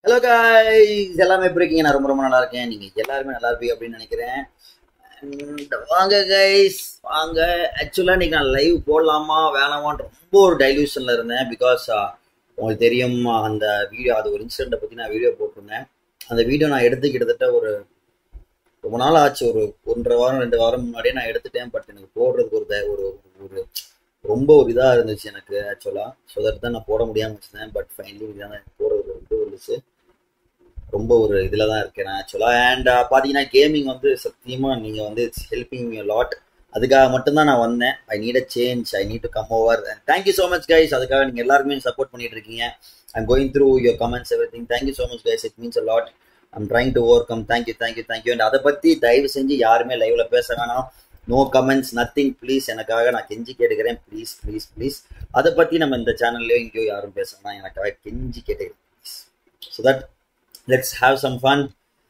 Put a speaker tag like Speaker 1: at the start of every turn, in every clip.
Speaker 1: Hello guys எல்லாமே எப்படி இருக்கீங்க நான் ரொம்ப ரொம்ப நல்லா இருக்கேன் நீங்க எல்லாருமே நல்லா இருப்பீங்க அப்படின்னு நினைக்கிறேன் And வாங்க கைஸ் வாங்க ஆக்சுவலாக இன்னைக்கு நான் லைவ் போடலாமா வேணாமான்னு ரொம்ப ஒரு டைல்யூஷனில் இருந்தேன் பிகாஸ் உங்களுக்கு தெரியும் அந்த வீடியோ அது ஒரு இன்சிடெண்ட்டை பற்றி நான் வீடியோ போட்டிருந்தேன் அந்த வீடியோ நான் எடுத்து கிட்டத்தட்ட ஒரு ரொம்ப நாள் ஆச்சு ஒரு ஒன்றரை வாரம் ரெண்டு வாரம் முன்னாடியே நான் எடுத்துட்டேன் பட் எனக்கு போடுறதுக்கு ஒரு த- ஒரு ஒரு ரொம்ப ஒரு இதாக இருந்துச்சு எனக்கு ஆக்சுவலாக ஸோ தட் தான் நான் போட முடியாமல் வச்சுருந்தேன் பட் ஃபைனலி இதான் போடுறது ஒரு இது இருந்துச்சு ரொம்ப ஒரு இதில் தான் இருக்கேன் நான் ஆக்சுவலாக அண்ட் பார்த்தீங்கன்னா கேமிங் வந்து சத்தியமாக நீங்கள் வந்து இட்ஸ் ஹெல்பிங் மீ லாட் அதுக்காக மட்டும்தான் நான் வந்தேன் I need a change I need to come over thank you so much guys அதுக்காக நீங்கள் எல்லாருமே சப்போர்ட் பண்ணிட்டு இருக்கீங்க I'm going through your comments everything thank you so much guys it means a lot I'm trying to overcome thank you thank you thank you and அதை பற்றி தயவு செஞ்சு யாருமே லைவ்ல பேச வேணாம் நோ கமெண்ட்ஸ் நத்திங் ப்ளீஸ் எனக்காக நான் கெஞ்சி கேட்டுக்கிறேன் ப்ளீஸ் ப்ளீஸ் ப்ளீஸ் அதை பற்றி நம்ம இந்த சேனல்லையோ எங்கேயோ யாரும் பேச வேணாம் எனக்காக கெஞ்சி கேட்டுக்கிறேன் please so that let's have some fun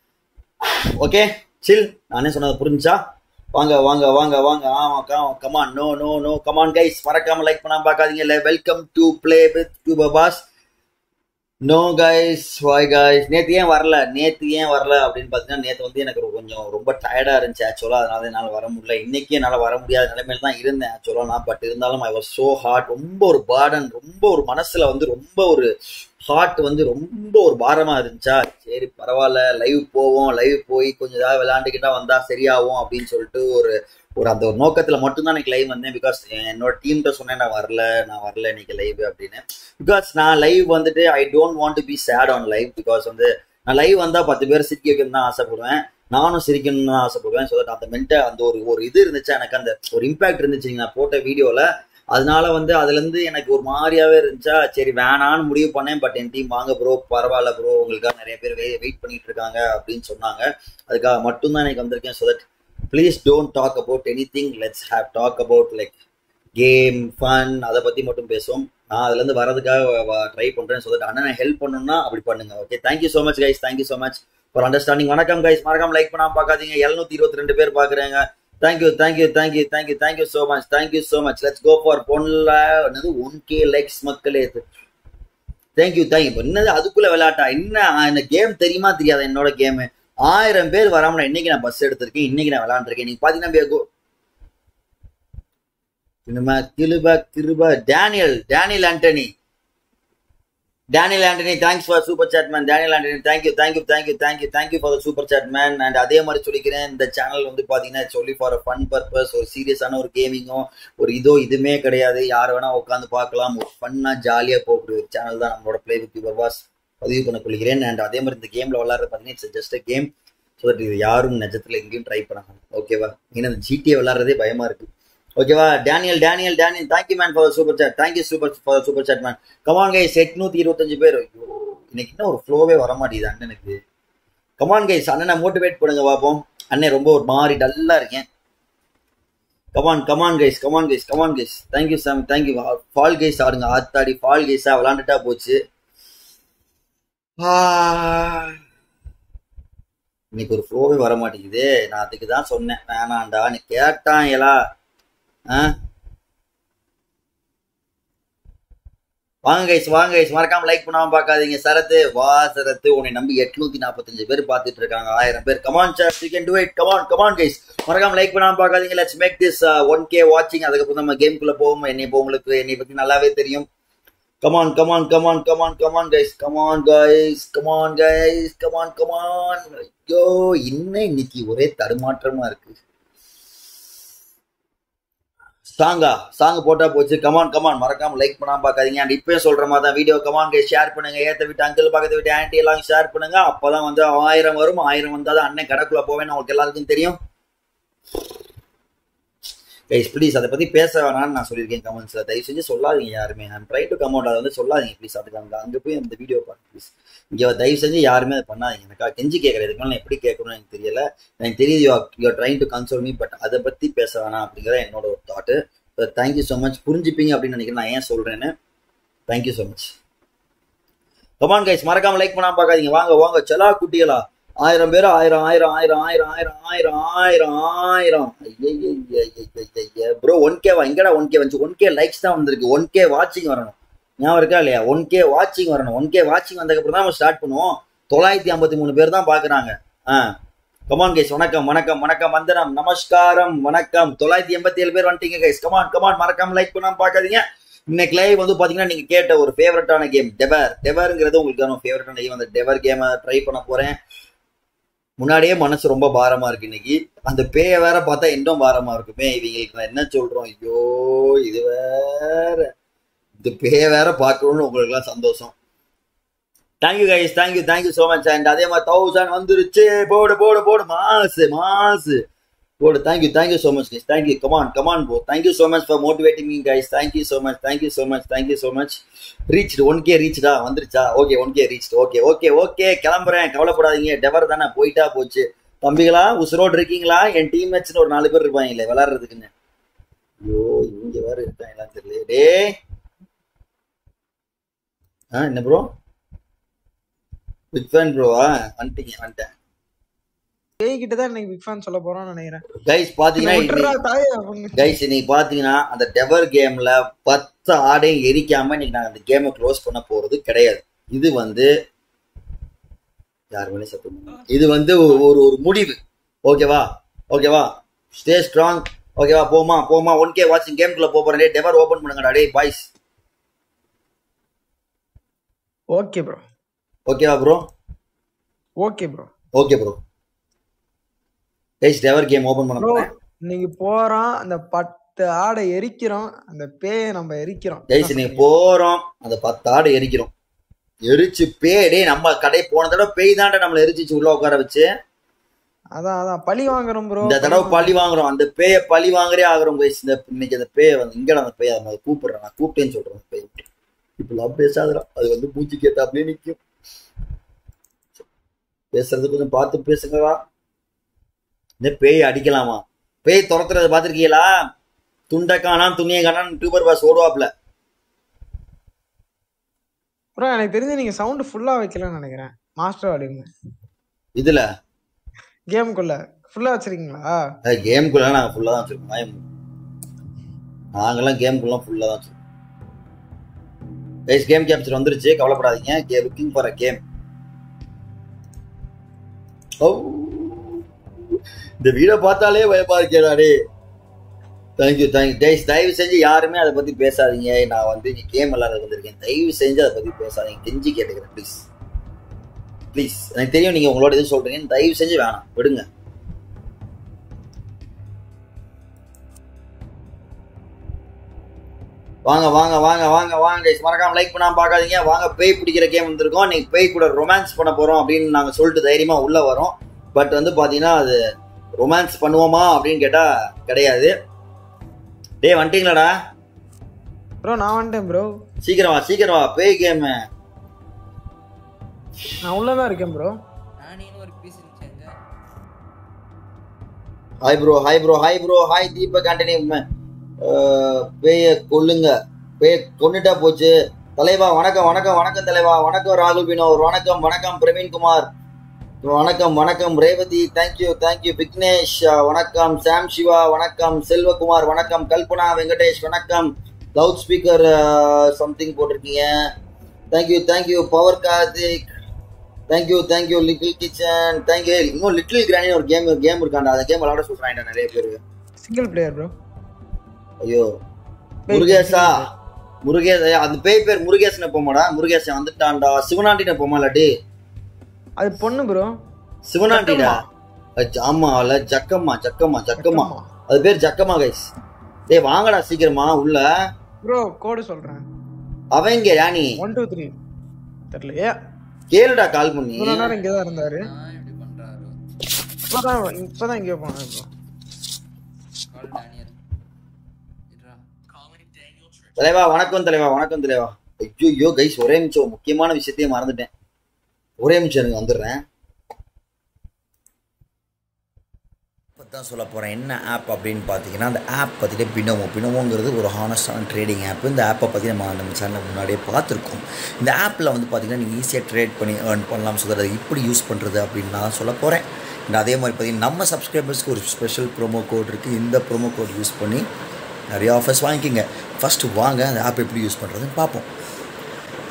Speaker 1: okay chill நானே சொன்னது புரிஞ்சா வாங்க வாங்க வாங்க வாங்க ஆமா come on no no no come on guys மறக்காம லைக் பண்ணாம பார்க்காதீங்க welcome to play with to boss no guys why guys நேற்று ஏன் வரல நேற்று ஏன் வரல அப்படின்னு பார்த்தீங்கன்னா நேற்று வந்து எனக்கு ஒரு கொஞ்சம் ரொம்ப டயர்டாக இருந்துச்சு ஆக்சுவலாக அதனால என்னால் வர முடியல இன்னைக்கு என்னால் வர முடியாத நிலைமையில தான் இருந்தேன் ஆக்சுவலாக நான் பட் இருந்தாலும் ஐ வாஸ் ஸோ ஹார்ட் ரொம்ப ஒரு பாடன் ரொம்ப ஒரு மனசில் வந்து ரொம்ப ஒரு ஹார்ட் வந்து ரொம்ப ஒரு பாரமாக இருந்துச்சா சரி பரவாயில்ல லைவ் போவோம் லைவ் போய் கொஞ்சம் ஏதாவது விளையாண்டுக்கிட்டா வந்தால் சரியாகும் அப்படின்னு சொல்லிட்டு ஒரு ஒரு அந்த ஒரு நோக்கத்தில் மட்டும்தான் எனக்கு லைவ் வந்தேன் பிகாஸ் என்னோட டீம்கிட்ட சொன்னேன் நான் வரல நான் வரல இன்னைக்கு லைவ் அப்படின்னு பிகாஸ் நான் லைவ் வந்துட்டு I don't want to be sad on live because வந்து நான் லைவ் வந்தால் பத்து பேர் சிரிக்க வைக்கணும்னு தான் ஆசைப்படுவேன் நானும் சிரிக்கணும்னு தான் ஆசைப்படுவேன் ஸோ தட் அந்த மென்ட அந்த ஒரு ஒரு இது இருந்துச்சு எனக்கு அந்த ஒரு இம்பாக்ட் இருந்துச்சு நான் போட்ட வீடியோவில் அதனால வந்து அதுலேருந்து எனக்கு ஒரு மாதிரியாவே இருந்துச்சா சரி வேணான்னு முடிவு பண்ணேன் பட் என் டீம் வாங்க ப்ரோ பரவாயில்ல ப்ரோ உங்களுக்காக நிறைய பேர் வெயிட் பண்ணிட்டு இருக்காங்க அப்படின்னு சொன்னாங்க அதுக்காக மட்டும்தான் எனக்கு வந்திருக்கேன் so that please don't talk about anything let's have talk about like game fun அதை பற்றி மட்டும் பேசுவோம் நான் அதுலேருந்து வரதுக்காக ட்ரை பண்ணுறேன் ஸோ தட் அண்ணன் ஹெல்ப் பண்ணணும்னா அப்படி பண்ணுங்க okay thank you so much guys thank you so much for understanding வணக்கம் கைஸ் மறக்காம லைக் பண்ணாம பார்க்காதீங்க எழுநூத்தி இருபத்தி ரெண்டு பேர் பார்க்குறாங்க thank you thank you thank you thank you thank you so much thank you so much let's go for பொன்ல என்னது ஒன் கே லைக்ஸ் மக்களே தேங்க்யூ தேங்க்யூ இப்போ என்னது அதுக்குள்ள விளையாட்டா என்ன இந்த கேம் தெரியுமா தெரியாதா என்னோட கேமு ஆயிரம் பேர் வராம நான் இன்னைக்கு நான் பஸ் எடுத்திருக்கேன் இன்னைக்கு நான் விளையாண்டுருக்கேன் நீங்க பாத்தீங்கன்னா Kripa Kripa Kripa Daniel Daniel Antony Daniel Antony thanks for super chat man Daniel Antony thank you thank you thank you thank you thank you for super chat man and அதே மாதிரி சொல்லிக்கிறேன் இந்த சேனல் வந்து பார்த்தீங்கன்னா சொல்லி ஃபார் ஃபன் பர்பஸ் ஒரு சீரியஸான ஒரு கேமிங்கோ ஒரு இதோ இதுவுமே கிடையாது யார் வேணா உட்காந்து பார்க்கலாம் ஒரு ஃபன்னாக ஜாலியாக போகக்கூடிய ஒரு சேனல் தான் நம்மளோட ப்ளே வித் யுவர் வாஸ் பதிவு பண்ண கொள்கிறேன் அண்ட் அதே மாதிரி இந்த கேமில் விளாட்றது பார்த்தீங்கன்னா it's just a game so that இது யாரும் நிஜத்தில் எங்கேயும் ட்ரை பண்ணாங்க ஓகேவா ஏன்னா இந்த ஜிடிஏ விளாட்றதே பயமாக இருக்குது ஓகேவா Daniel Daniel Daniel thank you man for super chat thank you super for super chat man come on guys எட்நூத்தி இருபத்தஞ்சு பேர் ஐயோ இன்னைக்கு என்ன ஒரு ஃப்ளோவே வர மாட்டேங்குது அண்ணனுக்கு கமான் கைஸ் அண்ணனை மோட்டிவேட் பண்ணுங்க பார்ப்போம் அண்ணன் ரொம்ப ஒரு மாதிரி டல்லா இருக்கேன் come on come on guys come on guys come on guys thank you Sam thank you Fall Guys ஆடுங்க ஆத்தாடி ஃபால் கைஸா விளாண்டுட்டா போச்சு இன்னைக்கு ஒரு ஃப்ளோவே வர மாட்டேங்குது நான் அதுக்கு தான் சொன்னேன் வேணாண்டா நீ கேட்டான் எலா ஆ வாங்க கைஸ் வாங்க கைஸ் மறக்காம லைக் பண்ணாம பார்க்காதீங்க சரத்து வா சரத்து உன்னை நம்பி எட்நூத்தி நாற்பத்தஞ்சு பேர் பார்த்துட்டு இருக்காங்க ஆயிரம் பேர் come on sir you can do it come on come on guys மறக்காம லைக் பண்ணாம பார்க்காதீங்க let's make this one K வாட்சிங் அதுக்கப்புறம் நம்ம கேம்குள்ள போவோம் என்னை இப்போ உங்களுக்கு என்னை பத்தி நல்லாவே தெரியும் come on come on come on come on come on guys come on guys come on guys come on come on ஐயோ இன்னும் இன்னைக்கு ஒரே தடுமாற்றமா இருக்கு சாங்கா சாங் போட்டா போச்சு கமான் கமான் மறக்காம லைக் பண்ணாம பார்க்காதீங்க அண்ட் இப்பயும் சொல்ற மாதிரி தான் வீடியோ கமான் கைஸ் ஷேர் பண்ணுங்க ஏத்த விட்டு அங்கிள் பக்கத்து விட்டு ஆன்டி எல்லாம் ஷேர் பண்ணுங்க அப்பதான் வந்து ஆயிரம் வரும் ஆயிரம் வந்தாதான் அண்ணன் கடைக்குள்ள போவேன்னு உங்களுக்கு எல்லாருக்கும் தெரியும் கைஸ் ப்ளீஸ் அதை பத்தி பேச வேணாம்னு நான் சொல்லியிருக்கேன் கமெண்ட்ஸ்ல தயவு செஞ்சு சொல்லாதீங்க யாருமே ஐம் ட்ரை டு கமெண்ட் அதை வந்து சொல்லாதீங்க ப்ளீஸ் அதுக்கு அங்கே அங்கே போய் அந்த வீடியோ பாருங்க ப்ளீஸ் இங்கே தயவு செஞ்சு யாருமே அதை பண்ணாதீங்க எனக்கு கெஞ்சி கேட்கறது இதுக்கு நான் எப்படி கேட்கணும்னு எனக்கு தெரியல எனக்கு தெரியுது you're trying to console me but அதை பத்தி பேச வேணாம் அப்படிங்கிற என்னோட ஒரு தாட்டு தேங்க்யூ ஸோ மச் புரிஞ்சுப்பீங்க அப்படின்னு நினைக்கிறேன் நான் ஏன் சொல்றேன்னு thank you so much come on guys மறக்காம லைக் பண்ணாம பார்க்காதீங்க வாங்க வாங்க செலா குட்டிகளா ஆயிரம் பேர் ஆயிரம் ஆயிரம் ஆயிரம் ஆயிரம் ஆயிரம் ஆயிரம் ஆயிரம் ஆயிரம் ப்ரோ ஒன் கேவா எங்கடா ஒன் கே வந்துச்சு ஒன் கே லைக்ஸ் தான் வந்திருக்கு ஒன் கே வாட்சிங் வரணும் ஞாபகம் இருக்கா இல்லையா ஒன் கே வாட்சிங் வரணும் ஒன் கே வாட்சிங் வந்ததுக்கப்புறம் தான் நம்ம ஸ்டார்ட் பண்ணுவோம் தொள்ளாயிரத்தி ஐம்பத்தி மூணு பேர் தான் பார்க்குறாங்க ஆ கமான் கைஸ் வணக்கம் வணக்கம் வணக்கம் வந்தனம் நமஸ்காரம் வணக்கம் தொள்ளாயிரத்தி எண்பத்தி ஏழு பேர் வந்துட்டீங்க கைஸ் கமான் கமான் மறக்காம லைக் பண்ணாம பார்க்காதீங்க இன்னைக்கு லைவ் வந்து பாத்தீங்கன்னா நீங்க கேட்ட ஒரு ஃபேவரட்டான கேம் டெவர் டெவருங்கிறது உங்களுக்கு ஃபேவரட்டான கேம் அந்த டெவர் கேமை ட்ரை பண்ண போறேன் முன்னாடியே மனசு ரொம்ப பாரமா இருக்கு இன்னைக்கு அந்த பேய வேற பார்த்தா இன்னும் பாரமா இருக்குமே இவங்களுக்கு நான் என்ன சொல்றோம் ஐயோ இது வேற இந்த பேய வேற பார்க்கணும்னு உங்களுக்கு எல்லாம் சந்தோஷம் thank you guys thank you thank you so much and அதே மாதிரி தௌசண்ட் வந்துருச்சு போடு போடு போடு மாசு மாசு போடு thank you thank you so much guys thank you come on come on போ thank you so much for motivating me guys thank you so much thank you so much thank you so much reach one K ரீச்டா வந்துருச்சா okay one K reach okay okay okay கிளம்புறேன் கவலைப்படாதீங்க டெவர் தானே போயிட்டா போச்சு தம்பிகளா உசுரோடு இருக்கீங்களா என் டீம் மேட்ச்னு ஒரு நாலு பேர் இருப்பாங்களே விளாடுறதுக்குன்னு ஐயோ இங்க வேற இருக்காங்களான்னு தெரியல டே ஆ என்ன ப்ரோ பிக் ஃபேன் ப்ரோவா வந்துட்டீங்க வந்துட்டேன்
Speaker 2: பேய் கிட்ட தான் இன்னைக்கு பிக் ஃபேன் சொல்ல போறோம்னு நினைக்கிறேன்
Speaker 1: கைஸ் பாத்தீங்கன்னா
Speaker 2: விட்டுறா
Speaker 1: இன்னைக்கு-
Speaker 2: தாயே அப்படின்னு.
Speaker 1: கைஸ் இன்னைக்கு பாத்தீங்கன்னா அந்த டெவர் கேம்ல பத்து ஆடையும் எரிக்காம இன்னைக்கு நாங்க அந்த கேமை க்ளோஸ் பண்ண போறது கிடையாது இது வந்து யார் வேணா சத்தம் பண்ணுங்க. இது வந்து ஒரு ஒரு ஒரு முடிவு ஓகேவா ஓகேவா ஸ்டே ஸ்ட்ராங் ஓகேவா போமா போமா ஒன் கே வாட்சிங் கேம்குள்ள போறேன் டெவர் ஓபன் பண்ணுங்கடா டேய் பாய்ஸ்
Speaker 2: ஓகே ப்ரோ
Speaker 1: ஓகேவா bro
Speaker 2: okay bro
Speaker 1: okay bro guys devour game open பண்ண
Speaker 2: ப்ரோ
Speaker 1: போறேன்
Speaker 2: இன்னைக்கு போறோம் அந்த பத்து ஆடை எரிக்கிறோம் அந்த பேயை நம்ம எரிக்கிறோம்
Speaker 1: கைஸ் இன்னைக்கு போறோம் அந்த பத்து ஆடு எரிக்கிறோம் எரிச்சு பேய் டேய் நம்ம கடை போன தடவை பேய் தாண்டா நம்மள எரிச்சிச்சு உள்ள உட்கார வச்சு
Speaker 2: அதான் அதான் பழி வாங்குறோம் ப்ரோ
Speaker 1: இந்த தடவை பழி வாங்குறோம் அந்த பேய பழி வாங்குறே ஆகுறோம் guys. இந்த இன்னைக்கு அந்த பேய வந்து இங்கட அந்த பேய அதை கூப்பிடுறேன் நான் கூப்பிட்டேன்னு சொல்றேன் அந்த பேய் இப்பெல்லாம் பேசாதடா அது வந்து மூச்சு கேட்டாப்லயே நிக்கும் பேசுறது கொஞ்சம் பார்த்து பேசுங்கடா இந்த பேய் அடிக்கலாமா பேய் துரத்துறத பாத்திருக்கீங்களா துண்டை காணாம் துணியை காணாம் டியூபர் பாஸ் ஓடுவாப்ல
Speaker 2: ப்ரோ எனக்கு தெரிஞ்சு நீங்க சவுண்ட் ஃபுல்லா வைக்கலன்னு நினைக்கிறேன் மாஸ்டர் வால்யூம்
Speaker 1: இதுல
Speaker 2: கேமுக்குள்ள ஃபுல்லா வச்சிருக்கீங்களா
Speaker 1: கேம்குள்ள நாங்க ஃபுல்லா தான் வச்சிருக்கோம் நாயம். நாங்கெல்லாம் கேம்குள்ள ஃபுல்லா தான் வச்சிருக்கோம் கைஸ் கேம் கேப்சர் வந்துருச்சு கவலைப்படாதீங்க கே லுக்கிங் ஃபார் அ கேம் ஓ இந்த வீடியோ பார்த்தாலே பயமா இருக்கேடா டே தேங்க்யூ தேங்க்யூ கைஸ் தயவு செஞ்சு யாருமே அதை பத்தி பேசாதீங்க நான் வந்து இங்க கேம் விளாட வந்திருக்கேன் தயவு செஞ்சு அதை பத்தி பேசாதீங்க கெஞ்சி கேட்டுக்கிறேன் ப்ளீஸ் ப்ளீஸ் எனக்கு தெரியும் நீங்க உங்களோட இது சொல்றீங்க தயவு செஞ்சு வேணாம் விடுங்க வாங்க வாங்க வாங்க வாங்க வாங்க guys. மறக்காம லைக் பண்ணாம பார்க்காதீங்க வாங்க பேய் பிடிக்கிற கேம் வந்திருக்கோம் நீங்க பேய் கூட ரொமான்ஸ் பண்ண போறோம் அப்படின்னு நாங்க சொல்லிட்டு தைரியமா உள்ள வரோம் பட் வந்து பாத்தீங்கன்னா அது ரொமான்ஸ் பண்ணுவோமா அப்படின்னு கேட்டா கிடையாது டேய் வந்துட்டீங்களாடா
Speaker 2: ப்ரோ நான் வந்துட்டேன் ப்ரோ
Speaker 1: சீக்கிரம் வா சீக்கிரம் வா பேய் கேம்
Speaker 2: நான் உள்ளதான் இருக்கேன் ப்ரோ
Speaker 3: நானே ஒரு பீஸ் இருந்துச்சு
Speaker 1: hi bro hi bro hi bro hi Deepak Antony பேய கொல்லுங்க பேய கொன்னுட்டா போச்சு தலைவா வணக்கம் வணக்கம் வணக்கம் தலைவா வணக்கம் ராகுல் வினோர் வணக்கம் வணக்கம் பிரவீன்குமார் வணக்கம் வணக்கம் ரேவதி தேங்க்யூ தேங்க்யூ விக்னேஷ் வணக்கம் சாம் சிவா வணக்கம் செல்வகுமார் வணக்கம் கல்பனா வெங்கடேஷ் வணக்கம் லவுட் ஸ்பீக்கர் சம்திங் போட்டிருக்கீங்க thank you thank you power Karthik thank you thank you little kitchen thank you இன்னும் லிட்டில் கிராணி ஒரு கேம் கேம் இருக்காண்டா அந்த கேம் விளாட சொல்றாங்க நிறைய பேர்
Speaker 2: சிங்கிள் பிளேயர் ப்ரோ
Speaker 1: ஐயோ முருகேஷா முருகேஷ் ஐயா, அந்த பேய் பேர் முருகேசன் போமாடா முருகேசன் வந்துட்டான்டா சிவனாண்டின போமா இல்லாட்டி
Speaker 2: அது பொண்ணு ப்ரோ
Speaker 1: சிவனாண்டிடா அச்ச, ஆமா இல்ல ஜக்கம்மா ஜக்கம்மா ஜக்கம்மா அது பேர் ஜக்கம்மா கைஸ் டேய் வாங்கடா சீக்கிரமா உள்ள
Speaker 2: ப்ரோ கோடு சொல்றேன்
Speaker 1: அவங்க யானி
Speaker 2: ஒன் டூ த்ரீ தெரியலையே
Speaker 1: கேளுடா கால் பண்ணி
Speaker 2: இவ்வளவு நேரம் இங்கதான் இருந்தாரு
Speaker 3: நான் இப்படி பண்றாரு
Speaker 2: இப்பதான் இப்பதான் இங்கே போனேன் ப்ரோ
Speaker 3: கால் டேனியல் இருடா
Speaker 1: தலைவா வணக்கம் தலைவா வணக்கம் தலைவா ஐயோ கைஸ் ஒரே நிமிஷம் முக்கியமான விஷயத்தையே மறந்துட்டேன் ஒரே நிமிஷம் எனக்கு வந்துடுறேன் இப்போ தான் சொல்ல போகிறேன் என்ன ஆப் அப்படின்னு பார்த்தீங்கன்னா அந்த ஆப் பார்த்தீங்கன்னா பினோமோ பினோமோங்கிறது ஒரு ஹானஸ்டான ட்ரேடிங் ஆப் இந்த ஆப்பை பற்றி நம்ம நம்ம சேனலில் முன்னாடியே பார்த்துருக்கோம் இந்த ஆப்பில் வந்து பார்த்தீங்கன்னா நீங்கள் ஈஸியாக ட்ரேட் பண்ணி ஏர்ன் பண்ணலாம் ஸோ அதை இப்படி யூஸ் பண்ணுறது அப்படின்னு நான் சொல்ல போகிறேன் இந்த அதே மாதிரி பார்த்தீங்கன்னா நம்ம சப்ஸ்கிரைபர்ஸ்க்கு ஒரு ஸ்பெஷல் ப்ரோமோ கோட் இருக்குது இந்த ப்ரோமோ கோட் யூஸ் பண்ணி நிறைய ஆஃபர்ஸ் வாங்கிக்கிங்க ஃபஸ்ட்டு வாங்க அந்த ஆப் எப்படி யூஸ் பண்ணுறதுன்னு பார்ப்போம்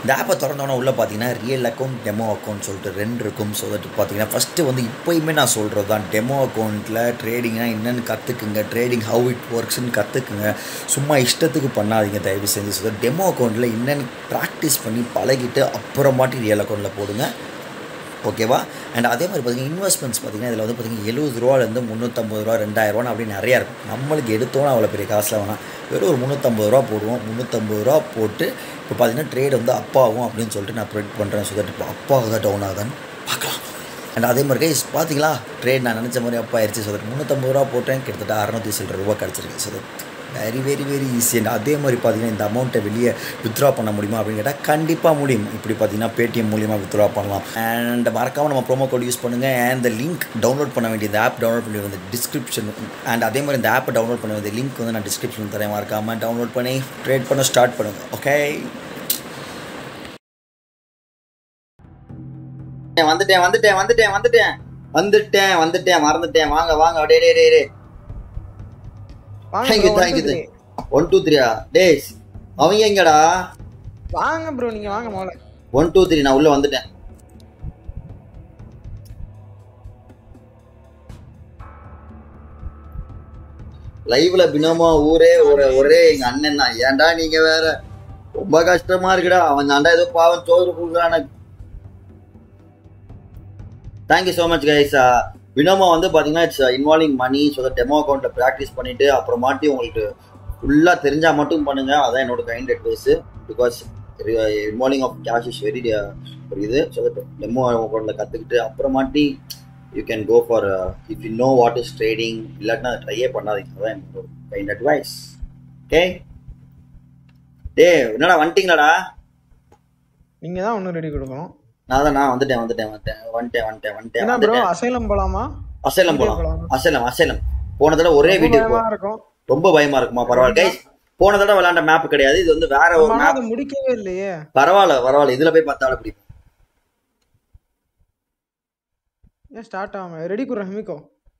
Speaker 1: இந்த ஆப்பை திறந்தோன்னா உள்ளே பார்த்தீங்கன்னா ரியல் அக்கௌண்ட் டெமோ அக்கௌண்ட் சொல்லிட்டு ரெண்டு இருக்கும் ஸோ தட் பார்த்தீங்கன்னா ஃபஸ்ட்டு வந்து இப்போயுமே நான் சொல்கிறது தான் டெமோ அக்கௌண்ட்டில் ட்ரேடிங்னா என்னென்னு கற்றுக்குங்க ட்ரேடிங் ஹவு இட் ஒர்க்ஸ்னு கற்றுக்குங்க சும்மா இஷ்டத்துக்கு பண்ணாதீங்க தயவு செஞ்சு ஸோ டெமோ அக்கௌண்ட்டில் என்னென்னு ப்ராக்டிஸ் பண்ணி பழகிட்டு அப்புறமாட்டி ரியல் அக்கௌண்ட்டில் போடுங்க ஓகேவா அண்ட் அதே மாதிரி பார்த்தீங்கன்னா இன்வெஸ்ட்மெண்ட்ஸ் பார்த்தீங்கன்னா இதில் வந்து பார்த்தீங்கன்னா எழுபது ரூபாலேருந்து முந்நூற்றம்பது ரூபா ரெண்டாயிரரூவா அப்படி நிறையா இருக்கும் நம்மளுக்கு எடுத்தோன்னா அவ்வளோ பெரிய காசில் வேணாம் வெறும் ஒரு முந்நூற்றம்பது ரூபா போடுவோம் முந்நூற்றம்பது ரூபா போட்டு இப்போ பார்த்தீங்கன்னா ட்ரேட் வந்து அப்பாவும் அப்படின்னு சொல்லிட்டு நான் ப்ரெடிக்ட் பண்ணுறேன் ஸோ தட் இப்போ அப்பா தான் டவுன் ஆகுதான்னு பார்க்கலாம் அண்ட் அதே மாதிரி கைஸ் பார்த்தீங்களா ட்ரேட் நான் நினச்ச மாதிரி அப்பா ஆயிடுச்சு ஸோ தட் முந்நூற்றம்பது ரூபா போட்டேன் கிட்டத்தட்ட அறநூற்றி சில்லற ரூபா கிடச்சிருக்கு so that very very very easy and அதே மாதிரி பார்த்தீங்கன்னா இந்த அமௌண்ட்டை வெளியே வித்ட்ரா பண்ண முடியுமா அப்படின்னு கேட்டால் கண்டிப்பாக முடியும் இப்படி பார்த்தீங்கன்னா பேடிஎம் மூலியமாக வித்ட்ரா பண்ணலாம் அண்ட் மறக்காமல் நம்ம ப்ரோமோ கோட் யூஸ் பண்ணுங்கள் அண்ட் இந்த லிங்க் டவுன்லோட் பண்ண வேண்டிய இந்த ஆப் டவுன்லோட் பண்ணி வந்து டிஸ்கிரிப்ஷன் அண்ட் அதே மாதிரி இந்த ஆப்பை டவுன்லோட் பண்ண வேண்டிய லிங்க் வந்து நான் டிஸ்கிரிப்ஷன் தரேன் மறக்காமல் டவுன்லோட் பண்ணி ட்ரேட் பண்ண ஸ்டார்ட் பண்ணுங்கள் ஓகே வந்துட்டேன் வந்துட்டேன் வந்துட்டேன் வந்துட்டேன் வந்துட்டேன் வந்துட்டேன் மறந்துட்டேன் வாங்க வாங்க அப்படியே டே டே டே
Speaker 2: வாங்க
Speaker 1: thank you
Speaker 2: bro, one,
Speaker 1: thank you
Speaker 2: two, three.
Speaker 1: One two த்ரீயா டேஸ் அவங்க எங்கடா
Speaker 2: வாங்க ப்ரோ நீங்க வாங்க முதல்ல
Speaker 1: ஒன் டூ த்ரீ நான் உள்ள வந்துட்டேன் லைவ்ல பினோமா ஊரே ஒரு ஒரே எங்க அண்ணன் தான் ஏன்டா நீங்க வேற ரொம்ப கஷ்டமா இருக்குடா அவன் தாண்டா ஏதோ பாவம் சோறு கொடுக்குறான தேங்க்யூ ஸோ மச் கைஸ் வினோமா வந்து பார்த்தீங்கன்னா it's involving money so demo அக்கௌண்ட்டில் ப்ராக்டிஸ் பண்ணிட்டு அப்புறமாட்டி உங்களுக்கு ஃபுல்லாக தெரிஞ்சால் மட்டும் பண்ணுங்க அதான் என்னோட kind advice because involving of cash is very ஒரு இது ஸோ டெமோ அக்கௌண்ட்டில் கற்றுக்கிட்டு அப்புறமாட்டி you can go for if you know what is trading இல்லாட்டினா ட்ரையே பண்ணாதீங்க அதான் என்னோட கைண்ட் அட்வைஸ் ஓகே டே என்னடா வந்துட்டீங்களாடா
Speaker 2: நீங்க தான் ஒன்னும் ரெடி கொடுக்கணும்
Speaker 1: நான் தான் நான் வந்துட்டேன் வந்துட்டேன் வந்துட்டேன் வந்துட்டேன் வந்துட்டேன் வந்துட்டேன்
Speaker 2: என்ன ப்ரோ
Speaker 1: வந்துட்டேன்
Speaker 2: அசைலம் போலாமா
Speaker 1: அசைலம்
Speaker 2: வீடியோ
Speaker 1: போலாம்
Speaker 2: போலாமா?
Speaker 1: அசைலம் அசைலம் போன தடவை ஒரே
Speaker 2: ரொம்ப
Speaker 1: வீடியோ
Speaker 2: பயமா இருக்கும்
Speaker 1: ரொம்ப பயமா இருக்குமா பரவாயில்ல கைஸ் போன தடவை விளையாண்ட மேப் கிடையாது இது வந்து வேற ஒரு
Speaker 2: ஆனா
Speaker 1: மேப்
Speaker 2: அது முடிக்கவே இல்லையே
Speaker 1: பரவாயில்ல பரவாயில்ல இதுல போய் பார்த்தாலும் பிடிக்கும்
Speaker 2: ஏன் ஸ்டார்ட் ஆகாம ரெடி குடுற Himiko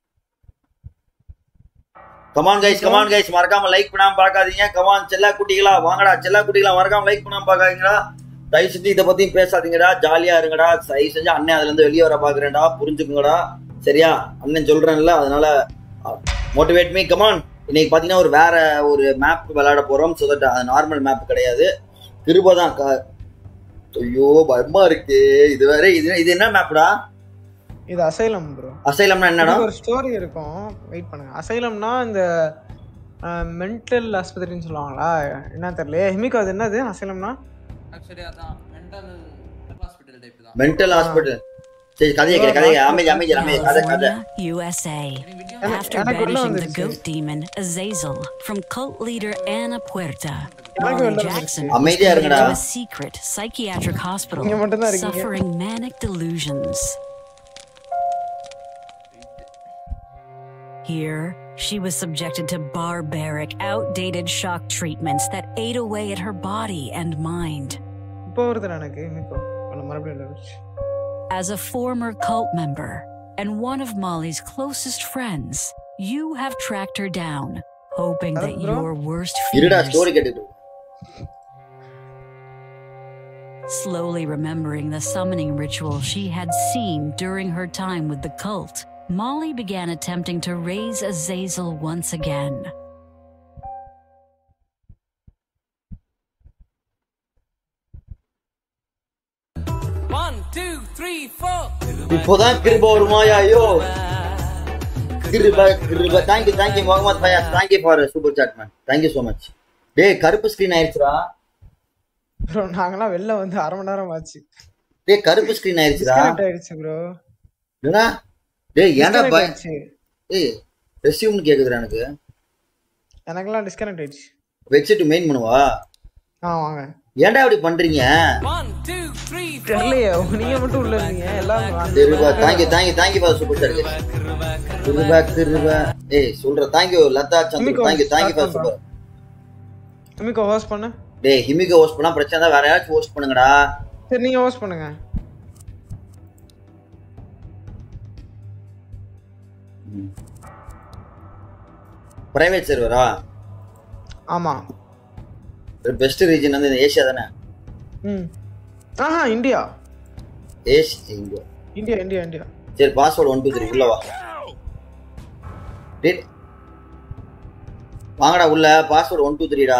Speaker 1: come on guys come on guys மறக்காம லைக் பண்ணாம பார்க்காதீங்க கமான் செல்லா குட்டிகளா வாங்கடா செல்லா குட்டிகளா மறக்காம லைக் பண்ணாம பார்க்காதீங்கடா தயவு செஞ்சு இதை பத்தியும் பேசாதீங்கடா ஜாலியா இருங்கடா தயவு செஞ்சு அண்ணன் அதுல இருந்து வெளியே வர பாக்குறேன்டா புரிஞ்சுக்குங்கடா சரியா அண்ணன் சொல்றேன்ல அதனால மோட்டிவேட் மீ கமான் இன்னைக்கு பாத்தீங்கன்னா ஒரு வேற ஒரு மேப் விளையாட போறோம் ஸோ தட் அது நார்மல் மேப் கிடையாது கிருப தான் க- ஐயோ பயமா இருக்கு இது வேற இது இது என்ன மேப்டா
Speaker 2: இது அசைலம் ப்ரோ
Speaker 1: அசைலம்னா என்னடா
Speaker 2: ஒரு ஸ்டோரி இருக்கும் வெயிட் பண்ணுங்க அசைலம்னா இந்த மென்டல் ஆஸ்பத்திரின்னு சொல்லுவாங்களா என்ன தெரியல ஹிமிக்கோ அது என்னது அசைலம்னா
Speaker 3: ஆக்சுவலி அதான் மென்டல் ஹாஸ்பிட்டல் டைப் தான்
Speaker 1: மென்டல் ஹாஸ்பிட்டல் சரி கதையை கேளு கதையை அமைதி அமைதி அமைதி கதை கதை
Speaker 4: California, USA.
Speaker 2: எனக்கு-
Speaker 4: After
Speaker 2: எனக்கு உள்ள
Speaker 4: banishing the
Speaker 2: வந்துருச்சு.
Speaker 4: goat demon Azazel from cult leader Anna Puerta,
Speaker 2: எனக்கு
Speaker 4: Molly
Speaker 2: உள்ள
Speaker 4: Jackson
Speaker 2: வந்துருச்சு.
Speaker 4: was
Speaker 1: அமைதியா
Speaker 4: committed
Speaker 1: இருங்கடா.
Speaker 4: to a secret psychiatric hospital,
Speaker 2: நீங்க மட்டும்தான் இருக்கீங்க.
Speaker 4: suffering manic delusions. Here, she was subjected to barbaric, outdated shock treatments that ate away at her body and mind.
Speaker 2: இப்போ வருது எனக்கு ஹிமிக்கோ உள்ள மறுபடியும் உள்ள வந்துருச்சு.
Speaker 4: As a former cult member and one of Molly's closest friends, you have tracked her down, hoping that
Speaker 2: Hello, bro?
Speaker 4: your worst
Speaker 1: இருடா
Speaker 4: fears,
Speaker 1: story கேட்டுட்டு
Speaker 4: slowly remembering the summoning ritual she had seen during her time with the cult, Molly began attempting to raise Azazel once again.
Speaker 5: One, two, three, four.
Speaker 1: இப்போதான் கிருப வருமாயா ஐயோ கிருப கிருப thank you thank you Mohammed Fayaz thank you for super chat man thank you so much டேய் கருப்பு screen ஆயிடுச்சுடா
Speaker 2: bro நாங்களாம் வெளில வந்து அரை மணி நேரம் ஆச்சு
Speaker 1: டேய் கருப்பு ஸ்க்ரீன் ஆயிடுச்சுடா
Speaker 2: டிஸ்கனெக்ட் ஆயிடுச்சு ப்ரோ
Speaker 1: என்னடா டேய் ஏன்டா
Speaker 2: டிஸ்கனெக்ட்
Speaker 1: பய
Speaker 2: ஆயிடுச்சு
Speaker 1: ஏய் ரெஸ்யூம்னு கேக்குதுடா எனக்கு
Speaker 2: எனக்கெல்லாம் டிஸ்கனெக்ட் ஆயிடுச்சு
Speaker 1: வச்சுட்டு மெயின் பண்ணுவா
Speaker 2: ஆ வாங்க
Speaker 1: ஏன்டா இப்படி பண்றீங்க
Speaker 5: One, two, three, four.
Speaker 2: தெரியலையே நீங்க மட்டும் உள்ள இருந்தீங்க எல்லாரும் வாங்க.
Speaker 1: Kiruba thank you thank you thank you for super chat Kiruba Kiruba ஏய் சொல்ற thank you Latha Chandra
Speaker 2: Himiko,
Speaker 1: thank you thank you for
Speaker 2: start
Speaker 1: super
Speaker 2: Himiko host பண்ணு
Speaker 1: டேய் ஹிமிகோ ஹோஸ்ட் பண்ணா பிரச்சனை தான் வேற யாராச்சும் ஹோஸ்ட் பண்ணுங்கடா
Speaker 2: சரி நீங்க ஹோஸ்ட் பண்ணுங்க
Speaker 1: பிரைவேட் சர்வரா
Speaker 2: ஆமா
Speaker 1: பெஸ்ட் ரீஜன் வந்து இந்த ஏசியா தானே
Speaker 2: ம் ஆஹா இந்தியா
Speaker 1: ஏஷ் இங்க
Speaker 2: இந்தியா இந்தியா இந்தியா
Speaker 1: சரி பாஸ்வேர்டு ஒன் டூ த்ரீ உள்ள வா டேய். வாங்கடா உள்ள பாஸ்வேர்டு ஒன் டூ த்ரீடா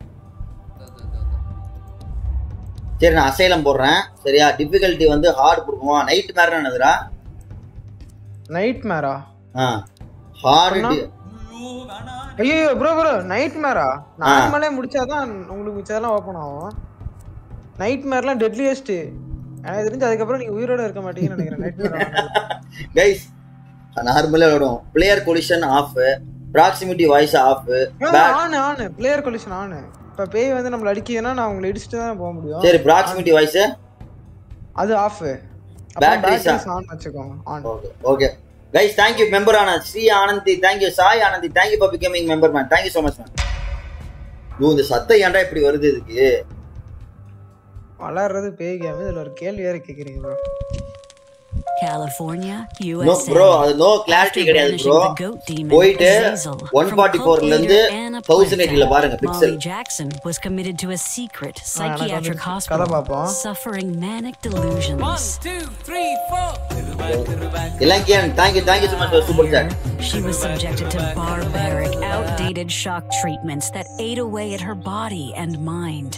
Speaker 1: சரி நான் அசைலம் போடுறேன் சரியா டிஃபிகல்ட்டி வந்து ஹார்ட் கொடுப்போம் நைட் மேரம் என்னதுடா
Speaker 2: நைட் மேரா
Speaker 1: ஆ ஹார்டு
Speaker 3: ஐயோ வேணாம்
Speaker 2: ஐயோ ப்ரோ ப்ரோ நைட் மேரா நார்மலே முடிச்சாதான் உங்களுக்கு மிச்சதெல்லாம் ஓப்பன் ஆகும் நைட் மேர்லாம் டெட்லியஸ்ட் எனக்கு தெரிஞ்சு அதுக்கப்புறம் நீங்க உயிரோட இருக்க மாட்டீங்கன்னு நினைக்கிறேன் நைட் மேர்
Speaker 1: கைஸ் நார்மலாக விடும் player collision off proximity voice off
Speaker 2: on on player collision on இப்ப பேய் வந்து நம்மள அடிக்குதுன்னா நான் உங்களை இடிச்சுட்டு தான் போக முடியும்
Speaker 1: சரி ப்ராக்சிமிட்டி வாய்ஸ்
Speaker 2: அது ஆஃப்
Speaker 1: Batteries ஆ?
Speaker 2: பேட்டரிஸ் ஆன் வச்சுக்கோங்க on
Speaker 1: okay okay guys thank you member ஆன Sri Anandhi thank you Sai Anandhi thank you for becoming member man thank you so much man ஓ இந்த சத்தம் ஏன்டா இப்படி வருது இதுக்கு
Speaker 2: வளர்றது பேய் கேம் இதுல ஒரு கேள்வி வேற கேக்குறீங்க bro
Speaker 4: California,
Speaker 1: no
Speaker 4: USA.
Speaker 1: Bro அது நோ கிளாரிட்டி
Speaker 4: After
Speaker 1: கிடையாது
Speaker 4: banishing
Speaker 1: bro
Speaker 4: the goat demon,
Speaker 1: போயிட்டு
Speaker 4: Azazel,
Speaker 1: one
Speaker 4: from
Speaker 1: forty
Speaker 4: cult
Speaker 1: ஃபோர்ல இருந்து
Speaker 4: leader Anna
Speaker 1: தௌசண்ட் எயிட்டில
Speaker 4: Planta,
Speaker 1: பாருங்க pixel
Speaker 4: Molly Jackson was committed to a secret
Speaker 2: எனக்கு
Speaker 4: psychiatric
Speaker 2: வந்து
Speaker 4: hospital,
Speaker 2: கதை பார்ப்போம்.
Speaker 4: suffering manic
Speaker 5: One,
Speaker 4: delusions.
Speaker 5: two, three, four.
Speaker 1: இலங்கியன் thank you thank you so much for super chat
Speaker 4: She was subjected to barbaric, outdated shock treatments that ate away at her body and mind.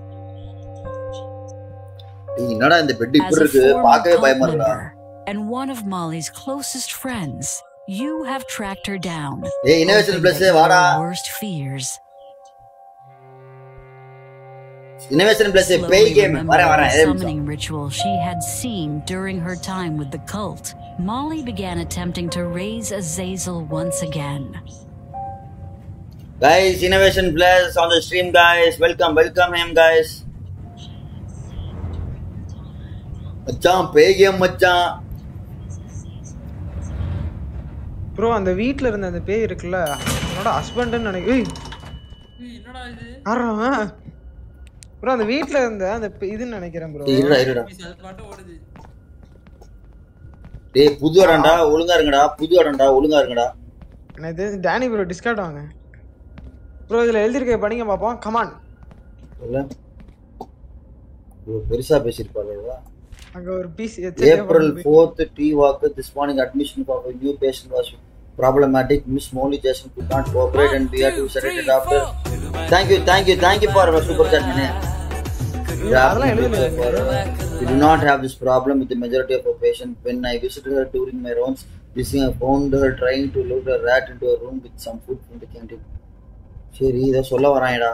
Speaker 1: என்னடா இந்த bed
Speaker 4: As
Speaker 1: இப்படி
Speaker 4: a
Speaker 1: இருக்கு
Speaker 4: former
Speaker 1: பார்க்கவே
Speaker 4: cult
Speaker 1: பயமா இருக்குடா
Speaker 4: member and one of Molly's closest friends, you have tracked her down.
Speaker 1: ஏய் innovation
Speaker 4: hoping
Speaker 1: plus
Speaker 4: that
Speaker 1: வாடா
Speaker 4: your worst fears
Speaker 1: innovation plus பேய்
Speaker 4: Slowly
Speaker 1: கேம் வரேன்
Speaker 4: remembering
Speaker 1: வரேன்
Speaker 4: the
Speaker 1: ஒரே நிமிஷம்.
Speaker 4: summoning ritual she had seen during her time with the cult, Molly began attempting to raise Azazel once again.
Speaker 1: guys innovation plus on the stream guys welcome welcome him guys மச்சான் பேய் game மச்சான்
Speaker 2: bro அந்த வீட்ல இருந்த அந்த பேய் இருக்குல்ல என்னோட ஹஸ்பண்ட்னு நினைக்கிறேன் ஏய்
Speaker 3: ஏய், என்னடா இது
Speaker 2: யாரா ப்ரோ அந்த வீட்ல இருந்த அந்த பே- இதுன்னு நினைக்கிறேன் ப்ரோ
Speaker 1: டேய், இருடா இருடா
Speaker 3: மிஸ் அது பாட்டு ஓடுது
Speaker 1: டேய் புது இடம்டா ஒழுங்கா இருங்கடா புது இடம்டா ஒழுங்கா இருங்கடா
Speaker 2: எனக்கு தெரிஞ்சு டேனி ப்ரோ டிஸ்கார்ட் வாங்க ப்ரோ இதுல எழுதிருக்க படிங்க பாப்போம் கமான்
Speaker 1: இல்ல இவ்வளவு பெருசா பேசியிருப்பாரு
Speaker 2: அங்க ஒரு பீஸ்
Speaker 1: ஏப்ரல் ஃபோர்த் டி வாக்கு this morning admission for new patient was problematic miss Molly Jason could not cooperate and we have to select doctor thank you thank you thank you for super chat மனே
Speaker 2: அதெல்லாம் எழுதல
Speaker 1: We do not have this problem with the majority of our patients. When I visited her during my rounds, this thing I found her trying to lure a rat into a room with some food from the canteen. சரி இதை சொல்ல வரான்டா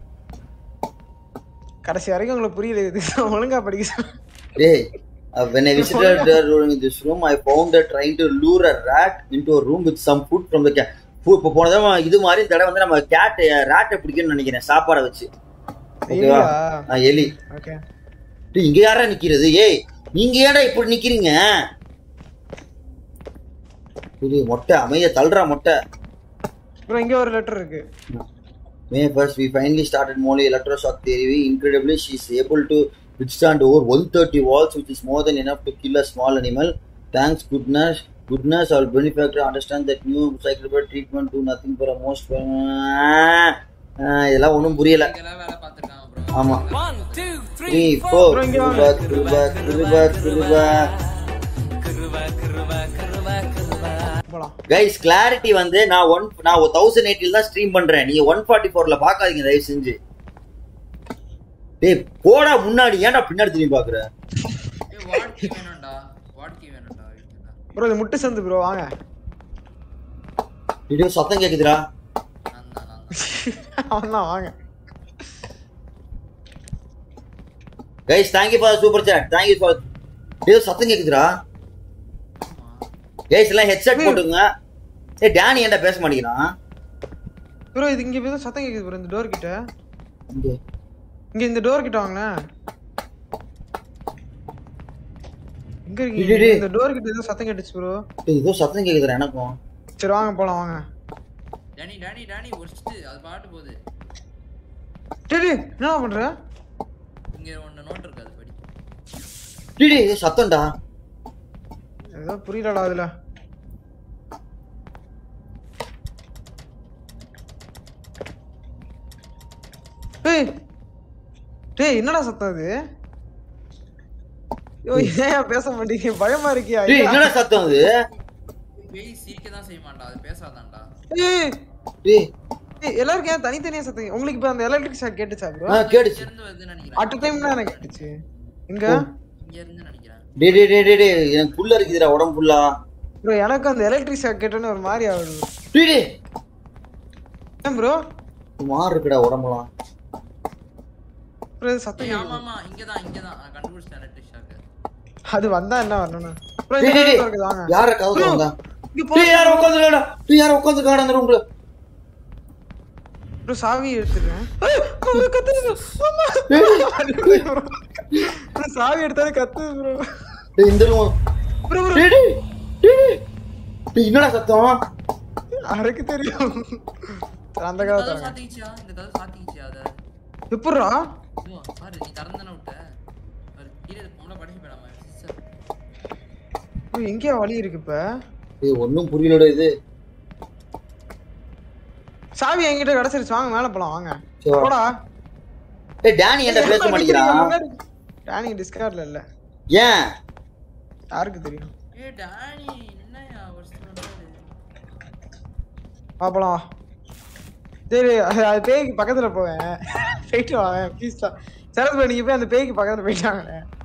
Speaker 2: கடைசி வரைக்கும் உங்களுக்கு புரியல இது ஒழுங்கா படிக்க சொன்னா.
Speaker 1: டேய் uh, when I visited her during this room, I found her trying to lure a rat into a room with some food from the cat. இப்போ போன தடவை இது மாதிரி இந்த தடவை வந்து நம்ம கேட் ரேட்டை பிடிக்கும்னு நினைக்கிறேன் சாப்பாடை வச்சு ஓகேவா
Speaker 2: எலியா?
Speaker 1: நான் எலி
Speaker 2: ஓகே
Speaker 1: டேய், இங்க யாரா நிக்கிறது ஏய் நீங்க ஏன்டா இப்படி நிக்கிறீங்க இது மொட்டை அமைய தள்ளுறா மொட்டை
Speaker 2: ப்ரோ இங்க ஒரு லெட்டர் இருக்கு
Speaker 1: May 1st, we finally started Molly electroshock theory. Incredibly, she is able to withstand over 130 volts, which is more than enough to kill a small animal. Thanks goodness, goodness, our benefactor understand that new psychotherapy treatment do nothing for a most. ஆஹ் இதெல்லாம் ஒன்றும் புரியல
Speaker 3: இங்கெல்லாம் வேலை பார்த்துருக்காங்க bro
Speaker 1: ஆமா
Speaker 5: One, two,
Speaker 1: three
Speaker 5: three,
Speaker 1: four
Speaker 2: Bro, இங்க வாங்க.
Speaker 1: குருபா குருபா குருபா குருபா
Speaker 2: போலாம்
Speaker 1: கைஸ் கிளாரிட்டி வந்து நான் ஒன் நான் தௌசண்ட் எயிட்டில் தான் ஸ்ட்ரீம் பண்றேன் நீங்க ஒன் ஃபார்ட்டி ஃபோர்ல பார்க்காதீங்க தயவு செஞ்சு டேய் போடா முன்னாடி ஏன்டா பின்னாடி திரும்பி பாக்குற
Speaker 3: ஏய் வாட் கீ வேணும்டா வாட் கீ வேணும்டா வீட்டுல.
Speaker 2: ப்ரோ இது முட்டு சந்து ப்ரோ வாங்க
Speaker 1: வீடியோ சத்தம் கேக்குதுடா
Speaker 3: நான் தான் நான் தான்
Speaker 2: அவன்தான் வாங்க
Speaker 1: guys thank you for super chat thank you for டேய் சத்தம் கேக்குதுடா கைஸ் எல்லாம் ஹெட்செட் போட்டுங்க ஏய் டேனி ஏன்டா பேச மாட்டேங்கிறான்
Speaker 2: ப்ரோ இது இங்க ஏதோ சத்தம் கேக்குது ப்ரோ இந்த டோர் கிட்ட
Speaker 1: இங்க.
Speaker 2: இங்க இந்த டோர் கிட்ட வாங்களேன் எங்க
Speaker 1: டேய்,
Speaker 2: இருக்கீங்க
Speaker 1: டேய்.
Speaker 2: இந்த டோர் கிட்ட ஏதோ சத்தம் கேட்டுச்சு ப்ரோ
Speaker 1: டேய் ஏதோ சத்தம் கேக்குதுடா எனக்கும்
Speaker 2: சரி வாங்க போலாம் வாங்க
Speaker 3: டானி டானி டானி ஒடிச்சிட்டு அது பாட்டு போகுது
Speaker 2: டேய் டேய், என்ன பண்ற
Speaker 3: இங்க ஒன்னு நோட் இருக்கு அது படி
Speaker 1: டேய் டேய், ஏய், சத்தம்டா
Speaker 2: ஏதோ புரியலடா அதுல டேய் டேய் என்னடா சத்தம் அது ஐயோ ஏன் பேச மாட்டீங்க பயமா இருக்கியா
Speaker 1: டேய் என்னடா சத்தம் அது
Speaker 3: பேய் சிரிக்க தான் செய்ய மாட்டா அது பேசாதான்டா
Speaker 2: ஏய்,
Speaker 1: டேய்
Speaker 2: ஏய், எல்லாருக்கும் ஏன் தனித்தனியா சத்தம் உங்களுக்கு இப்ப அந்த எலக்ட்ரிக் ஷாக் கேட்டுச்சா ப்ரோ
Speaker 1: ஆ
Speaker 3: இங்க
Speaker 1: கேடுச்சு
Speaker 3: இருந்து வருதுன்னு நினைக்கிறேன்
Speaker 2: அட் டைம் தான் எனக்கு கேட்டுச்சு இங்க
Speaker 3: இங்க இருந்து நினைக்கிறேன்
Speaker 1: டேய் டேய் டேய் டேய், டேய் எனக்கு புல்ல இருக்குதுடா உடம்பு ஃபுல்லா
Speaker 2: ப்ரோ எனக்கு அந்த எலக்ட்ரிக் ஷாக் கேட்டோன்னு ஒரு மாதிரி ஆகுது
Speaker 1: டேய் டேய்
Speaker 2: ஏன் ப்ரோ
Speaker 1: மாறு இருக்குடா உடம்புலாம்
Speaker 2: ப்ரோ சத்தம்
Speaker 3: ஏய்,
Speaker 2: கேக்குது.
Speaker 3: ஆமா ஆமா இங்கதான் இங்கதான் நான் கண்டுபிடிச்சேன் எலக்ட்ரிக் ஷாக்
Speaker 2: அது வந்தா என்ன வரணும் ப்ரோ
Speaker 1: டேய்
Speaker 2: இங்க
Speaker 1: டேய்
Speaker 2: கதவு இருக்குது, வாங்க
Speaker 1: யார கதவு திறந்தா
Speaker 2: இங்க போ
Speaker 1: டேய் யார உட்கார்ந்திருக்காடா டேய் யார உட்கார்ந்திருக்காடா அந்த ரூம்ல
Speaker 2: ப்ரோ சாவி எடுத்துறேன் கத்துது ப்ரோ சாவி எடுத்தாலே கத்துது ப்ரோ
Speaker 1: டேய் இந்த ரூம்
Speaker 2: ப்ரோ ப்ரோ
Speaker 1: டேய் டேய் டேய் டேய் என்னடா சத்தம்
Speaker 2: அரைக்கு தெரியும் சரி, அந்த கதை
Speaker 3: கதவு
Speaker 2: தரேன்
Speaker 3: சாத்திக்கிச்சியா இந்த கதவு சாத்திக்கிச்சியா அத
Speaker 2: எப்பட்றா
Speaker 3: ஐயோ சாரி நீ திறந்தானே விட்ட பாரு, கீழே பொம்பளை படிச்சு போயிடாம சிஸ்டர்
Speaker 2: ப்ரோ எங்கேயா வழி இருக்கு இப்ப
Speaker 1: டேய் ஒண்ணும் புரியலடா இது
Speaker 2: சாவி என்கிட்ட கிடைச்சிருச்சு வாங்க மேல போலாம் வாங்க
Speaker 1: சரி வா.
Speaker 2: போடா
Speaker 1: டேய் டேனி என்ன பேச மாட்டேங்கிறான்
Speaker 2: டேனி டிஸ்கார்ட்ல இல்ல
Speaker 1: ஏன்
Speaker 2: யாருக்கு தெரியும்
Speaker 3: ஏ டானி என்னயா ஒரு சொல்றாரு
Speaker 2: பாப்பலாம் வா. சரி அது அது பேய்க்கு பக்கத்துல போவேன் போயிட்டு வாங்க ப்ளீஸ் தான் சரத் bro, நீங்க போய் அந்த பேய்க்கு பக்கத்துல போயிட்டாங்க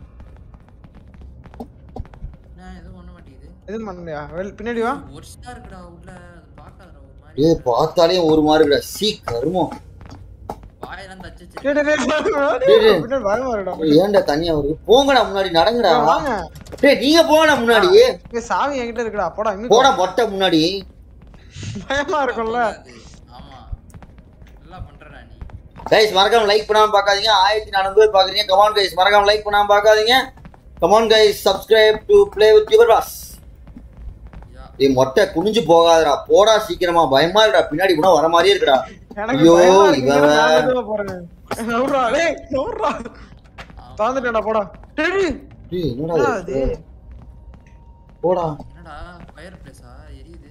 Speaker 3: நான் எதுவும் பண்ண மாட்டேங்குது
Speaker 2: எதுவும் பண்ணலையா வெள் பின்னாடி வா
Speaker 3: ஒரு ஸ்டார் இருக்குடா உள்ள அது பார்க்காதடா ஒரு மாதிரி
Speaker 1: ஏய் பார்த்தாலே ஒரு மாதிரி இருக்குடா சீ கருமம்
Speaker 3: வாயெல்லாம் தச்சு
Speaker 2: டேய், டேய், டேய், டேய்,
Speaker 1: டேய், டேய்.
Speaker 2: பின்னாடி பயமா இருக்குடா
Speaker 1: ஏன்டா தனியா வருது போங்கடா முன்னாடி நடங்கடா
Speaker 2: வாங்க
Speaker 1: டேய் நீங்க போங்கடா முன்னாடி
Speaker 2: ஏய், சாவி என்கிட்ட இருக்குடா போடா இன்னும்
Speaker 1: போடா மொட்டை முன்னாடி
Speaker 2: பயமா இருக்கும்ல
Speaker 3: ஆமா நல்லா பண்றடா நீ
Speaker 1: கைஸ் மறக்காம லைக் பண்ணாம பார்க்காதீங்க ஆயிரத்தி நானூறு பேர் பாக்குறீங்க கமான் கைஸ் மறக்காம லைக் பண்ணாம பார்க்காதீங்க come on guys subscribe to play with your boss
Speaker 3: யா
Speaker 1: டேய் மொட்டை குனிஞ்சு போகாதடா போடா சீக்கிரமா பயமா இருக்குடா பின்னாடி கூட வர மாதிரியே இருக்குடா
Speaker 2: எனக்கு
Speaker 1: ஐயோ,
Speaker 2: பயமா இருக்கு
Speaker 1: இவன் வேற.
Speaker 2: நான் மெதுவா போறேன் நவுறா டேய் நவுறா தாந்துட்டேன்டா போடா டேய் டேய்,
Speaker 1: டேய் என்னடா
Speaker 2: என்னடா
Speaker 1: இது?
Speaker 2: இது
Speaker 1: போடா
Speaker 3: என்னடா ஃபயர் பிளேஸா எரியுது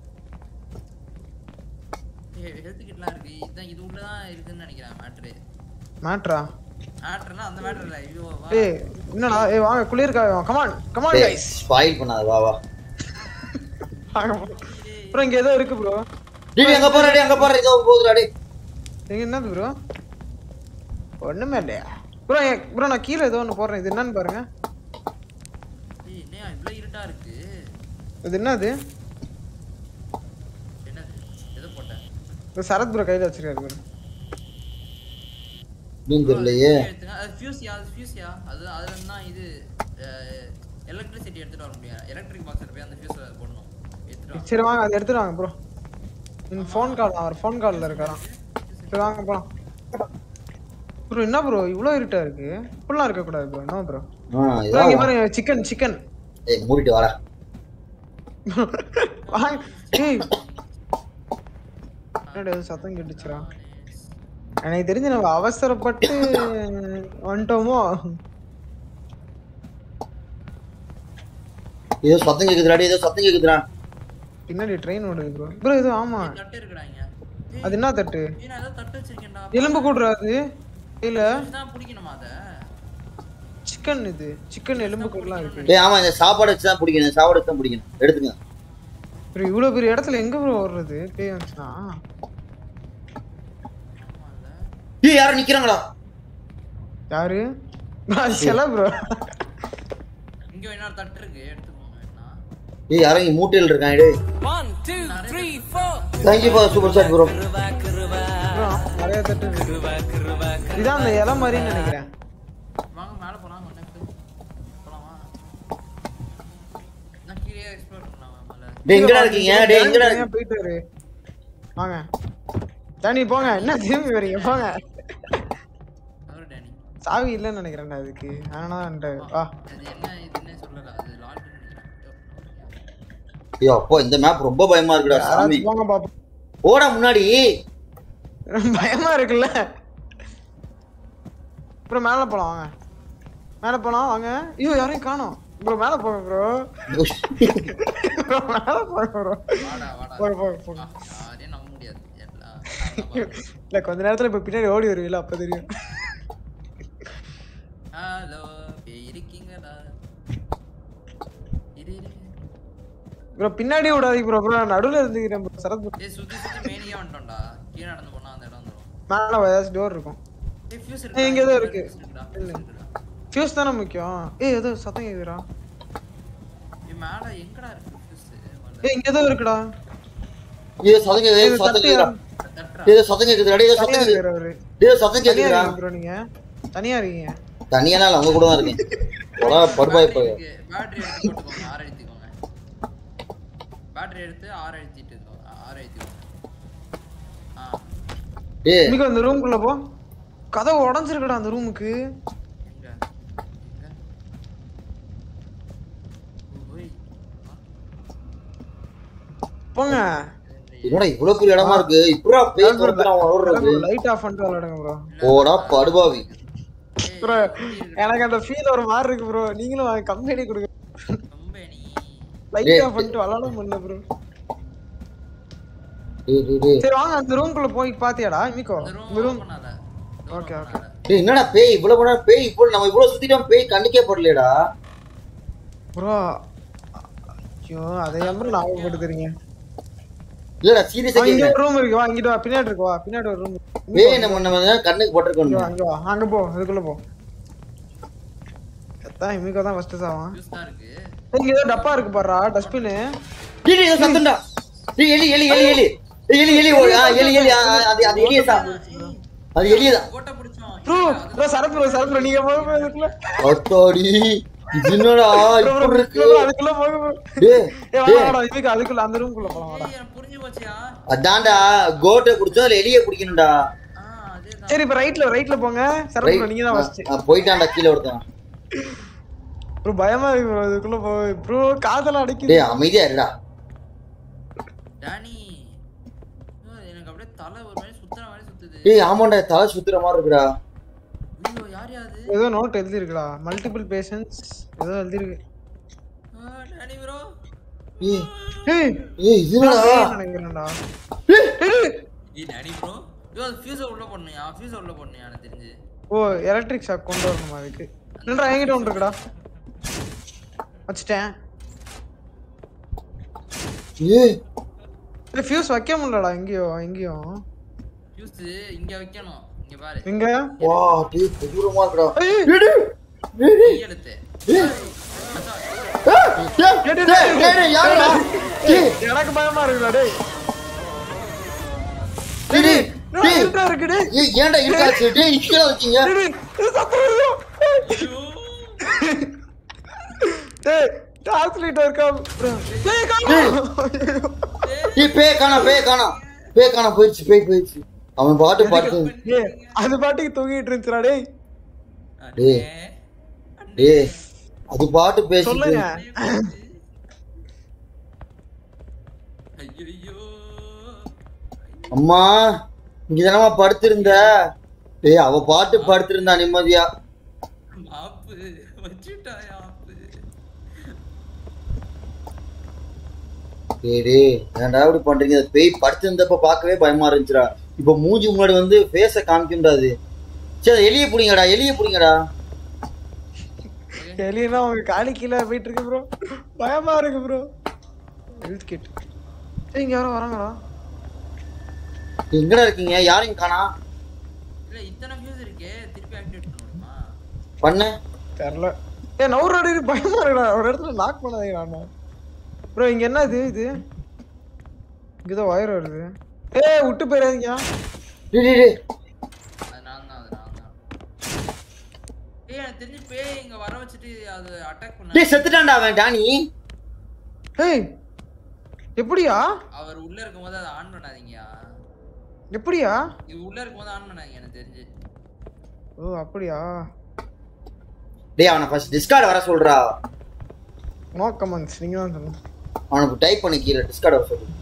Speaker 3: ஹெல்த் கிட்லாம் இருக்கு இதான் இது உள்ள தான் இருக்குன்னு நினைக்கிறேன் மேட்ரு
Speaker 2: மேட்ரா
Speaker 3: மேட்ருனா அந்த மேட்ரு இல்ல ஐயோ வா
Speaker 2: ஏய் என்னடா ஏய் வாங்க குளிர் கமான் கமான்
Speaker 1: டேய்
Speaker 2: கைஸ்
Speaker 1: ஸ்பாயில் பண்ணாத வா வா
Speaker 2: வாங்க ப்ரோ இங்க ஏதோ இருக்கு ப்ரோ
Speaker 1: டேய் அங்க போறா டேய் அங்க போறா இதோ போகுதுடா டேய்
Speaker 2: இங்க என்னது ப்ரோ ஒண்ணுமே இல்லையா ப்ரோ ப்ரோ நான் கீழே ஏதோ ஒன்று போடுறேன் இது என்னன்னு பாருங்க
Speaker 3: ஏய் என்னையா இவ்வளவு இருட்டா இருக்கு
Speaker 2: இது என்னது
Speaker 3: என்னது எது போட்டேன்
Speaker 2: இது சரத் ப்ரோ கையில வச்சிருக்காரு ப்ரோ
Speaker 1: நீங்க தெரியலையே
Speaker 3: எடுத்துங்க அது ஃபியூஸ்யா அது ஃபியூஸ்யா அது அதுல இருந்து தான் இது எலக்ட்ரிசிட்டி எடுத்துட்டு வர முடியாது எலக்ட்ரிக் பாக்ஸ்ல போய் அந்த ஃபியூஸ் போடணும் எடுத்துட்டு வா.
Speaker 2: சரி வாங்க அது எடுத்துட்டு வாங்க ப்ரோ இந்த ஃபோன் கால் அவர் ஃபோன் கால்ல இருக்காராம் சரி வாங்க போலாம் ப்ரோ என்ன ப்ரோ இவ்வளோ இருட்டா இருக்கு இப்படிலாம் இருக்க கூடாது ப்ரோ என்ன ப்ரோ
Speaker 1: ஆ
Speaker 2: ப்ரோ இங்க
Speaker 1: இதோ
Speaker 2: பாருங்க சிக்கன் சிக்கன்
Speaker 1: ஏய் மூடிட்டு வாடா
Speaker 2: வாங்க ஏய் என்னடா ஏதோ சத்தம் கேட்டுச்சுடா எனக்கு தெரிஞ்சு நம்ம அவசரப்பட்டு வந்துட்டோமோ
Speaker 1: ஏதோ சத்தம் கேக்குதுடா டேய், ஏதோ சத்தம் கேக்குதுடா
Speaker 2: பின்னாடி ட்ரெயின் ஓடுது ப்ரோ ப்ரோ இது ஆமா
Speaker 3: தட்டு இருக்குடா இங்க
Speaker 2: அது என்ன தட்டு
Speaker 3: ஏய் நான் ஏதோ தட்டு வச்சிருக்கேன்டா
Speaker 2: எலும்பு கூடுறாது இல்ல
Speaker 3: தான் பிடிக்கணுமா அத
Speaker 2: சிக்கன் இது சிக்கன் எலும்பு கூடலாம் இருக்கு
Speaker 1: டேய் ஆமா இந்த சாப்பாடு வச்சு தான் பிடிக்கணும் இந்த சாப்பாடு வச்சு தான் பிடிக்கணும் எடுத்துங்க
Speaker 2: ப்ரோ இவ்வளவு பெரிய இடத்துல எங்க ப்ரோ ஓடுறது பேய் வந்துச்சுன்னா
Speaker 1: டேய் யாரும் நிக்கிறாங்கடா
Speaker 2: யாரு அது செல ப்ரோ
Speaker 3: இங்க இன்னொரு தட்டு இருக்கு எடுத்துக்கோங்க என்ன
Speaker 1: டேய் யாரும் இங்க மூட்டையில் இருக்காங்க டேய்
Speaker 5: One, two, three, four.
Speaker 1: Thank you for super chat bro
Speaker 2: நிறைய தட்டு இருக்கு இதான் அந்த இலை மாதிரின்னு நினைக்கிறேன்
Speaker 3: வாங்க மேல போலாம் நெக்ஸ்ட் போலாமா நான் கீழே எக்ஸ்ப்ளோர் பண்ணலாம் மேல
Speaker 1: டேய் எங்கடா இருக்கீங்க டேய் எங்கடா
Speaker 2: தனியா போயிட்டு வரு வாங்க தனி போங்க என்ன திரும்பி வரீங்க போங்க
Speaker 3: அவரு டேனி
Speaker 2: சாவி இல்லைன்னு நினைக்கிறேன்டா அதுக்கு அதனால வா
Speaker 3: அது என்ன இது என்ன சொல்லல அது லாட் நினைக்கிறேன்
Speaker 1: ஐயோ அப்போ இந்த மேப் ரொம்ப பயமா இருக்குடா சாமி
Speaker 2: யாராச்சும் போங்க பாப்போம்
Speaker 1: ஓடா முன்னாடி
Speaker 2: பயமா இருக்குல்ல ப்ரோ மேல போலாம் வாங்க மேல போலாம் வாங்க ஐயோ யாரையும் காணோம் ப்ரோ மேல போங்க ப்ரோ ப்ரோ மேல போங்க ப்ரோ
Speaker 3: வாடா வாடா
Speaker 2: போங்க போங்க போங்க
Speaker 3: யாரையும் நம்ப முடியாது எல்லாம்
Speaker 2: இல்ல கொஞ்ச நேரத்துல இப்ப பின்னாடி ஓடி வருவீல அப்ப தெரியும்
Speaker 3: ஹலோ இருக்கீங்களா
Speaker 2: ப்ரோ பின்னாடி விடாதீங்க ப்ரோ ப்ரோ நடுவுல இருந்துக்கிறேன் ப்ரோ சரத் bro.
Speaker 3: ஏய் சுத்தி சுத்தி மெயினிக்கே வந்துட்டோம்டா கீழே நடந்து போனா அந்த இடம் வந்துரும்
Speaker 2: மேல ஏதாச்சும் டோர் இருக்கும்
Speaker 3: ஏய் ஃபியூஸ்
Speaker 2: ஏய், இங்க ஏதோ இருக்கு.
Speaker 3: இருக்குடா
Speaker 2: ஃபியூஸ் தானே முக்கியம் ஏய் ஏதோ சத்தம் கேக்குறா
Speaker 3: ஏய் மேல எங்கடா இருக்கு ஃபியூஸ்
Speaker 2: ஏய் இங்க ஏதோ இருக்குடா
Speaker 1: ஏய் சத்தம் கேக்குது ஏய், சத்தம் கேக்குதா
Speaker 3: தட்டுறா
Speaker 1: ஏய் சத்தம் கேக்குது டேய் ஏய், சத்தம்
Speaker 2: தனியா
Speaker 1: கேக்குது
Speaker 2: இருக்கிற அவரு
Speaker 1: டேய் சத்தம்
Speaker 2: தனியா
Speaker 1: கேக்குதுடா
Speaker 2: இருக்கீங்க ப்ரோ நீங்க தனியா இருக்கீங்க
Speaker 1: தனியா இல்ல அவங்க கூட தான் இருக்கேன் போடா படுபாய் போய்
Speaker 3: பேட்டரி எடுத்து போட்டுக்கோங்க ஆறு அழுத்திக்கோங்க பேட்டரி எடுத்து ஆறு அழுத்திட்டு இருக்கோங்க ஆறு அழுத்திக்கோங்க ஆ
Speaker 1: டேய்
Speaker 2: இன்னைக்கு அந்த ரூம்குள்ள போ கதவு உடைஞ்சிருக்குடா அந்த ரூமுக்கு
Speaker 3: எங்க எங்க ஓய்
Speaker 2: போங்க
Speaker 1: என்னடா இவ்வளவு பெரிய இடமா இருக்கு இப்படா பேய் துரத்துறான் அவன் ஓடுறது
Speaker 2: லைட் ஆஃப் பண்ணிட்டு விளையாடுங்க ப்ரோ
Speaker 1: போடா படுபாவி
Speaker 2: ப்ரோ எனக்கு அந்த ஃபீல் ஒரு மாதிரி இருக்கு ப்ரோ நீங்களும் கம்பெனி கொடுங்க
Speaker 3: கம்பெனி
Speaker 2: லைட்
Speaker 1: டேய்,
Speaker 2: ஆஃப் பண்ணிட்டு விளையாட முடியல ப்ரோ
Speaker 1: டேய் டேய் டேய்
Speaker 2: சரி வாங்க அந்த ரூம்குள்ள போய் பாத்தியாடா மிக்கோ
Speaker 3: இந்த
Speaker 2: இந்த
Speaker 3: ரூம்
Speaker 2: ரூம்
Speaker 3: பண்ணாத
Speaker 2: Okay, okay.
Speaker 1: டேய் என்னடா பேய் இவ்வளவு பண்ணா பேய் இவ்வளவு நம்ம இவ்வளவு சுத்திட்டோம் பேய் கண்ணுக்கே படலையடா
Speaker 2: ப்ரோ ஐயோ அதை எம்பரு ஞாபகப்படுத்துறீங்க
Speaker 1: இல்லடா சீரியஸா
Speaker 2: வா, இங்க
Speaker 1: கேக்குறேன்
Speaker 2: ஒரு ரூம் இருக்கு வா இங்கிட்டு வா பின்னாடி இருக்கு வா பின்னாடி ஒரு ரூம்
Speaker 1: பேய் நம்ம நம்ம கண்ணுக்கு பட்டிருக்கணும்
Speaker 2: அங்க வா அங்க போ அதுக்குள்ள போ எத்தான் இமிக்கோ தான் ஃபர்ஸ்ட் சாவான்
Speaker 3: ஃபியூஸ் தான் இருக்கு
Speaker 2: இங்க ஏதோ டப்பா இருக்கு பாருடா டஸ்ட்பின்
Speaker 1: டேய் டேய், ஏதோ சத்தம்டா டேய் எலி எலி எலி எலி டேய், எலி எலி ஓடு ஆ, எலி எலி ஆ, ஆ, அது அது எலியதா அது எலியதா
Speaker 3: கோட்டை பிடிச்சோம்
Speaker 2: bro bro Sarath bro Sarath bro நீங்க போக ப்ரோ அதுக்குள்ள
Speaker 1: அத்தாடி இது என்னடா
Speaker 2: ப்ரோ ப்ரோ
Speaker 1: இப்படி இருக்கு
Speaker 2: bro, அதுக்குள்ள போக ப்ரோ
Speaker 1: டேய்
Speaker 2: ஏ
Speaker 1: டேய்
Speaker 2: வாடா இமிக்கோ அதுக்குள்ள அந்த ரூம்குள்ள போலாம் வாடா
Speaker 3: ஏய், எனக்கு புரிஞ்சு போச்சியா
Speaker 1: அதான்டா கோட்டை குடிச்சோம் அதுல எலிய குடிக்கணும்டா
Speaker 3: ஆ அதேதான்
Speaker 2: சரி இப்ப ரைட்ல ரைட்ல போங்க சரத் ப்ரோ நீங்க தான் ஃபர்ஸ்ட்
Speaker 1: ஆ, போயிட்டான்டா கீழே ஒருத்தன்
Speaker 2: ப்ரோ பயமா இருக்கு ப்ரோ அதுக்குள்ள போ ப்ரோ காதல அடைக்குது
Speaker 1: டேய் அமைதியா இருடா
Speaker 3: டானி ஐயோ, எனக்கு அப்படியே தலை ஒரு மாதிரி சுத்துற மாதிரி சுத்துது
Speaker 1: டேய் ஆமாண்டா தலை சுத்துற மாதிரி இருக்குடா
Speaker 3: ஐயோ யார் யாது
Speaker 2: ஏதோ நோட் எழுதி இருக்குடா மல்டிபிள் பேஷன்ஸ் ஏதோ எழுதி இருக்கு
Speaker 3: டானி ப்ரோ
Speaker 1: ஏய்
Speaker 2: ஏய்
Speaker 1: ஏய் இது என்னடா
Speaker 2: பேய் நினைக்கிறேன்டா
Speaker 3: ஏய் டானி ப்ரோ ஐயோ அது ஃபியூஸை உள்ள போடணுயா ஃபியூஸை உள்ள போடணுயா எனக்கு தெரிஞ்சு
Speaker 2: ஓ எலக்ட்ரிக் ஷாக் கொண்டு வரணுமா அதுக்கு என்னடா என்கிட்ட ஒன்று இருக்குடா வச்சுட்டேன்
Speaker 1: ஏய்
Speaker 2: இல்ல ஃபியூஸ் வைக்க முடியலடா எங்கேயோ எங்கேயும்
Speaker 3: ஃபியூஸ் இங்க வைக்கணும் இங்க பாரு
Speaker 2: எங்க
Speaker 1: வா டேய் கொடூரமா இருக்குடா
Speaker 2: ஏய்,
Speaker 1: டேய் டேய் டேய் டேய்
Speaker 3: கையெழுத்து
Speaker 1: டேய் டேய் டேய் டேய் டேய் யாருடா டேய்
Speaker 2: எனக்கு பயமா இருக்குடா டேய்
Speaker 1: டேய் டேய்
Speaker 2: என்னடா
Speaker 1: டேய்
Speaker 2: இருட்டா இருக்கு டேய்
Speaker 1: ஏய் ஏன்டா இருக்காச்சு டேய் கீழ வச்சீங்க
Speaker 2: டேய், டேய், இது சத்தம் வருது. டேய் டார்ச் லைட் இருக்கா bro. டேய் காணோம்.
Speaker 1: டேய் பேய் காணா பேய் காணா பேய் காணா போயிடுச்சு பேய் போயிடுச்சு அவன் பாட்டு பாட்டு
Speaker 2: ஏய் அது பாட்டுக்கு தூங்கிட்டு இருந்துச்சுடா டேய்
Speaker 1: டேய் டேய் அது பாட்டு பேசி
Speaker 2: சொல்லுங்க
Speaker 3: ஐயோ
Speaker 1: அம்மா இங்க தானமா படுத்திருந்த டேய் அவ பாட்டு படுத்திருந்தா நிம்மதியா
Speaker 3: மாப்பு வச்சுட்டாயா ஆப்பு
Speaker 1: டேய் டேய் ஏன்டா இப்படி பண்றீங்க அது பேய் படுத்திருந்தப்ப பார்க்கவே பயமா இருந்துச்சுடா இப்ப மூஞ்சி முன்னாடி வந்து ஃபேஸ காமிக்க முடியாது சரி எலிய புடிங்கடா எலிய புடிங்கடா
Speaker 2: எலினா உங்க காலி கீழே போயிட்டு இருக்கு ப்ரோ பயமா இருக்கு ப்ரோ ஹெல்த் கிட் இங்க யாரும் வராங்களா
Speaker 1: எங்கடா இருக்கீங்க யாரையும் காணா
Speaker 3: இல்ல இத்தனை ஃபியூஸ் இருக்கே திருப்பி ஆக்டிவேட் பண்ண முடியுமா
Speaker 1: பண்ண
Speaker 2: தெரியல ஏ நவுறு அடி பயமா இருக்குடா ஒரு இடத்துல லாக் பண்ணாதீங்க ப்ரோ இங்க என்ன இது இது இங்கதான் வயர் வருது ஏய் விட்டு போயிடாதீங்க
Speaker 1: டேய் டேய் டேய்
Speaker 3: அது நான் தான் அது நான் தான் ஏய் எனக்கு தெரிஞ்சு பேய் இங்க வர வச்சுட்டு அது அட்டாக் பண்ண
Speaker 1: டேய் செத்துட்டான்டா அவன் டானி
Speaker 2: ஏய் எப்படியா
Speaker 3: அவர் உள்ள இருக்கும்போது அதை ஆன் பண்ணாதீங்கயா
Speaker 2: எப்படியா
Speaker 3: இது உள்ள இருக்கும்போது ஆன் பண்ணாதீங்க எனக்கு தெரிஞ்சு
Speaker 2: ஓ அப்படியா
Speaker 1: டேய் அவனை ஃபர்ஸ்ட் டிஸ்கார்ட் வர சொல்றா
Speaker 2: நோ கமெண்ட்ஸ் நீங்க தான் சொல்லணும்
Speaker 1: அவனுக்கு டைப் பண்ணி கீழே டிஸ்கார்ட் வர சொல்லு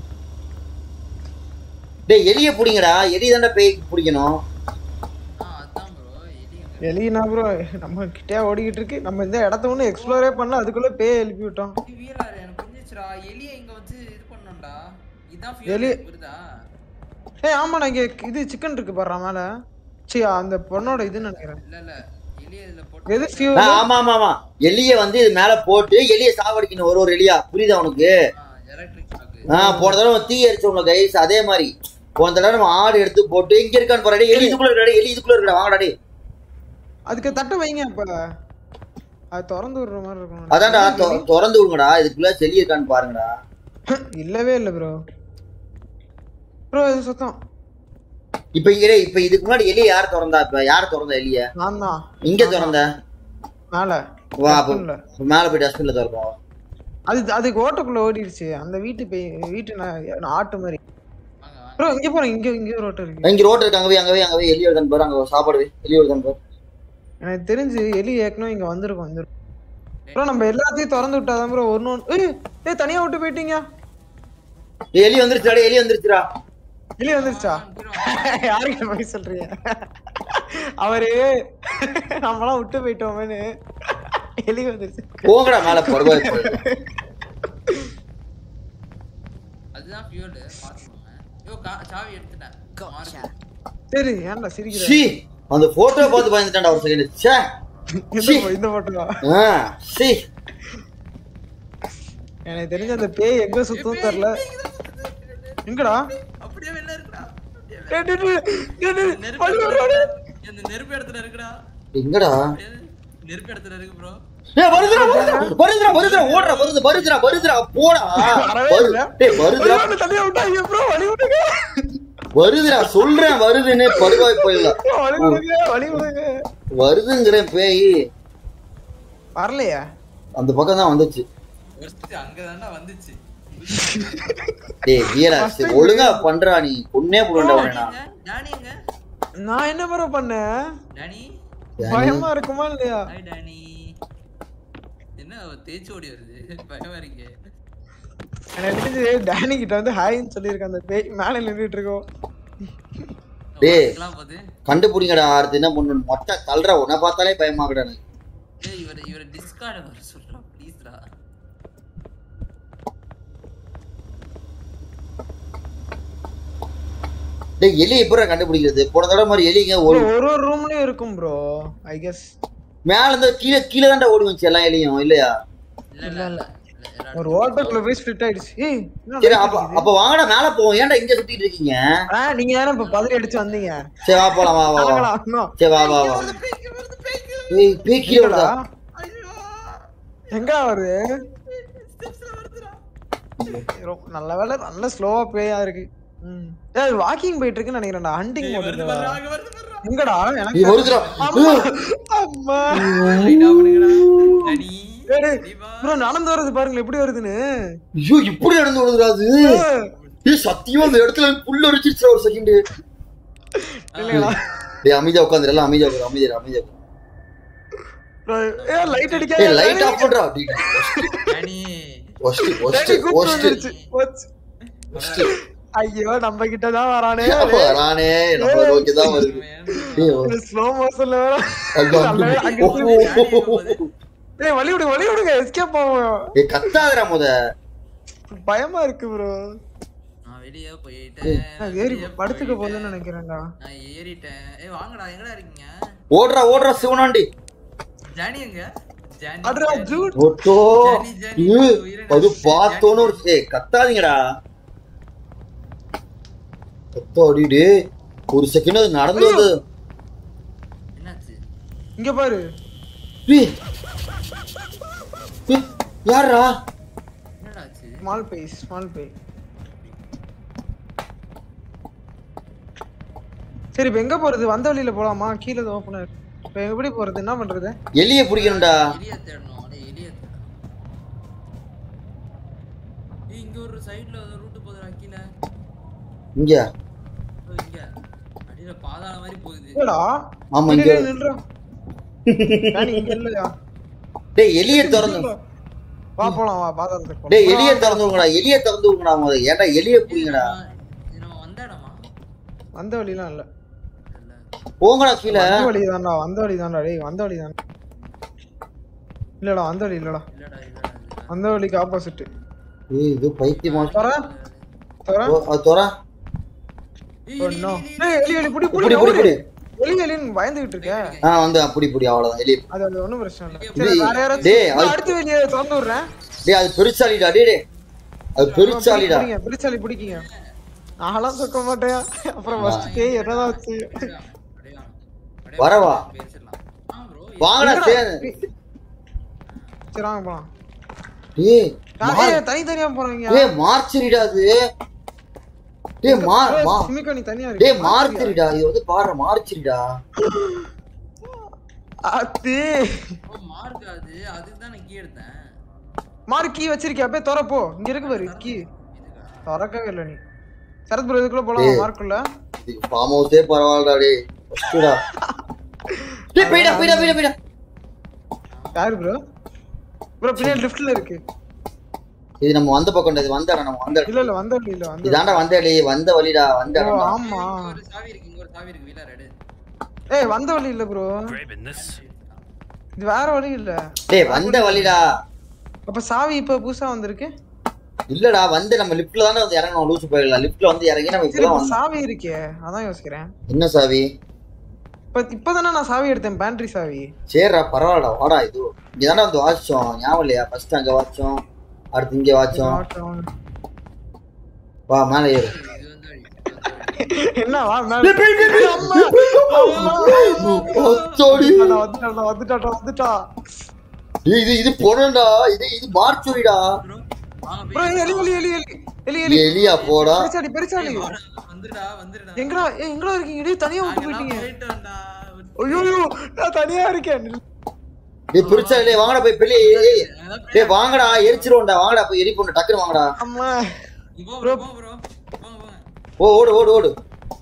Speaker 1: டேய் எலிய புடிங்கடா எலி தாண்டா பேய் பிடிக்கணும்
Speaker 3: ஆ அதான் ப்ரோ எலி அங்க
Speaker 2: எலினா ப்ரோ நம்ம கிட்டே ஓடிக்கிட்டு இருக்கு நம்ம இந்த இடத்த ஒன்றும் எக்ஸ்ப்ளோரே பண்ணல அதுக்குள்ள பேய் எழுப்பி விட்டோம்
Speaker 3: ஏய், வீராரு எனக்கு புரிஞ்சிச்சுடா எலியை இங்க வச்சு இது பண்ணணும்டா இதான்
Speaker 2: எலி-
Speaker 3: ஃபியூஸ் வருதா
Speaker 2: ஏய் ஆமாண்ணா இங்க இது சிக்கன் இருக்கு பாரு மேல சி அந்த பொண்ணோட இதுன்னு நினைக்கிறேன்
Speaker 3: இல்ல இல்ல எலிய இதுல போட்டு
Speaker 2: எது
Speaker 1: ஆ,
Speaker 2: ஃபியூல்
Speaker 1: ஆமா ஆமா ஆமா எலிய வந்து இது மேல போட்டு எலிய சாவடிக்கணும் ஒரு ஒரு எலியா புரியுதா உனக்கு
Speaker 3: எலக்ட்ரிக் ஷாக்கு
Speaker 1: ஆ போன தடவை தீ எரிச்சவங்கள கைஸ் அதே மாதிரி போன தடவை நம்ம ஆடு எடுத்து போட்டு இங்க இருக்கான்னு பாரு எலி இதுக்குள்ள இருக்கா எலி இதுக்குள்ள இருக்கா வாங்கடா டேய்
Speaker 2: அதுக்கு தட்டை வைங்க அப்ப அது திறந்து விடுற மாதிரி இருக்கும்
Speaker 1: அதான்டா தொ- திறந்து விடுங்கடா இதுக்குள்ள செலி இருக்கான்னு பாருங்கடா
Speaker 2: இல்லவே இல்ல ப்ரோ ப்ரோ இது சுத்தம்
Speaker 1: இப்ப இங்க இரு, இப்ப இதுக்கு முன்னாடி எலிய யார் திறந்தா இப்ப யார் திறந்தா எலிய
Speaker 2: நான் தான்
Speaker 1: இங்க திறந்த
Speaker 2: மேல
Speaker 1: வா அப்ப
Speaker 2: Dustbin ல.
Speaker 1: மேல போய் டஸ்ட்பின்ல திறப்போம்
Speaker 2: அது அதுக்கு ஓட்டுக்குள்ள ஓடிடுச்சு அந்த வீட்டு போய் வீட்டு நான் ஆட்டு மாதிரி
Speaker 3: வாங்க வாங்க
Speaker 2: ப்ரோ இங்க போறேன் இங்க இங்க ஒரு ஓட்டம் இருக்கு
Speaker 1: இங்க ரோட் இருக்கு அங்க போய் அங்க போய் அங்க போய் எலி வருதான்னு பாரு அங்க சாப்பாடு போய் எலி வருதான்னு பாரு
Speaker 2: எனக்கு தெரிஞ்சு எலி ஏற்கனவே இங்க வந்திருக்கும் வந்துருக்கும் ப்ரோ நம்ம எல்லாத்தையும் திறந்து விட்டாதான் ப்ரோ ஒன்னு ஏய் ஏய் தனியா விட்டு போயிட்டீங்க
Speaker 1: ஏய், எலி வந்துருச்சுடா டேய், எலி வந்துருச்சுடா
Speaker 2: எலி வந்துருச்சா யாருக்கு போய் சொல்றீங்க அவரு நம்மளாம் விட்டு போயிட்டோமேனு எலி வந்துருச்சு
Speaker 1: போங்கடா மேல பருவா
Speaker 3: அதுதான் ஃபியூல் பாத்துக்கோங்க யோ கா- சாவி எடுத்துட்டேன் மாறுது.
Speaker 2: சரி ஏன்டா சிரிக்கிற
Speaker 1: சி அந்த போட்டோ பார்த்து பயந்துட்டான்டா ஒரு செகண்ட் ச்சே
Speaker 2: இந்த pho- இந்த போட்டோ
Speaker 1: ஆ சி
Speaker 2: எனக்கு தெரிஞ்ச அந்த பேய் எங்க சுத்தம் தெரியல எங்கடா
Speaker 3: அப்படியே வெளில இருக்குடா அப்படியே
Speaker 2: டேய், டேய், டேய், டேய், டேய்,
Speaker 3: நெருப்பு
Speaker 2: வழி
Speaker 3: இடத்துல
Speaker 2: விடு, வழி
Speaker 3: இருக்குடா. இந்த நெருப்பு இடத்துல இருக்குடா
Speaker 1: எங்கடா
Speaker 3: அப்படியே நெருப்பு இடத்துல இருக்கு ப்ரோ
Speaker 1: ஏய் வருதுடா வருதுடா வருதுடா வருதுடா ஓடுறா வருது வருதுடா வருதுடா போடா
Speaker 2: வரவே
Speaker 1: வரு-
Speaker 2: இல்ல.
Speaker 1: டேய் வருதுடா
Speaker 2: வழி விடு, தனியா விட்டாங்க ப்ரோ வழி விடுங்க
Speaker 1: வருதுடா சொல்றேன் வருதுன்னு பருவாய் போயிடலாம்
Speaker 2: bro, வழி விடுங்க வழி விடுங்க
Speaker 1: வருதுங்கிறேன் பேய்
Speaker 2: வரலையா
Speaker 1: அந்த பக்கம் தான் வந்துச்சு
Speaker 3: ஃபர்ஸ்ட் அங்க தானே வந்துச்சு
Speaker 1: டேய் வீரா சரி, ஒழுங்கா பண்றா நீ பொண்ணே போடுடா வேணா
Speaker 3: எங்க? டானி எங்க
Speaker 2: நான் என்ன ப்ரோ பண்ணேன்
Speaker 3: டானி
Speaker 2: பயமா இருக்குமா இல்லையா
Speaker 3: ஹாய் டானி என்ன தேய்ச்சி ஓடி வருது பயமா இருக்கு
Speaker 2: எனக்கு தெரிஞ்சு டேனி கிட்ட வந்து ஹாய்ன்னு சொல்லியிருக்கேன் அந்த பேய் மேல நின்றுட்டு இருக்கோம்
Speaker 1: டேய்.
Speaker 3: எல்லாம் போது
Speaker 1: கண்டுபிடிங்கடா அடுத்து என்ன பண்ணணும் மொட்டை தள்ளுறா உன்னை பார்த்தாலே பயமாகடா எனக்கு
Speaker 3: ஏய் இவர இவர டிஸ்கார்ட் வர சொல்றா ப்ளீஸ்டா
Speaker 1: டேய் எலி எப்படா கண்டுபிடிக்கிறது போன தடவை மாதிரி எலிங்க
Speaker 2: Bro,
Speaker 1: ஒரு
Speaker 2: ஒரு ஒரு ரூம்லயும் இருக்கும் ப்ரோ ஐ கெஸ்
Speaker 1: மேல இருந்து கீழே கீழே தான்டா ஓடி வந்துச்சு எல்லா எலியும் இல்லையா
Speaker 3: இல்ல இல்ல இல்ல எல்லா
Speaker 2: ஒரு வாட்டருக்குள்ள போய் ஸ்பிளிட் ஆயிடுச்சு ஏய் என்ன
Speaker 1: சரி
Speaker 2: light
Speaker 1: அப்ப
Speaker 2: அடிக்குது?
Speaker 1: அப்ப வாங்கடா மேல போவோம் ஏன்டா இங்க சுத்திட்டு இருக்கீங்க
Speaker 2: ஆ, நீங்க தானே இப்ப பதறி அடிச்சு வந்தீங்க
Speaker 1: சரி வா போலாம் வா வா வா
Speaker 2: வாங்கடா, இன்னும்.
Speaker 1: சரி வா வா வா ஏய் பேய் கீழே
Speaker 2: எங்கடா?
Speaker 1: வருதா
Speaker 2: எங்க அவரு ரொ- நல்ல வேலை நல்ல ஸ்லோவா பேயா இருக்கு ம். ஏய் வாக்கிங் போயிட்டு இருக்குன்னு நினைக்கிறேன்டா ஹண்டிங்
Speaker 3: வருது
Speaker 2: போட்டு
Speaker 3: வருது அங்க வருது வருது
Speaker 2: எங்கடா
Speaker 1: நீ
Speaker 2: எனக்கு
Speaker 1: வருதுடா
Speaker 2: அம்மா அம்மா
Speaker 3: ரைட்டா பண்ணுங்கடா டானி
Speaker 2: ஏய், டேய்,
Speaker 3: தீபா
Speaker 2: bro நடந்து வருது பாருங்க எப்படி வருதுன்னு
Speaker 1: ஐயோ இப்படி நடந்து வருதுடா அது ஏய் சத்தியமா அந்த இடத்துல புல்ல அரிச்சிருச்சு ஒரு செகண்ட்
Speaker 2: இல்லையா
Speaker 1: டேய் அமைதியா உட்காந்துரு எல்லாம் அமைதியா உட்காரு அமைதியா இரு, அமைதியா உட்காரு.
Speaker 2: ஏ லைட் அடிக்காத
Speaker 1: ஏய் லைட் ஆஃப் பண்றா
Speaker 3: டானி
Speaker 1: ஒஸ்ட் ஒஸ்ட்
Speaker 2: டாடி கூப்பிட்டு
Speaker 1: ஒஸ்ட்
Speaker 2: வந்துருச்சு. போச்சு. ஐயோ நம்ம கிட்ட தான் வரானே
Speaker 1: வரானே நம்ம நோக்கி தான் வருது ஏய், வா.
Speaker 2: ஸ்லோ மோஷன்ல வேற
Speaker 1: ஐயோ,
Speaker 2: நல்ல வேளை அங்க
Speaker 1: ஓ, ஓ, ஓ, ஓ, ஓ.
Speaker 2: ஏய் வழி விடுங்க வழி விடுங்க எஸ்கேப் ஆகும்
Speaker 1: ஏய் கத்தாதடா முத
Speaker 2: பயமா இருக்கு ப்ரோ
Speaker 3: நான் வெளியே போயிட்டேன்
Speaker 2: நான் ஏறி
Speaker 3: வெளிய
Speaker 2: படுத்துக்க
Speaker 3: போயிட்டேன்.
Speaker 2: போகுதுன்னு நினைக்கிறேன்டா
Speaker 3: நான் ஏறிட்டேன் ஏய் வாங்கடா எங்கடா இருக்கீங்க
Speaker 1: ஓடுறா ஓடுறா சிவனாண்டி
Speaker 3: ஜானி எங்க ஜானி
Speaker 2: அட்ரா
Speaker 3: ஜானி.
Speaker 2: ஜூட்
Speaker 1: ஓட்டோ
Speaker 3: ஜானி, ஜானி,
Speaker 1: ஏய்,
Speaker 3: உயிரை
Speaker 1: அது
Speaker 3: நினைச்சு,
Speaker 1: பார்த்தோன்னு ஒரு ஏய் கத்தாதீங்கடா கத்தாடி டேய் ஒரு செகண்ட் அது நடந்து வந்து
Speaker 3: என்னாச்சு
Speaker 2: இங்க பாரு
Speaker 1: ஏய், ஏய், யார்ரா
Speaker 3: என்னடா ஆச்சு
Speaker 2: ஸ்மால் பை ஸ்மால் பை சரி இப்ப எங்க போறது வந்த வழியில போலாமா கீழே ஓப்பனா இருக்கு இப்ப எப்படி போறது என்ன பண்றது
Speaker 1: எலிய பிடிக்கணும்டா
Speaker 3: எலிய தேடணும் அடே எலிய தேடணும் ஏய் இங்க ஒரு சைடுல ஒரு ரூட் போகுதுடா கீழே
Speaker 1: இங்க
Speaker 3: ஓ, இங்க அடியில பாதாள மாதிரி போகுது
Speaker 2: ஏடா
Speaker 1: ஆமா இங்க
Speaker 2: நில்றா ராணி, இங்க இல்லையா
Speaker 1: டேய் எலிய திறந்து
Speaker 2: வா போலாம் வா பாதாளத்துக்கு போலாம்.
Speaker 1: டேய் எலிய திறந்து விடுங்கடா எலிய திறந்து விடுங்கடா முத ஏன்டா எலிய பிடிங்கடா
Speaker 3: இது நம்ம வந்த இடமா
Speaker 2: வந்த வழிலாம் இல்ல
Speaker 3: இல்ல
Speaker 1: போங்கடா கீழே
Speaker 2: வந்த வழி தான்டா வந்த வழி தான்டா டேய் வந்த வழி தான் இல்லடா வந்த வழி இல்லடா
Speaker 3: இல்லடா இல்லடா இல்லடா
Speaker 2: வந்த வழிக்கு ஆப்போசிட்
Speaker 1: ஏய் இது பைத்தியமா
Speaker 2: தர தர
Speaker 1: ஓ, அது தொற
Speaker 3: ஏய்,
Speaker 2: ஓ
Speaker 3: எலி,
Speaker 2: நோ
Speaker 3: எலி, எலி.
Speaker 2: டேய் எலி எலி புடி
Speaker 1: புடி
Speaker 2: புடி
Speaker 1: புடி புடி
Speaker 2: எலி எலின்னு பயந்துகிட்டு இருக்க
Speaker 1: ஆ வந்து அப்படி இப்படி அவ்வளவுதான் எலி
Speaker 2: அது அது ஒண்ணும் பிரச்சனை இல்ல
Speaker 1: டேய்,
Speaker 2: சரி வேற யாராச்சும்
Speaker 1: டேய்,
Speaker 2: நான்
Speaker 1: அது-
Speaker 2: அடுத்த வெளியே திறந்து விடுறேன்
Speaker 1: டேய் அது பெருசாலிடா டேய் டேய் அது பெருசாலிடா
Speaker 2: பிடிங்க பிடிச்சாலி பிடிக்கிங்க நான்லாம் சொக்க மாட்டேன் அப்புறம் ஃபர்ஸ்ட் பேய் என்னதான் வச்சு
Speaker 3: அப்படியா? அப்படியா? அப்படியே
Speaker 1: வரவா?
Speaker 3: பேசிடலாம். ஆ bro,
Speaker 1: வாங்கடா
Speaker 2: எங்கடா?
Speaker 1: சே
Speaker 2: சரி வாங்க போலாம்
Speaker 1: டேய்
Speaker 2: நான்
Speaker 1: மார்-
Speaker 2: ஏய், தனித்தனியா போறீங்க
Speaker 1: டேய் மார்ச்சரிடா அது டேய் மார் மா
Speaker 2: சிமிக்கோ நீ தனியா
Speaker 1: டேய்
Speaker 2: இருக்கு
Speaker 1: மார்ச்சரிடா இது வந்து பாரு மார்ச்சரிடா
Speaker 2: அது
Speaker 3: ஓ, மார்க் அது அதுக்கு தான் நான் கீ எடுத்தேன்
Speaker 2: மார்க் கீ வச்சிருக்கியா போய் திற போ இங்க இருக்கு பாரு கீ
Speaker 3: இதுக்கா
Speaker 2: திறக்கவே இல்ல நீ சரத் ப்ரோ இதுக்குள்ள போலாம் மார்க்குள்ள
Speaker 1: இது ஃபார்ம் ஹவுஸே பரவாயில்லடா டேய் ஃபஸ்ட்டுடா டேய் போய்டா போய்டா போய்டா போய்டா
Speaker 2: யாரு ப்ரோ ப்ரோ பின்னாடி லிஃப்ட்ல இருக்கு
Speaker 1: இது நம்ம வந்த பக்கம் இது வந்த இடம் நம்ம வந்த இடம்
Speaker 2: இல்ல இல்ல வந்த வழி இல்ல வந்த
Speaker 1: இதாண்டா வந்த வழி வந்த வழிடா வந்த
Speaker 2: ஓ,
Speaker 1: இடம்
Speaker 2: ஆமா
Speaker 3: இங்க ஒரு சாவி இருக்கு இங்க ஒரு சாவி இருக்கு வீலர் எடு
Speaker 2: ஏய் வந்த வழி இல்ல ப்ரோ
Speaker 5: Grabbing this.
Speaker 2: இது வேற வழி இல்ல
Speaker 1: டேய் வந்த வழிடா
Speaker 2: அப்ப சாவி இப்ப புதுசா வந்திருக்கு
Speaker 1: இல்லடா வந்து நம்ம லிஃப்ட்ல தானே வந்து இறங்கணும் லூசு போயிடலாம் லிஃப்ட்ல வந்து இறங்கி நம்ம
Speaker 2: சரி
Speaker 1: இப்பதான்
Speaker 2: இப்ப
Speaker 1: வந்தோம்
Speaker 2: சாவி இருக்கே அதான் யோசிக்கிறேன்
Speaker 1: என்ன சாவி
Speaker 2: இப்ப இப்பதானே நான் சாவி எடுத்தேன் பேண்டரி சாவி
Speaker 1: சரிடா பரவாயில்லடா வாடா இது இங்கதானே வந்து வாச்சோம் ஞாபகம் இல்லையா ஃபர்ஸ்ட் அங்க வாச்சோம் அடுத்து இங்க வாச்சோம்
Speaker 2: ஆட்டம்.
Speaker 1: வா மேலே ஏறு
Speaker 3: இது வந்து வழி, இது வந்து வழி.
Speaker 2: என்ன வா மேல அம்மா.
Speaker 1: அச்சோடி.
Speaker 2: வந்துட்டாடா, வந்துட்டாடா, வந்துட்டாடா, வந்துட்டா.
Speaker 1: டேய், இது இது பொண்ணா இது இது மார்ச்சுரிடா
Speaker 3: வாங்க
Speaker 2: bro,
Speaker 3: போய்
Speaker 2: எலி, எலி, எலி, எலி, எலி, எலி.
Speaker 1: எலியா போடா
Speaker 2: பெருசாடி, பெருசாடி.
Speaker 3: வந்துடா வந்துடா
Speaker 2: எங்கடா ஏய், எங்கடா இருக்கீங்க டேய், தனியா விட்டு போயிட்டீங்க
Speaker 3: போயிட்டோம்டா
Speaker 2: ஐயோ நான் தனியா இருக்கேன்
Speaker 1: டேய் பெருசா இல்லையே வாங்கடா போய் பெரிய டேய் வாங்கடா எரிச்சிருவோம்டா வாங்கடா போய் எரி போண்டு டக்குனு வாங்கடா
Speaker 2: அம்மா
Speaker 3: போ ப்ரோ போ ப்ரோ போங்க போங்க
Speaker 1: ஓ ஓடு ஓடு ஓடு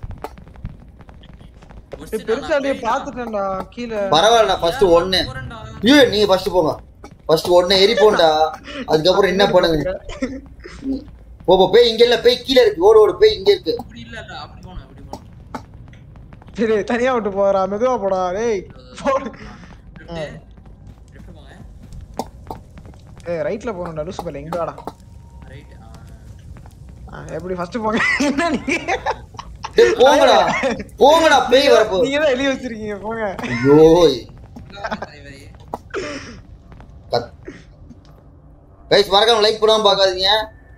Speaker 2: டேய், பெருசாடியை பாத்துட்டேன்டா கீழே
Speaker 1: பரவாயில்லடா ஃபர்ஸ்ட் ஒண்ணு
Speaker 3: போறேன்டா
Speaker 1: ஐயோ நீங்க ஃபர்ஸ்ட் போங்க ஃபர்ஸ்ட் ஒண்ணு எரி போண்டா அதுக்கப்புறம் என்ன பண்ணுங்க போ போ போய் இங்க இல்ல போய் கீழே இருக்கு ஓடு ஓடு போய் இங்க இருக்கு
Speaker 3: அப்படி இல்லடா அப்படி போணும் அப்படி போணும்
Speaker 2: சரி தனியா விட்டு போறா மெதுவா போடா டேய் போடு.
Speaker 3: லெஃப்ட் லெஃப்ட் போங்க
Speaker 2: ஏய் ரைட்ல போறோம்டா லூசு பல்ல எங்கடா
Speaker 3: ரைட்
Speaker 2: ஆ, எப்படி ஃபர்ஸ்ட் போங்க என்ன நீங்க
Speaker 1: டேய் போங்கடா போங்கடா பேய் வரப்போ
Speaker 2: நீங்க தான் எழுதி வச்சிருக்கீங்க போங்க
Speaker 1: ஐயோ
Speaker 3: தலைவரே
Speaker 1: கத் கைஸ் மறக்காம லைக் பண்ணாம பார்க்காதீங்க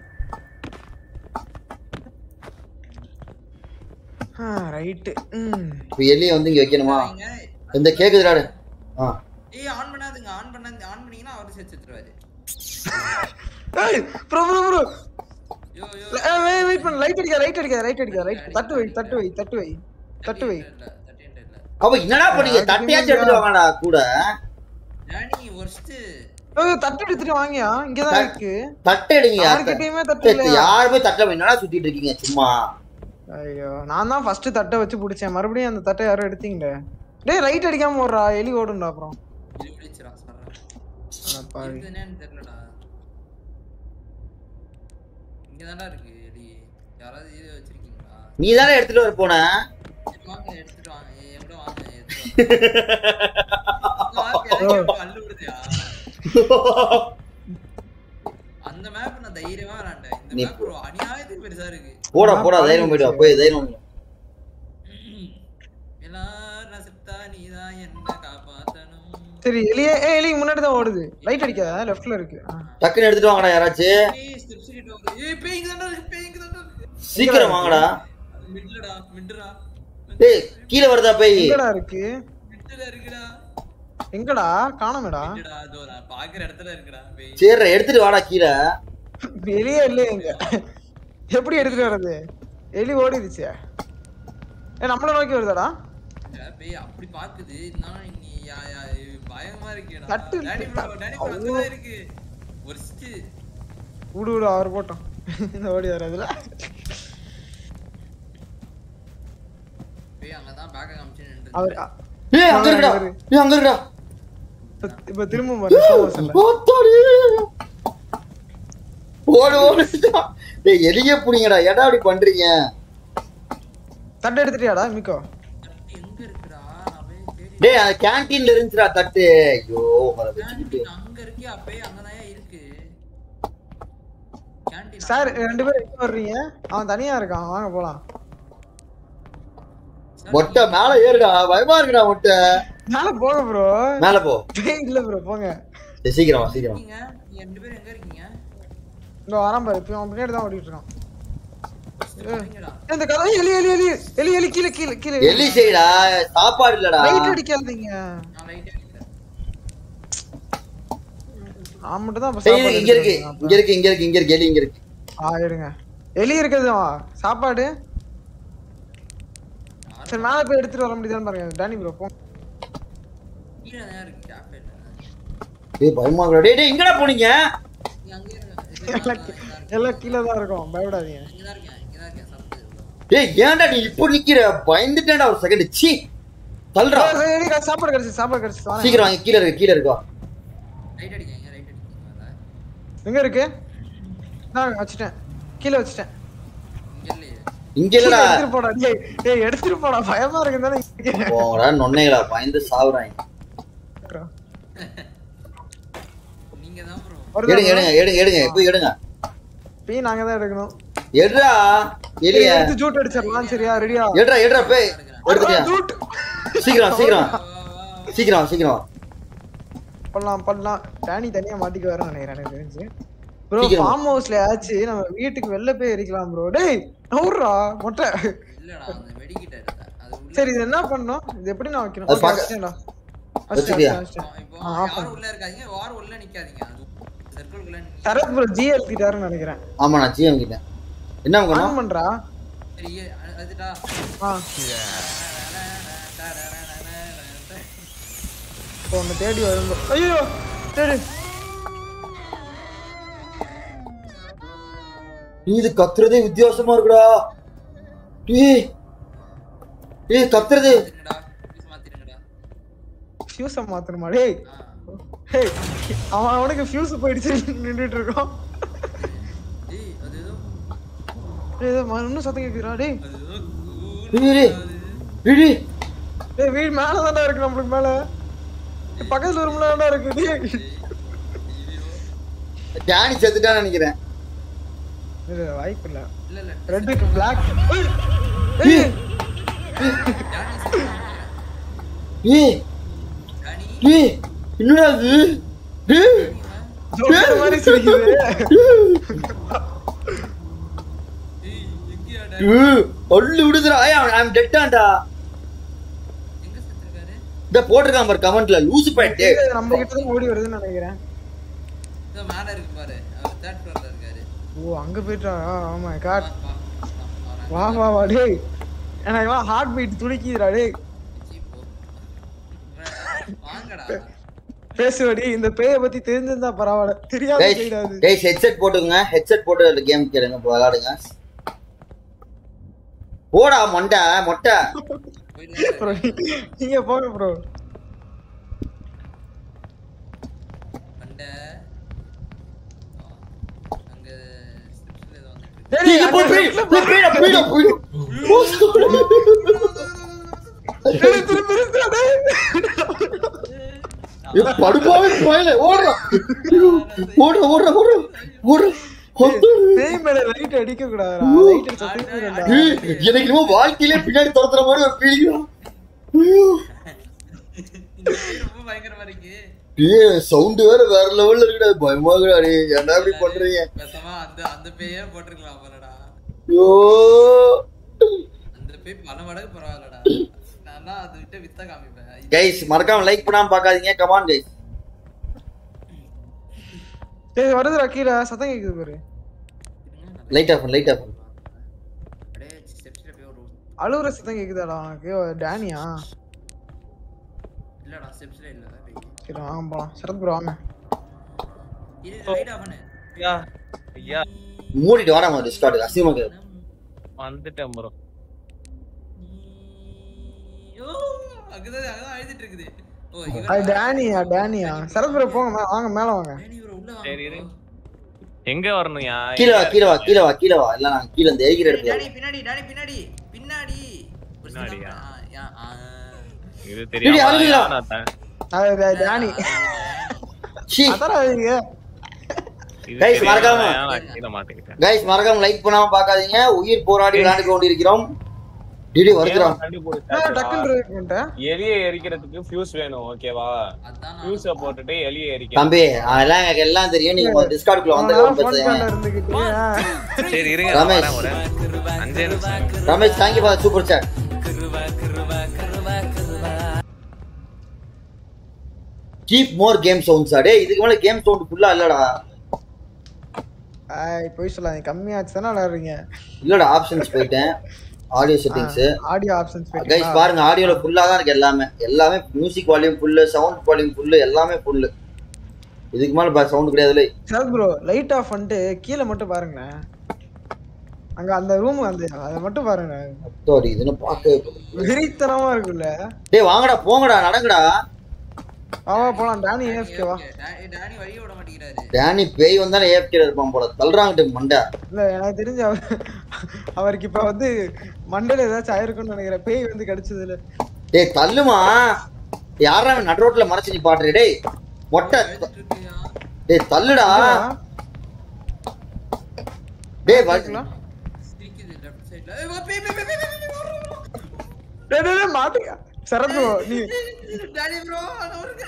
Speaker 2: ரைட்டு ம்
Speaker 1: இப்போ எலியை வந்து இங்க வைக்கணுமா
Speaker 3: இங்க
Speaker 1: இந்த கேக்குதுடாடு ஆ
Speaker 3: ஏய் ஆன் பண்ணாதுங்க ஆன் பண்ணாது ஆன் பண்ணீங்கன்னா அவர் சேர்த்து வச்சிருவாரு
Speaker 2: ஏய் bro bro bro
Speaker 3: yo yo
Speaker 2: wait wait பண்ணு லைட் அடிக்க ரைட் அடிக்க ரைட் அடிக்க ரைட் தட்டு வை தட்டு வை தட்டு வை தட்டு வை
Speaker 3: இல்ல தட்டியன்ட்டு இல்ல
Speaker 1: அப்ப என்னடா பண்ணீங்க தட்டையாச்சும் எடுத்துட்டு வாங்கடா கூட
Speaker 3: ஜானி ஒர்ஸ்ட்
Speaker 2: ஏய், தட்டு எடுத்துட்டு வாங்கியா இங்க தான் இருக்கு
Speaker 1: தட்டை எடுங்க
Speaker 2: யார்கிட்டயுமே தட்டு
Speaker 1: சரி,
Speaker 2: இல்லையா?
Speaker 1: யாருமே தட்டல என்னடா சுத்திட்டு இருக்கீங்க சும்மா
Speaker 2: ஐயோ நான் தான் ஃபர்ஸ்ட் தட்டை வச்சு பிடிச்சேன் மறுபடியும் அந்த தட்டை யாரும் எடுத்தீங்களே டேய் ரைட் அடிக்காம ஓடுறா எலி ஓடும்டா அப்புறம்
Speaker 3: இது விழிச்சிரா சொல்றேன்
Speaker 2: அட பாவி.
Speaker 3: இருக்குதுன்னு தெரியலடா இங்க தான்டா இருக்கு எலி யாராவது இது வச்சிருக்கீங்களா
Speaker 1: நீ தானே எடுத்துட்டு வர போன
Speaker 3: சரி, வாங்க எடுத்துட்டு வாங்க ஏய், என் கூட வாங்க எடுத்துட்டு வாங்க. வாங்க, எனக்கு இப்ப அள்ளு விடுதியா அந்த மேப் நான் தைரியமா விளையாண்டேன் இந்த
Speaker 1: நீ
Speaker 3: மேப் ஒரு அநியாயத்துக்கு பெருசா இருக்கு
Speaker 1: போடா போடா தைரியம் போயிட்டு வா போய் தைரியம் போயிட்டு வா.
Speaker 3: எல்லாரும் செத்தா நீதான் என்ன காப்பாத்தணும்
Speaker 2: சரி எலியே ஏ எலி முன்னாடி தான் ஓடுது லைட் அடிக்காத லெஃப்ட்ல இருக்கு ஆ.
Speaker 1: டக்குன்னு எடுத்துட்டு வாங்கடா யாராச்சும்
Speaker 3: ஏய் ஸ்டெப்ஸ் கிட்ட வருது ஏய் பேய் இங்க தான்டா இருக்கு பேய் இங்க தான்டா இருக்கு
Speaker 1: சீக்கிரம் வாங்கடா
Speaker 3: மிட்லடா மிட்ரா
Speaker 1: டேய் கீழே வருதா போய்
Speaker 2: எங்கடா இருக்கு
Speaker 3: மிட்ல இருக்குடா
Speaker 2: எங்கடா காணோமேடா
Speaker 3: மிட்டா அதோ நான் பாக்குற இடத்துல இருக்குடா பேய்
Speaker 1: சரி எடுத்துட்டு வாடா கீழே
Speaker 2: எலியே இல்லையே எங்க எப்படி எடுத்துட்டு வர்றது எலி ஓடிடுச்சு ஏ நம்மள நோக்கி வருதாடா
Speaker 3: இந்த பேய் அப்படி பாக்குது இருந்தாலும் நீ யா யா பயமா இருக்கேடா
Speaker 2: தட்டு
Speaker 3: டாடி ப்ரோ டாடி ப்ரோ அங்கதான் இருக்கு ஒர்ஸ்ட்
Speaker 2: விடு விடு அவர் போட்டோம் இந்த ஓடி வர்றதுல
Speaker 3: பேய் அங்கதான் பேக்க காமிச்சு நின்று
Speaker 2: அவர்
Speaker 1: ஏய் அங்க இருக்குடா ஏய் அங்க இருக்குடா
Speaker 2: இப்ப- இப்ப திரும்ப பாரு slow motion ல.
Speaker 1: ஆத்தாடி. ஓடு ஓடு டேய் எலியே புடிங்கடா ஏடா அப்படி பண்றீங்க
Speaker 2: தட்டு எடுத்துட்டியாடா மிக்கோ
Speaker 3: தட்டு எங்க இருக்குடா நான் போய் தேடி
Speaker 1: டேய் அந்த கேண்டீன்ல இருந்துச்சுடா தட்டு ஐயோ உங்களை வச்சுக்கிட்டு
Speaker 3: கேண்டீன் அங்க இருக்கியா பேய் அங்கதான் இருக்கு கேண்டீன்
Speaker 2: சார் ரெண்டு பேரும் எங்க வர்றீங்க அவன் தனியா இருக்கான் வாங்க போலாம்
Speaker 1: மொட்டை மேல ஏறுடா பயமா இருக்குடா மொட்டை
Speaker 2: மேல போங்க ப்ரோ
Speaker 1: மேல போ
Speaker 2: இல்ல ப்ரோ போங்க
Speaker 1: சரி, சீக்கிரம் வா சீக்கிரம் வா.
Speaker 3: இருக்கீங்க நீங்க ரெண்டு பேரும் எங்க இருக்கீங்க
Speaker 2: இங்க வரான் பாரு இப்போ அவன் பின்னாடி தான் ஓடிட்டு இருக்கான்
Speaker 3: வரீங்கடா
Speaker 2: ஏய், இந்த கதை எலி எலி எலி எலி எலி கீழே கீழே கீழே
Speaker 1: எலி செய்டா சாப்பாடு இல்லடா
Speaker 2: லைட் அடிக்காதீங்க
Speaker 3: நான் லைட் அடிக்கிறேன்
Speaker 2: நான் மட்டும் தான் அப்ப
Speaker 1: சரி,
Speaker 2: சாப்பாடு
Speaker 1: இங்க இருக்கு
Speaker 2: எடுத்துட்டு
Speaker 1: இங்க இருக்கு இங்க இருக்கு இங்க இருக்கு எலி இங்க இருக்கு
Speaker 2: ஆ எடுங்க எலி இருக்குதுவா சாப்பாடு சரி மேல போய் எடுத்துட்டு வர முடியுதான்னு பாருங்க டானி ப்ரோ போ
Speaker 3: கீழே தான் இருக்கு கேப்டன்
Speaker 1: ஏய் பயமா இருக்குடா டேய் டேய் எங்கடா போனீங்க
Speaker 3: நீ அங்கே இருங்க
Speaker 2: எல்லாம் கீ- எல்லாம் கீழே தான் இருக்கும் பயப்படாதீங்க
Speaker 3: இங்க தான் இருக்கேன் இங்க தான் இருக்கேன் சாப்பிட்டு
Speaker 1: ஏய் ஏன்டா நீ இப்போ நிக்கிற பயந்துட்டேன்டா ஒரு செகண்ட் சீ தள்ளுடா
Speaker 2: ஏய், ஏய், எலி, சாப்பாடு கிடைச்சு சாப்பாடு கிடைச்சு வாங்க.
Speaker 1: சீக்கிரம் வாங்க கீழ இருக்கு கீழ இருக்கா
Speaker 3: லைட் அடிக்கங்க லைட் அடிக்கங்க
Speaker 2: எங்க இருக்கு நான் வச்சுட்டேன் கீழே வச்சுட்டேன்
Speaker 3: இங்க இல்லையே
Speaker 1: இங்க இல்லடா
Speaker 2: எடுத்துட்டு போடா டேய் டேய் எடுத்துட்டு போடா பயமா இருக்கு தானே
Speaker 1: போங்கடா நொன்னைகளா பயந்து சாவுறாங்க
Speaker 3: நீங்க தான் ப்ரோ
Speaker 1: எடுங்க எடுங்க எடுங்க எடுங்க போய் எடுங்க
Speaker 2: பீ நாங்க தான் எடுக்கணும்
Speaker 1: எடுடா எலிய
Speaker 2: எடுத்து ஜூட் அடிச்சிடலாம் சரியா ரெடியா
Speaker 1: எடுடா எடுடா போய் எடுத்துட்டியா
Speaker 2: ஜூட்
Speaker 1: சீக்கிரம் சீக்கிரம் சீக்கிரம் சீக்கிரம்
Speaker 2: பண்ணலாம் பண்ணலாம் டேனி தனியா மாட்டிக்க வரேன் நினைக்கிறேன் எனக்கு தெரிஞ்சு ப்ரோ
Speaker 1: சீக்கிரம்.
Speaker 2: ஃபார்ம் ஹவுஸ்ல ஆச்சு நம்ம வீட்டுக்கு வெளில போய் எரிக்கலாம் ப்ரோ டேய் நவுறா மொட்டை
Speaker 3: இல்லடா அந்த வெடிக்கிட்ட இருக்கா அது உள்ள
Speaker 2: சரி இது என்ன பண்ணணும் இது எப்படி நான் வைக்கணும்
Speaker 1: அது
Speaker 2: Okay,
Speaker 1: பார்க்க-
Speaker 2: வச்சிட்டேன்டா.
Speaker 1: வச்சிட்டியா?
Speaker 2: வச்சிட்டேன், வச்சிட்டேன்.
Speaker 3: இப்போ
Speaker 2: ஆ, off
Speaker 3: யாரும் உள்ள இருக்காதீங்க வார் உள்ள நிக்காதீங்க அது சர்க்கிள்குள்ள நிக்க
Speaker 2: சரத் ப்ரோ ஜி எழுதிட்டாருன்னு நினைக்கிறேன்
Speaker 1: ஆமா நான் ஜிஎம் கிட்டேன் என்ன
Speaker 2: ஆன்
Speaker 1: பண்ணணும்
Speaker 2: பண்றா
Speaker 3: சரி ஏ, அது- அதுடா
Speaker 2: ஆ இப்போ ஒன்று தேடி வரும் ஐயோ தேடு
Speaker 1: நீ இது கத்துறதே வித்தியாசமா இருக்குடா ஏய் ஏய் கத்துறது
Speaker 3: மாத்திருங்கடா ப்ளீஸ் மாத்திருங்கடா
Speaker 2: ஃபியூஸை மாத்தணுமா டேய்
Speaker 3: ஆ
Speaker 2: ஹேய் அவன் அவனுக்கு ஃபியூஸ் போயிடுச்சு நின்றுட்டு இருக்கான்
Speaker 3: ஏய் அது ஏதோ
Speaker 2: டேய் ஏதோ ம- இன்னும் சத்தம் கேட்குறா டேய்
Speaker 3: அது ஏதோ
Speaker 1: டேய், டேய், டேய், டேய்.
Speaker 2: டேய் வீடு மேலே தானே இருக்கு நம்மளுக்கு மேலே பக்கத்துல ரூம்ல தானே இருக்கு டேய்
Speaker 1: டேனி செத்துட்டான்னு நினைக்கிறேன்
Speaker 2: இல்ல வாய்ப்பு இல்ல
Speaker 3: இல்ல இல்ல
Speaker 2: ரெட்டுக்கு பிளாக் ஏய்
Speaker 1: ஏய்
Speaker 3: டானி
Speaker 1: ஏய் என்னடா இது டேய்
Speaker 2: ஜோக்கர் மாதிரி சிரிக்குது
Speaker 3: ஏய் எங்கயா
Speaker 1: ஏய், அள்ளு விடுதுடா ஐ ஐம் டெட்டான்டா
Speaker 3: எங்க செத்துருக்காரு
Speaker 1: இந்த போட்டிருக்கான் பாரு கமெண்ட்ல லூசு பாயிண்ட்
Speaker 2: இது நம்ம கிட்ட தான் ஓடி வருதுன்னு நினைக்கிறேன்
Speaker 3: இதோ மேல இருக்கு பாரு அவர் தேர்ட் ஃப்ளோர்ல இருக்காரு
Speaker 2: ஓ அங்க போயிட்டா ஆமா காட்
Speaker 3: வா, வா,
Speaker 2: வா வா வா டேய் எனக்குலாம் ஹார்ட் பீட் துடிக்குதுடா டேய்
Speaker 3: சீ, போ. வாங்கடா
Speaker 2: பேசுவடி இந்த பேய பத்தி தெரிஞ்சிருந்தா பரவாயில்ல தெரியாம
Speaker 1: கைஸ்
Speaker 2: செய்யாது
Speaker 1: கைஸ் ஹெட்செட் போட்டுக்கங்க ஹெட்செட் போட்டு கேம் கேளுங்க இப்போ விளையாடுங்க போடா மொண்டை மொட்டை
Speaker 3: போயிட்டு
Speaker 2: ப்ரோ நீங்க போங்க ப்ரோ
Speaker 3: மண்டை அங்க ஸ்டெப்ஸ்ல ஏதோ வந்துட்டு
Speaker 2: டேய்,
Speaker 1: நீங்க போய்
Speaker 2: டேய்,
Speaker 1: போய் போய் போய்டா போய்டா போய்டா
Speaker 2: டேய், திரும்பி நிறுத்துடா, டேய்.
Speaker 1: ஏய், படுப்பாவே போயல ஓடுறா ஓடுறா ஓடுறா ஓடுறா ஓடுறா
Speaker 2: பேய் மேல லைட் அடிக்க கூடாதுடா லைட் அடிச்சா திரும்பிடும்டா.
Speaker 1: ஏய், எனக்கு என்னமோ வாழ்க்கையிலே பின்னாடி துரத்துற மாதிரி ஒரு ஃபீலிங்
Speaker 3: இந்த பேய் ரொம்ப பயங்கரமா இருக்கு
Speaker 1: ஏய் சவுண்ட் வேற வேற லெவல்ல இருக்குடா பயமா இருக்குடா டேய் என்ன இப்படி பண்றீங்க
Speaker 3: பேசாம அந்த அந்த பேயே போட்டிருக்கலாம் போலடா
Speaker 1: ஐயோ
Speaker 3: அந்த பேய் பல மடங்கு பரவாயில்லடா நான் அதை விட்டு வித்த காமிப்பேன்
Speaker 1: கைஸ் மறக்காம லைக் பண்ணாம பார்க்காதீங்க கமான் கைஸ்
Speaker 2: டேய் வருதுடா கீழே சத்தம் கேக்குது பாரு
Speaker 1: லைட் ஆஃப் லைட் ஆஃப்
Speaker 3: அப்படியே ஸ்டெப்ஸ்ல போய் ஒரு
Speaker 2: அழுவுற சத்தம் கேக்குதாடா உனக்கு ஓ, டேனியா
Speaker 3: இல்லடா ஸ்டெப்ஸ்ல இல்ல பேய்
Speaker 2: சரி வாங்க போலாம் சரத் ப்ரோ வாங்க
Speaker 3: இது ரைட் ஆஃப் பண்ணு
Speaker 6: ஐயா ஐயா
Speaker 1: மூடிட்டு வாடா முதல்ல டிஸ்கார்ட் அசிங்கமா கேக்குது
Speaker 6: வந்துட்டேன் ப்ரோ
Speaker 3: ஐயோ அங்கதான் அங்கதான் அழுதுட்டு இருக்குது ஓ
Speaker 2: அது
Speaker 3: இவன்
Speaker 2: டேனியா டேனியா சரத் ப்ரோ போங்க மே- வாங்க மேல வாங்க
Speaker 3: டேனி இவரை உள்ள
Speaker 6: சரி,
Speaker 3: வாங்க
Speaker 6: இரு. எங்க வரணும்யா
Speaker 1: கீழே வா கீழே வா கீழே வா கீழே வா இல்ல நான் கீழே இந்த எகிற
Speaker 3: டேனி
Speaker 1: இடத்துல
Speaker 3: பின்னாடி டேனி பின்னாடி பின்னாடி ஒரு சின்ன-
Speaker 6: பின்னாடியா?
Speaker 3: ஆ, யா, ஆ.
Speaker 6: இது
Speaker 1: இடி,
Speaker 6: தெரியாம
Speaker 1: அழுகுறா.
Speaker 6: நான் தான்.
Speaker 2: அது அது டேனி
Speaker 1: ஷீ
Speaker 2: அதான் அவங்க
Speaker 6: இது
Speaker 1: Guys,
Speaker 6: தெரியாம
Speaker 1: மறக்காம.
Speaker 6: நான் கீழே மாட்டிக்கிட்டேன்
Speaker 1: கைஸ் மறக்காம லைக் பண்ணாம பார்க்காதீங்க உயிர் போராடி விளையாண்டு கொண்டிருக்கிறோம் டிடி வருதுடா
Speaker 2: நான் டக்குன்னு revive பண்ணிட்டேன்.
Speaker 6: எலியை எரிக்கிறதுக்கு ஃபியூஸ் வேணும் ஓகேவா
Speaker 3: அதான் நான்
Speaker 6: ஃபியூஸ போட்டுட்டு எலியை எரிக்க
Speaker 1: தம்பி அதெல்லாம் எனக்கு எல்லாம் தெரியும் நீங்க டிஸ்கார்ட் குள்ள வந்து
Speaker 2: அவனால phone
Speaker 1: பேசுறேன்
Speaker 2: call ல இருந்துகிட்டு, ஆ.
Speaker 6: சரி இருங்க
Speaker 1: ரமேஷ்.
Speaker 6: நான் வரேன் ஒரு அஞ்சே நிமிஷம்
Speaker 1: Ramesh thank you for super chat keep more game sounds டே இதுக்கு மேல கேம் சவுண்ட் ஃபுல்லா இல்லடா
Speaker 2: ஆய், பொய் சொல்லாதீங்க கம்மியாச்சு தானே விளையாடுறீங்க
Speaker 1: இல்லடா ஆப்ஷன்ஸ் போயிட்டேன் audio settings
Speaker 2: audio options
Speaker 1: guys பாருங்க ஆடியோல ஃபுல்லா தான் இருக்கு எல்லாமே எல்லாமே music volume full sound volume full எல்லாமே ஃபுல்லு இதுக்கு மேல சவுண்ட் கிடையாதுல
Speaker 2: சார் ப்ரோ லைட் ஆஃப் பண்ணிட்டு கீழே மட்டும் பாருங்களேன் அங்க அந்த ரூம் அந்த அதை மட்டும் பாருங்க
Speaker 1: சாரி இதுன்னு பார்க்க
Speaker 2: வெறித்தனமா இருக்குல்ல
Speaker 1: டேய் வாங்கடா போங்கடா நடங்கடா
Speaker 2: ஆமா போலாம் டானி ஏஎஃப்கேவா
Speaker 3: டா- டானி வழிய விட மாட்டேங்கிறாரு
Speaker 1: டேனி பேய் வந்தாலும் ஏஃப்கே இருப்பான் போல தள்ளுறாங்க மண்டை
Speaker 2: இல்ல எனக்கு தெரிஞ்சு அவர் அவருக்கு இப்ப வந்து மண்டையில ஏதாச்சும் ஆயிருக்கும்னு நினைக்கிறேன் பேய் வந்து கடிச்சது இல்ல
Speaker 1: டேய் தள்ளுமா யாரா நடு ரோட்ல மறைச்சு நீ பாடுற டேய் மொட்டை
Speaker 3: இருக்கியா
Speaker 1: டேய் தள்ளுடா டேய் வ-
Speaker 3: சிரிக்குது லெஃப்ட் சைடுல ஏய் வா, பேய், பேய், பேய், பேய், பேய், பேய்,
Speaker 2: டேய், டேய், டேய், மாட்டுங்க சரத் bro, நீ
Speaker 3: டானி ப்ரோ அத ஒரு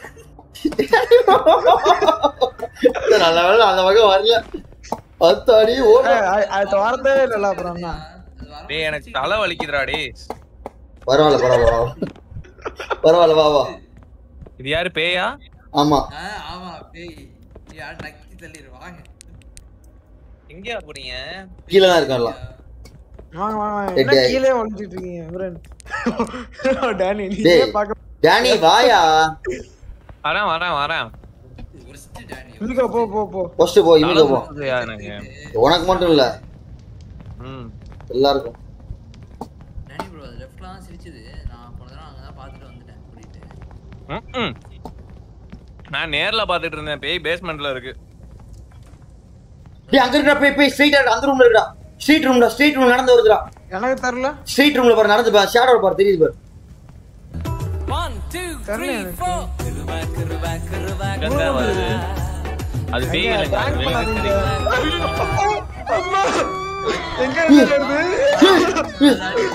Speaker 1: நல்ல வேளை அந்த வகை வரல அத்தாடி ஓட
Speaker 2: ஏய், அ- அடுத்த வாரத்தே இல்ல அப்புறம் என்ன
Speaker 6: டேய் எனக்கு தலை வலிக்குதுடா டேய்
Speaker 1: பரவாயில்ல பரவாயில்ல வா பரவாயில்ல வா வா
Speaker 6: இது யாரு பேயா
Speaker 1: ஆமா
Speaker 3: ஆ, ஆமா பேய் யார் நக்கி தள்ளிரு வாங்க
Speaker 6: எங்கயா போறீங்க
Speaker 1: கீழே தான் இருக்கான்ல
Speaker 2: வாங்க வாங்க வாங்க.
Speaker 1: டேய்,
Speaker 2: என்ன
Speaker 1: டேய்.
Speaker 2: கீழே ஒளிஞ்சிட்டு இருக்கீங்க இவரன் டேனி நீ
Speaker 1: டேய்.
Speaker 2: பாக்க
Speaker 1: டேனி வாயா
Speaker 6: வரேன் வரேன் வரேன்
Speaker 3: ஒருஸ்ட் டானி
Speaker 2: இழுக்க போ போ போ
Speaker 1: ஃபர்ஸ்ட் போ இமிங்க போ
Speaker 6: வருதுயா எனக்கு
Speaker 1: உனக்கு மட்டும் இல்ல
Speaker 6: ம்
Speaker 1: எல்லாருக்கும்
Speaker 3: டானி ப்ரோ அது லெஃப்ட்ல தான் சிரிச்சது நான் போன தடவை அங்க தான் பார்த்துட்டு வந்துட்டேன் கூட்டிட்டு
Speaker 6: ம்ம். நான் நேர்ல பாத்துட்டு இருந்தேன் பேய் பேஸ்மெண்ட்ல இருக்கு
Speaker 1: டேய் அங்க இருக்கா போய் போய் ஸ்ட்ரைட்டா அந்த ரூம்ல இருக்கா ஸ்ட்ரீட் ரூம்ல ஸ்ட்ரீட் ரூம்ல நடந்து வருதுடா
Speaker 2: எனக்கு தரல
Speaker 1: ஸ்ட்ரீட் ரூம்ல பாரு நடந்து பா ஷேடோ பாரு தெரியுது பாரு
Speaker 5: One, two,
Speaker 2: தெரியல
Speaker 5: three,
Speaker 2: எனக்கு.
Speaker 5: four.
Speaker 6: இங்கதான் வருது அது பேய் இல்லைங்க அது
Speaker 2: prank
Speaker 6: வெளியே
Speaker 2: பண்ணாதீங்க.
Speaker 6: தெரியுது.
Speaker 2: அம்மா எங்க இருந்து வருது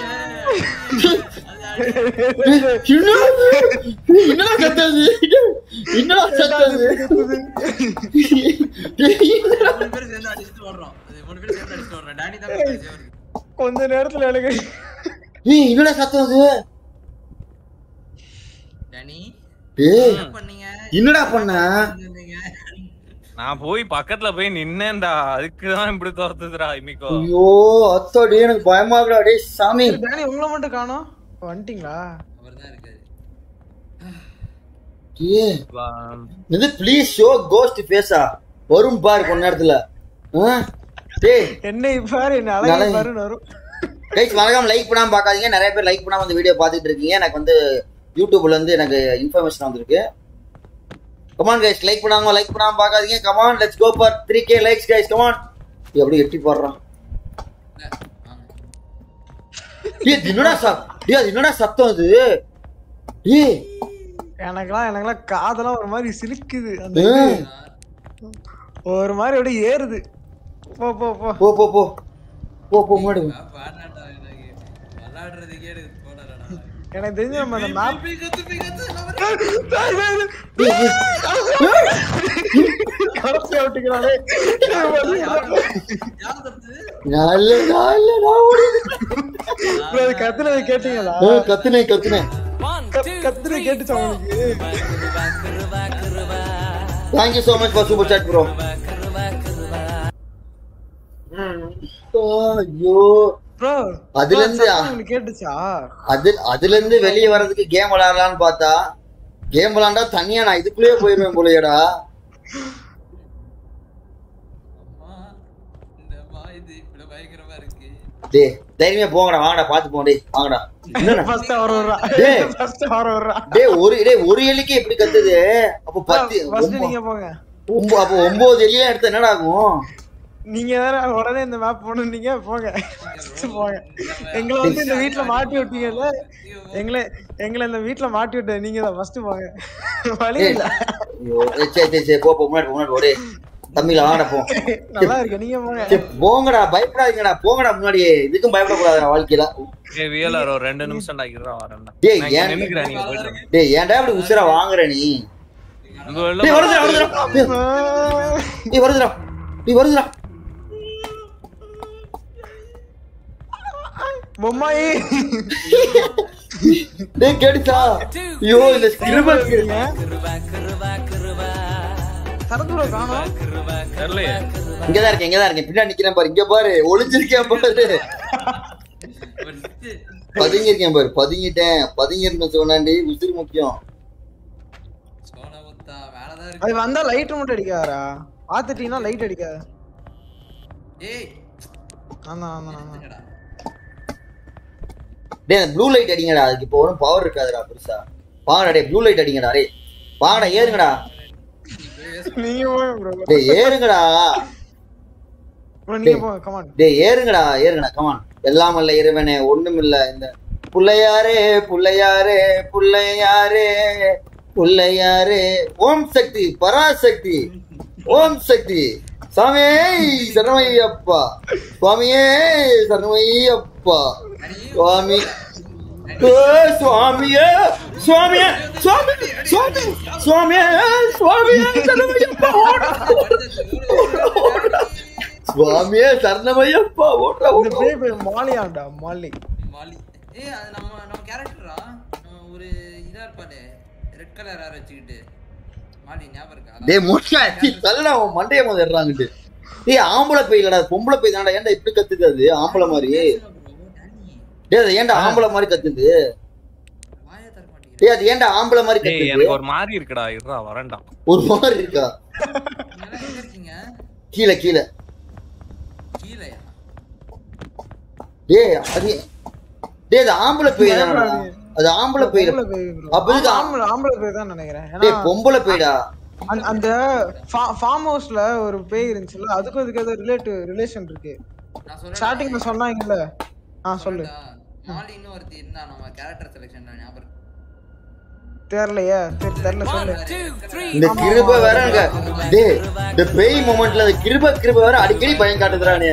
Speaker 1: என்னடா கத்தாது என்னடா கத்தாது
Speaker 3: மூணு பேரும் சேர்ந்து அடிச்சுட்டு வர்றோம் இது மூணு பேரும் சேர்ந்து அடிச்சுட்டு வர்றோம் டானி தான் கடைசியா வருது
Speaker 2: கொஞ்ச நேரத்துல எனக்கு
Speaker 1: ஏய் என்னடா கத்தாது
Speaker 3: டானி
Speaker 1: டேய்
Speaker 3: என்ன பண்ணீங்க
Speaker 1: என்னடா பண்ண
Speaker 3: பண்ணீங்க
Speaker 6: நான் போய் பக்கத்துல போய் நின்னேன்டா அதுக்குதான் இப்படி துரத்துதுடா இன்னைக்கோ
Speaker 1: ஐயோ அத்தாடி எனக்கு பயமா இருக்குடா டேய் சாமி
Speaker 2: டேனி உங்களை மட்டும் காணோம் வந்துட்டீங்களா
Speaker 3: அவர்தான் இருக்காரு
Speaker 1: ஏய் இது ப்ளீஸ் ஷோ கோஸ்ட் ஃபேஸா வரும் பாரு கொஞ்ச நேரத்துல ஆ? டேய்
Speaker 2: என்ன பாரு என்ன அழகு
Speaker 1: நல்ல-
Speaker 2: பாருன்னு வரும்
Speaker 1: கைஸ் மறக்காம லைக் பண்ணாம பார்க்காதீங்க நிறைய பேர் லைக் பண்ணாம இந்த வீடியோ பார்த்துட்டு இருக்கீங்க எனக்கு வந்து யூடியூப்ல இருந்து எனக்கு இன்ஃபர்மேஷன் வந்திருக்கு கமான் கைஸ் லைக் பண்ணாம லைக் பண்ணாம பார்க்காதீங்க come on let's go for three K likes guys come on எப்படி எட்டி போடுறான்
Speaker 3: இல்ல வாங்க
Speaker 1: ஏய் இது என்னடா சத் டேய் அது என்னடா சத்தம் அது ஏய்
Speaker 2: எனக்கெல்லாம் எனக்கெல்லாம் காதெல்லாம் ஒரு மாதிரி சிலுக்குது அந்த
Speaker 1: ஆ.
Speaker 2: இது. ஒரு மாதிரி அப்படியே ஏறுது போ போ போ
Speaker 1: போ போ போ போ போ மாடு
Speaker 3: பாடாடா எனக்கு விளையாடுறதுக்கே எனக்கு போடாடா
Speaker 2: எனக்கு தெரிஞ்சு நம்ம அந்த மேப்
Speaker 3: போய் கத்து போய் கத்து எல்லாம்
Speaker 2: கடைசியா விட்டுக்கிறானே
Speaker 3: யார் தடுத்து
Speaker 1: நல்ல நல்ல நான் ஓடி
Speaker 2: bro, அது கத்துனது கேட்டீங்களா
Speaker 1: ஆ, கத்துனே கத்துனே
Speaker 5: One, two,
Speaker 2: கத்துனது கேட்டுச்சா உங்களுக்கு
Speaker 1: thank you so much for super chat bro ஐயோ
Speaker 2: ப்ரோ
Speaker 1: அதுல இருந்து-
Speaker 2: உங்களுக்கு கேட்டுச்சா
Speaker 1: அது அதுல இருந்து வெளியே வர்றதுக்கு கேம் விளையாடலாம்னு பார்த்தா கேம் விளையாண்டா தனியா நான் இதுக்குள்ளேயே போயிருவேன் போலயேடா
Speaker 3: அம்மா இந்த மா இது இப்படி பயங்கரமா இருக்கு
Speaker 1: டேய் தைரியமா போங்கடா வாங்கடா பாத்து போங்க டேய் வாங்கடா என்னடா?
Speaker 2: ஃபர்ஸ்ட் அவர் வர்றா
Speaker 1: டேய்.
Speaker 2: ஃபர்ஸ்ட் அவர் வர்றா
Speaker 1: டேய் ஒரு டேய் ஒரு எலிக்கு எப்படி கத்துது அப்ப பத்து
Speaker 2: ஃபர்ஸ்ட்
Speaker 1: ஒம்ப-
Speaker 2: நீங்க போங்க
Speaker 1: ஒம்ப- அப்ப ஒன்பது எலியா எடுத்தா என்னடா ஆகும்
Speaker 2: நீங்க வேற உடனே இந்த மேப் போனீங்க போங்க First போங்க எங்களை வந்து இந்த வீட்ல மாட்டி விட்டீங்கல்ல எங்களை எங்களை இந்த வீட்ல மாட்டி விட்ட நீங்க தான் ஃபர்ஸ்ட் போங்க வழி
Speaker 1: டேய்,
Speaker 2: இல்ல
Speaker 1: ஐயோ, ஏய், சரி சரி சரி போ போ முன்னாடி போ, முன்னாடி போ டேய் தம்பில வாங்கடா போ
Speaker 2: நல்லா இருக்கு நீங்க போங்க
Speaker 1: சரி, போங்கடா பயப்படாதீங்கடா போங்கடா முன்னாடி இதுக்கும் பயப்படக்கூடாதுடா வாழ்க்கையில
Speaker 6: ஏய் வியலர் ஒரு ரெண்டு நிமிஷம் டாக்கிறா வரேன்டா
Speaker 1: டேய்,
Speaker 6: நான் இங்க
Speaker 1: ஏன்?
Speaker 6: நின்னுக்கிறேன் நீங்க போயிட்டு இருங்க.
Speaker 1: டேய் ஏன்டா இப்படி உசுரா வாங்குற நீ
Speaker 6: இங்க உள்ள
Speaker 1: டேய் வருதுடா வருதுடா டேய், டேய் வருதுடா டேய் வருதுடா
Speaker 2: பொம்மாயி
Speaker 1: டேய் கேடுச்சா ஐயோ இந்த கிருப
Speaker 2: சரத்துற காணோம்
Speaker 6: தெரியலையே
Speaker 1: இங்கதான் இருக்கேன் இங்கதான் இருக்கேன் பின்னாடி நிக்கிறேன் பாரு இங்க பாரு ஒளிஞ்சிருக்கேன் பாரு பதுங்கி இருக்கேன் பாரு பதுங்கிட்டேன் பதுங்கி இருக்கேன் சொன்னாண்டி உசுறு முக்கியம்
Speaker 3: சோனமுத்தா மேலதான்
Speaker 2: அது
Speaker 3: இருக்கு
Speaker 2: வந்தா லைட் மட்டும் அடிக்காதா பாத்துட்டீங்கன்னா லைட் அடிக்காது
Speaker 3: ஏய்
Speaker 2: ஆமா ஆமா ஆமா
Speaker 3: என்னடா
Speaker 1: டேய் அந்த ப்ளூ லைட் அடிங்கடா அதுக்கு இப்போ ஒன்றும் பவர் இருக்காதுடா பெருசா வாங்கடா டேய் ப்ளூ லைட் அடிங்கடா டேய் வாங்கடா ஏறுங்கடா
Speaker 2: நீங்க போங்க ப்ரோ
Speaker 1: டேய் ஏறுங்கடா
Speaker 2: ப்ரோ நீங்க போங்க கமான்
Speaker 1: டேய் ஏறுங்கடா ஏறுங்கடா கமான் எல்லாம் இல்ல இறைவனே ஒண்ணும் இல்ல இந்த புள்ளையாரே புள்ளையாரே புள்ளையாரே புள்ளையாரே ஓம் சக்தி பராசக்தி ஓம் சக்தி சாமியே சரணமையப்பா சுவாமியே சரணமையப்பா சுவாமி ஏ, சுவாமியே சுவாமியே சுவாமி சுவாமி சுவாமியே சுவாமியே சரணமையப்பா ஓடுடா, ஓடுடா, ஓடுடா. சுவாமியே சரணமையப்பா ஓடுறா
Speaker 2: இந்த
Speaker 1: ஓடுறா
Speaker 2: பேய் பேர் மாலியாண்டா மாலி
Speaker 3: மாலி ஏய் அது நம்ம நம்ம கேரக்டரா ஒரு இதா இருப்பாளே ரெட் கலர் ஹேர் வச்சுக்கிட்டு மாலி ஞாபகம் இருக்கா
Speaker 1: டேய் மொட்டை அடி தள்ளடா அவன் மண்டைய முதறாங்கட்டு டேய் ஆம்பளை பேய் இல்லடா பொம்பளை பேய் தான்டா ஏன்டா இப்படி கத்துது அது ஆம்பளை மாதிரி
Speaker 3: பேசுன bro, டேனி.
Speaker 1: டேய் அது ஏன்டா ஆம்பளை மாதிரி கத்துது
Speaker 3: வாயை தர மாட்டேங்கிறேன்
Speaker 1: டேய் அது ஏன்டா ஆம்பளை மாதிரி
Speaker 6: டேய்
Speaker 1: கத்துது
Speaker 6: எனக்கு ஒரு மாதிரி இருக்குடா இருடா வரேன்டா
Speaker 1: ஒரு மாதிரி இருக்கா
Speaker 3: நீங்க எங்க இருக்கீங்க
Speaker 1: கீழே கீழே
Speaker 3: கீழயா
Speaker 1: டேய் அது டேய் அது ஆம்பளை பேய் தானடா அது ஆம்பளை பேய்
Speaker 2: பொம்பளை பேய் bro.
Speaker 1: அப்ப இதுக்கு ஆ-
Speaker 2: ஆம்பளை ஆம்பளை பேய் தான் நினைக்கிறேன் ஏன்னா
Speaker 1: டேய் பொம்பளை பேய்டா
Speaker 2: அந்த- அந்த ஃபார்ம் ஹவுஸ்ல ஒரு பேய் இருந்துச்சுல்ல அதுக்கும் இதுக்கு ஏதோ ரிலேட்டிவ் ரிலேஷன் இருக்கு
Speaker 3: நான் சொல்றேன்
Speaker 2: ஸ்டார்டிங்ல சொன்னாங்கல்ல ஆ சொல்லு
Speaker 3: மாலின்னு ஒருத்தி இருந்தா நம்ம கேரக்டர் செலெக்ஷன் ஞாபகம் இருக்கு.
Speaker 2: தெரியலையே தெரி- தெரியல சொல்லு
Speaker 5: two, three.
Speaker 1: இந்த கிருப வேற அங்க டேய் இந்த பேய் மொமெண்ட்ல அந்த கிருப கிருப வேற அடிக்கடி பயம் காட்டுதுறானே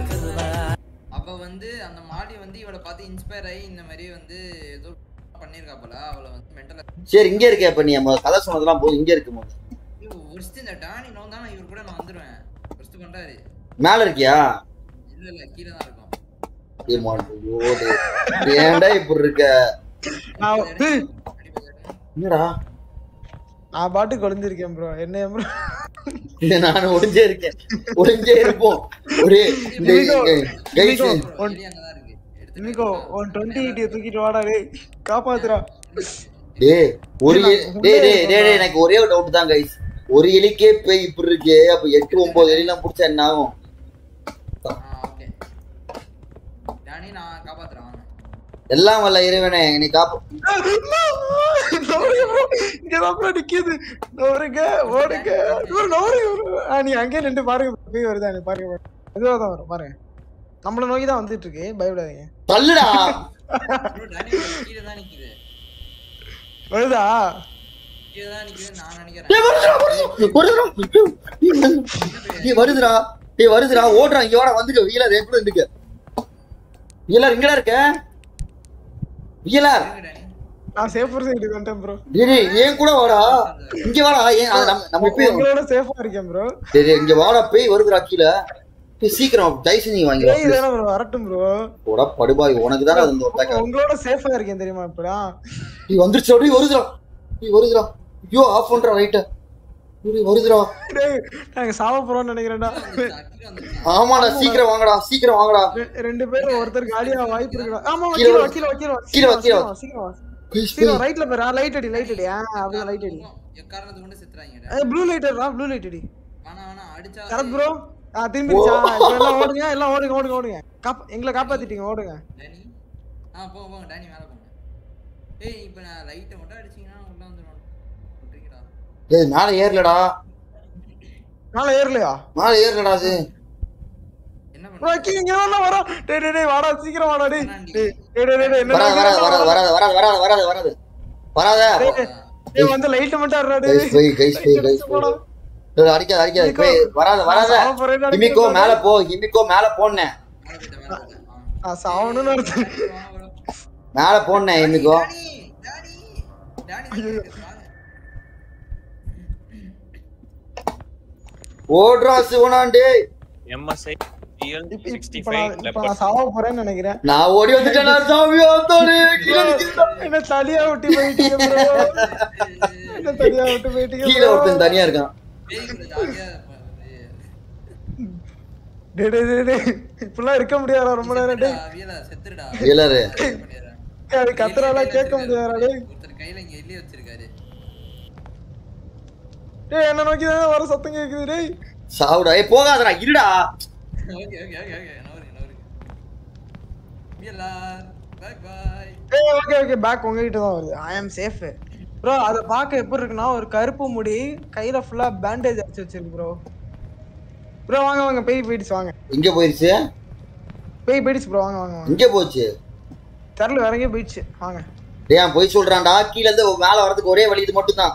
Speaker 3: அவ வந்து அந்த மாலி வந்து இவளை பார்த்து இன்ஸ்பயர் ஆகி இந்த மாதிரி வந்து ஏதோ பண்ணிருக்கா போல அவளை வந்து மென்டல்
Speaker 1: சரி இங்க இருக்கே இப்ப நீ நம்ம கதை சொன்னதெல்லாம் போதும் இங்க இருக்கு போது
Speaker 3: ஒருஸ்ட் இந்த டானி நோ தானே இவர் கூட நான் வந்துருவேன் ஒருஸ்ட் பண்றாரு
Speaker 1: மேல இருக்கியா
Speaker 3: இல்ல இல்ல கீழே தான் இருக்கும்
Speaker 1: டேய் மாடு, ஐயோ டேய். ஏன்டா இப்படி இருக்க
Speaker 2: நான் டேய்,
Speaker 1: என்னடா
Speaker 2: நான் பாட்டுக்கு ஒளிஞ்சிருக்கேன் ப்ரோ என்ன ப்ரோ
Speaker 1: இது நானும் ஒளிஞ்சே இருக்கேன் ஒளிஞ்சே இருப்போம் ஒரே இந்த
Speaker 2: Amigo,
Speaker 1: கைஸ்
Speaker 2: Amigo.
Speaker 3: வெளியே அங்கதான் இருக்கு எடுத்து
Speaker 2: இன்னைக்கோ உன் டுவெண்ட்டி எயிட்டியை தூக்கிட்டு வாடா டேய் காப்பாத்துறா
Speaker 1: டேய் ஒரு
Speaker 2: இல்ல,
Speaker 1: எலி- டேய் டேய் டேய் டேய், எனக்கு ஒரே ஒரு டவுட் தான் கைஸ் ஒரு எலிக்கே பேய் இப்படி இருக்கே அப்ப எட்டு ஒன்பது எலிலாம் புடிச்சா என்ன ஆகும்
Speaker 3: ஓகே டானி நான் காப்பாத்துறேன் வாங்க
Speaker 1: எல்லாம் வல்ல இறைவனே என்னை காப்பு
Speaker 2: நவருங்க bro. இங்கதான் bro நிக்குது. நவருங்க, ஓடுங்க. bro, நவருங்க bro. ஆ, நீ அங்கேயே நின்று பாருங்க bro. பேய் வருதா நீ பாருங்க பாருங்க. மெதுவா தான் வரும் பாருங்க நம்மள நோக்கி தான் வந்துட்டு இருக்கு பயப்படாதீங்க
Speaker 1: தள்ளுடா
Speaker 3: ப்ரோ டானி கீழே தான் நிக்குது
Speaker 2: வருதா
Speaker 3: கீழே தான் நிக்குது நான் நினைக்கிறேன்
Speaker 1: டேய் வருதுடா வருதுடா வருதுடா டேய் வருதுடா டேய் வருதுடா ஓடுறா இங்க வாடா வந்துக்க வீலர் என் கூட இருந்துக்க வீலர் இங்கடா இருக்க வீலர்
Speaker 3: இருக்கு டானி
Speaker 2: நான் சேஃபர் சைடு வந்துட்டேன் ப்ரோ
Speaker 1: டேய் டேய் ஏன் கூட வாடா இங்க வாடா ஏன் அது நம்ம நம்ம போய்
Speaker 2: உங்களோட சேஃபா இருக்கேன் ப்ரோ
Speaker 1: டேய் டேய், இங்க வாடா பேய் வருதுடா கீழே டேய் சீக்கிரம் டைசன் நீ வாங்கி வா
Speaker 2: பேய் தானே bro வரட்டும் ப்ரோ
Speaker 1: போடா படுபாய் உனக்கு தானே அது ஒரு பேக்கா
Speaker 2: உங்களோட சேஃபா இருக்கேன் தெரியுமா இப்படா
Speaker 1: நீ வந்துருச்சு டேய் வருதுடா நீ வருதுடா ஐயோ ஆஃப் பண்றா ரைட்ட டேய் வருதுடா
Speaker 2: டேய் நாங்க சாவ போறோம்னு நினைக்கிறேன்டா
Speaker 3: கீழே வந்துருச்சு
Speaker 1: ஆமாடா சீக்கிரம் வாங்கடா சீக்கிரம் வாங்கடா
Speaker 2: ரெ- ரெண்டு பேரும் ஒருத்தர் காலியா வாய்ப்பு இருக்குடா ஆமா
Speaker 1: கீழே
Speaker 2: கீழ
Speaker 1: வா.
Speaker 2: வா, கீழ வா, கீழ வா,
Speaker 1: கீழ வா, கீழ வா.
Speaker 2: சீக்கிரம் வா, சீக்கிரம் வா
Speaker 1: ப்ளீஸ்
Speaker 2: சீக்கிரம் ரைட்ல பாரு லைட் அடி லைட் அடி ஆ அப்படியே லைட் அடி
Speaker 3: எக்காரணத்து கொண்டு செத்துறாங்க
Speaker 2: ஏ ப்ளூ லைட் அடிடா ப்ளூ லைட் அடி
Speaker 3: வேணா வேணா அடிச்சா
Speaker 2: கரெக்ட் ப்ரோ ஆ திரும்பிடுச்சா இப்ப எல்லாம் ஓடுங்க எல்லாம் ஓடுங்க ஓடுங்க ஓடுங்க காப் எங்களை காப்பாத்திட்டீங்க ஓடுங்க
Speaker 3: டானி ஆ போங்க போங்க டானி மேல போங்க ஏய் இப்போ நான் லைட்டை மட்டும் அடிச்சீங்கன்னா உள்ள வந்துடும் விட்டுருக்கீடா
Speaker 1: டேய் மேல ஏறலடா
Speaker 2: மேல ஏறலையா
Speaker 1: மேல ஏறலடா அது
Speaker 3: என்ன
Speaker 2: ப்ரோ
Speaker 3: பண்ண
Speaker 2: கீழ இங்க தான் வரோம் டேய் டேய் டேய் வாடா சீக்கிரம் வாடா டேய் டேய் டேய் டேய், டேய் என்ன
Speaker 1: வராது வராது வராது வராது வராது வராது வராது வராது வராத
Speaker 2: டேய் வந்து லைட் மட்டும் அறடா டேய்
Speaker 1: கைஸ் போய் கைஸ் போய் கைஸ்
Speaker 2: போடா.
Speaker 1: டேய், அடிக்காத அடிக்காத பேய் வராத வராத
Speaker 2: சாவ போறேன்னு
Speaker 1: ஹிமிக்கோ
Speaker 2: நினைக்கிறேன்.
Speaker 1: மேல போ ஹிமிக்கோ மேல போனேன்
Speaker 3: மேல போயிட்டேன், மேல போயிட்டேன். ஆ.
Speaker 2: நான் சாவணும்னு அர்த்தம்
Speaker 3: வா, bro.
Speaker 1: மேல போனேன் ஹிமிக்கோ
Speaker 3: டானி, டானி, டானி தான் இருக்கு, வாங்க.
Speaker 1: ஓடுறா சிவனாண்டி
Speaker 6: எம்எஸ்ஐ டிஎல்
Speaker 2: இப்ப-
Speaker 6: சிக்ஸ்டி
Speaker 2: இப்ப நான்
Speaker 6: ஃபைவ்
Speaker 2: இப்ப நான் சாவ போறேன்னு நினைக்கிறேன்
Speaker 1: நான் ஓடி வந்துட்டேன் நான் சாமி ஆத்தாடி கீழே நிக்கிறேன்.
Speaker 2: என்ன தனியா விட்டு போயிட்டீங்க bro. என்ன தனியா விட்டு போயிட்டீங்க
Speaker 1: கீழே
Speaker 2: bro.
Speaker 1: ஒருத்தன் தனியா இருக்கான்
Speaker 3: பேய் கூட ஜாலியா இருப்பாரு.
Speaker 2: டேய், டேய், டேய், டேய். இப்படிலாம் இருக்க முடியாதா ரொம்ப நேரம் டேய்
Speaker 3: செத்துடா, வீலா, செத்துடா.
Speaker 1: வீலரு.
Speaker 3: பண்ணிடுறேன்.
Speaker 2: அது கத்துறாலாம் கேட்க முடியாதா டேய்
Speaker 3: ஒருத்தர் கையில இங்க எள்ளி வச்சிருக்காரு
Speaker 2: டேய் என்ன நோக்கி தானே வர சத்தம் கேக்குது டேய்
Speaker 1: சாவுடா ஏய் போகாதடா இருடா
Speaker 3: ஓகே ஓகே ஓகே ஓகே நவருங்க நவருங்க வீலா பை பை
Speaker 2: ஏய் ஓகே ஓகே பேக் உங்ககிட்ட தான் வருது ஐ அம் சேஃப் ப்ரோ அத பார்க்க எப்படி இருக்குன்னா ஒரு கருப்பு முடி கையில ஃபுல்லா பேண்டேஜ் அடிச்சு வச்சிருக்கு ப்ரோ ப்ரோ வாங்க வாங்க பேய் போயிடுச்சு வாங்க
Speaker 1: எங்க போயிருச்சு
Speaker 2: பேய் போயிடுச்சு ப்ரோ வாங்க வாங்க வாங்க
Speaker 1: எங்க போச்சு
Speaker 2: தெரல வேற எங்கேயோ போயிடுச்சு வாங்க
Speaker 1: டேய் அவன் போய் சொல்றான்டா கீழ இருந்து மேல வரதுக்கு ஒரே வழி இது மட்டும் தான்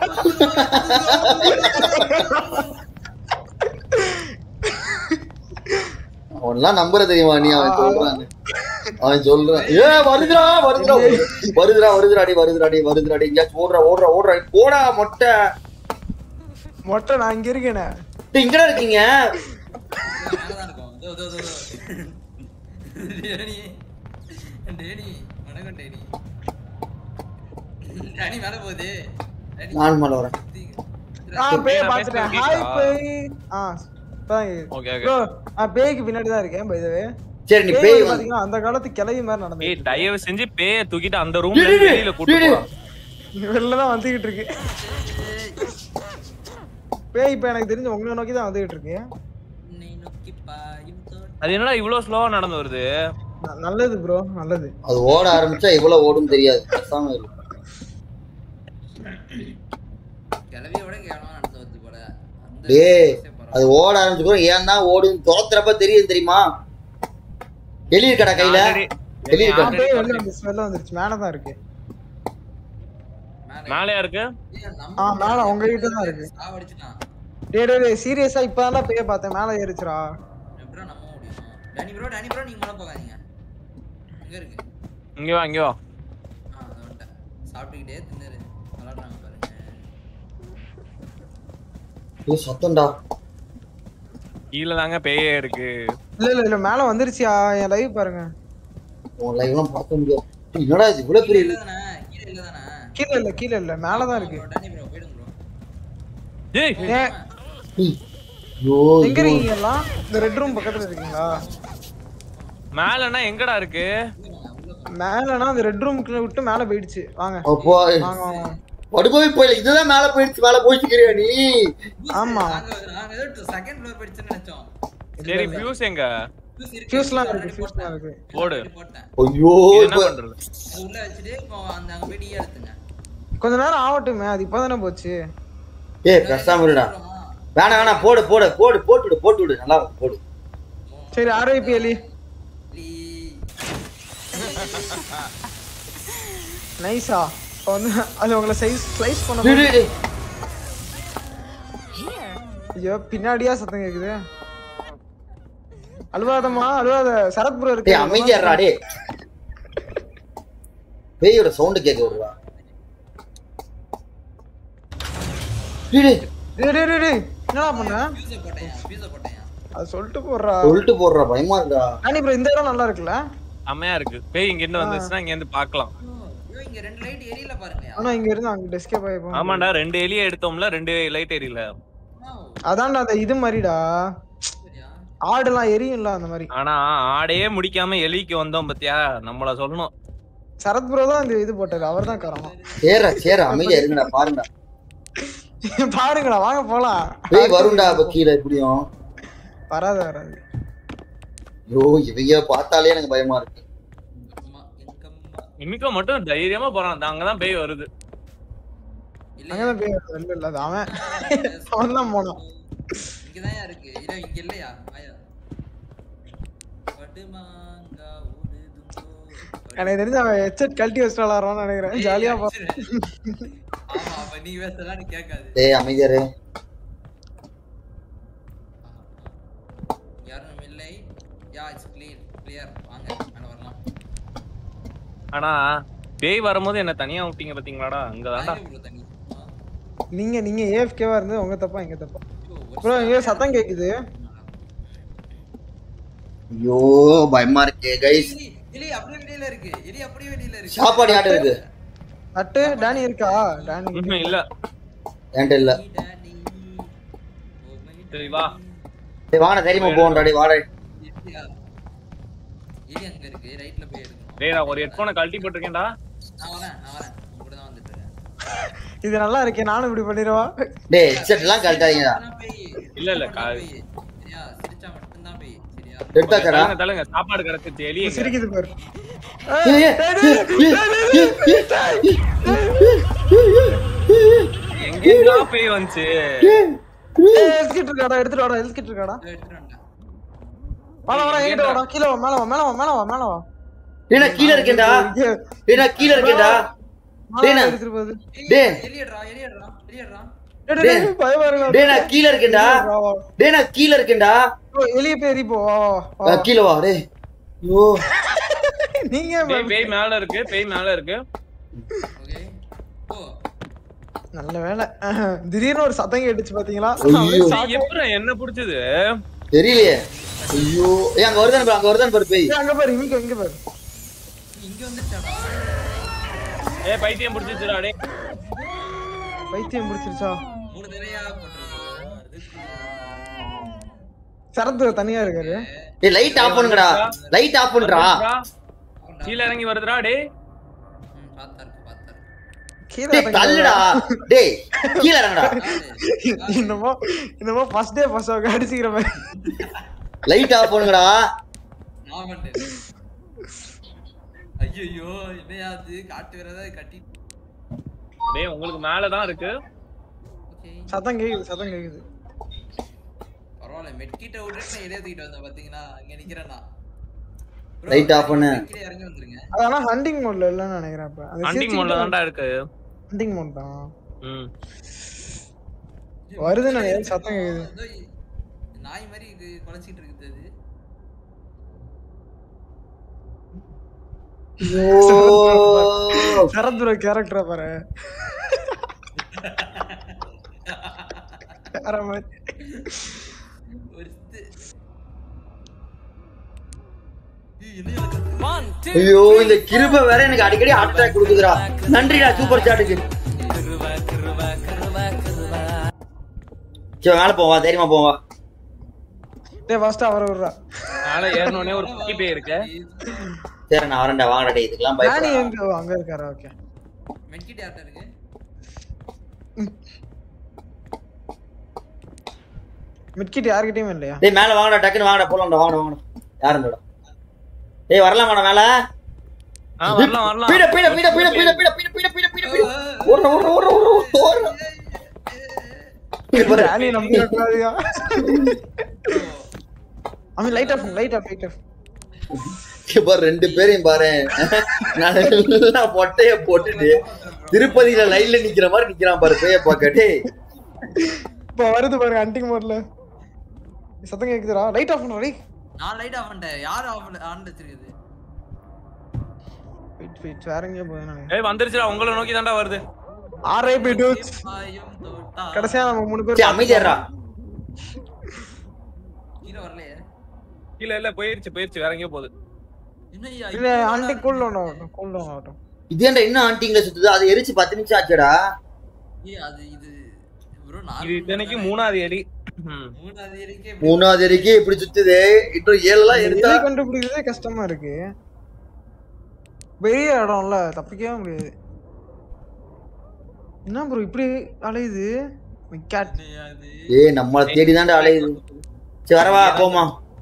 Speaker 1: அவன்லாம் நம்புற தெரியுமா நீ அவன் சொல்றான் அவன் சொல்றான் ஏ வருதுடா வருதுடா வருதுடா வருதுடா டி வருதுடா டி வருதுடா டி எங்கேயாச்சும் ஓடுறா ஓடுறா ஓடுறா போடா மொட்டை
Speaker 2: மொட்டை நான் இங்க இருக்கேனே
Speaker 1: டேய், இங்கடா இருக்கீங்க
Speaker 3: மேலதான் இருக்கும் இதோ இதோ இதோ டேனி டேனி வணக்கம் டேனி டேனி மேல போகுது டேனி
Speaker 1: நான் மேல வரேன்
Speaker 2: ஆ பேய்
Speaker 6: நான்
Speaker 2: பாத்துட்டேன்
Speaker 6: பேசுறது
Speaker 2: ஹாய்
Speaker 6: கேக்குதா?
Speaker 2: பேய் ஆ
Speaker 6: ஓகே ஓகே
Speaker 2: ப்ரோ நான் பேய்க்கு பின்னாடி தான் இருக்கேன் பை த வே
Speaker 1: சரி நீ
Speaker 2: பேய்
Speaker 1: பேய்
Speaker 2: வந்து
Speaker 1: வந்து
Speaker 2: பாத்தீங்கன்னா அந்த காலத்து கிளவி மாதிரி நடந்து
Speaker 6: ஏய் தயவு செஞ்சு பேய தூக்கிட்டு அந்த ரூம்ல
Speaker 1: டேய், டேய்,
Speaker 6: வெளியில கூட்டு
Speaker 1: டேய்,
Speaker 6: போடா
Speaker 2: வெளில தான் வந்துகிட்டு இருக்கு பேய் இப்ப எனக்கு தெரிஞ்சு உங்களை நோக்கி தான் வந்துகிட்டு இருக்கு
Speaker 3: உன்னை நோக்கி பாயும் தோட்டம்.
Speaker 6: அது என்னடா இவ்வளவு ஸ்லோவா நடந்து வருது
Speaker 2: ந- நல்லது ப்ரோ நல்லது
Speaker 1: அது ஓட ஆரம்பிச்சா எவ்வளவு ஓடும் தெரியாது பேசாம இரு.
Speaker 3: கிளவியோட கேவலமா நடந்து வருது போல அந்த
Speaker 1: டேய்
Speaker 3: விஷயம் பரவாயில்ல.
Speaker 1: அது ஓட ஆரம்பிச்சுக்கிறோம் ஏன் தான் ஓடும் துரத்துறப்ப தெரியும் தெரியுமா எலி இருக்கடா கையில
Speaker 6: Already-
Speaker 1: வெளிய
Speaker 2: ஆ,
Speaker 1: இருக்கா?
Speaker 2: பேய் வெளில வந்து வெளில வந்துருச்சு மேல தான் இருக்கு
Speaker 3: மேல
Speaker 6: மேலயா இருக்கு
Speaker 3: ஏய், நம்ம
Speaker 2: ஆ, மேல உங்க கிட்ட தான் இருக்கு.
Speaker 3: சாவடிச்சுட்டான்
Speaker 2: டேய் டேய் டேய் சீரியஸா இப்பதான் பேய பார்த்தேன் மேல ஏறிச்சுடா
Speaker 3: எப்படா நம்ப முடியும் டேனி ப்ரோ டேனி ப்ரோ நீங்க மேல போகாதீங்க எங்க இருக்கு
Speaker 6: இங்க வா இங்க வா
Speaker 3: ஆ அதை வந்துட்டேன் சாப்பிட்டுக்கிட்டே தின்னுரு விளாடுறாங்க பாருங்க
Speaker 1: ஏய், சத்தம்டா
Speaker 6: கீழ தாங்க பேயே இருக்கு
Speaker 2: இல்ல இல்ல இல்ல மேல வந்துருச்சியா என் லைவ் பாருங்க
Speaker 1: உன் லைவ்லாம் பார்க்க முடியாது ஏய், என்னடா இது இவ்வளவு
Speaker 3: கீழே
Speaker 1: பெரிய
Speaker 3: இல்ல தானே கீழே இல்ல தானே
Speaker 2: கீழ இல்ல கீழ இல்ல மேல தான் இருக்கு
Speaker 3: டேனி ப்ரோ போயிடுங்க ப்ரோ
Speaker 6: ஏய்
Speaker 2: ஏன்
Speaker 1: ஏய், ஐயோ
Speaker 2: எங்க
Speaker 1: இது
Speaker 2: இருக்கீங்க எல்லாம் இந்த ரெட் ரூம் பக்கத்துல இருக்கீங்களா
Speaker 6: மேலனா எங்கடா இருக்கு
Speaker 2: மேலனா அந்த ரெட் ரூம்க்குள்ள விட்டு மேல போயிடுச்சு வாங்க
Speaker 1: அப்போ
Speaker 2: வாங்க வாங்க
Speaker 1: படுகோவி போயில இதுதான் மேல போயிடுச்சு மேல போயிச்சுக்கிறியா நீ
Speaker 2: ஆமா
Speaker 3: நாங்க நாங்க ஏதோ செகண்ட் ஃப்ளோர் படிச்சேன்னு நினைச்சோம்
Speaker 6: சரி ஃபியூஸ் எங்க
Speaker 3: Fuse இருக்கு.
Speaker 2: ஃபியூஸ்லாம்
Speaker 3: already
Speaker 2: இருக்கு ஃபியூஸ்லாம்
Speaker 3: போட்டேன்.
Speaker 2: இருக்கு
Speaker 6: போடு
Speaker 3: already போட்டேன்
Speaker 1: ஐயோ
Speaker 6: இது என்ன
Speaker 1: இப்ப
Speaker 6: பண்றது
Speaker 3: அது உள்ள வச்சுட்டு இப்போ அந்த அங்க போய் டீ எடுத்துங்க
Speaker 2: கொஞ்ச நேரம் ஆகட்டுமே அது இப்பதானே போச்சு
Speaker 1: ஏய் பேசாம இருடா வேணாம் வேணாம் போடு போடு போடு போட்டு விடு போட்டு விடு நல்லா இருக்கும், போடு
Speaker 2: சரி ஆர்ஐபி எலி
Speaker 3: லீ.
Speaker 2: நைஸா இப்போ வந்து அது உங்களை சைஸ் ஸ்லைஸ் பண்ண
Speaker 1: டேய், டேய், டேய்.
Speaker 2: ஐயோ பின்னாடியா சத்தம் கேக்குது அழுவாதம்மா அழுவாத சரத் ப்ரோ
Speaker 1: டேய்
Speaker 2: இருக்கு
Speaker 1: அமைதியாடுறா டேய் பேயோட சவுண்ட் கேட்க விடுறா டேய், டேய்,
Speaker 2: டேய் டேய் டேய், டேய் என்னடா பண்ண
Speaker 3: fuse அ போட்டேன் fuse அ போட்டேன்
Speaker 2: அது சொல்லிட்டு போடுறா
Speaker 1: சொல்லிட்டு போடுறா பயமா இருக்கா
Speaker 2: ராணி ப்ரோ இந்த இடம் நல்லா இருக்குல்ல
Speaker 6: செம்மையா இருக்கு பேய் இங்க இருந்து வந்துச்சுன்னா இங்க இருந்து பாக்கலாம்
Speaker 3: ஐயோ இங்க ரெண்டு லைட் எரியல பாருங்க
Speaker 2: ஆனா இங்க இருந்து அங்க டெஸ்கே போய் போக
Speaker 6: ஆமாண்டா ரெண்டு எலிய எடுத்தோம்ல ரெண்டு லைட் எரியல
Speaker 3: Wow,
Speaker 2: அதான்டா அந்த இது மாதிரிடா
Speaker 3: சரியா?
Speaker 2: ஆடுலாம் எரியும்ல அந்த மாதிரி
Speaker 6: ஆனா ஆடையே முடிக்காம எலிக்கு வந்தோம் பத்தியா நம்மள சொல்லணும்
Speaker 2: சரத் ப்ரோ தான் இந்த இது போட்டாரு அவர் தான் காரணம்
Speaker 1: சேரா சேரா அமைதியா இருங்கடா பாருங்கடா
Speaker 2: பாருங்கடா வாங்க போலாம்
Speaker 1: பேய் வரும்டா அப்ப கீழே எப்படியும்
Speaker 2: வராது வராது
Speaker 1: ஐயோ இவைய பார்த்தாலே எனக்கு பயமா இருக்கு
Speaker 3: அம்மா, எங்க அம்மா.
Speaker 6: இன்னைக்கு மட்டும் தைரியமா போறான் அங்கதான் பேய் வருது
Speaker 3: இல்லையா?
Speaker 2: அங்கதான் பேய் வருது இல்ல இல்ல அது அவன் அவன் தான் போனான்
Speaker 3: இங்கதான் இருக்கு இல்ல இங்க இல்லையா ஆயா படுமாங்கா ஓடுதுங்கோ.
Speaker 2: எனக்கு தெரிஞ்சு அவன் ஹெட்செட் கழட்டி வச்சுட்டு விளாடுறான்னு நினைக்கிறேன் ஜாலியா பா
Speaker 3: ஆமா அப்ப நீ பேசலாம் நீ கேட்காது
Speaker 1: டேய் அமைதியாரு
Speaker 3: யா இட்ஸ் கிளியர் கிளியர் வாங்க மேல வரலாம்
Speaker 6: ஆனா பேய் வரும்போது என்ன தனியா விட்டீங்க பாத்தீங்களாடா அங்கதான்டா
Speaker 3: நான் இவ்வளவு தண்ணி ஆ.
Speaker 2: நீங்க நீங்க ஏஎஃப்கேவா இருந்து உங்க தப்பா எங்க தப்பா
Speaker 3: ஐயோ, ஒரு
Speaker 2: ப்ரோ இங்க சத்தம் கேக்குது
Speaker 1: ஐயோ பயமா இருக்கு கைஸ்
Speaker 3: எலி, எலி அப்படியே வெளியில இருக்கு எலி அப்படியே வெளியில இருக்கு
Speaker 1: சாப்பாடு யார்ட்ட இருக்கு
Speaker 2: அட்டு டானி இருக்கா டானி
Speaker 6: ம்ஹும், இல்ல
Speaker 1: என்கிட்ட இல்ல
Speaker 3: Daddy, oh my
Speaker 6: சரி வா
Speaker 1: டேய் வாடா தைரியமா போகணும்டா டேய் வாடா
Speaker 3: எலியா? எலி அங்க இருக்கு ரைட்ல போய் எடுக்கணும்
Speaker 6: டேய் நான் ஒரு ஹெட்போனை கழட்டி போட்டிருக்கேன்டா
Speaker 3: நான் வரேன் நான் வரேன் உங்க கூட தான் வந்துட்டு இருக்கேன்
Speaker 2: இது நல்லா இருக்கே நானும் இப்படி பண்ணிடுவா
Speaker 1: டேய் ஹெட்செட் எல்லாம் கழட்டாதீங்கடா
Speaker 3: நான் பேய்.
Speaker 6: இல்ல, இல்ல,
Speaker 3: மட்டும்தான்
Speaker 6: கா-
Speaker 3: பேய். சரியா சிரிச்சா மட்டும்தான் பேய் சரியா
Speaker 1: எடுத்தாச்சடா
Speaker 6: தள்ளுங்க தள்ளுங்க சாப்பாடு கிடைச்சிச்சு எலிய
Speaker 2: சிரிக்குது பாரு
Speaker 1: ஏய், ஏய், ஏய், ஏய், ஏய்,
Speaker 6: எங்கேயா பேய் வந்துச்சு
Speaker 2: எல்கிட் இருக்காடா எடுத்துட்டு வாடா எல்கிட் இருக்காடா
Speaker 3: இதோ எடுத்துட்டு வந்துட்டேன்
Speaker 2: வாடா வாடா எங்கிட்ட வாடா கீழ வா மேல வா மேல வா மேல வா மேல வா
Speaker 1: டேய் நான் கீழ இருக்கேன்டா
Speaker 2: இங்க
Speaker 1: டேய் நான் கீழ இருக்கேன்டா
Speaker 2: மேல
Speaker 1: டேய், நான்-
Speaker 2: எடுத்துட்டு போகுது
Speaker 1: டேய்
Speaker 3: எலியட்ரா எலியட்ரா எலியட்ரா
Speaker 2: டேய், டேய், டேய், பயமா இருக்கு
Speaker 1: டேய் நான் கீழ இருக்கேன்டா
Speaker 2: வா, வா.
Speaker 1: டேய் நான் கீழ இருக்கேன்டா
Speaker 2: ஓ, எலிய பேரி போ வா, வா, வா.
Speaker 1: அஹ், கீழ வா டேய் ஐயோ
Speaker 2: நீங்க
Speaker 6: பேய் பேய் மேல இருக்கு பேய் மேல இருக்கு
Speaker 3: ஓகே ஓ
Speaker 2: நல்ல வேலை திடீர்னு ஒரு சத்தம் கேட்டுச்சு பாத்தீங்களா
Speaker 1: ஐயோ.
Speaker 2: அப்படியே shock
Speaker 6: டேய், எப்படிடா என்ன புடிச்சது
Speaker 1: தெரியலையே ஐயோ ஏய் அங்க வருதான் பாரு அங்க வருதான் பாரு பேய்
Speaker 2: ஆயி- அங்க பாரு இங்க இங்க பாரு
Speaker 3: இங்க வந்துட்டாடா
Speaker 6: ஏ பைத்தியம் புடிச்சிச்சுடா டேய்
Speaker 2: பைத்தியம் பிடிச்சிருச்சா
Speaker 3: மூணு தடவையா போட்டுருக்கு
Speaker 2: சரத்து தனியா இருக்காரு
Speaker 1: டேய் லைட் ஆஃப் பண்ணுங்கடா லைட் ஆஃப் பண்றா
Speaker 6: கீழ இறங்கி வருதுடா டேய்
Speaker 3: ம் பார்த்தா இருக்கு பார்த்தா இருக்கு
Speaker 2: கீழே
Speaker 1: டேய்
Speaker 2: இறங்குறாரு.
Speaker 1: தள்ளுடா டேய் கீழ இறங்குடா
Speaker 2: என்னமோ என்னமோ ஃபர்ஸ்ட் டே ஃபர்ஸ்ட் ஷோக்கு அடிச்சுக்கிற மாதிரி
Speaker 1: லைட் ஆஃப் பண்ணுங்கடா
Speaker 3: நான் பண்ணிட்டேன் ஐயோ என்னையா அது காட்டு வரதா கட்டி
Speaker 6: டேய் உங்களுக்கு மேல தான் இருக்கு
Speaker 3: ஓகே
Speaker 2: சத்தம் கேக்குது சத்தம் கேக்குது
Speaker 3: பரவாயில்ல மெட்கிட்ட விட்டுட்டு நான் எலிய தூக்கிட்டு வந்தேன் பாத்தீங்களா இங்க நிக்கிறேன் நான் Bro,
Speaker 1: Light off பண்ணு.
Speaker 3: கீழே இறங்கி வந்துருங்க
Speaker 2: அது ஆனா ஹண்டிங் மோட்ல இல்லன்னு நினைக்கிறேன் அப்ப அது
Speaker 6: ஹண்டிங் மோட்ல தான்டா இருக்கு
Speaker 2: ஹண்டிங் மோட் தான்
Speaker 6: ம்
Speaker 2: வருது நினைக்கிறேன் சத்தம் கேக்குது
Speaker 3: ஏதோ நாய் மாதிரி இது குலைச்சிட்டு இருக்குது அது
Speaker 1: ஐயோ
Speaker 2: சரத் ப்ரோ கேரக்டரா பாரு வேற மாதிரி
Speaker 3: ஒருத்து ஏய், என்னையா கத்துது?
Speaker 5: One, two.
Speaker 1: ஐயோ இந்த கிருப வேற எனக்கு அடிக்கடி ஹார்ட் அட்டாக் கொடுக்குதுடா நன்றிடா சூப்பர் சாட்டுக்கு சரி மேல போவா தைரியமா போவா
Speaker 2: டேய் ஃபர்ஸ்ட் அவர் விடுறா
Speaker 6: மேல ஏறணுனே ஒரு குட்டி பேய் இருக்கு
Speaker 1: சரி நான் வரேன்டா வாங்கடா டேய் இதுக்கெல்லாம்
Speaker 2: டேனி
Speaker 1: பயப்படா
Speaker 2: எங்க ஓ, அங்க இருக்காரா ஓகே
Speaker 3: மெட்கிட்ட யார்ட்ட இருக்கு
Speaker 2: மிட்கிட் யார்கிட்டயும் இல்லையா
Speaker 1: டேய் மேல வாங்கடா டக்குன்னு வாங்கடா போலாம்டா வாங்கடா வாங்கடா யாரும் இல்லடா டேய் வரலாமாடா மேல
Speaker 6: ஆ வரலாம் வரலாம்
Speaker 1: பீட பீட பீட பீட பீட பீட பீட பீட பீட பீட பீட ஓடுற ஓடுற ஓடுற ஓடுற ஓடுற
Speaker 2: டேனி நம்பி விட்டுறாதீங்க அவன் light off light off light off
Speaker 1: பாரு ரெண்டு பேரையும் பாரு நல்லா பொட்டைய போட்டுட்டு திருப்பதியில லைன்ல நிக்கிற மாதிரி நிக்கிறான் பாரு பேய பாக்க டேய்
Speaker 2: இப்போ வருது பாருங்க ஹண்டிங் மோட்ல சத்தம் கேக்குதுடா லைட் ஆஃப் பண்ணுறா
Speaker 3: நான் லைட் ஆஃப் பண்ணிட்டேன் யார் ஆஃப் ஆன் வச்சிருக்குது
Speaker 2: வெயிட் வெயிட் வேற எங்கேயோ போய் நான்
Speaker 6: ஏய் வந்துருச்சுடா உங்களை நோக்கி தான்டா வருது
Speaker 2: ஆர்ஐபி டூஸ்
Speaker 3: பாயும் தோட்டா
Speaker 2: கடைசியா நம்ம மூணு பேர்
Speaker 1: சரி அமைதியாடுறா
Speaker 3: கீழே வரலையே
Speaker 6: இல்ல இல்ல போயிருச்சு போயிருச்சு வேற எங்கேயோ போகுது
Speaker 3: என்னய்யா
Speaker 2: இல்ல ஆண்டி கூல் டவுன் ஆகட்டும் கூல் டவுன் ஆகட்டும்
Speaker 1: இதேண்டா இன்னும் ஆண்டிங்கள சுத்துது அது எரிச்சு பத்து நிமிஷம் ஆச்சுடா
Speaker 3: ஏய் அது இது ப்ரோ நான்
Speaker 6: இது இத்தனைக்கு மூணாவது எலி ம்.
Speaker 3: மூணாவது ஏரிக்கே
Speaker 1: மூணாவது எரிக்கு இப்படி சுத்துது இன்னும் ஏழுலாம் எடுத்தா
Speaker 2: எலி கண்டுபிடிக்கிறதே கஷ்டமா இருக்கு பெரிய இடம்ல தப்பிக்கவே முடியாது என்ன ப்ரோ இப்படி அலையுது கேட்
Speaker 3: என்னய்யா அது
Speaker 1: ஏய் நம்மள தேடி தான்டா அலையுது சரி வரவா போமா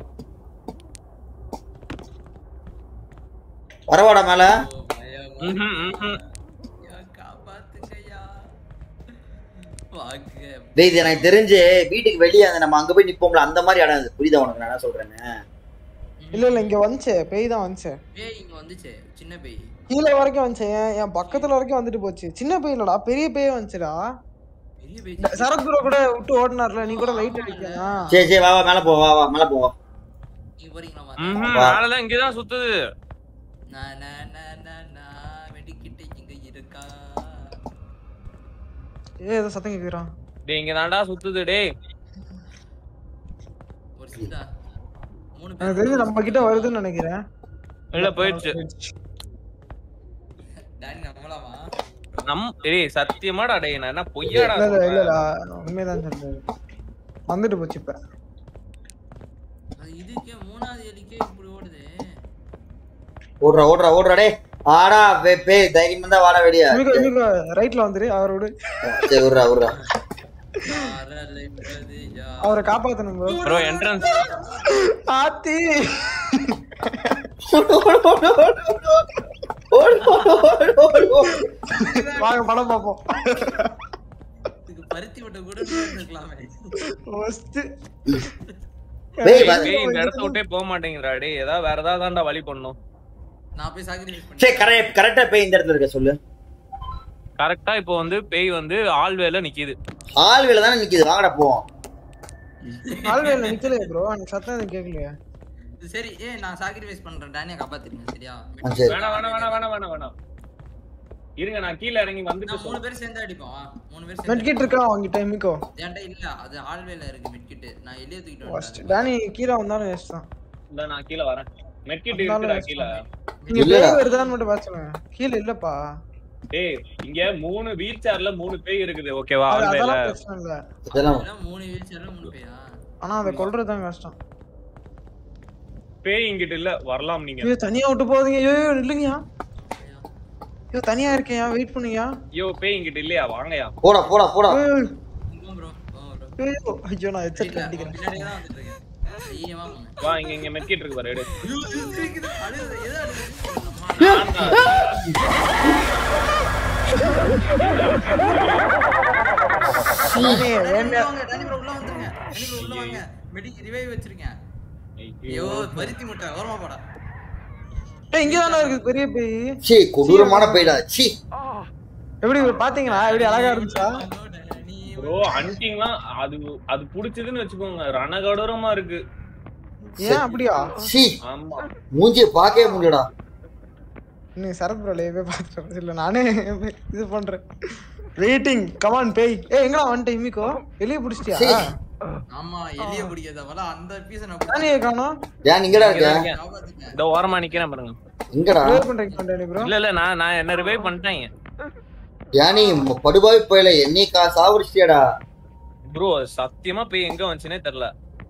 Speaker 1: வரவாடா மேல
Speaker 3: ஓ, பயமா
Speaker 6: ம்ஹும், ம்ஹும்.
Speaker 3: ஐயா, காப்பாத்துங்கய்யா வாங்க
Speaker 1: டேய் இது எனக்கு தெரிஞ்சு வீட்டுக்கு வெளியே அந்த நம்ம அங்க போய் நிப்போம்ல அந்த மாதிரி இடம் இது புரியுதா உனக்கு நான் என்ன சொல்றேன்னு
Speaker 2: இல்ல இல்ல இங்க வந்துச்சு பேய் தான் வந்துச்சு
Speaker 3: பேய் இங்க வந்துச்சு சின்ன பேய்
Speaker 2: கீழே வரைக்கும் வந்துச்சு என் என் பக்கத்துல வரைக்கும் வந்துட்டு போச்சு சின்ன பேய் இல்லடா பெரிய பேய் வந்துச்சுடா
Speaker 3: பெரிய பேய்
Speaker 2: சரத் ப்ரோ கூட விட்டு ஓடினார்ல நீ கூட லைட் அடிக்கலாம்
Speaker 1: சரி சரி வா வா மேல போ வா வா மேல போ வா
Speaker 3: நீங்க போறீங்களா
Speaker 6: ம்ஹும்,
Speaker 3: மாதா
Speaker 1: வா.
Speaker 6: மேலதான் இங்கதான் சுத்துது
Speaker 3: நான் நான் நான் நான் நான் வெடிக்கிட்டு இங்க இருக்கா
Speaker 2: ஏ ஏதோ சத்தம் கேக்குறான்
Speaker 6: டேய் இங்க தான்டா சுத்துது டேய்
Speaker 3: ஒரு சீதா மூணு
Speaker 2: எனக்கு தெரிஞ்சு நம்ம கிட்ட வருதுன்னு நினைக்கிறேன்
Speaker 6: இல்ல போயிடுச்சு
Speaker 3: டானி நம்பலாமா
Speaker 6: நம் டேய் சத்தியமாடா டேய் நான் என்ன பொய்யாடா
Speaker 2: இல்ல இல்ல இல்ல
Speaker 6: சொல்றேன்?
Speaker 2: இல்ல உண்மைதான் சொல்றேன் வந்துட்டு போச்சு இப்ப
Speaker 3: அது இதுக்கே மூணாவது எலிக்கே இப்படி ஓடுது
Speaker 1: ஓடுறா ஓடுறா ஓடுறா டே ஆடா பே- பேய் தைரியம் இருந்தா வாடா வெடியா
Speaker 2: இன்னைக்கு இன்னைக்கு ரைட்ல வந்துரு அவரோட
Speaker 1: சரி விட்றா விட்றா
Speaker 3: யாரலைவது யார்?
Speaker 2: அவரை காப்பாத்தணும் bro.
Speaker 6: ப்ரோ என்ட்ரன்ஸ்
Speaker 2: ஆத்தி
Speaker 1: ஓடு, ஓடு, ஓடு, ஓடு, ஓடு, ஓடு. ஓடு, ஓடு, ஓடு, ஓடு.
Speaker 2: வாங்க படம் பார்ப்போம்
Speaker 3: இதுக்கு பருத்தி விட்ட கூட இருக்கலாமே
Speaker 2: ஃபர்ஸ்ட்
Speaker 1: பேய் வா-
Speaker 6: டேய் இந்த இடத்த விட்டே போக மாட்டேங்கிறா டேய் ஏதாவது வேற ஏதாவது தான்டா வழி பண்ணும்
Speaker 3: நான் போய் சாக்ரிஃபைஸ் பண்ணி
Speaker 1: சரி கரெக்ட் கரெக்டா பேய் இந்த இடத்துல இருக்க சொல்லு
Speaker 6: கரெக்டா இப்போ வந்து பேய் வந்து ஆள்வேல நிக்குது
Speaker 1: ஆள்வேல தானே நிக்குது வாங்கடா போவோம்
Speaker 2: ஆல்வேல நிக்கலையே ப்ரோ எனக்கு சத்தம் எதுவும் கேட்கலையே
Speaker 3: சரி ஏ நான் சாக்ரிஃபைஸ் பண்றேன் டானியா காப்பாத்துறீங்க சரியா
Speaker 1: ஆ, சரி
Speaker 6: வேணாம் வேணாம் வேணாம் வேணாம் வேணாம் வேணாம் இருங்க நான் கீழ இறங்கி வந்துட்டு
Speaker 3: நான் மூணு
Speaker 6: சொல்றேன்
Speaker 3: பேர் சேர்ந்து அடிப்போம் வா. மூணு பேர் சேர்ந்து
Speaker 2: மெட்கிட் இருக்கா வாங்கிட்ட மிக்கோ
Speaker 3: என்கிட்ட இல்ல அது ஆல்வேல இருக்கு மிட்கிட்டு நான் எலிய தூக்கிட்டு
Speaker 2: ஃபர்ஸ்ட்
Speaker 3: வந்துட்டேன்
Speaker 2: டானி கீழே வந்தாலும் வேஸ்ட் தான்
Speaker 6: இந்த நான் கீழ வரேன் மெட்கிட்
Speaker 2: வந்தாலும்
Speaker 6: இருக்குடா
Speaker 2: waste
Speaker 6: கீழ
Speaker 2: நீங்க
Speaker 1: இல்லடா.
Speaker 2: பேய் வருதான்னு மட்டும் பாத்துங்க கீழே இல்லப்பா
Speaker 6: டேய் இங்க மூணு வீல் சேர்ல மூணு பேய் இருக்குது ஓகேவா
Speaker 2: அது
Speaker 6: ஆள்வேல
Speaker 2: அதெல்லாம் பிரச்சனை இல்ல
Speaker 1: இதெல்லாம்
Speaker 3: அதெல்லாம் மூணு வீல் சேர்ல மூணு பேயா
Speaker 2: ஆனா அதை கொல்றது தான் கஷ்டம்
Speaker 6: பேய் இங்கிட்ட இல்ல வரலாம் நீங்க
Speaker 2: ஐயோ தனியா விட்டு போகுதுங்க ஐயோ ஐயோ, இல்லைங்கயா ஐயோ தனியா இருக்கேன் வெயிட் பண்ணுங்கயா
Speaker 6: ஐயோ பேய் இங்கிட்ட இல்லையா வாங்கயா
Speaker 1: போடா போடா போடா
Speaker 2: ஐயோ,
Speaker 3: இங்கும் ப்ரோ ப்ரோ
Speaker 2: ஐயோ, ஐயோ நான் ஹெட்செட்
Speaker 3: இல்ல
Speaker 2: அடிக்கிறேன்
Speaker 3: பின்னாடியே தான் வந்துட்டு இருக்கேன் தைரியமா போங்க
Speaker 6: வா இங்க இங்க மெட்கிட் இருக்கு பாரு எடு
Speaker 3: ஐயோ, இது இருக்குது. அழுகுது. எது அழுகுது? அம்மா,
Speaker 2: டானி,
Speaker 3: டானி
Speaker 2: வேண்டாம்.
Speaker 3: உள்ள வாங்க, டானி bro உள்ள வந்துருங்க. டானி bro உள்ள வாங்க. மெடி ரிவைவ் வச்சிருக்கேன் ஐயோ பருத்தி முட்டை ஓரமா போடா
Speaker 2: ஏய், இங்கதானே இருக்கு பெரிய பேய்
Speaker 1: சீ கொடூரமான பேய்டா சீ
Speaker 2: எப்படி பாத்தீங்களா எப்படி அழகா இருந்துச்சா
Speaker 3: நீ
Speaker 6: ப்ரோ ஹண்டிங்லாம் அது அது புடிச்சதுன்னு வச்சுக்கோங்க ரணகடூரமா இருக்கு
Speaker 2: ஏன் அப்படியா
Speaker 1: சீ
Speaker 6: ஆமா
Speaker 1: மூஞ்சிய பார்க்கவே முடியலடா
Speaker 2: நீ சரத் ப்ரோ லைவே பாத்துட்டு இல்ல நானே இது பண்றேன் வெயிட்டிங் கமான் பேய் ஏய் எங்கடா வந்துட்ட இமிக்கோ வெளிய புடிச்சிட்டியா
Speaker 1: சீ.
Speaker 3: ஆமா எலிய பிடிக்காத போல அந்த பீஸ நான்
Speaker 2: டானி காணோம்
Speaker 1: ஏன் இங்கடா இருக்க
Speaker 6: இங்கதான் இருக்கேன்.
Speaker 3: காப்பாத்திட்டேன்
Speaker 6: இந்த ஓரமா நிக்கிறேன் பாருங்க
Speaker 1: எங்கடா
Speaker 2: ரிவைவ் பண்றீங்க டானி ப்ரோ
Speaker 6: இல்ல இல்ல நான் நான் என்ன ரிவைவ் பண்ணிட்டேன்
Speaker 1: யானி படுபாவி போயில என்னைய கா சாவடிச்சிட்டியாடா
Speaker 6: ப்ரோ சத்தியமா பேய் எங்க வந்துச்சுனே தெரியல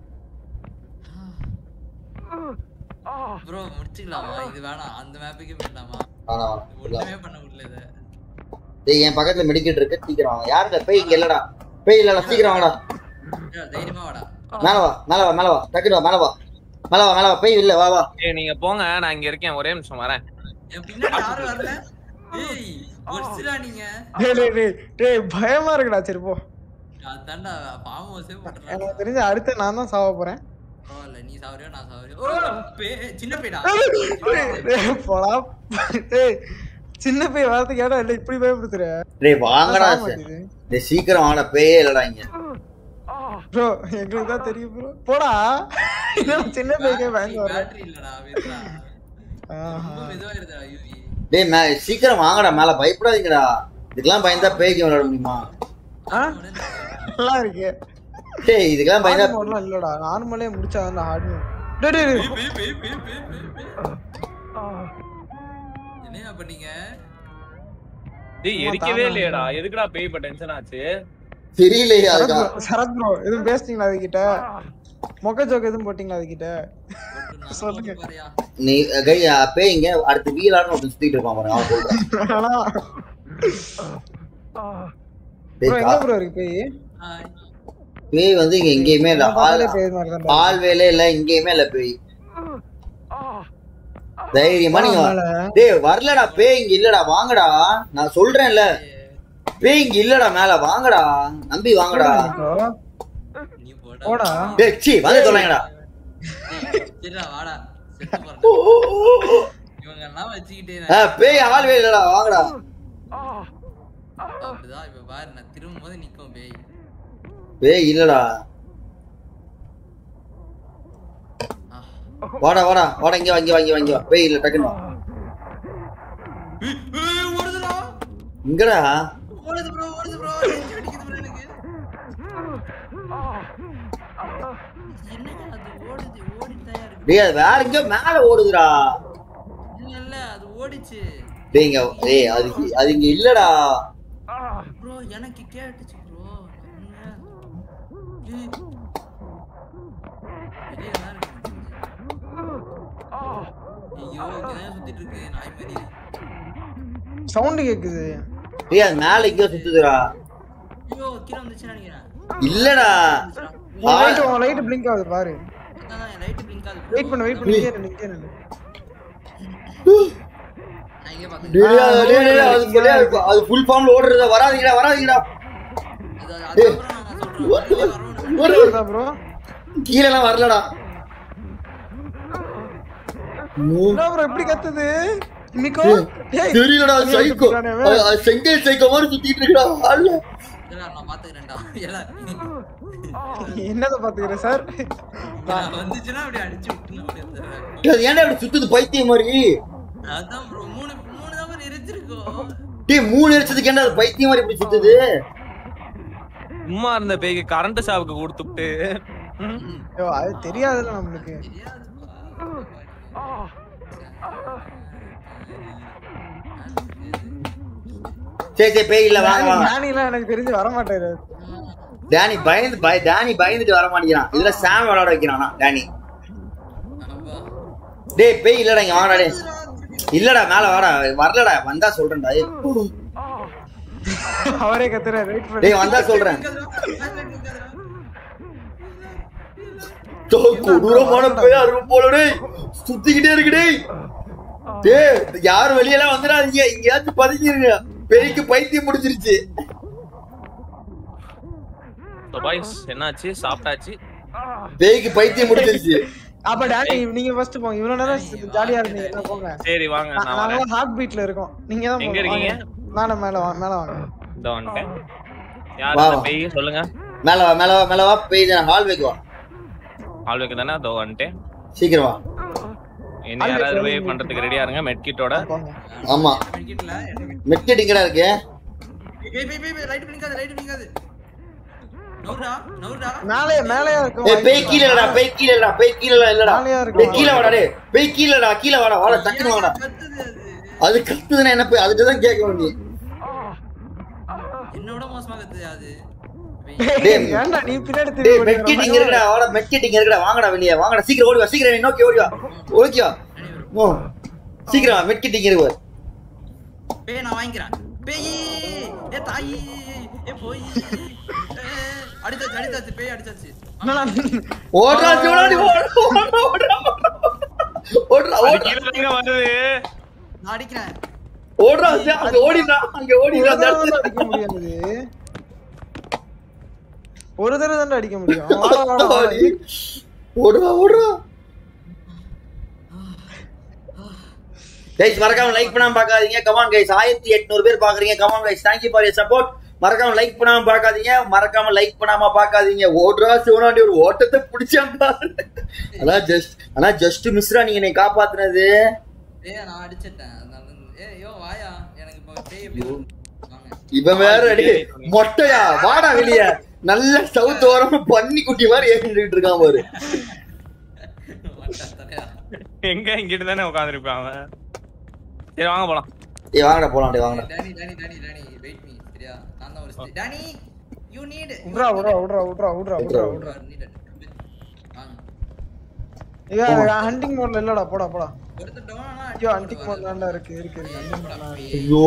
Speaker 3: ப்ரோ முடிச்சுக்கலாமா இது வேணாம் அந்த மேப்புக்கே போயிடலாமா
Speaker 1: வேணாம் வேணாம் இல்ல.
Speaker 3: ஒண்ணுமே பண்ண முடியல இதை
Speaker 1: டேய் என் பக்கத்துல மெடிக்கல் இருக்கு சீக்கிரம் வாங்க யாருடா பேய் இங்க இல்லடா பேய் இல்லடா சீக்கிரம் வாங்கடா
Speaker 3: ஏய், தைரியமா வாடா
Speaker 1: மேல வா மேல வா மேல வா டக்குனு வா மேல வா மேல வா மேல வா பேய் இல்ல வா வா
Speaker 6: ஏய் நீங்க போங்க நான் இங்க இருக்கேன் ஒரே நிமிஷம் வரேன்
Speaker 3: என் பின்னாடி யாரும் வரல ஏய் ஒரு சிலா நீங்க
Speaker 2: டேய் டேய் டேய் டேய் பயமா இருக்குடா சரி போ
Speaker 3: அதான்டா பாம்பு வசே போட்டுறாங்க
Speaker 2: எனக்கு தெரிஞ்ச அடுத்து நான் தான் சாவ போறேன்
Speaker 3: பரவாயில்ல நீ சாவறியோ நான் சாவறியோ ஓ பே சின்ன பேடா
Speaker 2: டேய், போடா டேய் சின்ன பையன் வரதுக்கு ஏடா இல்ல இப்படி பயப்படுத்துற
Speaker 1: டேய் வாங்கடா
Speaker 2: சாவ மாட்டேங்குது.
Speaker 1: டேய் சீக்கிரம் வாங்கடா பேயே இல்லடா இங்க
Speaker 2: ப்ரோ எங்களுக்கு தான் தெரியும் ப்ரோ போடா இன்னும் சின்ன பையன் பயந்து வர
Speaker 3: பேட்டரி இல்லடா வெறுடா ரொம்ப மெதுவா இருக்குடா யூவி
Speaker 1: டேய் மே சீக்கிரம் வாங்கடா மேல பயப்படாதீங்கடா இதுக்கெல்லாம் பயந்தா பேய்க்கு விளையாட முடியுமா
Speaker 2: நல்லா இருக்கு
Speaker 1: டேய் இதுக்கெல்லாம் பயந்தா
Speaker 2: ஹார்ட் மோட்லாம் இல்லடா நார்மலே முடிச்சா தான் ஹார்ட் மோட் டேய் டேய் டேய்.
Speaker 3: பேய் பேய் பேய் பேய் பேய் பேய் என்னையா பண்ணீங்க
Speaker 6: டேய் எரிக்கவே இல்லையேடா எதுக்குடா பேய் இப்ப டென்ஷன் ஆச்சு
Speaker 1: தெரியலையே
Speaker 2: சரத்
Speaker 1: அதுக்கா
Speaker 2: bro, சரத் ப்ரோ எதுவும் பேசுனீங்களா அதுகிட்ட மொக்க ஜோக் எதுவும் போட்டீங்களா அதுகிட்ட சொல்லுங்க.
Speaker 3: பாரியா
Speaker 1: நீ கை பேய் இங்க அடுத்து வீலான்னு ஒருத்தன் சுத்திட்டு இருப்பான் பாருங்க அவன் சொல்றேன்
Speaker 2: ஆனா
Speaker 1: டேய்
Speaker 2: ப்ரோ எங்க
Speaker 1: கா-
Speaker 2: ப்ரோ இருக்கு பேய்
Speaker 3: ஹாய்
Speaker 1: பேய் வந்து இங்க எங்கேயுமே இல்ல
Speaker 2: நான் பார்த்தாலே
Speaker 1: ஆள்
Speaker 2: பேய் மாதிரி தான்
Speaker 1: ஆள் வேலை இல்ல எங்கேயுமே இல்ல பேய் தைரியமா நீங்க வா-
Speaker 2: மேல.
Speaker 1: டேய் வரலடா பேய் இங்க இல்லடா வாங்கடா நான் சொல்றேன்ல பேய் இங்க இல்லடா மேல வாங்கடா நம்பி வாங்கடா
Speaker 2: bro.
Speaker 3: நீ போடா
Speaker 2: போடா
Speaker 1: டேய் சீ வந்து தொலைங்கடா
Speaker 3: டேய், சரிடா வாடா செத்து போறேன் இவங்க எல்லாம் வச்சுக்கிட்டே
Speaker 1: ஆ, பேய் ஆள் வேலை இல்லடா வாங்கடா
Speaker 3: அப்படிதான் இப்ப பாரு நான் திரும்பும் போது நிக்கும் பேய்
Speaker 1: பேய் இல்லடா
Speaker 3: ஆ,
Speaker 1: வாடா வாடா வாடா இங்க வா இங்க வா இங்க வா இங்க வா பேய் இல்ல டக்குன்னு வா
Speaker 3: ஏய், ஏய், ஓடுதுடா
Speaker 1: இங்கடா
Speaker 3: ஓடுது ப்ரோ ஓடுது ப்ரோ அடிக்குது ப்ரோ எனக்கு என்னங்க அது ஓடுது ஓடிட்டு தான் இருக்கு
Speaker 1: டேய் அது வேற எங்கேயோ மேல ஓடுதுடா
Speaker 3: இல்ல இல்ல அது ஓடிச்சு
Speaker 1: டேய் இங்க டேய் அது அது இங்க இல்லடா
Speaker 3: ப்ரோ எனக்கு கேட்டுச்சு ப்ரோ ஐயோ இங்கதான் சுத்திட்டு இருக்கு நாய் மாதிரி
Speaker 2: சவுண்ட் கேக்குது
Speaker 1: டேய் அது மேல எங்கேயோ சுத்துதுடா
Speaker 3: ஐயோ கீழே வந்துச்சுன்னு நினைக்கிறேன்
Speaker 1: இல்லடா
Speaker 2: லைட் உன் லைட் பிளிங்க் ஆகுது பாரு
Speaker 3: அதான் என் லைட் பிளிங்க் ஆகுது
Speaker 2: வெயிட் பண்ணு வெயிட் பண்ணு இங்கே இரு, இங்கே இரு.
Speaker 3: நான் இங்கே பார்த்தேன்
Speaker 1: டேய் அது- டேய், டேய், அது டேய், அது- அது ஃபுல் ஃபார்ம்ல ஓடுறதா வராதீங்கடா வராதீங்கடா
Speaker 3: அது அதுக்கப்புறம் நான் சொல்றேன் வெளியே வரணும்
Speaker 1: ஓடு.
Speaker 2: வருதா ப்ரோ
Speaker 1: கீழலாம் வரலடா
Speaker 2: என்ன ப்ரோ இப்படி கத்துது மிக்கோ டேய்
Speaker 1: தெரியலடா அது
Speaker 2: தனியா
Speaker 1: சைக்கோ
Speaker 2: சுத்துறானே அவன்.
Speaker 1: அது- அது செங்கல் சைக்கோ மாதிரி சுத்திட்டு இருக்கடா அல்ல
Speaker 3: இல்ல நான் பாத்துக்கிறேன்டா இல்ல
Speaker 2: என்னத பாத்துக்கிற சார்
Speaker 3: நான் வந்துச்சுன்னா அப்படி அடிச்சு விட்டுனா அப்படி வந்துடுறேன்.
Speaker 1: அது ஏன்டா இப்படி சுத்துது பைத்தியம் மாதிரி
Speaker 3: அதான் ப்ரோ மூணு மூணு தான் bro எரிச்சிருக்கோம்
Speaker 1: டேய் மூணு எரிச்சதுக்கு ஏன்டா அது பைத்தியம் மாதிரி இப்படி சுத்துது
Speaker 6: சும்மா இருந்த பேய்க்கு கரண்ட் ஷாவுக்கு கொடுத்துட்டு ம்.
Speaker 2: ஐயோ அது தெரியாதுல்ல நம்மளுக்கு
Speaker 1: சரி சரி பேய் இல்ல வாங்க வாங்க
Speaker 2: நானிலாம் எனக்கு தெரிஞ்சு வர மாட்டாரு
Speaker 1: டேனி பயந்து பய டேனி பயந்துட்டு வர மாட்டேங்கிறான் இதுல சாம் விளையாட வைக்கிறானா டேனி டேய் பேய் இல்லடா இங்க வாடா டேய் இல்லடா மேல வாடா வரலடா வந்தா சொல்றேன்டா ஏய்.
Speaker 2: அவரே கத்துறாரு வெயிட் பண்ணு
Speaker 1: டேய் வந்தா சொல்றேன் தோ, கொடூரமான பேயா இருக்கும் போல டேய் சுத்திக்கிட்டே இருக்கு டேய் டேய் யாரும் வெளியெல்லாம் வந்துடாதீங்க இங்கேயாச்சும் பதுங்கிருங்க பேய்க்கு பைத்தியம் முடிச்சிருச்சு
Speaker 6: So boys, என்னாச்சு சாப்பிட்டாச்சு
Speaker 1: பேய்க்கு பைத்தியம் முடிச்சிருச்சு
Speaker 2: அப்ப டாடி நீங்க ஃபர்ஸ்ட் போங்க இவ்வளவு நேரம் ஜாலியா இருந்தீங்க என்ன போங்க
Speaker 6: சரி வாங்க நான் வரேன்
Speaker 2: நாங்க ஹார்ட் பீட்ல இருக்கோம் நீங்க தான்
Speaker 6: எங்க
Speaker 2: போங்க,
Speaker 6: இருக்கீங்க?
Speaker 2: வாங்க. மேல மேல வாங்க மேல வாங்க
Speaker 6: இதோ வந்துட்டேன் யார்
Speaker 1: வா,
Speaker 6: அந்த
Speaker 1: வா.
Speaker 6: பேய் சொல்லுங்க
Speaker 1: மேல வா மேல வா மேல வா பேய் ஹால் வைக்கு வா
Speaker 6: ஆள்வைக்கு தானே அதோ வந்துட்டேன்
Speaker 1: சீக்கிரம் வா
Speaker 6: இன்னும் யாராவது வே பண்றதுக்கு ரெடியா இருங்க மெட்கிட்டோட
Speaker 2: போங்க
Speaker 1: ஆமா
Speaker 3: மெடிக்கெட்ல
Speaker 1: மெட்கெட் இங்கடா இருக்கு
Speaker 3: பேய் பேய் பேய் லைட் பிளிங்காது லைட் பிளிங்காது நவுரா நவுரா
Speaker 2: மேலே மேலேயா இருக்கும்
Speaker 1: ஏய் பேய் கீழ இல்லடா பேய் கீழ இல்லடா பேய் கீழ இல்ல இல்லடா
Speaker 2: மேலேயா இருக்கும்.
Speaker 1: டேய் கீழ வாடா டேய் பேய் கீழடா கீழ வாடா வாடா டக்குனு வாடா
Speaker 3: கத்துது அது
Speaker 1: அது கத்துதுன்னா என்ன போய் அதுக்கு தான் கேட்க நீ
Speaker 3: என்னோட மோசமா கத்துது அது பேய்.
Speaker 2: டேய், ஏன்டா நீ பின்னாடி
Speaker 1: டேய்
Speaker 2: திரும்பி
Speaker 1: மெட்கெட் இங்க இருக்குடா வாடா மெட்கெட் இங்க இருக்குடா வாங்கடா வெளிய வாங்கடா சீக்கிரம் ஓடி வா சீக்கிரம் நீ நோக்கி ஓடி வா ஓடி வா ஓ சீக்கிரம் வா மெட்கெட் இங்க இருக்கு பாரு.
Speaker 3: பேய் நான் வாங்கிக்கிறேன் பேய் ஏ தாயி ஏ போய் அடிச்சாச்சு அடிச்சாச்சு பேய் அடிச்சாச்சு
Speaker 1: ஓடுறா சிவனாடி ஓடுறா ஓடுறா ஓடுறா ஓடுறா
Speaker 6: அது
Speaker 1: ஓடுறா
Speaker 6: கீழே தாங்க வருது
Speaker 3: நான் அடிக்கிறேன்
Speaker 1: ஓடுறா சி- அங்க ஓடிடா அங்க ஓடிடா
Speaker 2: ஒரு தடவை தான் அடிக்க முடியாது ஒரு தடவை தான் அடிக்க முடியும் வாடா, வாடா, வாடா.
Speaker 1: ஓடுறா ஓடுறா கைஸ் மறக்காம லைக் பண்ணாம பார்க்காதீங்க கமான் கைஸ் ஆயிரத்தி எட்நூறு பேர் பாக்குறீங்க come on guys thank you for your support மறக்காம லைக் பண்ணாம பார்க்காதீங்க மறக்காம லைக் பண்ணாம பார்க்காதீங்க ஓடுறா சிவனாண்டி ஒரு ஓட்டத்தை பிடிச்சாம்பா அதான் ஜஸ்ட் ஆனா ஜஸ்ட் மிஸ்ரா நீங்க என்னை காப்பாத்துனது
Speaker 3: ஏய் நான் அடிச்சிட்டேன் அதனால ஏ யோ வாயா எனக்கு இப்போ பேய் எப்படி இருக்கு? வாங்க
Speaker 1: இவன் வேற அடி மொட்டையா வாடா வெளிய நல்ல சவுத் ஓரமா பன்னி குட்டி மாதிரி ஏறிட்டு இருக்கான் பாரு
Speaker 3: மாட்டா தலையா
Speaker 6: எங்க இங்கிட்டு தானே உட்காந்துருப்பான் அவன் சரி வாங்க போலாம்
Speaker 1: ஏய் வாங்கடா போலாம் டேய் வாங்கடா
Speaker 3: Danny Danny Danny Danny wait me சரியா நான் தான் ஒரு ஸ்டே- டானி யூ நீட்
Speaker 2: விட்றா விட்றா விட்றா விட்றா விட்றா விட்றா விட்றா
Speaker 3: வாங்க
Speaker 2: ஐயா ஹண்டிங் மோட்ல இல்லடா போடா போடா
Speaker 3: ஒருத்தர் டவுன் ஆனா
Speaker 2: ஐயோ ஹண்டிங் மோட்ல தான்டா இருக்கு இருக்கு இருக்கு hunting mode ல இருக்கு.
Speaker 1: ஐயோ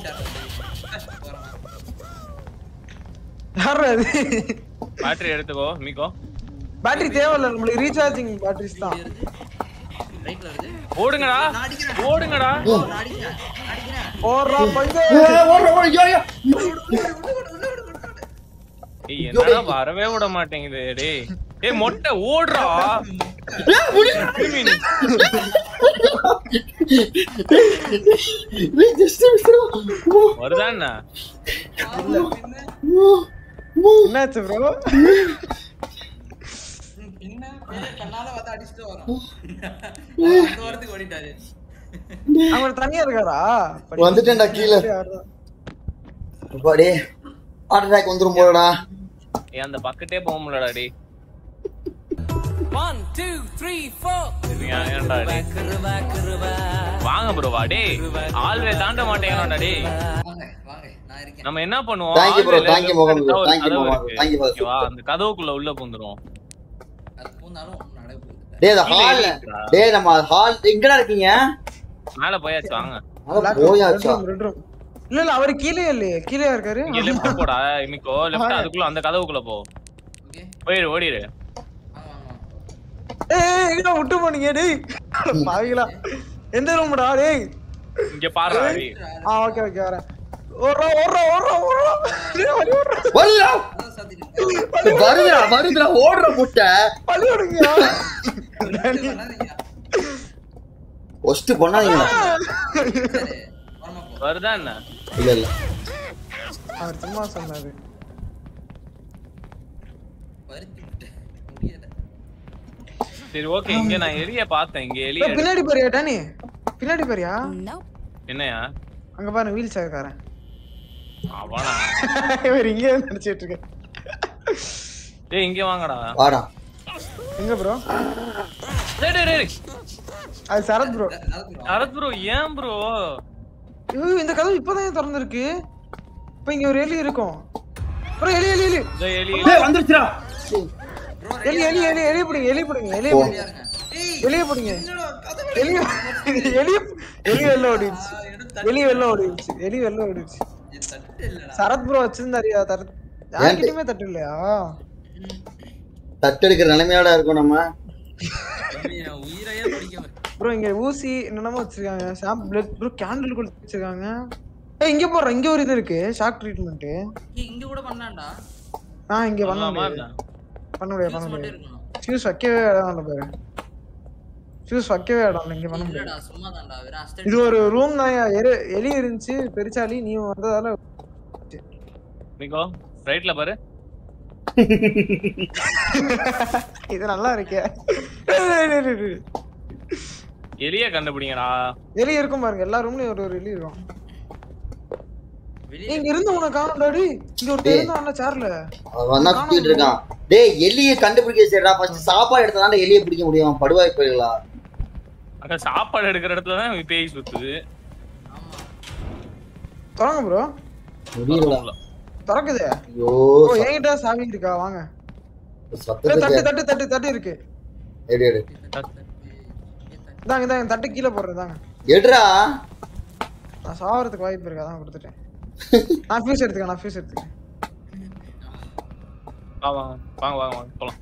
Speaker 2: யார்ரா இது
Speaker 6: பேட்டரி எடுத்துக்கோ மீக்கோ
Speaker 2: பேட்டரி தேவையில்ல நம்மளுக்கு ரீசார்ஜிங் பேட்டரிஸ் தான்
Speaker 3: ரைட்ல வருது
Speaker 6: ஓடுங்கடா
Speaker 3: நான் அடிக்கிறேன்
Speaker 6: ஓடுங்கடா
Speaker 3: நான் அடிக்கிறேன் அடிக்கிறேன்
Speaker 2: ஓடுறா பஞ்சு
Speaker 1: ஏய், ஓடுறா ஓடுறா ஐயோ ஐயோ
Speaker 6: ஏய் என்னடா வரவே விட மாட்டேங்குது டேய் ஏய் மொட்டை ஓடுறா
Speaker 1: ஏய், முடியல.
Speaker 6: திரும்பி நீ.
Speaker 1: ஏய், just மிஸ்ரா. ஓ,
Speaker 6: வருதா என்ன
Speaker 1: ஓ, ஓ.
Speaker 2: என்னாச்சு ப்ரோ
Speaker 3: என்ன கண்ணால வந்து அடிச்சுட்டு வரோம் அந்த வாரத்துக்கு ஓடிட்டாரு
Speaker 2: அவங்க தனியா இருக்காரா
Speaker 1: வந்துட்டேன்டா கீழே. அப்பாடே ஹார்ட் அட்டாக் வந்துரும் போலடா
Speaker 6: ஏன் அந்த பக்கெட்டே போக முடியலடா டேய்
Speaker 5: One, two, three, four.
Speaker 6: ஏன் ஏன்டா டேய்
Speaker 5: கிருபா, கிருபா.
Speaker 6: வாங்க ப்ரோ வா டேய் ஆல்வே தாண்ட மாட்டேங்கிறான்டா டேய்
Speaker 3: வாங்க வாங்க நான் இருக்கேன்
Speaker 6: நம்ம என்ன பண்ணுவோம்
Speaker 1: Thank you bro,
Speaker 6: hallway ல
Speaker 1: thank you முகம் bro,
Speaker 6: ஒரு
Speaker 1: thank you
Speaker 6: கதவு
Speaker 1: முகம்,
Speaker 6: இருக்கு.
Speaker 1: thank you for the
Speaker 6: ஓகேவா? அந்த கதவுக்குள்ள உள்ள பூந்துரும்
Speaker 3: அது பூந்தாலும் ஒன்றும் நடக்க
Speaker 1: டேய் அந்த
Speaker 6: கீழே
Speaker 1: ஹால்
Speaker 6: இருக்குடா.
Speaker 1: டேய் நம்ம ஹால் எங்கடா இருக்கீங்க
Speaker 6: மேல போயாச்சு வாங்க
Speaker 1: அதான் போயாச்சா
Speaker 2: இல்ல இல்ல அவரு கீழே இல்லையே கீழே இருக்காரு
Speaker 6: இங்க லெஃப்ட் போடா இமிக்கோ லெஃப்ட் அதுக்குள்ள அந்த கதவுக்குள்ள போ
Speaker 3: ஓகே
Speaker 6: போயிரு ஓடிரு
Speaker 3: வாங்க வாங்க வாங்க
Speaker 2: ஏய் எங்க விட்டு போனீங்க டேய் பாவிகளா எந்த ரூம்டா டேய்
Speaker 6: இங்க பாரு டேய்
Speaker 2: ஆ ஓகே ஓகே வரேன் ஓடுறா ஓடுறா ஓடுறா ஓடுறா டேய் வலி ஓடுறா
Speaker 1: வல்லா
Speaker 3: அதான் சாத்திட்டு
Speaker 1: வருதுடா வருதுடா ஓடுற முட்டை
Speaker 2: வலி ஓடுங்க
Speaker 3: பண்ணாதீங்க
Speaker 1: ஒஸ்ட் பண்ணாதீங்கடா
Speaker 3: சரி வரமா போ
Speaker 6: வருதா என்ன
Speaker 1: இல்ல இல்ல
Speaker 2: அவர் சும்மா சொன்னாரு
Speaker 3: பருத்தி விட்டு முடியல
Speaker 6: சரி ஓகே இங்க நான் எலிய பார்த்தேன் இங்க எலிய
Speaker 2: ஏய், பின்னாடி பாரியா டானி பின்னாடி பாரியா
Speaker 4: Nope.
Speaker 6: என்னையா
Speaker 2: அங்க பாருங்க வீல் சேர்க்காரன்
Speaker 6: அவனா
Speaker 2: இவர் இங்கே நினைச்சிட்டு இருக்க
Speaker 6: டேய் இங்க வாங்கடா
Speaker 1: வாடா
Speaker 2: எங்க ப்ரோ
Speaker 6: டேய் டேய் டேய்
Speaker 2: அது சரத் ப்ரோ
Speaker 3: நடந்துரும்
Speaker 6: சரத் ப்ரோ ஏன் ப்ரோ
Speaker 2: ஐயோ இந்த கதவு இப்பதான் திறந்திருக்கு இப்ப இங்க ஒரு எலி இருக்கும் ப்ரோ எலி எலி எலி
Speaker 6: இந்த எலி
Speaker 1: டேய் வந்துருச்சுடா
Speaker 2: எலி எலி எலி எலி பிடிங்க எலி பிடிங்க எலி
Speaker 1: போ.
Speaker 2: பிடிங்க
Speaker 3: இருங்க ஏய்
Speaker 2: எலிய பிடிங்க
Speaker 3: என்னடா கதை
Speaker 2: எலி எலி எலி வெளில ஓடிடுச்சு எலி வெளில ஓடிடுச்சு எலி வெளில ஓடிடுச்சு
Speaker 3: இது தட்டு இல்லடா
Speaker 2: சரத் ப்ரோ வச்சிருந்தாரியா தர யார்கிட்டயுமே தட்டு இல்லையா
Speaker 1: தட்டெடுக்கிற நிலைமையோட இருக்கும் நம்ம
Speaker 3: தம்பி, என் உயிரையே பிடிக்க
Speaker 2: ப்ரோ இங்க ஊசி என்னென்னமோ வச்சிருக்காங்க ஷாம்பு பிளட் ப்ரோ கேண்டில் கூட வச்சிருக்காங்க ஏய் இங்க போடுறேன் இங்க ஒரு இது இருக்கு ஷாக் ட்ரீட்மெண்ட்
Speaker 3: ஏய், இங்க கூட பண்ணலாம்டா
Speaker 2: ஆ இங்க பண்ண
Speaker 6: பண்ணலாமா
Speaker 2: முடியாது
Speaker 6: என்ன?
Speaker 2: பண்ண முடியாது
Speaker 3: Fuse
Speaker 2: பண்ண
Speaker 3: மட்டும்
Speaker 2: முடியாது
Speaker 3: இருக்கணும்
Speaker 2: ஃபியூஸ் வைக்கவே இடம் இல்லை பாரு ஃபியூஸ் வைக்கவே இடம் இல்லை இங்க பண்ண முடியாது
Speaker 3: இல்லடா சும்மா தான்டா வெறும் அஸ்தடி
Speaker 2: இது ஒரு ரூம் தான் எரு எலி இருந்துச்சு பெருச்சாலி நீ வந்ததால
Speaker 6: மிகோ ரைட்ல பாரு
Speaker 2: இது நல்லா இருக்கே
Speaker 6: எலிய கண்டுபிடிங்கடா
Speaker 2: எலி இருக்கும் பாருங்க எல்லா ரூம்லயும் ஒரு ஒரு எலி இருக்கும்
Speaker 3: வெளிய
Speaker 2: இங்க இருந்து உனக்கு காணும்டாடி இங்க ஒருத்தர் இருந்தான் சேர்ல
Speaker 1: அவன் வந்தா சுத்திட்டு இருக்கான் டேய் எலிய கண்டுபிடிக்க சரிடா ஃபர்ஸ்ட் சாப்பாடு எடுத்தா எலிய பிடிக்க முடியும் படுவாய் போயிடலா
Speaker 6: அங்க சாப்பாடு எடுக்கிற இடத்துல தான் பேய் சுத்துது
Speaker 3: ஆமா
Speaker 2: தொடங்க ப்ரோ
Speaker 1: முடியலடா
Speaker 2: திறக்குது
Speaker 1: ஐயோ
Speaker 2: ஓ என்கிட்ட சாவி இருக்கா வாங்க ஏய்,
Speaker 1: சத்தத்தை
Speaker 2: தட்டு
Speaker 1: கே-
Speaker 2: தட்டு தட்டு தட்டு இருக்கு
Speaker 1: எடு எடு
Speaker 2: இதாங்க இதாங்க தட்டு கீழே போடுறது தாங்க
Speaker 1: எடுடா
Speaker 2: நான் சாவறதுக்கு வாய்ப்பு இருக்கு அதான் கொடுத்துட்டேன் நான் ஃபியூஸ் எடுத்துக்கேன் நான் ஃபியூஸ் எடுத்துக்கேன்
Speaker 6: வா வாங்க வாங்க வாங்க வாங்க போலாம்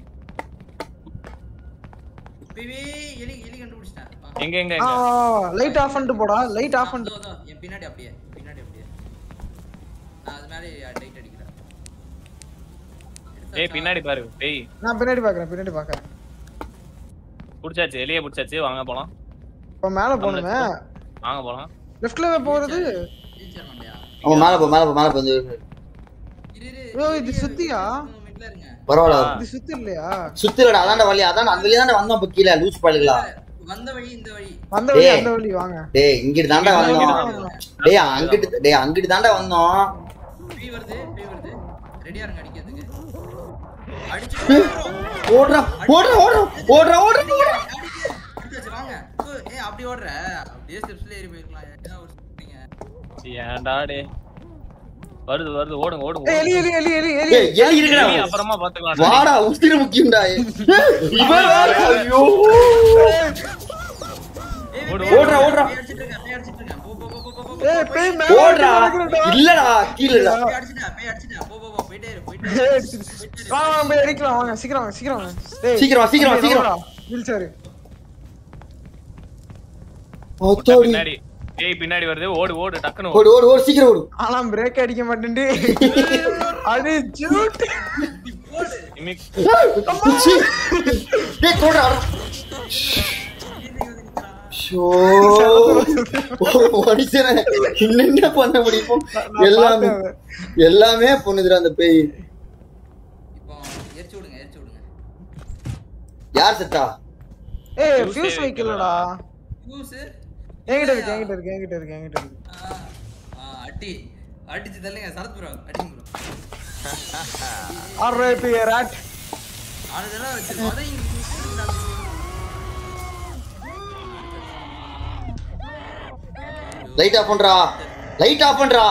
Speaker 3: பிவி எலி எலி கண்டுபிடிச்சிட்டேன் வா.
Speaker 6: எங்க எங்க
Speaker 2: ஆ
Speaker 6: எங்க
Speaker 2: லைட் ஆஃப் பண்ணிட்டு போடா லைட் ஆஃப் பண்ணிட்டு
Speaker 3: அதோ, அதோ, என் பின்னாடி அப்படியே பின்னாடி அப்படியே நான் அது மேலே லைட் அடிக்கிறேன்
Speaker 6: ஏய் பின்னாடி பாரு பேய்
Speaker 2: நான் பின்னாடி பாக்குறேன் பின்னாடி பாக்குறேன்
Speaker 6: புடிச்சாச்சு எலிய புடிச்சாச்சு வாங்க போலாம்
Speaker 2: இப்போ மேல போகணுமே
Speaker 6: வாங்க போலாம்
Speaker 2: லெஃப்ட்ல போறது
Speaker 3: டீச்சர் மண்டையா
Speaker 1: அவன் மேல போ மேல போ மேல போ வந்து
Speaker 3: இரு இரு
Speaker 2: ஓ இது சுத்தியா
Speaker 3: மிட்ல இருங்க
Speaker 1: பரவாயில்ல
Speaker 2: இது சுத்தி இல்லையா
Speaker 1: சுத்திலடா அதான்டா வழி அதான் அந்த வழியா வந்தோம் இப்ப கீழே லூஸ் பாடுகளா
Speaker 3: வந்த வழி இந்த வழி
Speaker 2: வந்த வழி
Speaker 1: டேய்.
Speaker 2: அந்த வழி வாங்க
Speaker 1: டேய் இங்கிட்டு தாண்டா வந்தோம் டேய் அங்கிட்டு டேய் அங்கிட்டு தாண்டா வந்தோம்
Speaker 3: பீ வருது பீ வருது ரெடியா இருங்க அடிக்கிறதுக்கு அடிச்சு
Speaker 1: ஓடுறா ஓடுறா ஓடுறா ஓடுறா ஓடுறா ஓடுறா
Speaker 3: அடிச்சு வச்சு வாங்க ஓ, ஏய் அப்படி ஓடுற அப்படியே ஸ்டெப்ஸ்ல ஏறி போயிருக்கலாம் என்ன ஒரு சொல்றீங்க
Speaker 6: ஏன்டா டே வருது வருது ஓடுங்க ஓடுங்க
Speaker 2: ஏய், எலி
Speaker 6: ஓடுங்க.
Speaker 2: எலி எலி எலி எலி
Speaker 1: ஏய் எலி
Speaker 6: எலி
Speaker 1: இருக்குடா
Speaker 6: அப்புறமா பாத்துக்கலாம்
Speaker 1: வாடா உஸ்திர முக்கியம்டா இவன் வேற, ஐயோ
Speaker 3: ஏய்,
Speaker 6: ஓடு,
Speaker 3: பேய்
Speaker 1: ஓடுறா, ஓடுறா.
Speaker 3: பேய் அடிச்சிட்டு இருக்கேன் பேய் அடிச்சிட்டு இருக்கேன் போ போ போ போ போ போ
Speaker 2: ஏய் பேய் மேல
Speaker 1: ஓடுறா
Speaker 2: நடக்குதுடா.
Speaker 1: இல்லடா கீழடா
Speaker 3: பேய் அடிச்சிட்டேன் பேய் அடிச்சிட்டேன் போ போ போ போயிட்டே இரு போயிட்டே
Speaker 2: ஏய்,
Speaker 3: இரு
Speaker 2: அடிச்சிட்டு. வாங்க வாங்க போய் அடிக்கலாம் வாங்க சீக்கிரம் வாங்க சீக்கிரம் வாங்க டேய்
Speaker 1: சீக்கிரம் வா, சீக்கிரம் வா, சீக்கிரம் வா.
Speaker 2: வீல் சேர்
Speaker 1: அத்தாடி.
Speaker 6: பின்னாடி ஏய் பின்னாடி வருது ஓடு ஓடு டக்குன்னு ஓடு
Speaker 1: ஓடு ஓடு ஓடு சீக்கிரம் ஓடு
Speaker 2: ஆனா பிரேக் அடிக்க மாட்டேன்டி அது ஜூட்
Speaker 6: இமிக்
Speaker 1: சீ. டேய் போடுறா ஷோ மனுஷனை என்ன பண்ண முடியும் எல்லாமே எல்லாமே பண்ணுதுடா அந்த பேய்
Speaker 3: இப்போ எரிச்சு விடுங்க எரிச்சு விடுங்க
Speaker 1: யார் செத்தா
Speaker 2: ஏய்
Speaker 6: Fuse
Speaker 2: ஃபியூஸ்
Speaker 6: ஏ
Speaker 2: வைக்கலடா
Speaker 3: யூஸ்
Speaker 2: என்கிட்ட இருக்கு என்கிட்ட இருக்கு என்கிட்ட இருக்கு என்கிட்ட இருக்கு
Speaker 3: அடி அடிச்சு தள்ளுங்க சரத் ப்ரோ அடிங்க ப்ரோ
Speaker 2: ஆர்ஐபி ராட்
Speaker 3: அதெல்லாம் வச்சிருக்கோம் அதான் இங்க
Speaker 1: லைட் ஆஃப் பண்றா லைட் ஆஃப் பண்றா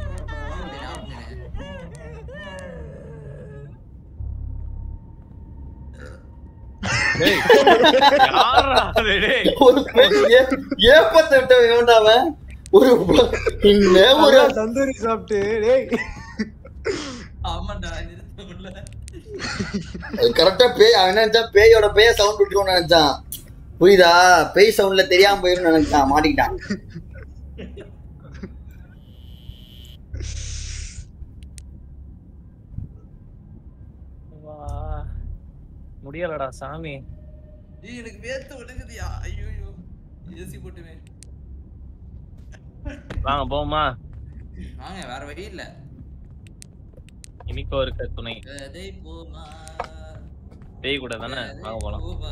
Speaker 6: டேய் யாரா அது டேய்
Speaker 1: ஒரு பெரிய ஏப்பத்தை விட்ட வேண்டாம ஒரு இன்னும் ஒரு
Speaker 2: ஒரு தந்தூரி சாப்பிட்டு டேய்
Speaker 3: ஆமாண்டா நிறுத்த முடியல
Speaker 1: கரெக்டா பேய் அவன் என்ன நினைச்சான் பேயோட பேய சவுண்ட் விட்டுருவோம்னு நினைச்சான் புரியுதா பேய் சவுண்ட்ல தெரியாம போயிரும் நினைச்சான் மாட்டிக்கிட்டான்
Speaker 6: வா. முடியலடா சாமி
Speaker 3: ஏய் எனக்கு வேர்த்து விழுகுதுயா ஐயோ ஏசி போட்டுமே
Speaker 6: வாங்க போமா
Speaker 3: வாங்க வேற வழி இல்ல
Speaker 6: இனிக்கோ இருக்க துணை
Speaker 3: கதை போமா
Speaker 6: பேய் கூட தானே வாங்க போலாம்
Speaker 3: போமா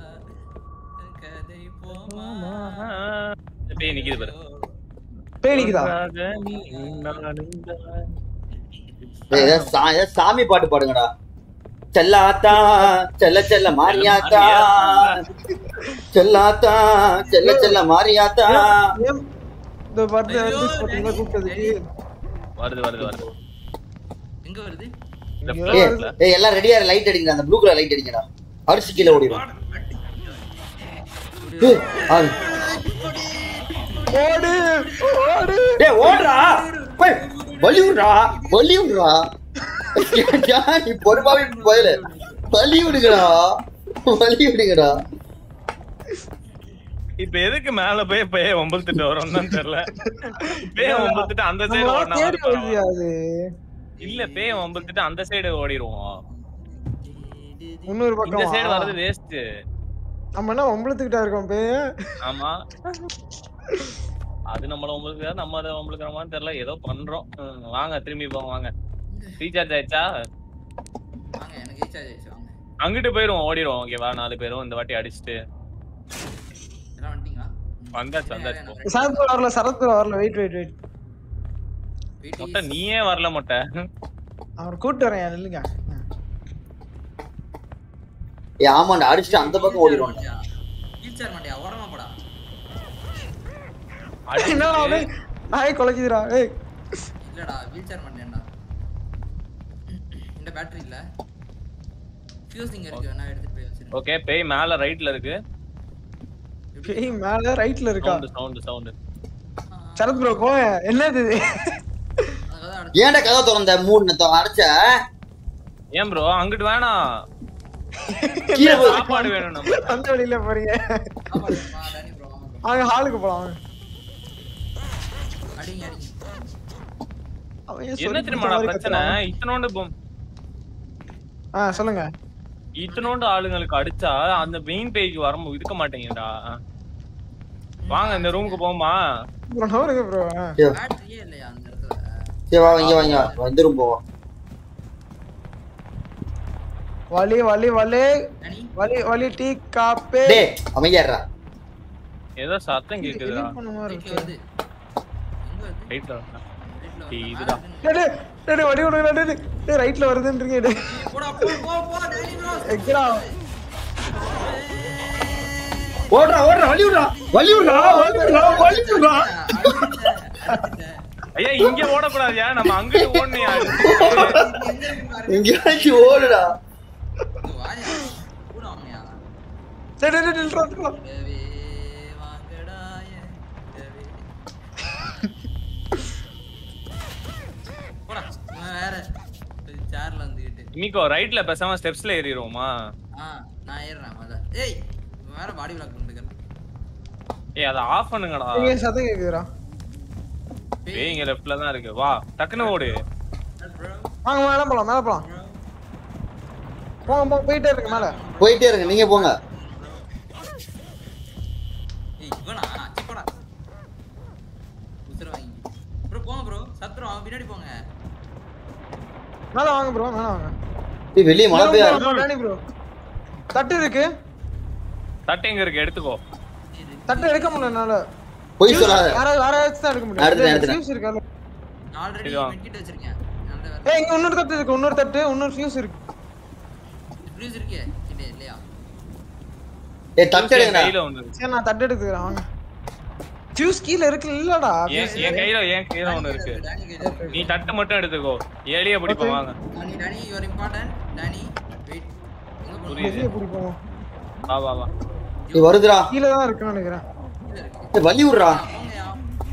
Speaker 3: கதை போமா
Speaker 6: இந்த பேய் நிக்குது பாரு
Speaker 2: பேனிக்குதா
Speaker 6: ஒன்றாக நீ நானுந்தான்.
Speaker 1: ஏய், ஏதாவது சா- ஏதாவது சாமி பாட்டு பாடுங்கடா செல்லாத்தா செல்ல செல்ல மாரியாத்தா செல்லாத்தா செல்ல செல்ல மாரியாத்தா
Speaker 2: ஏன் இந்த பர்த்டே வந்து பாத்தீங்களா கூப்பிட்டதுக்கு
Speaker 6: வருது வருது வருது
Speaker 3: எங்க வருது
Speaker 6: Left
Speaker 1: ஏய்,
Speaker 6: left ல.
Speaker 1: ஏய், எல்லாம் ரெடியா லைட் அடிங்க அந்த ப்ளூ கலர் லைட் அடிங்கடா அடிச்சு கீழே ஓடிடும் ஏய், ஆ.
Speaker 2: ஓடு ஓடு
Speaker 1: டேய் ஓடுறா போய் வலிவுடுறா வலிவுடுறா ஏன்டா நீ பொறுப்பாவே போயில வலி விடுங்கடா வலி விடுங்கடா
Speaker 6: இப்ப எதுக்கு மேல போய் பேய ஒம்பத்துட்டு வரோம்னு தான் தெரியல பேய ஒம்பத்துட்டு அந்த சைடு
Speaker 2: நம்மளால
Speaker 6: ஓடினா
Speaker 2: தேடி வருதியா அது
Speaker 6: இல்ல பேய ஒம்பத்துட்டு அந்த சைடு ஓடிடுவோம்
Speaker 2: இன்னொரு
Speaker 6: இந்த சைடு
Speaker 2: பக்கம்
Speaker 6: வர்றது வேஸ்ட்
Speaker 2: நம்ம என்ன ஒம்பளத்துக்கிட்டா இருக்கோம் பே
Speaker 6: ஆமா அது நம்மள உங்களுக்கு நம்ம அதை உங்களுக்கு நம்மளான்னு தெரியல ஏதோ பண்றோம் ம், வாங்க திரும்பி போங்க வாங்க ரீசார்ஜ் ஆயிடுச்சா
Speaker 3: வாங்க எனக்கு ரீசார்ஜ் ஆயிடுச்சு வாங்க
Speaker 6: அங்கிட்டு போயிருவோம் ஓடிடுவோம் ஓகேவா நாலு பேரும் இந்த வாட்டி அடிச்சுட்டு
Speaker 3: எல்லாம் வந்துட்டீங்களா
Speaker 6: வந்தாச்சு வந்தாச்சு
Speaker 2: சரத்புரம் வரல சரத்புரம் வரல வெயிட் வெயிட் வெயிட்
Speaker 6: மொட்டை நீயே வரல மொட்டை
Speaker 2: அவர் கூட்டு வரேன் இல்லைங்க
Speaker 1: ஏ ஆமாண்டா அடிச்சுட்டு அந்த பக்கம் ஓடிடுவாங்க
Speaker 3: வீல் மாட்டியா ஓரமா போடா
Speaker 2: என்னடா
Speaker 6: அடிச்சுட்டு
Speaker 2: அவனே நாய் குலைக்குதுடா ஏய்
Speaker 3: இல்லடா வீல் சேர் மாட்டேன்டா இந்த பேட்டரி இல்ல ஃபியூஸ் இங்க இருக்கு வேணா எடுத்துட்டு போய் வச்சிருங்க
Speaker 6: ஓகே பேய் மேல ரைட்ல இருக்கு
Speaker 2: பேய் மேல ரைட்ல இருக்கா
Speaker 6: sound sound sound
Speaker 2: Sarath bro போங்க என்னது இது
Speaker 3: அதான் அடுத்து
Speaker 1: ஏன்டா கதை திறந்த மூணு அடைச்ச
Speaker 6: ஏன் ப்ரோ அங்கிட்டு வேணாம்
Speaker 1: கீழே போய்
Speaker 6: சாப்பாடு வேணும் நம்ம
Speaker 2: அந்த வழியில போறீங்க
Speaker 3: சாப்பாடு வேணுமா? டேனி bro, வாங்க bro.
Speaker 2: வாங்க ஹாலுக்கு போலாம் வாங்க
Speaker 3: அடிங்க அடிங்க
Speaker 2: அவன் ஏன்
Speaker 6: என்ன
Speaker 2: சொல்லி
Speaker 6: தெரியுமாடா
Speaker 2: கொடுத்த மாதிரி
Speaker 6: பிரச்சனை
Speaker 2: கத்துறான்?
Speaker 6: இத்தனோண்டு பொம்-
Speaker 2: ஆ சொல்லுங்க
Speaker 6: இத்தனோண்டு ஆளுங்களுக்கு அடிச்சா அந்த மெயின் பேஜ் வர மு- இருக்க மாட்டேங்குதுடா வாங்க இந்த ரூமுக்கு போமா
Speaker 2: ப்ரோ நவருங்க ப்ரோ
Speaker 3: பேட்டரியே இல்லையா அந்த இடத்துல
Speaker 1: சரி வா இங்க வாங்க வா இந்த ரூம் போவோம்
Speaker 2: வலி வலி வலி
Speaker 3: டேனி
Speaker 2: வலி வலி டீ காப்பே
Speaker 1: டேய் அமைதியாடுறா
Speaker 6: ஏதோ சத்தம் கேக்குதுடா
Speaker 2: delete பண்ண மாதிரி
Speaker 3: ரைட்ல
Speaker 2: இருக்கு.
Speaker 3: வருது எங்க வருது
Speaker 6: ரைட்ல
Speaker 3: ரைட்ல
Speaker 6: டேய்,
Speaker 3: வருது
Speaker 6: இதுதான்.
Speaker 2: டேய், டேய், டேய், டேய், வடி விடுங்க டேய், டேய், டேய், ரைட்ல வருதுன்றீங்க டேய்.
Speaker 3: போடா போ போ போ டேனி ப்ரோ
Speaker 2: எங்கடா
Speaker 1: ஓடுறா ஓடுறா வலி விடுறா வலி விடுறா வலி விடுறா வலி விடுறா
Speaker 6: ஐயா இங்க ஓடக்கூடாதுயா நம்ம அங்கிட்டு ஓடணையா
Speaker 1: எங்கேயாச்சும் ஓடுடா
Speaker 3: வாயா கூட வாங்கயா
Speaker 2: டேய், டேய், டேய், நில்றா, நில்றா.
Speaker 3: தேவே வாங்கடாய தேவே போடா இவன் வேற சேர்ல வந்துகிட்டு
Speaker 6: இன்னைக்கோ ரைட்ல பேசாம ஸ்டெப்ஸ்ல ஏறிடுவோமா
Speaker 3: ஆ நான் ஏறுறேன் மொத ஏய் இவன் வேற பாடி பிளாக் பண்ணிருக்கான்
Speaker 6: ஏய் அதை ஆஃப் பண்ணுங்கடா
Speaker 2: இங்க சத்தம் கேக்குதுடா
Speaker 6: பேய் இங்க லெஃப்ட்ல தான் இருக்கு வா டக்குன்னு ஓடு
Speaker 3: ப்ரோ
Speaker 2: வாங்க மேல போலாம் மேல போலாம் போங்க போங்க போயிட்டே இருக்கு மேல
Speaker 1: போயிட்டே இருங்க நீங்க போங்க
Speaker 3: ஏய் இவனா சி போடா உசுர வாங்கி ப்ரோ போங்க ப்ரோ சத்ரு அவன் பின்னாடி போங்க
Speaker 2: மேல வாங்க ப்ரோ மேல வாங்க
Speaker 1: டேய் வெளிய மழை பெய்யா
Speaker 2: ப்ரோ ப்ரோ தட்டு இருக்கு
Speaker 6: தட்டு எங்க இருக்கு எடுத்துக்கோ
Speaker 2: தட்டு எடுக்க முடியல என்னால
Speaker 1: பொய் சொல்லாத
Speaker 2: யாராவது யாராச்சும் தான் எடுக்க
Speaker 1: அடுத்து,
Speaker 2: முடியும்
Speaker 1: அடுத்து.
Speaker 2: ஃபியூஸ் இருக்கா
Speaker 3: ஆல்ரெடி
Speaker 6: இதுவா?
Speaker 3: மெட்கிட் வச்சிருக்கேன் நல்ல வேலை
Speaker 2: ஏய் இங்க இன்னொரு தட்டு இருக்கு இன்னொரு தட்டு இன்னொரு ஃபியூஸ் இருக்கு
Speaker 3: ஃப்ரீஸ் இருக்கே கிட்டே இல்லையா
Speaker 1: ஏய் தட்டு
Speaker 6: என்
Speaker 1: எடுங்கடா
Speaker 6: கையில ஒண்ணு இருக்கு
Speaker 2: சரி நான் தட்டு எடுத்துக்கிறேன் வாங்க ஃபியூஸ் கீழ இருக்கு இல்லடா
Speaker 6: என் என் கையில என் கையில ஒண்ணு இருக்கு
Speaker 3: டானி கையில இருக்கு
Speaker 6: நீ தட்டு மட்டும் எடுத்துக்கோ ஏலிய பிடிப்போம் வாங்க
Speaker 3: Danny Danny you are important Danny wait எங்க போறீங்க
Speaker 6: புரியுது
Speaker 2: வெளிய பிடிப்போம்
Speaker 6: வா வா வா
Speaker 1: நீ வருதுடா
Speaker 2: கீழ தான் இருக்குன்னு நினைக்கிறேன்
Speaker 3: கீழ இருக்கு
Speaker 1: ஏய் வலி விடுறா
Speaker 3: போங்கயா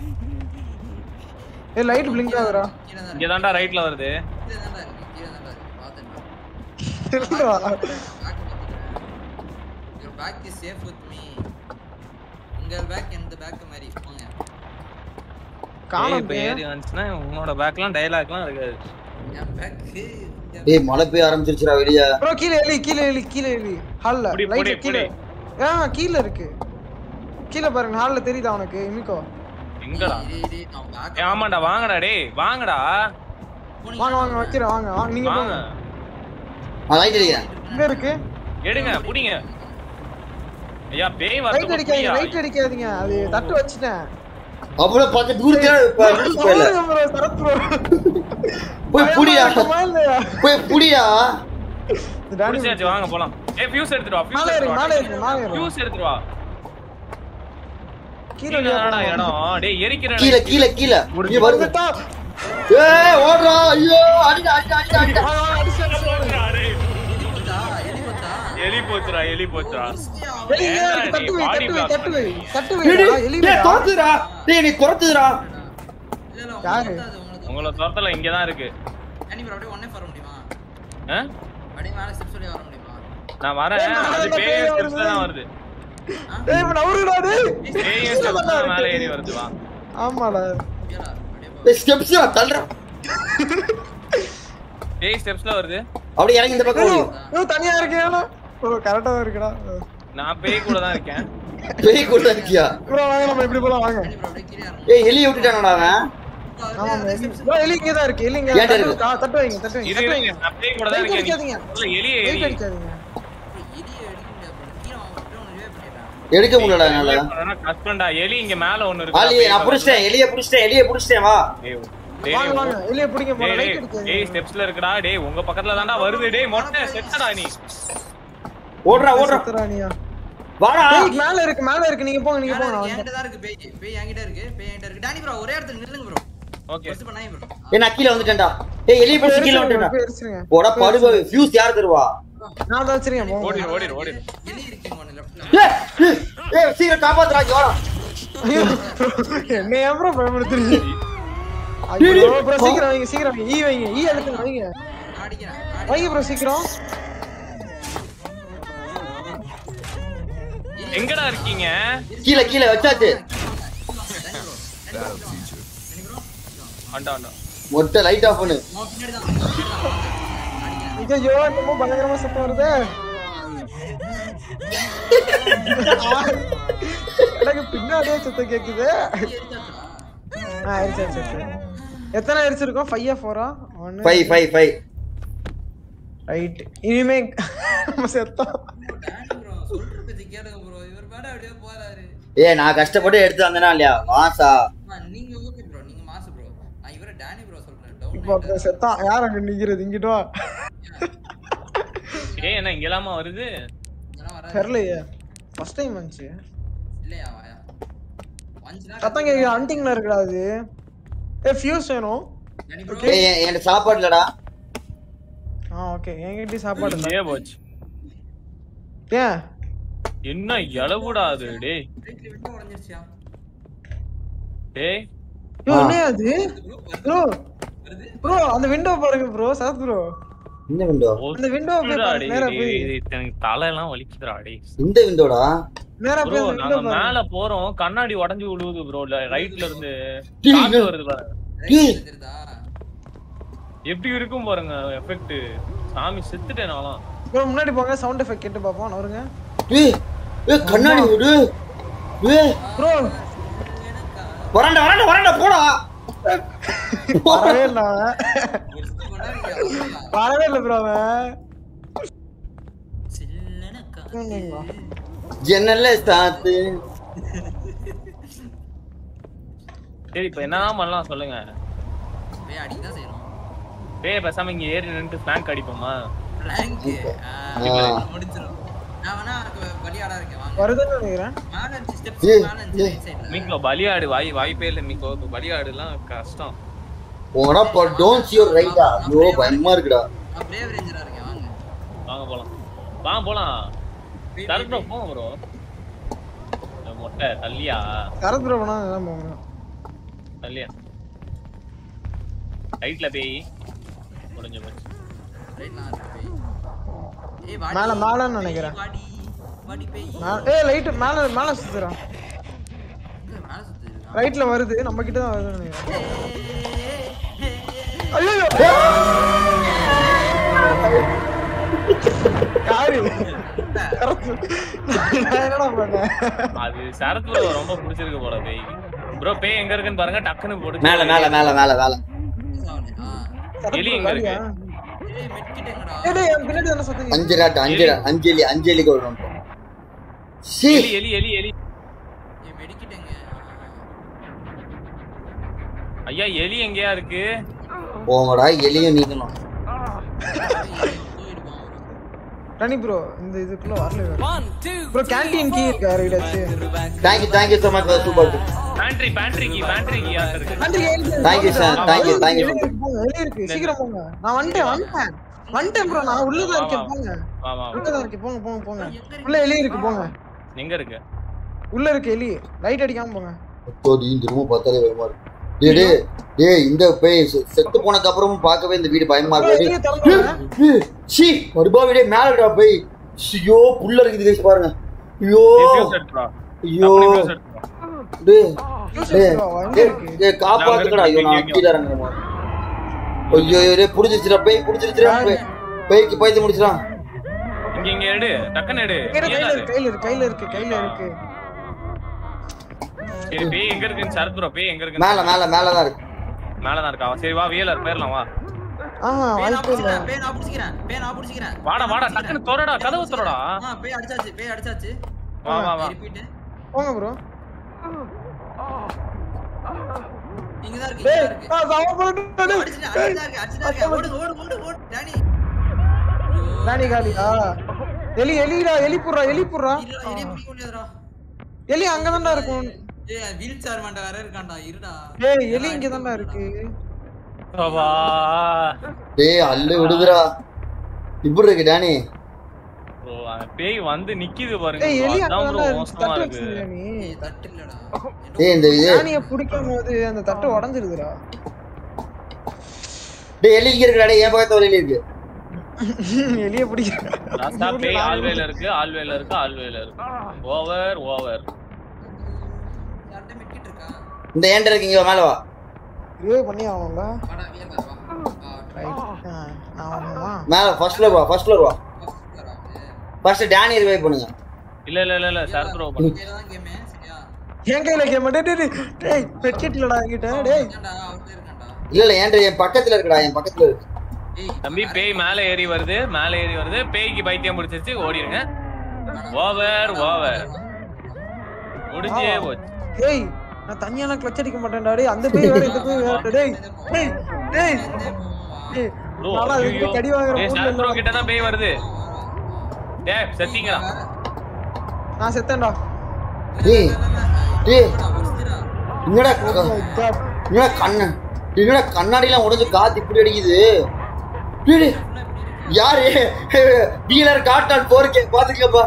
Speaker 2: ஏய் லைட் பிளிங்க் ஆகுறா
Speaker 3: கீழ தான்
Speaker 6: இங்க தான்டா ரைட்ல வருது
Speaker 3: கீழ தான் இருக்கு கீழ தான் இருக்கு பாத்துட்டேன்
Speaker 2: இல்லடா
Speaker 3: பேக் பாத்துக்கிறேன் your bag is safe with me உங்க பேக் எந்த பேக் மாதிரி போங்க
Speaker 6: ஏய்
Speaker 2: காணோம்
Speaker 6: இப்ப ஏறி வந்துச்சுன்னா உன்னோட பேக்லாம் டயலாக்லாம் இருக்காது
Speaker 3: என் பேக்
Speaker 1: ஏய் மழை பெய்ய ஆரம்பிச்சிருச்சுடா வெளிய
Speaker 2: ப்ரோ கீழ எலி கீழ எலி கீழ எலி ஹால்ல
Speaker 6: புடி, புடி,
Speaker 2: லைட் கீழ
Speaker 6: புடி.
Speaker 2: ஆ கீழ இருக்கு கீழ பாருங்க ஹால்ல தெரியுதா உனக்கு இமிக்கோ
Speaker 6: எங்கடா
Speaker 3: டேய் டேய் நான் பேக்
Speaker 6: ஏய், ஆமாடா வாங்கடா டேய் வாங்கடா
Speaker 2: வாங்க வாங்க வைக்கிறேன் வாங்க வாங்க நீங்க
Speaker 6: வாங்க
Speaker 2: போங்க
Speaker 1: நான் லைட் அடிக்கிறேன்
Speaker 2: இங்க இருக்கு
Speaker 6: எடுங்க புடிங்க ஐயா பேய்
Speaker 2: லைட்
Speaker 6: வரது
Speaker 2: அடிக்காதீங்க லைட் அடிக்காதீங்க அது தட்டு வச்சிட்டேன்
Speaker 1: அவ்வளவு பக்கம் தூரத்துல இப்ப வீட்டுக்கு போயில
Speaker 2: bro, சரத் bro.
Speaker 1: போய் புடியா
Speaker 2: பயமா இல்லையா?
Speaker 1: போய் புடியா
Speaker 2: இந்த டானி
Speaker 6: புடிச்சாச்சு வாங்க போலாம் ஏய் ஃபியூஸ் எடுத்துட்டு வா ஃபியூஸ்
Speaker 2: மேலே
Speaker 6: எடுத்துட்டு
Speaker 2: இருக்கு
Speaker 6: வா
Speaker 2: மேலே இருக்கு மேலே இருக்கு
Speaker 6: ஃபியூஸ் எடுத்துட்டு வா
Speaker 2: கீழ
Speaker 6: கீழ
Speaker 2: இல்லையா
Speaker 6: தானடா
Speaker 2: போகணும்?
Speaker 6: இடம் டேய் எரிக்கிறேன்
Speaker 1: கீழ கீழ கீழ நீ வருது
Speaker 2: வந்துட்டா.
Speaker 1: ஏய் ஓடுறா ஐயோ அடிடா அடிடா அடிடா அடிடா
Speaker 2: வாங்க, வாங்க, அடிச்சு, அடிச்சு, அடிச்சு.
Speaker 3: எலி போச்சா
Speaker 6: எலி போச்சுடா எலி போச்சுடா
Speaker 2: எலி இங்கே
Speaker 6: ஏன்டா
Speaker 2: இருக்கு, தட்டு
Speaker 6: நீ
Speaker 2: வை,
Speaker 6: body
Speaker 2: தட்டு வை,
Speaker 6: block
Speaker 2: தட்டு வை,
Speaker 6: பண்றீங்க?
Speaker 2: தட்டு
Speaker 1: டேய்,
Speaker 2: வைடா,
Speaker 1: டேய்,
Speaker 2: எலி
Speaker 1: டேய்,
Speaker 2: வைடா.
Speaker 1: துரத்துதுடா டேய் நீ துரத்துதுடா
Speaker 3: இல்ல இல்ல
Speaker 2: யாரு?
Speaker 3: உங்களுக்கு அது உங்களுக்கு
Speaker 6: உங்களை துரத்தல இங்க தான் இருக்கு
Speaker 3: டானி bro அப்படியே ஒண்ணே வர முடியுமா
Speaker 6: ஆ?
Speaker 3: அப்படியே மேல ஸ்டெப்ஸ் வழியா வர முடியுமா
Speaker 6: நான் வரேன்
Speaker 2: ஏய், நான்
Speaker 6: அது
Speaker 2: அந்த
Speaker 6: பேய்
Speaker 2: பேய்
Speaker 6: ஸ்டெப்ஸ்ல தான் வருது
Speaker 2: டேய், இப்ப நவுறுடா, டேய்.
Speaker 6: பேய் ஸ்டெப்ஸ் தான் மேல ஏறி வருது வா
Speaker 2: ஆமாடா
Speaker 3: ஓகேடா அப்படியே போ
Speaker 1: டேய் ஸ்டெப்ஸ் தள்ளுறா
Speaker 6: பேய் ஸ்டெப்ஸ்ல வருது
Speaker 1: அப்படியே இறங்கி இந்த பக்கம் ஓடு
Speaker 2: ஐயோ, தனியா இருக்கேன் ஓ கரெக்டா தான் இருக்குடா
Speaker 6: நான் பேய் கூட தான் இருக்கேன்
Speaker 1: பேய் கூட இருக்கியா
Speaker 2: ப்ரோ வாங்க நம்ம இப்படி போலாம் வாங்க
Speaker 3: டானி bro அப்படியே கீழே இறங்கு
Speaker 1: ஏய் எலிய விட்டுட்டானடா அவன்
Speaker 2: ஆமா எலி bro, எலி இங்க தான் இருக்கு எலி இங்க
Speaker 1: ஏன்டா
Speaker 2: தட்டு
Speaker 1: இருக்கு?
Speaker 2: ஆ, தட்டு வைங்க தட்டு வைங்க
Speaker 6: இரு
Speaker 2: தட்டு
Speaker 6: இரு,
Speaker 2: வைங்க
Speaker 6: நான் பேய் கூட தான்
Speaker 2: Light
Speaker 6: இருக்கேன்
Speaker 2: அடிக்காதீங்க.
Speaker 6: நீ- முதல்ல எலி
Speaker 2: வெயிட்
Speaker 6: எலி
Speaker 2: அடிக்காதீங்க
Speaker 3: எலியை அடிக்க முடியாது bro. கீழே அவன் அப்படியே ஒன்று ரிவே பண்ணிடுறான்
Speaker 1: எடுக்க முடியலடா என்னால
Speaker 6: ஆனா கஷ்டம்டா எலி இங்க மேல ஒண்ணு இருக்கு
Speaker 1: ஆலி நான் புடிச்சிட்டேன் எலிய புடிச்சிட்டேன் எலிய புடிச்சிட்டேன் வா
Speaker 6: டேய், டேய்,
Speaker 2: வாங்க வாங்க எலிய பிடிங்க போல
Speaker 6: டேய்,
Speaker 2: லைட்
Speaker 6: டேய்,
Speaker 2: அடிக்காதீங்க
Speaker 6: டேய் ஸ்டெப்ஸ்ல இருக்குடா டேய் உங்க பக்கத்துல தான்டா வருது டேய் மொட்டை செத்தடா நீ
Speaker 1: ஓடுறா ஓடுறா
Speaker 2: சுத்துறானியா
Speaker 1: வாடா
Speaker 2: டேய் மேல இருக்கு மேல இருக்கு நீங்க போங்க நீங்க
Speaker 3: மேல
Speaker 2: போங்க
Speaker 3: இருக்கு,
Speaker 2: நான்
Speaker 3: என்கிட்ட தான் இருக்கு பேய் பேய் என்கிட்ட இருக்கு பேய் என்கிட்ட இருக்கு டானி ப்ரோ ஒரே இடத்துல நில்லுங்க ப்ரோ
Speaker 6: ஓகே
Speaker 3: ஃபர்ஸ்ட் பண்ணாங்க ப்ரோ
Speaker 1: ஏய் நான் கீழ வந்துட்டேன்டா ஏய் எலிய புடிச்சு கீழ வந்துட்டேன்டா
Speaker 2: போய் எரிச்சிருங்க
Speaker 1: போடா படுவ ஃபியூஸ் யார் தருவா
Speaker 2: நான் தான் வச்சிருக்கேன் போங்க
Speaker 6: ஓடிடு ஓடிடு ஓடிடு
Speaker 3: எலி இருக்கு ஒன்று லெஃப்ட்ல
Speaker 1: ஏய் ஏய், ஏய் சீக்கிரம் காப்பாத்துடா இங்க வாடா
Speaker 2: ஐயோ, என்ன ஏன் ப்ரோ பயமுறுத்துறீங்க ஐயோ ப்ரோ சீக்கிரம் வைங்க சீக்கிரம் வைங்க ஈ வைங்க ஈ எடுத்து வைங்க
Speaker 3: நான் அடிக்கிறேன் நான்
Speaker 2: வைங்க ப்ரோ சீக்கிரம்
Speaker 6: எங்கடா இருக்கீங்க
Speaker 1: கீழ கீழ வச்சாச்சு
Speaker 6: ஆண்டா ஆண்டா
Speaker 1: மொட்டை லைட் ஆஃப் பண்ணு
Speaker 3: உன் பின்னாடி தான் உன் பின்னாடி தான் அடிக்கிறேன்
Speaker 2: ஐயோ என்னமோ பயங்கரமா சத்தம் வருது எனக்கு பின்னாடியே சத்தம் கேக்குது ஆ எரிச்சு எரிச்சு எரிச்சு. எத்தனை எரிச்சிருக்கோம் ஃபைவ் ஃபோரா ஒன்னு
Speaker 1: ஃபைவ் ஃபைவ் ஃபைவ்
Speaker 2: ரைட் இனிமே நம்ம செத்தோம்
Speaker 3: டானி ப்ரோ சொல்ற பேச்சு கேளுங்க ப்ரோ இவர் மேட அப்படியே போறாரு
Speaker 1: ஏய் நான் கஷ்டப்பட்டு எடுத்து வந்தேனா இல்லையா மாசா
Speaker 3: அம்மா, நீங்க ஓகே ப்ரோ நீங்க மாசு ப்ரோ நான் இவரை டானி ப்ரோ சொல்றேன் டவுன்
Speaker 2: இப்போ அப்ப செத்தான் யார் அங்க நிக்கிறது இங்கிட்டு வா
Speaker 6: ஏய் என்ன இங்க எல்லாமா வருது
Speaker 3: இதெல்லாம் வராது
Speaker 2: தெரியலையே ஃபர்ஸ்ட் டைம் வந்துச்சு
Speaker 3: இல்லையா வாயா வந்துச்சுன்னா
Speaker 2: சத்தம் கேக்குது ஹண்டிங்ல இருக்குடா அது ஏ ஃபியூஸ் வேணும்
Speaker 3: டானி ப்ரோ
Speaker 1: ஏய் என்- என்கிட்ட சாப்பாடு இல்லடா
Speaker 2: ஆ ஓகே என்கிட்டயும் சாப்பாடு இல்ல
Speaker 6: ஏ போச்சு
Speaker 2: ஏன்
Speaker 6: என்ன இளவுடா அது டேய்
Speaker 3: ரைட்ல விட்டு உடைஞ்சிருச்சியா
Speaker 6: டேய்
Speaker 2: ஐயோ
Speaker 1: ஆ.
Speaker 2: என்ன அது ப்ரோ ப்ரோ அந்த விண்டோ பாருங்க ப்ரோ சரத் ப்ரோ
Speaker 1: இந்த விண்டோ
Speaker 2: அந்த window போய்
Speaker 6: ஒத்துடா
Speaker 2: பாரு,
Speaker 6: டேய்,
Speaker 2: நேரா
Speaker 6: டேய்,
Speaker 2: போய்.
Speaker 6: டேய், எனக்கு தலையெல்லாம் வலிக்குதுடா டேய்
Speaker 1: இந்த விண்டோடா
Speaker 2: நேரா
Speaker 6: ப்ரோ
Speaker 2: போய் அந்த
Speaker 6: நாங்க
Speaker 2: window பாருங்க
Speaker 6: மேல போறோம் கண்ணாடி உடைஞ்சு விழுவுது ப்ரோ ரைட்ல இருந்து
Speaker 1: டேய்,
Speaker 6: காத்து
Speaker 1: என்ன-
Speaker 6: வருது பாரு
Speaker 1: டேய்.
Speaker 3: தெரியுதா
Speaker 6: எப்படி இருக்கும் பாருங்க எஃபெக்ட் சாமி செத்துட்டேன் நான்லாம்
Speaker 2: ப்ரோ முன்னாடி போங்க சவுண்ட் எஃபெக்ட் கேட்டு பாப்போம் நவருங்க
Speaker 1: ஏய் ஏய் கண்ணாடி விடு ஏய்
Speaker 2: ப்ரோ
Speaker 1: வரண்டா வரண்டா வரண்டா போடா
Speaker 2: வரவே இல்ல அவன்
Speaker 3: முடிச்சுட்டு போனா
Speaker 2: வரவே இல்ல ப்ரோ அவன்
Speaker 3: சில்லன
Speaker 2: இங்க வா.
Speaker 1: ஜன்னல்ல சாத்து
Speaker 6: சரி இப்ப என்னதான் பண்ணலாம் சொல்லுங்க
Speaker 3: போய் அடிக்க தான் செய்யணும்
Speaker 6: பேய் பேசாம இங்க ஏறி நின்று ஸ்நாக் அடிப்போமா
Speaker 3: பிளாங்க்
Speaker 1: ஆ.
Speaker 3: முடிச்சிடும் நான் வேணா எனக்கு பலியாடா இருக்கேன் வாங்க
Speaker 2: வருதுன்னு நினைக்கிறேன்
Speaker 3: மேல இருந்துச்சு
Speaker 1: ஏய்,
Speaker 3: ஸ்டெப்ஸ் மேல இருந்துச்சு
Speaker 1: ஏய்.
Speaker 3: ரைட் சைடுல
Speaker 6: மீக்கோ பலியாடு வாய் வாய்ப்பே இல்லை மீக்கோ இப்ப பலியாடுலாம் கஷ்டம்
Speaker 1: போடா போ டோன்ட் சி யுவர் ரைட்டா ஐயோ பயமா இருக்குடா
Speaker 3: நான் பிரேவ் ரேஞ்சரா இருக்கேன் வாங்க
Speaker 6: வாங்க போலாம் வாங்க போலாம்
Speaker 3: போய்,
Speaker 6: தரட்டும்
Speaker 3: போய்,
Speaker 6: போங்க ப்ரோ மொட்டை தள்ளியா
Speaker 2: சரத் ப்ரோ போனா அதான் போகணும்
Speaker 6: தள்ளியா ரைட்ல பேய் முடிஞ்ச போச்சு
Speaker 3: ரைட் நான் இருக்கேன் போய். ஏய் வாடி
Speaker 2: மேல, மேலன்னு நினைக்கிறேன்.
Speaker 3: வாடி வாடி பேய்
Speaker 2: மே- ஏய் லைட் மேல மேல சுத்துறான்
Speaker 3: எங்க மேல சுத்து இருக்கான்
Speaker 2: ரைட்ல வருது நம்ம கிட்ட தான் வருதுன்னு நினைக்கிறேன் ஐயோ யாரு சரத். நான் என்னடா பண்ணேன்
Speaker 6: அது சரத் ப்ரோ ரொம்ப பிடிச்சிருக்கு போல பேய் ப்ரோ பேய் எங்க இருக்குன்னு பாருங்க டக்குன்னு போட்டு
Speaker 1: மேல மேல மேல மேல மேல
Speaker 3: ஆ
Speaker 6: எலி எங்க இருக்கு
Speaker 3: ஏய் மெட்கிட் எங்கடா
Speaker 2: ஏய் டேய், என் பின்னாடி என்ன சத்தம்
Speaker 1: அஞ்சு ராட்டு அஞ்சு ரா- அஞ்சலி அஞ்சலிக்கு ஒரு சி
Speaker 6: எலி எலி எலி எலி
Speaker 3: ஏய் மெடிக்கிட் எங்க
Speaker 6: ஐயா எலி எங்கேயா இருக்கு
Speaker 1: போங்கடா எலியும் நீக்கணும்
Speaker 3: போயிடுவான்
Speaker 2: ரணி ப்ரோ இந்த இதுக்குள்ள வரல
Speaker 5: One, two,
Speaker 2: bro canteen key இருக்கா ரைடாச்சு
Speaker 1: thank you thank you so much super
Speaker 6: pantry pantry key pantry key இருக்கு
Speaker 1: தேங்க்யூ சார் தேங்க்யூ தேங்க்யூ
Speaker 2: வெளிய இருக்கு சீக்கிரம் போங்க நான் வந்துட்டேன் வந்துட்டேன் வந்துட்டேன் ப்ரோ நான் உள்ளதான் இருக்கேன் போங்க
Speaker 6: வா வா
Speaker 2: உள்ளதான் இருக்கேன் போங்க போங்க போங்க உள்ள எலி இருக்கு போங்க
Speaker 6: எங்க இருக்கு
Speaker 2: உள்ள இருக்கு எலி லைட் அடிக்காம போங்க
Speaker 1: தோடி இந்த ரூம் பார்த்தாலே பயமா இருக்கு டேய் டேய் டேய் இந்த பேய் செ- செத்து போனதுக்கு அப்புறமும் பார்க்கவே இந்த வீடு பயமா
Speaker 2: ப்ரோ
Speaker 1: இருக்கு
Speaker 2: எலியை திறந்துங்க
Speaker 1: டேய், சி மறுபா வீடே மேல இருக்கா பேய் ஐயோ புல்ல இருக்குது guys பாருங்க ஐயோ
Speaker 6: டிஃப்யூஸ் எடுத்துடா
Speaker 1: ஐயோ
Speaker 6: டிஃப்யூஸ் எடுத்துடா
Speaker 1: டேய்
Speaker 2: Fuse
Speaker 1: டேய்
Speaker 2: எடுத்துட்டு வா, எங்க
Speaker 1: டேய்,
Speaker 2: இருக்கு
Speaker 1: டேய் காப்பாத்துக்கடா ஐயோ நான் கீழ இறங்குற மாதிரி ஐயோ ஐயோ டேய் புடிச்சிருச்சுடா பேய் புடிச்சிருச்சுடா பேய் பேய்க்கு பைத்து முடிச்சுடா
Speaker 6: இங்க இங்க எடு டக்குன்னு எடு
Speaker 2: கையில
Speaker 6: நீ
Speaker 2: கையில
Speaker 6: எடு.
Speaker 2: இருக்கு கையில இருக்கு கையில இருக்கு கையில இருக்கு
Speaker 6: சரி பேய் எங்க இருக்குன்னு சரத் ப்ரோ பேய் எங்க இருக்கு
Speaker 1: மேல மேல மேல தான் இருக்கு
Speaker 6: மேலதான் இருக்கா சரி வா வியலர் போயிரலாம் வா
Speaker 2: ஆஹா
Speaker 3: பேய் நான்
Speaker 2: வாய்ப்பே இல்ல
Speaker 3: புடிச்சிக்கிறேன் பேய் நான் புடிச்சிக்கிறேன் பேய் நான் புடிச்சிக்கிறேன்
Speaker 6: வாடா வாடா டக்குன்னு தோறடா கதவு தோறடா
Speaker 3: ஆ பேய் அடிச்சாச்சு பேய் அடிச்சாச்சு
Speaker 6: வா வா வா
Speaker 3: ரிப்பீட்
Speaker 2: போங்க ப்ரோ
Speaker 3: இங்க தான் இருக்கு
Speaker 2: டேய்
Speaker 3: இங்க இருக்கு
Speaker 2: நான் சாவ போறேன்
Speaker 3: அடிச்சிட்டேன் அடிச்சிட்டா இருக்கு அடிச்சிட்டா இருக்கு ஓடு ஓடு ஓடு ஓடு டானி
Speaker 2: ராணி காலி ஆ எலி எலிடா எலி புடுறா எலி புடுறா
Speaker 3: இல்ல இதே பிடிக்க முடியாதுடா
Speaker 2: எலி அங்கதான்டா இருக்கும்
Speaker 3: ஏய் வீல் சேர் மண்ட வேற இருக்கான்டா இருடா
Speaker 2: டேய் எலி இங்க தான்டா இருக்கு
Speaker 6: வா
Speaker 1: டேய் அல்லு விடுதுடா இப்படி இருக்கு டேனி
Speaker 6: ப்ரோ பேய் வந்து நிக்குது பாருங்க
Speaker 2: டேய் எலி
Speaker 6: bro. அதான்
Speaker 2: அங்கதான்டா
Speaker 6: ப்ரோ
Speaker 2: இருக்கு
Speaker 6: மோசமா
Speaker 2: தட்டு
Speaker 6: இருக்கு
Speaker 2: வச்சிருக்கியா நீ
Speaker 3: ஏய் தட்டு இல்லடா
Speaker 1: டேய் இந்த இது
Speaker 2: ராணிய பிடிக்கும் போது அந்த தட்டு உடைஞ்சிருதுடா
Speaker 1: டேய் எலி இங்க இருக்குடா டேய் என் பக்கத்துல ஒரு எலி இருக்கு
Speaker 2: எலிய பிடிக்க
Speaker 6: லாஸ்டா பேய் ஆல்வேல இருக்கு ஆல்வேல இருக்கு ஆல்வேல இருக்கு ஓவர் ஓவர்
Speaker 3: யார்ட்ட மெட்கிட் இருக்கா
Speaker 1: இந்த ஏண்ட இருக்கு இங்க வா, மேல வா
Speaker 2: ரிவே பண்ணி ஆகணும்ல
Speaker 3: வாடா வீல் வா ஆ ட்ரை
Speaker 2: ரைட் நான் வரணுமா
Speaker 1: மேல ஃபர்ஸ்ட் ஃப்ளோர் வா ஃபர்ஸ்ட் ஃப்ளோர் வா
Speaker 3: வரா
Speaker 1: ஃபர்ஸ்ட் டேனி ரிவைவ் பண்ணுங்க
Speaker 6: இல்ல இல்ல இல்ல இல்ல சரத் ப்ரோ பண்ணு
Speaker 3: கையில தான் கேம் சரியா
Speaker 2: என் கையில கேம் டேய் டேய், டேய் டேய் பெட்கெட் இல்லடா என்கிட்ட டேய்
Speaker 3: ஏன்டா அவர்ட்ட இருக்கான்டா
Speaker 1: இல்ல இல்ல ஏன்டா என் பக்கத்துல இருக்குடா என் பக்கத்துல இருக்கு
Speaker 3: ஏய்
Speaker 6: தம்பி பேய் மேல ஏறி வருது மேல ஏறி வருது பேய்க்கு பைத்தியம் பிடிச்சிருச்சு ஓடிடுங்க ஓவர் ஓவர் முடிஞ்சே போச்சு
Speaker 2: டேய் நான் தனியால கிளட்ச் அடிக்க மாட்டேன்டா டேய் அந்த பேய் வேற இந்த பேய் வேற டேய் டேய் டேய் டேய்
Speaker 6: ப்ரோ
Speaker 2: நானா இதுக்கு கடி வாங்குற
Speaker 6: ஏய்
Speaker 2: மூட்ல
Speaker 6: சரத் ப்ரோ
Speaker 2: இல்லடா.
Speaker 6: கிட்ட தான் பேய் வருது டேய் செத்தீங்களா
Speaker 2: நான் செத்தேன்டா
Speaker 1: டேய் டேய் என்னடா க-
Speaker 2: Oh my God.
Speaker 1: என்னடா கண்ணு என்னடா கண்ணாடிலாம் உடைஞ்சு காத்து இப்படி அடிக்குது டேய், டேய், யாரு டீலர் காட்டான் போர்க்கே பாத்துக்கப்பா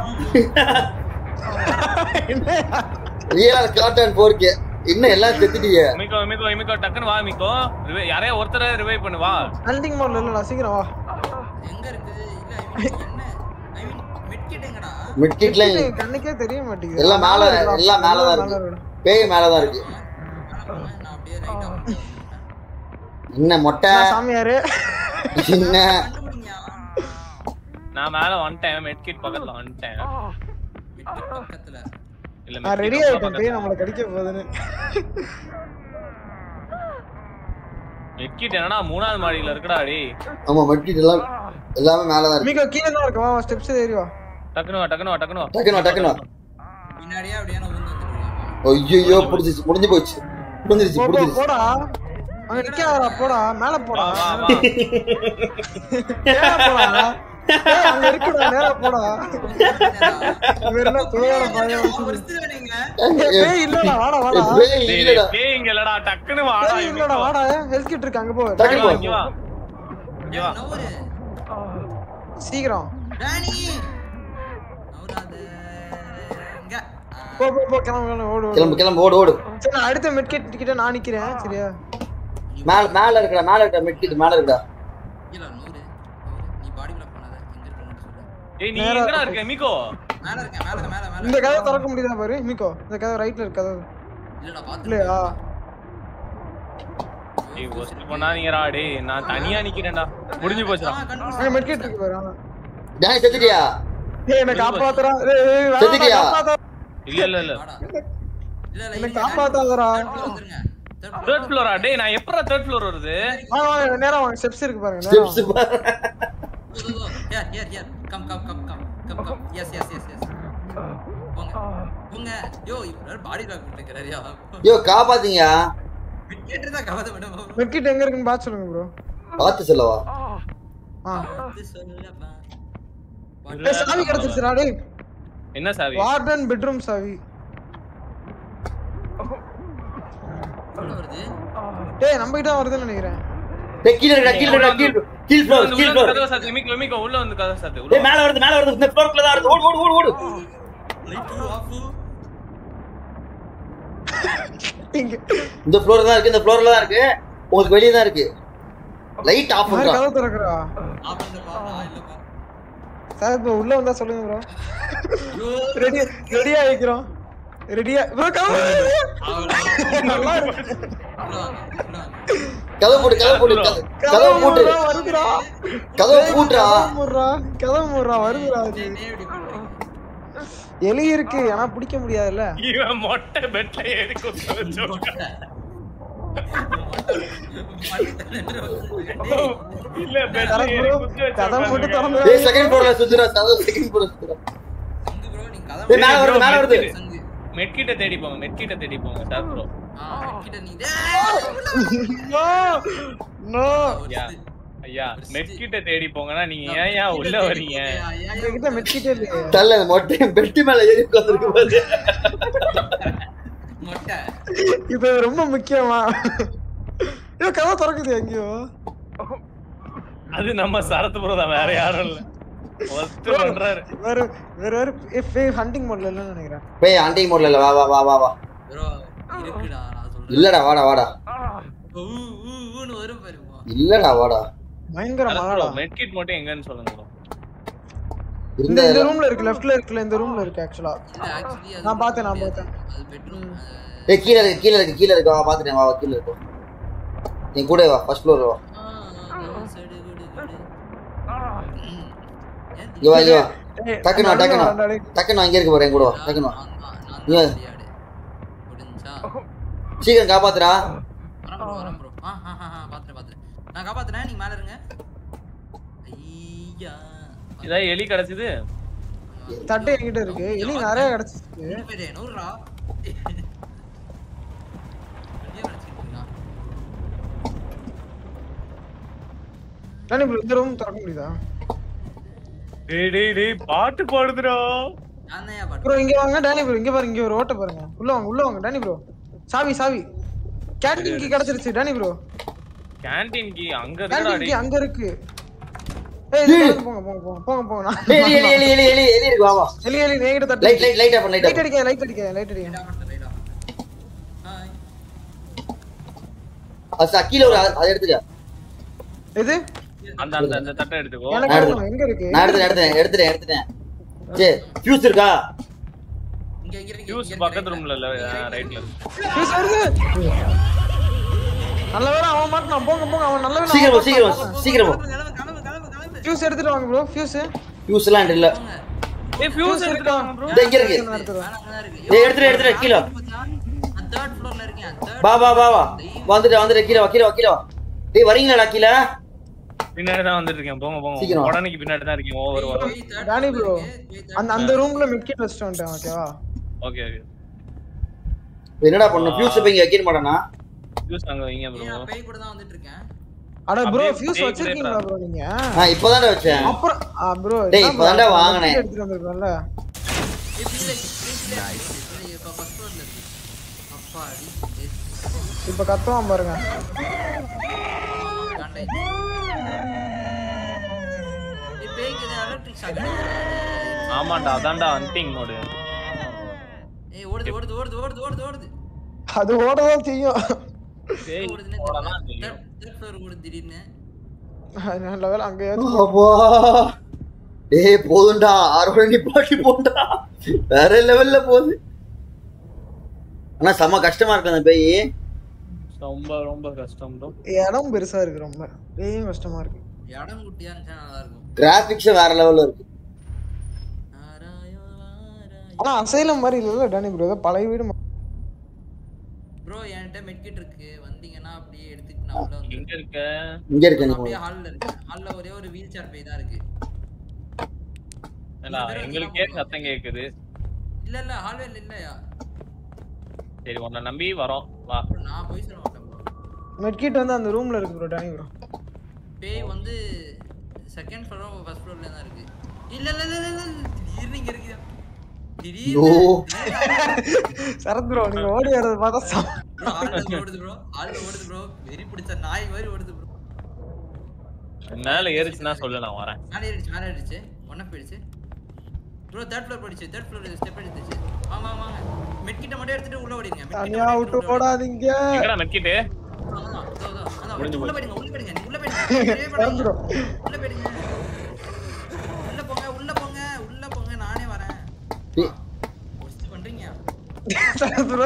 Speaker 1: டீலர் காட்டான் போர்க்கே இன்னும் எல்லாம் செத்துட்டீங்க
Speaker 6: மிக்கோ மிக்கோ மிக்கோ டக்குன்னு வா மிக்கோ Revive- யாரையா ஒருத்தரை ரிவைவ் பண்ணு வா
Speaker 2: ஹண்டிங் மோட்ல இல்ல நான் சீக்கிரம் வா
Speaker 3: எங்க இருக்குது இல்ல ஐ மீன் என்ன ஐ மீன் மெட்கிட் எங்கடா
Speaker 1: மிட்கிட்லாம்
Speaker 2: இது கண்ணுக்கே தெரிய மாட்டேங்குது
Speaker 1: எல்லாம் மேல
Speaker 2: இருக்குடா.
Speaker 1: எல்லாம் மேலதான்
Speaker 2: மேல
Speaker 1: இருக்கு
Speaker 2: இருக்குடா.
Speaker 1: பேய் மேலதான் இருக்கு
Speaker 3: நான் அப்படியே ரைட்டா வந்துட்டேன்
Speaker 1: என்ன மொட்டை
Speaker 2: நான் சாமியாரு
Speaker 1: என்ன
Speaker 3: கண்டுபிடிங்க
Speaker 6: நான் மேல வந்துட்டேன் மெட்கிட் பக்கத்துல வந்துட்டேன்
Speaker 3: மெட்கிட் பக்கத்துல
Speaker 6: இல்ல
Speaker 2: நான் ரெடி
Speaker 6: medkit ரொம்ப
Speaker 2: ஆயிட்டேன் பேய்
Speaker 6: பக்கத்துல.
Speaker 2: நம்மள கடிக்க போகுதுன்னு
Speaker 6: medkit என்னடா மூணாவது மாடியில இருக்குடா டேய்
Speaker 1: ஆமா மெட்கிட் எல்லாம் எல்லாமே மேலதான் இருக்கு
Speaker 2: மீகோ கீழே தான் இருக்கு வா ஸ்டெப்ஸ் ஏறி வா
Speaker 6: டக்குனு வா டக்குனு வா டக்குனு வா
Speaker 1: டக்குனு வா, டக்குனு வா.
Speaker 3: பின்னாடியே அப்படியே நான் ஊந்து வந்துட்டு
Speaker 1: ஐயோ புடிச்சிச்சு முடிஞ்சு போச்சு முடிஞ்சிருச்சு
Speaker 2: போ, போ,
Speaker 1: முடிஞ்சிருச்சு
Speaker 2: போடா அங்க நிக்காதடா போடா மேல போடா
Speaker 6: வா, வா, வா.
Speaker 2: நேரா போடா ஏய், அங்க இருக்குடா நேரா போடா இவர் என்ன பேயோட பயம் ஏய், பேய் இல்லடா வாடா வாடா
Speaker 1: ஏய்,
Speaker 6: டேய், டேய்,
Speaker 1: இல்லடா.
Speaker 6: பேய் இங்க இல்லடா டக்குன்னு வாடா
Speaker 2: பேய் இல்லடா
Speaker 6: இங்க
Speaker 2: வாடா ஹெல்த் கிட் இருக்கு அங்க போ
Speaker 1: டக்குனு
Speaker 6: வா,
Speaker 1: போ.
Speaker 6: இங்க வா இங்க வா
Speaker 3: நவுரு
Speaker 2: சீக்கிரம்
Speaker 3: ராணி நவுராத இங்க
Speaker 2: போ போ போ கிளம்பு கிளம்பு ஓடு ஓடு
Speaker 1: கிளம்பு கிளம்பு ஓடு ஓடு
Speaker 2: சரி நான் அடுத்த மெட்கிட் கிட்ட நான் நிக்கிறேன் சரியா
Speaker 1: மேல மேல இருக்கடா மேல இருக்கடா மெட்கிட் மேல இருக்கடா
Speaker 3: இல்ல நவுரு நவுரு. நீ பாடி பிளாக் பண்ணாத எங்க இருக்குன்னு சொல்லு
Speaker 6: ஏய் நீ
Speaker 2: நேரா
Speaker 6: எங்கடா இருக்க மிகோ
Speaker 3: மேல இருக்கேன் மேல இருக்கேன், மேல மேல
Speaker 2: இந்த கதவை திறக்க முடியுதா பாரு மிக்கோ இந்த கதவை ரைட்ல இருக்கு கதவு
Speaker 3: இல்லடா பாத்து
Speaker 2: இல்லையா
Speaker 6: ஏய் ஒஸ்ட் பண்ணாதீங்கடா டேய் நான் தனியா நிக்கிறேன்டா முடிஞ்சு போச்சுடா
Speaker 2: அங்க மெட்கிட் இருக்கு பாரு ஆமா.
Speaker 1: டேனி செத்துட்டியா
Speaker 2: ஏய் என்ன காப்பாத்துறா ஏய், ஏய், வேணாம்டா,
Speaker 1: செத்துட்டியா?
Speaker 2: காப்பாத்தா.
Speaker 6: இல்ல இல்ல இல்ல
Speaker 3: வாடா இல்ல இல்ல
Speaker 2: என்னை
Speaker 3: இங்க
Speaker 2: காப்பாத்தாதடா.
Speaker 3: third floor வந்துருங்க Third floor.
Speaker 6: தேர்ட் ஃப்ளோரா டேய் நான் எப்பறா தேர்ட் ஃப்ளோர் வருது
Speaker 2: வாங்க வாங்க நேரா வாங்க ஸ்டெப்ஸ் இருக்கு பாருங்க நேரா
Speaker 1: ஸ்டெப்ஸ்
Speaker 2: வாங்க.
Speaker 3: Go, go, go. Here, here, here. Come, come, come, come. Come, come. Yes, yes, yes, yes. போங்க போங்க யோ இவரால் பாடி லாக் பண்ணிருக்காருயா
Speaker 1: யோ காப்பாத்தீங்க
Speaker 3: விக்கெட் தான் கவத மேடம்
Speaker 2: மெட்கிட் எங்க இருக்குன்னு பாத்து சொல்லுங்க ப்ரோ
Speaker 1: பார்த்து சொல்லவா
Speaker 2: ஆ
Speaker 3: அது சொல்லப்பா
Speaker 2: ஏய், சாவி கிடைச்சிருச்சுடா டேய்
Speaker 6: என்ன சாவி
Speaker 2: வார்டன் பெட்ரூம் சாவி
Speaker 3: எவ்வளவு வருது
Speaker 2: டேய் நம்ம கிட்ட வருதுன்னு நினைக்கிறேன்
Speaker 1: டேய் கீழ இருக்கடா கீழ இருக்கடா கீழ கீழ ஃப்ளோர்
Speaker 6: உள்ள
Speaker 1: கீழ
Speaker 6: வந்து
Speaker 1: ஃப்ளோர்
Speaker 6: கதவை சாத்து மிக்கோ மிக்கோ உள்ள வந்து கதவை சாத்து உள்ள
Speaker 1: டேய் மேல வருது மேல வருது இந்த ஃப்ளோர்க்குள்ள தான் இருக்கு ஓடு ஓடு ஓடு ஓடு
Speaker 3: லைட் ஆஃப்
Speaker 2: இங்க
Speaker 1: இந்த ஃப்ளோர் தான் இருக்கு இந்த ஃப்ளோர்ல தான் இருக்கு உங்களுக்கு வெளிய தான் இருக்கு லைட் ஆஃப்
Speaker 2: யாரு
Speaker 1: பண்றா
Speaker 2: கதவு திறக்கிறா
Speaker 3: ஆஃப் பண்ணப்பா நான் இல்லப்பா
Speaker 2: சார் ப்ரோ உள்ள வந்தா சொல்லுங்க ப்ரோ
Speaker 3: ஐயோ
Speaker 2: ரெடி ரெடியா வைக்கிறோம் ரெடியா ப்ரோ கதவு நல்லா இருக்கு
Speaker 3: உள்ள வாங்க, உள்ள வாங்க.
Speaker 1: கதவு போட்டு கதவு போட்டு கதவு- கதவு போட்டு
Speaker 2: மூடுறா, வருதுடா
Speaker 1: கதவு பூட்டுறா
Speaker 2: கதவு மூடுறா கதவு மூடுறா வருதுடா அது
Speaker 3: டேய், டேய், இப்படி பண்றீங்க.
Speaker 2: எலி இருக்கு ஆனா பிடிக்க முடியாதுல்ல
Speaker 6: இவன் மொட்டை பெட்ல ஏறி குத்த வச்சோம்
Speaker 3: மொட்டை. மொட்டை நின்று டேய்,
Speaker 6: இல்ல பெட்ல
Speaker 2: கதவு
Speaker 6: ஏறி குத்த
Speaker 2: கதவு மட்டும்
Speaker 6: வச்சோம்
Speaker 2: திறந்து
Speaker 1: டேய் செகண்ட் ஃப்ளோர்ல சுத்துறா கதவு செகண்ட் ஃப்ளோர்ல சுத்துறா
Speaker 3: சங்கு bro, நீங்க கதை
Speaker 1: டேய் மேல வருது மேல வருது
Speaker 3: சங்கு.
Speaker 6: மெட்கிட்ட தேடி போங்க மெட்கிட்ட தேடி போங்க சார் ப்ரோ
Speaker 3: ஆ, கிட்ட நீ டேய்,
Speaker 2: நோ நோ
Speaker 3: ஒரு
Speaker 6: ஐயா
Speaker 3: இது.
Speaker 6: ஐயா மெட்கிட்ட தேடி போங்கன்னா நீங்க ஏன் ஏன் உள்ள வரீங்க
Speaker 3: ஐயா, ஐயா, ஐயா.
Speaker 2: என்கிட்ட மெட்கிட்டே இல்லையே
Speaker 1: தள்ள மொட்டை பெட்டி மேல ஏறி உட்கார்ந்திருக்கு பாரு
Speaker 3: மொட்டை
Speaker 2: இது ரொம்ப முக்கியமா ஐயோ கதவு திறக்குது எங்கேயோ
Speaker 6: அது நம்ம சரத்து ப்ரோ தான் வேற யாரும் இல்ல ஒத்து பண்றாரு
Speaker 2: வேற வேற வேற எஃப் ஹண்டிங் மோட்ல இல்லைன்னு நினைக்கிறேன்
Speaker 1: போய் ஆண்டிங் மோட்ல இல்ல வா வா வா வா வா
Speaker 3: bro இருக்குடா நான் சொல்றேன்
Speaker 1: இல்லடா வாடா வாடா
Speaker 3: ஊ ஊ ஊன்னு வரும் பாருமா
Speaker 1: இல்லடா வாடா
Speaker 2: பயங்கர மழடா
Speaker 6: மெட்கிட் மட்டும் எங்கன்னு சொல்லுங்க bro.
Speaker 2: இந்த
Speaker 1: இருந்த
Speaker 2: இந்த ரூம்ல இருக்கு லெஃப்ட்ல இருக்குல்ல இந்த ரூம்ல இருக்கு ஆக்சுவலா
Speaker 3: இல்ல ஆக்சுவலி அது
Speaker 2: நான் பார்த்தேன், நான் பார்த்தேன்.
Speaker 3: அது பெட்ரூம்
Speaker 1: டேய் கீழ இருக்கு கீழ இருக்கு கீழ இருக்கு வா பாத்துட்டேன் வா வா, கீழ இருக்கு நீ கூட வா ஃபர்ஸ்ட் ஃப்ளோர் வா இங்க வா இங்க வா டக்குனு வா டக்குனு வா டக்குனு வா இங்க இருக்கு பாரு என் கூட வா டக்குனு வா இவன்.
Speaker 3: முடிஞ்சா
Speaker 1: சீக்கிரம் காப்பாத்துடா
Speaker 3: வரேன் bro, வரேன் bro. ஆ, ஆ, ஆ, ஆ, பாத்துட்டேன், பாத்துட்டேன். நான் காப்பாத்துறேன் நீங்க மேல இருங்க ஐயா
Speaker 6: இதான் எலி கிடைச்சது
Speaker 2: தட்டு என்கிட்ட இருக்கு எலி நிறைய கிடைச்சிருக்கு
Speaker 3: நூறு பேரு, நூறுரூவா. வெளியே கிடைச்சிட்டு இருக்கா?
Speaker 2: நானே bro, இந்த ரூம் திறக்க முடியுதா
Speaker 6: டேய் டேய் டேய் பாட்டு பாடுதுடா
Speaker 3: நான் தான் ஏன் பாட்டு
Speaker 2: ப்ரோ இங்க வாங்க டேனி ப்ரோ இங்க பாருங்க இங்க ஒரு ஓட்ட பாருங்க உள்ள வாங்க உள்ள வாங்க டேனி ப்ரோ சாவி சாவி கேண்டீன் கீ கிடைச்சிருச்சு டேனி ப்ரோ
Speaker 6: கேண்டீன் கீ அங்க இருக்குடா
Speaker 2: கேண்டீன் கீ
Speaker 6: டேய்
Speaker 2: அங்க இருக்கு ஏய் இது திறந்து போங்க போங்க போங்க போங்க போங்க நான்
Speaker 1: டேய் எலி எலி எலி எலி எலி எலி இருக்கு வா வா
Speaker 2: எலி எலி நேகிட்ட தட்டு
Speaker 1: light light light off light
Speaker 2: light
Speaker 1: off
Speaker 2: அடிக்க லைட் அடிக்க லைட் அடிக்க
Speaker 3: ரைடா பண்ணு, ரைடா பண்ணு. ஹாய்.
Speaker 1: அது கீழ ஒரு அது எடுத்துக்க
Speaker 2: எது
Speaker 6: அந்த அந்த அந்த தட்டை எடுத்துக்கோ
Speaker 2: எனக்கு
Speaker 1: நான்
Speaker 2: வேணும். எங்க இருக்கு
Speaker 1: நான் எடுத்துட்டேன் எடுத்துட்டேன் எடுத்துட்டேன் எடுத்துட்டேன் சரி ஃபியூஸ் இருக்கா
Speaker 3: இங்க, இங்க இருக்கு,
Speaker 6: ஜூஸ்
Speaker 3: இங்க இருக்கு,
Speaker 6: பக்கத்து
Speaker 3: ரைட்ல.
Speaker 6: ரூம்ல இல்ல ரைட்ல
Speaker 2: ஃபியூஸ் வருது நல்ல வேளை அவன் மாட்டான் போங்க போங்க அவன் நல்ல வேளை
Speaker 1: சீக்கிரம் போ, சீக்கிரம் போ, சீக்கிரம் போ.
Speaker 3: கிளம்பு, கிளம்பு, கிளம்பு, கிளம்பு.
Speaker 2: ஃபியூஸ் எடுத்துட்டு வாங்க ப்ரோ ஃபியூஸ்
Speaker 1: ஃபியூஸ் எல்லாம் என்கிட்ட இல்ல
Speaker 3: போங்க.
Speaker 6: ஏய் ஃபியூஸ் எடுத்துட்டு வாங்க ப்ரோ
Speaker 1: இந்த இங்க இருக்கு
Speaker 2: எடுத்துட்டு
Speaker 3: மேல அங்கதான் இருக்கு.
Speaker 1: டேய் எடுத்துட்டு எடுத்துட்டு கீழ வா.
Speaker 3: நான் third floor ல இருக்கேன். third
Speaker 1: வா வா வா வா வந்துட்டு வந்துட்டு கீழ வா கீழ வா கீழ வா டேய் வரீங்களாடா கீழ
Speaker 6: பின்னாடி தான் வந்துட்டு இருக்கேன் போங்க போங்க
Speaker 1: சீக்கிரம் வா.
Speaker 6: உடனேக்கு பின்னாடி தான் இருக்கீங்க ஓவர் வா
Speaker 3: floor, third
Speaker 2: Danny
Speaker 3: floor
Speaker 2: bro
Speaker 3: இருக்கு. third
Speaker 2: அந்த அந்த ரூம்ல மிட்கிட் வச்சுட்டு வந்துட்டேன் ஓகேவா
Speaker 6: ஓகே ஓகே
Speaker 1: இப்ப என்னடா பண்ணணும் ஃபியூஸ் இப்ப இங்க வைக்க மாட்டானா
Speaker 6: ஜூஸ் அங்க வைங்க
Speaker 3: ஏய்,
Speaker 6: ப்ரோ
Speaker 3: நான் பேய் கூட தான் வந்துட்டு இருக்கேன்
Speaker 2: அட ப்ரோ
Speaker 6: அப்படியே
Speaker 2: ஃபியூஸ்
Speaker 6: பேய்
Speaker 2: வச்சிருக்கீங்களா ப்ரோ நீங்க
Speaker 1: நான் இப்பதான்டா வச்சேன்
Speaker 2: அப்புறம் ஆ ப்ரோ
Speaker 1: டேய், இப்பதான்டா வாங்கினேன்.
Speaker 2: எடுத்துட்டு வந்திருக்கோம்ல
Speaker 3: ஏய், கீழே, கீழே, கீழே, இப்ப first floor ல இருக்கு. அப்பாடி, ஏய்,
Speaker 2: இப்ப கத்துவான் பாருங்க
Speaker 3: காண்டாயிடுச்சு. ஏய், பேய்க்கு இது electric shock அடிக்குதா?
Speaker 6: ஆமாண்டா அதான்டா ஹண்டிங் மோடு
Speaker 3: ஏய், ஓடுது ஓடுது ஓடுது ஓடுது ஓடுது ஓடுது
Speaker 2: அது ஓடதான் செய்யும்
Speaker 6: பேய்
Speaker 3: ஓடுதுன்னே
Speaker 6: போடலாம்
Speaker 3: தெரியல.
Speaker 6: தெரியும்
Speaker 3: third- third floor ஓடுது திடீர்னு
Speaker 2: நல்ல வேலை அங்கேயாவது
Speaker 1: அப்பா. டேய் போதும்டா ஆரோட நிப்பாட்டி போண்டா வேற லெவல்ல போகுது ஆனா செம கஷ்டமா இருக்கு அந்த பேய்
Speaker 6: ரொம்ப ரொம்ப கஷ்டம் ப்ரோ
Speaker 2: இடம் பெருசா இருக்கு ரொம்ப பேயும் கஷ்டமா இருக்கு
Speaker 3: இடம் குட்டியா இருந்துச்சா நல்லா இருக்கும்
Speaker 1: கிராபிக்ஸ் வேற லெவல்ல இருக்கு
Speaker 3: ஆராயோ, ஆராயோ.
Speaker 2: ஆனா அசைலம் மாதிரி இல்ல டானி ப்ரோ ஏதோ பழைய வீடு மா-
Speaker 3: ப்ரோ என்கிட்ட மெட்கிட் இருக்கு வந்தீங்கன்னா அப்படியே எடுத்துட்டு நான் உள்ள வந்து
Speaker 6: எங்க இருக்க
Speaker 1: இங்க இருக்க நீ
Speaker 3: அப்படியே ஹால்ல இருக்கு ஹால்ல ஒரே ஒரு வீல் சேர் பேய் தான் இருக்கு
Speaker 6: ஏண்டா, எங்களுக்கே சத்தம் கேக்குது
Speaker 3: இல்ல இல்ல ஹால்வேல இல்லையா
Speaker 6: சரி உன்னை நம்பி வரோம் வா
Speaker 3: bro, நான் போய் சொல்ல மாட்டேன் bro.
Speaker 2: மெட்கிட் வந்து அந்த ரூம்ல இருக்கு ப்ரோ டானி ப்ரோ
Speaker 3: பேய் வந்து செகண்ட் ஃப்ளோரோ ஃபர்ஸ்ட் ஃப்ளோர்ல தான் இருக்கு இல்ல இல்ல இல்ல இல்ல இல்ல. திடீர்னு இங்க இருக்கு
Speaker 1: ஐயோ.
Speaker 3: திடீர்னு
Speaker 2: சரத் ப்ரோ நீங்க ஓடி வரது பார்த்தா ச-
Speaker 3: bro, ஹால்ல ஓடுது ப்ரோ ஹால்ல ஓடுது ப்ரோ வெறி பிடிச்ச நாய் மாதிரி ஓடுது ப்ரோ
Speaker 6: மேல ஏறிச்சுன்னா சொல்லு நான் வரேன்
Speaker 3: மேலே ஏறிடுச்சு மேலே ஏறிடுச்சு ஒன்னா போயிடுச்சு ப்ரோ தேர்ட் ஃப்ளோர் போயிடுச்சு தேர்ட் ஃப்ளோர் ஸ்டெப் எடுத்துச்சு வாங்க வாங்க வாங்க மெட் கிட்ட மட்டும் எடுத்துட்டு உள்ள ஓடிங்க med kit
Speaker 2: தனியா
Speaker 3: மட்டும்
Speaker 2: விட்டு
Speaker 3: எடுத்துட்டு உள்ள
Speaker 2: போடாதீங்க
Speaker 6: எங்கடா மெட்கிட்டு
Speaker 3: ஓடிங்க. ஆமா, இதோ, இதோ, அதான்,
Speaker 6: முடிஞ்சு
Speaker 3: உள்ள
Speaker 6: போச்சு.
Speaker 3: போயிடுங்க உள்ள போயிடுங்க நீங்க உள்ள போயிடுங்க வெளியே
Speaker 2: சரத்
Speaker 3: போடாதீங்க.
Speaker 2: ப்ரோ
Speaker 3: உள்ள போயிடுங்க உள்ள போங்க உள்ள போங்க உள்ள போங்க நானே வரேன்
Speaker 1: டேய்,
Speaker 3: ஒஸ்தி பண்றீங்க
Speaker 2: சரத் ப்ரோ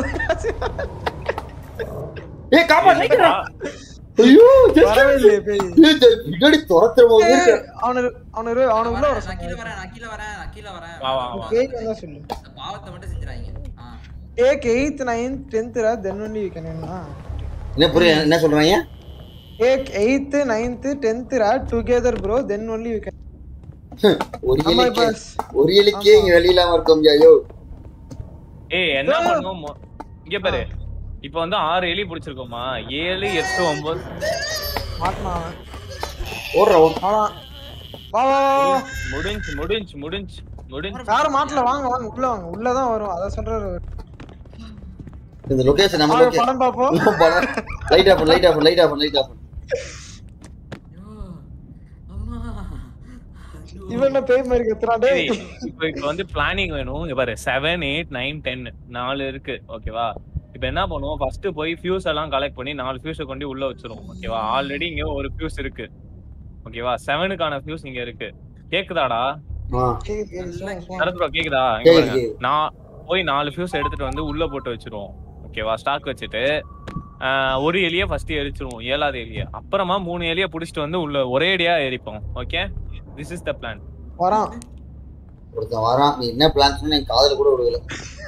Speaker 1: ஏய் காப்பாத்துடா ஐயோ just-
Speaker 2: வரவே இல்லையே பேய்
Speaker 1: ஏய், டேய், பின்னாடி துரத்துற போது
Speaker 2: ஏய், அவனு அவனு இரு, அவனு உள்ள வர
Speaker 3: நான் கீழே
Speaker 2: சொன்னேன்
Speaker 3: வரேன் நான் கீழே வரேன் நான் கீழே வரேன்
Speaker 6: வா, வா, வா.
Speaker 2: பேய் வந்தா சொல்லு
Speaker 3: இந்த பாவத்தை மட்டும் செஞ்சுறாங்க ஆ
Speaker 2: take eighth ninth tenth row then only you can
Speaker 1: என்ன புரிய என்ன சொல்றாங்க
Speaker 2: take eighth ninth tenth row together bro then only you can
Speaker 1: ஒரு
Speaker 2: ஆமா,
Speaker 1: எலிக்கே
Speaker 2: இப்ப-
Speaker 1: ஒரு எலிக்கே இங்க வெளியிலாம இருக்கோம் ஐயோ
Speaker 6: ஏய் என்ன பண்ணுவோம் மொ- இங்க பாரு இப்ப வந்து ஆறு எலி பிடிச்சிருக்கோமா ஏழு எட்டு ஒன்பது
Speaker 2: மாட்டினான் அவன்.
Speaker 1: ஓடுற
Speaker 2: அவ்வளவுதான். வா வா வா, வா
Speaker 6: முடிஞ்சு முடிஞ்சு முடிஞ்சு முடிஞ்சு
Speaker 2: யாரும் மாட்டல வாங்க வாங்க உள்ள வாங்க உள்ளதான் வரும் அத சொல்றாரு அவரு.
Speaker 1: இந்த லொகேஷன் நம்ம
Speaker 2: வாங்க
Speaker 1: லொகேஷன்
Speaker 2: படம் பாப்போம்
Speaker 1: light off light off light off light off
Speaker 3: ஐயோ அம்மா ஐயோ.
Speaker 2: இவன் என்ன பேய் மாதிரி கத்துறான்
Speaker 6: சரி
Speaker 2: டேய்
Speaker 6: இப்போ இப்போ வந்து பிளானிங் வேணும் இங்க பாரு செவன் எயிட் நைன் டென் நாலு இருக்கு ஓகேவா இப்போ என்ன பண்ணுவோம் ஃபர்ஸ்ட் போய் ஃபியூஸ் எல்லாம் கலெக்ட் பண்ணி நாலு ஃபியூஸை கொண்டு உள்ள வச்சிருவோம் ஓகேவா ஆல்ரெடி இங்க ஒரு ஃபியூஸ் இருக்கு ஓகேவா செவனுக்கான ஃபியூஸ் இங்க இருக்கு கேக்குதாடா
Speaker 1: ஆ
Speaker 2: கேக்குது, கேக்குது, சொல்லுங்க, சொல்லுங்க.
Speaker 6: சரத் bro கேக்குதா இங்க
Speaker 1: கேக்குது,
Speaker 6: பாருங்க.
Speaker 1: கேக்குது.
Speaker 6: நான் போய் நாலு ஃபியூஸ் எடுத்துட்டு வந்து உள்ள போட்டு வச்சிருவோம் ஓகேவா ஸ்டாக் வச்சுட்டு ஆஹ், ஒரு எலிய ஃபர்ஸ்ட் எரிச்சிருவோம் ஏழாவது எலிய அப்புறமா மூணு எலிய புடிச்சிட்டு வந்து உள்ள ஒரே அடியா எரிப்போம் okay this is the plan
Speaker 2: வரான்
Speaker 1: ஒருத்தன் வரான் நீ என்ன பிளான் சொன்ன என் காதுல கூட விடுவல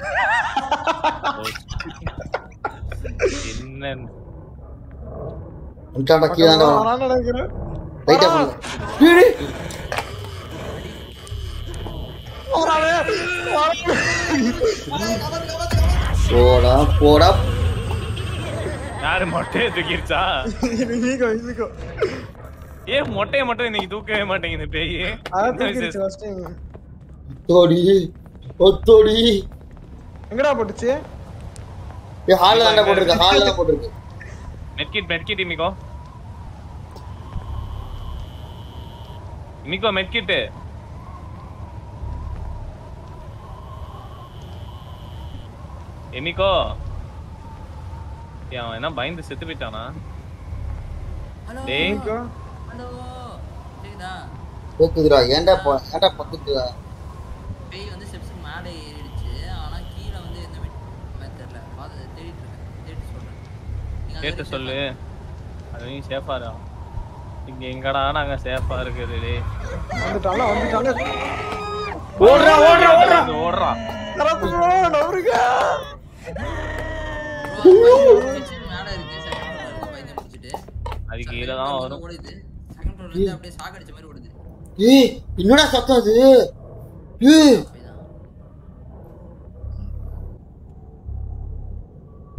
Speaker 6: என்ன
Speaker 1: வந்துட்டான்டா கீழே தான்டா வரான்
Speaker 2: வரான்னு நினைக்கிறேன்
Speaker 1: லைட் ஆஃப் பண்ணு
Speaker 2: வரானே, வரானே.
Speaker 1: போடா போடா
Speaker 6: யாரு மொட்டையை தூக்கிருச்சா
Speaker 2: இனிக்கோ, இனிக்கோ.
Speaker 6: ஏன் மொட்டையை மட்டும் இன்னைக்கு தூக்கவே மாட்டேங்குது பேய்
Speaker 2: அதான்
Speaker 6: என்ன
Speaker 2: தூக்கிடுச்சு
Speaker 6: விசேஷம்?
Speaker 2: first time.
Speaker 1: ஒத்தோடி ஒத்தோடி
Speaker 2: எங்கடா போட்டுச்சு
Speaker 1: ஏ ஹால்ல தான்டா போட்டிருக்கு ஹால்ல தான் போட்டிருக்கு
Speaker 6: மெட்கிட் மெட்கிட் இமிகோ இமிகோ மெட்கிட் எமிகோ ஏன் அவன் என்ன பயந்து செத்து போயிட்டானா
Speaker 3: ஹலோ
Speaker 6: டேய்
Speaker 3: ஹலோ கேக்குதா
Speaker 1: கேக்குதுடா ஏன்டா ப- ஏன்டா பக்கத்துல
Speaker 3: பேய் வந்து ஸ்டெப்ஸ் மேலே ஏறிடுச்சு ஆனா கீழே வந்து எந்த மெட் தெரியல பாத்து தேடிட்டு இருக்கேன் தேடிட்டு சொல்றேன் நீங்க அது
Speaker 6: கேட்டு
Speaker 3: வரைக்கும்
Speaker 6: சொல்லு அது நீ சேஃபாரா இங்க எங்கடா நாங்க சேஃபா இருக்குது டேய்
Speaker 2: வந்துட்டான்ல வந்துட்டான்ல
Speaker 1: ஓடுறா ஓடுறா ஓடுறா
Speaker 6: ஓடுறா
Speaker 2: சரத்து bro, நவருங்க.
Speaker 3: bro, அது section மேல இருக்கு செகண்ட் ஃப்ளோர்ல இருக்கு பையனை முடிச்சிட்டு
Speaker 6: அது கீழே தான் வரும்
Speaker 3: ஓடுது செகண்ட் ஃப்ளோர்ல இருந்து அப்படியே சாகடிச்ச மாதிரி ஓடுது
Speaker 1: ஏய் என்னடா சத்தம் அது ஏய்
Speaker 3: அப்படிதான்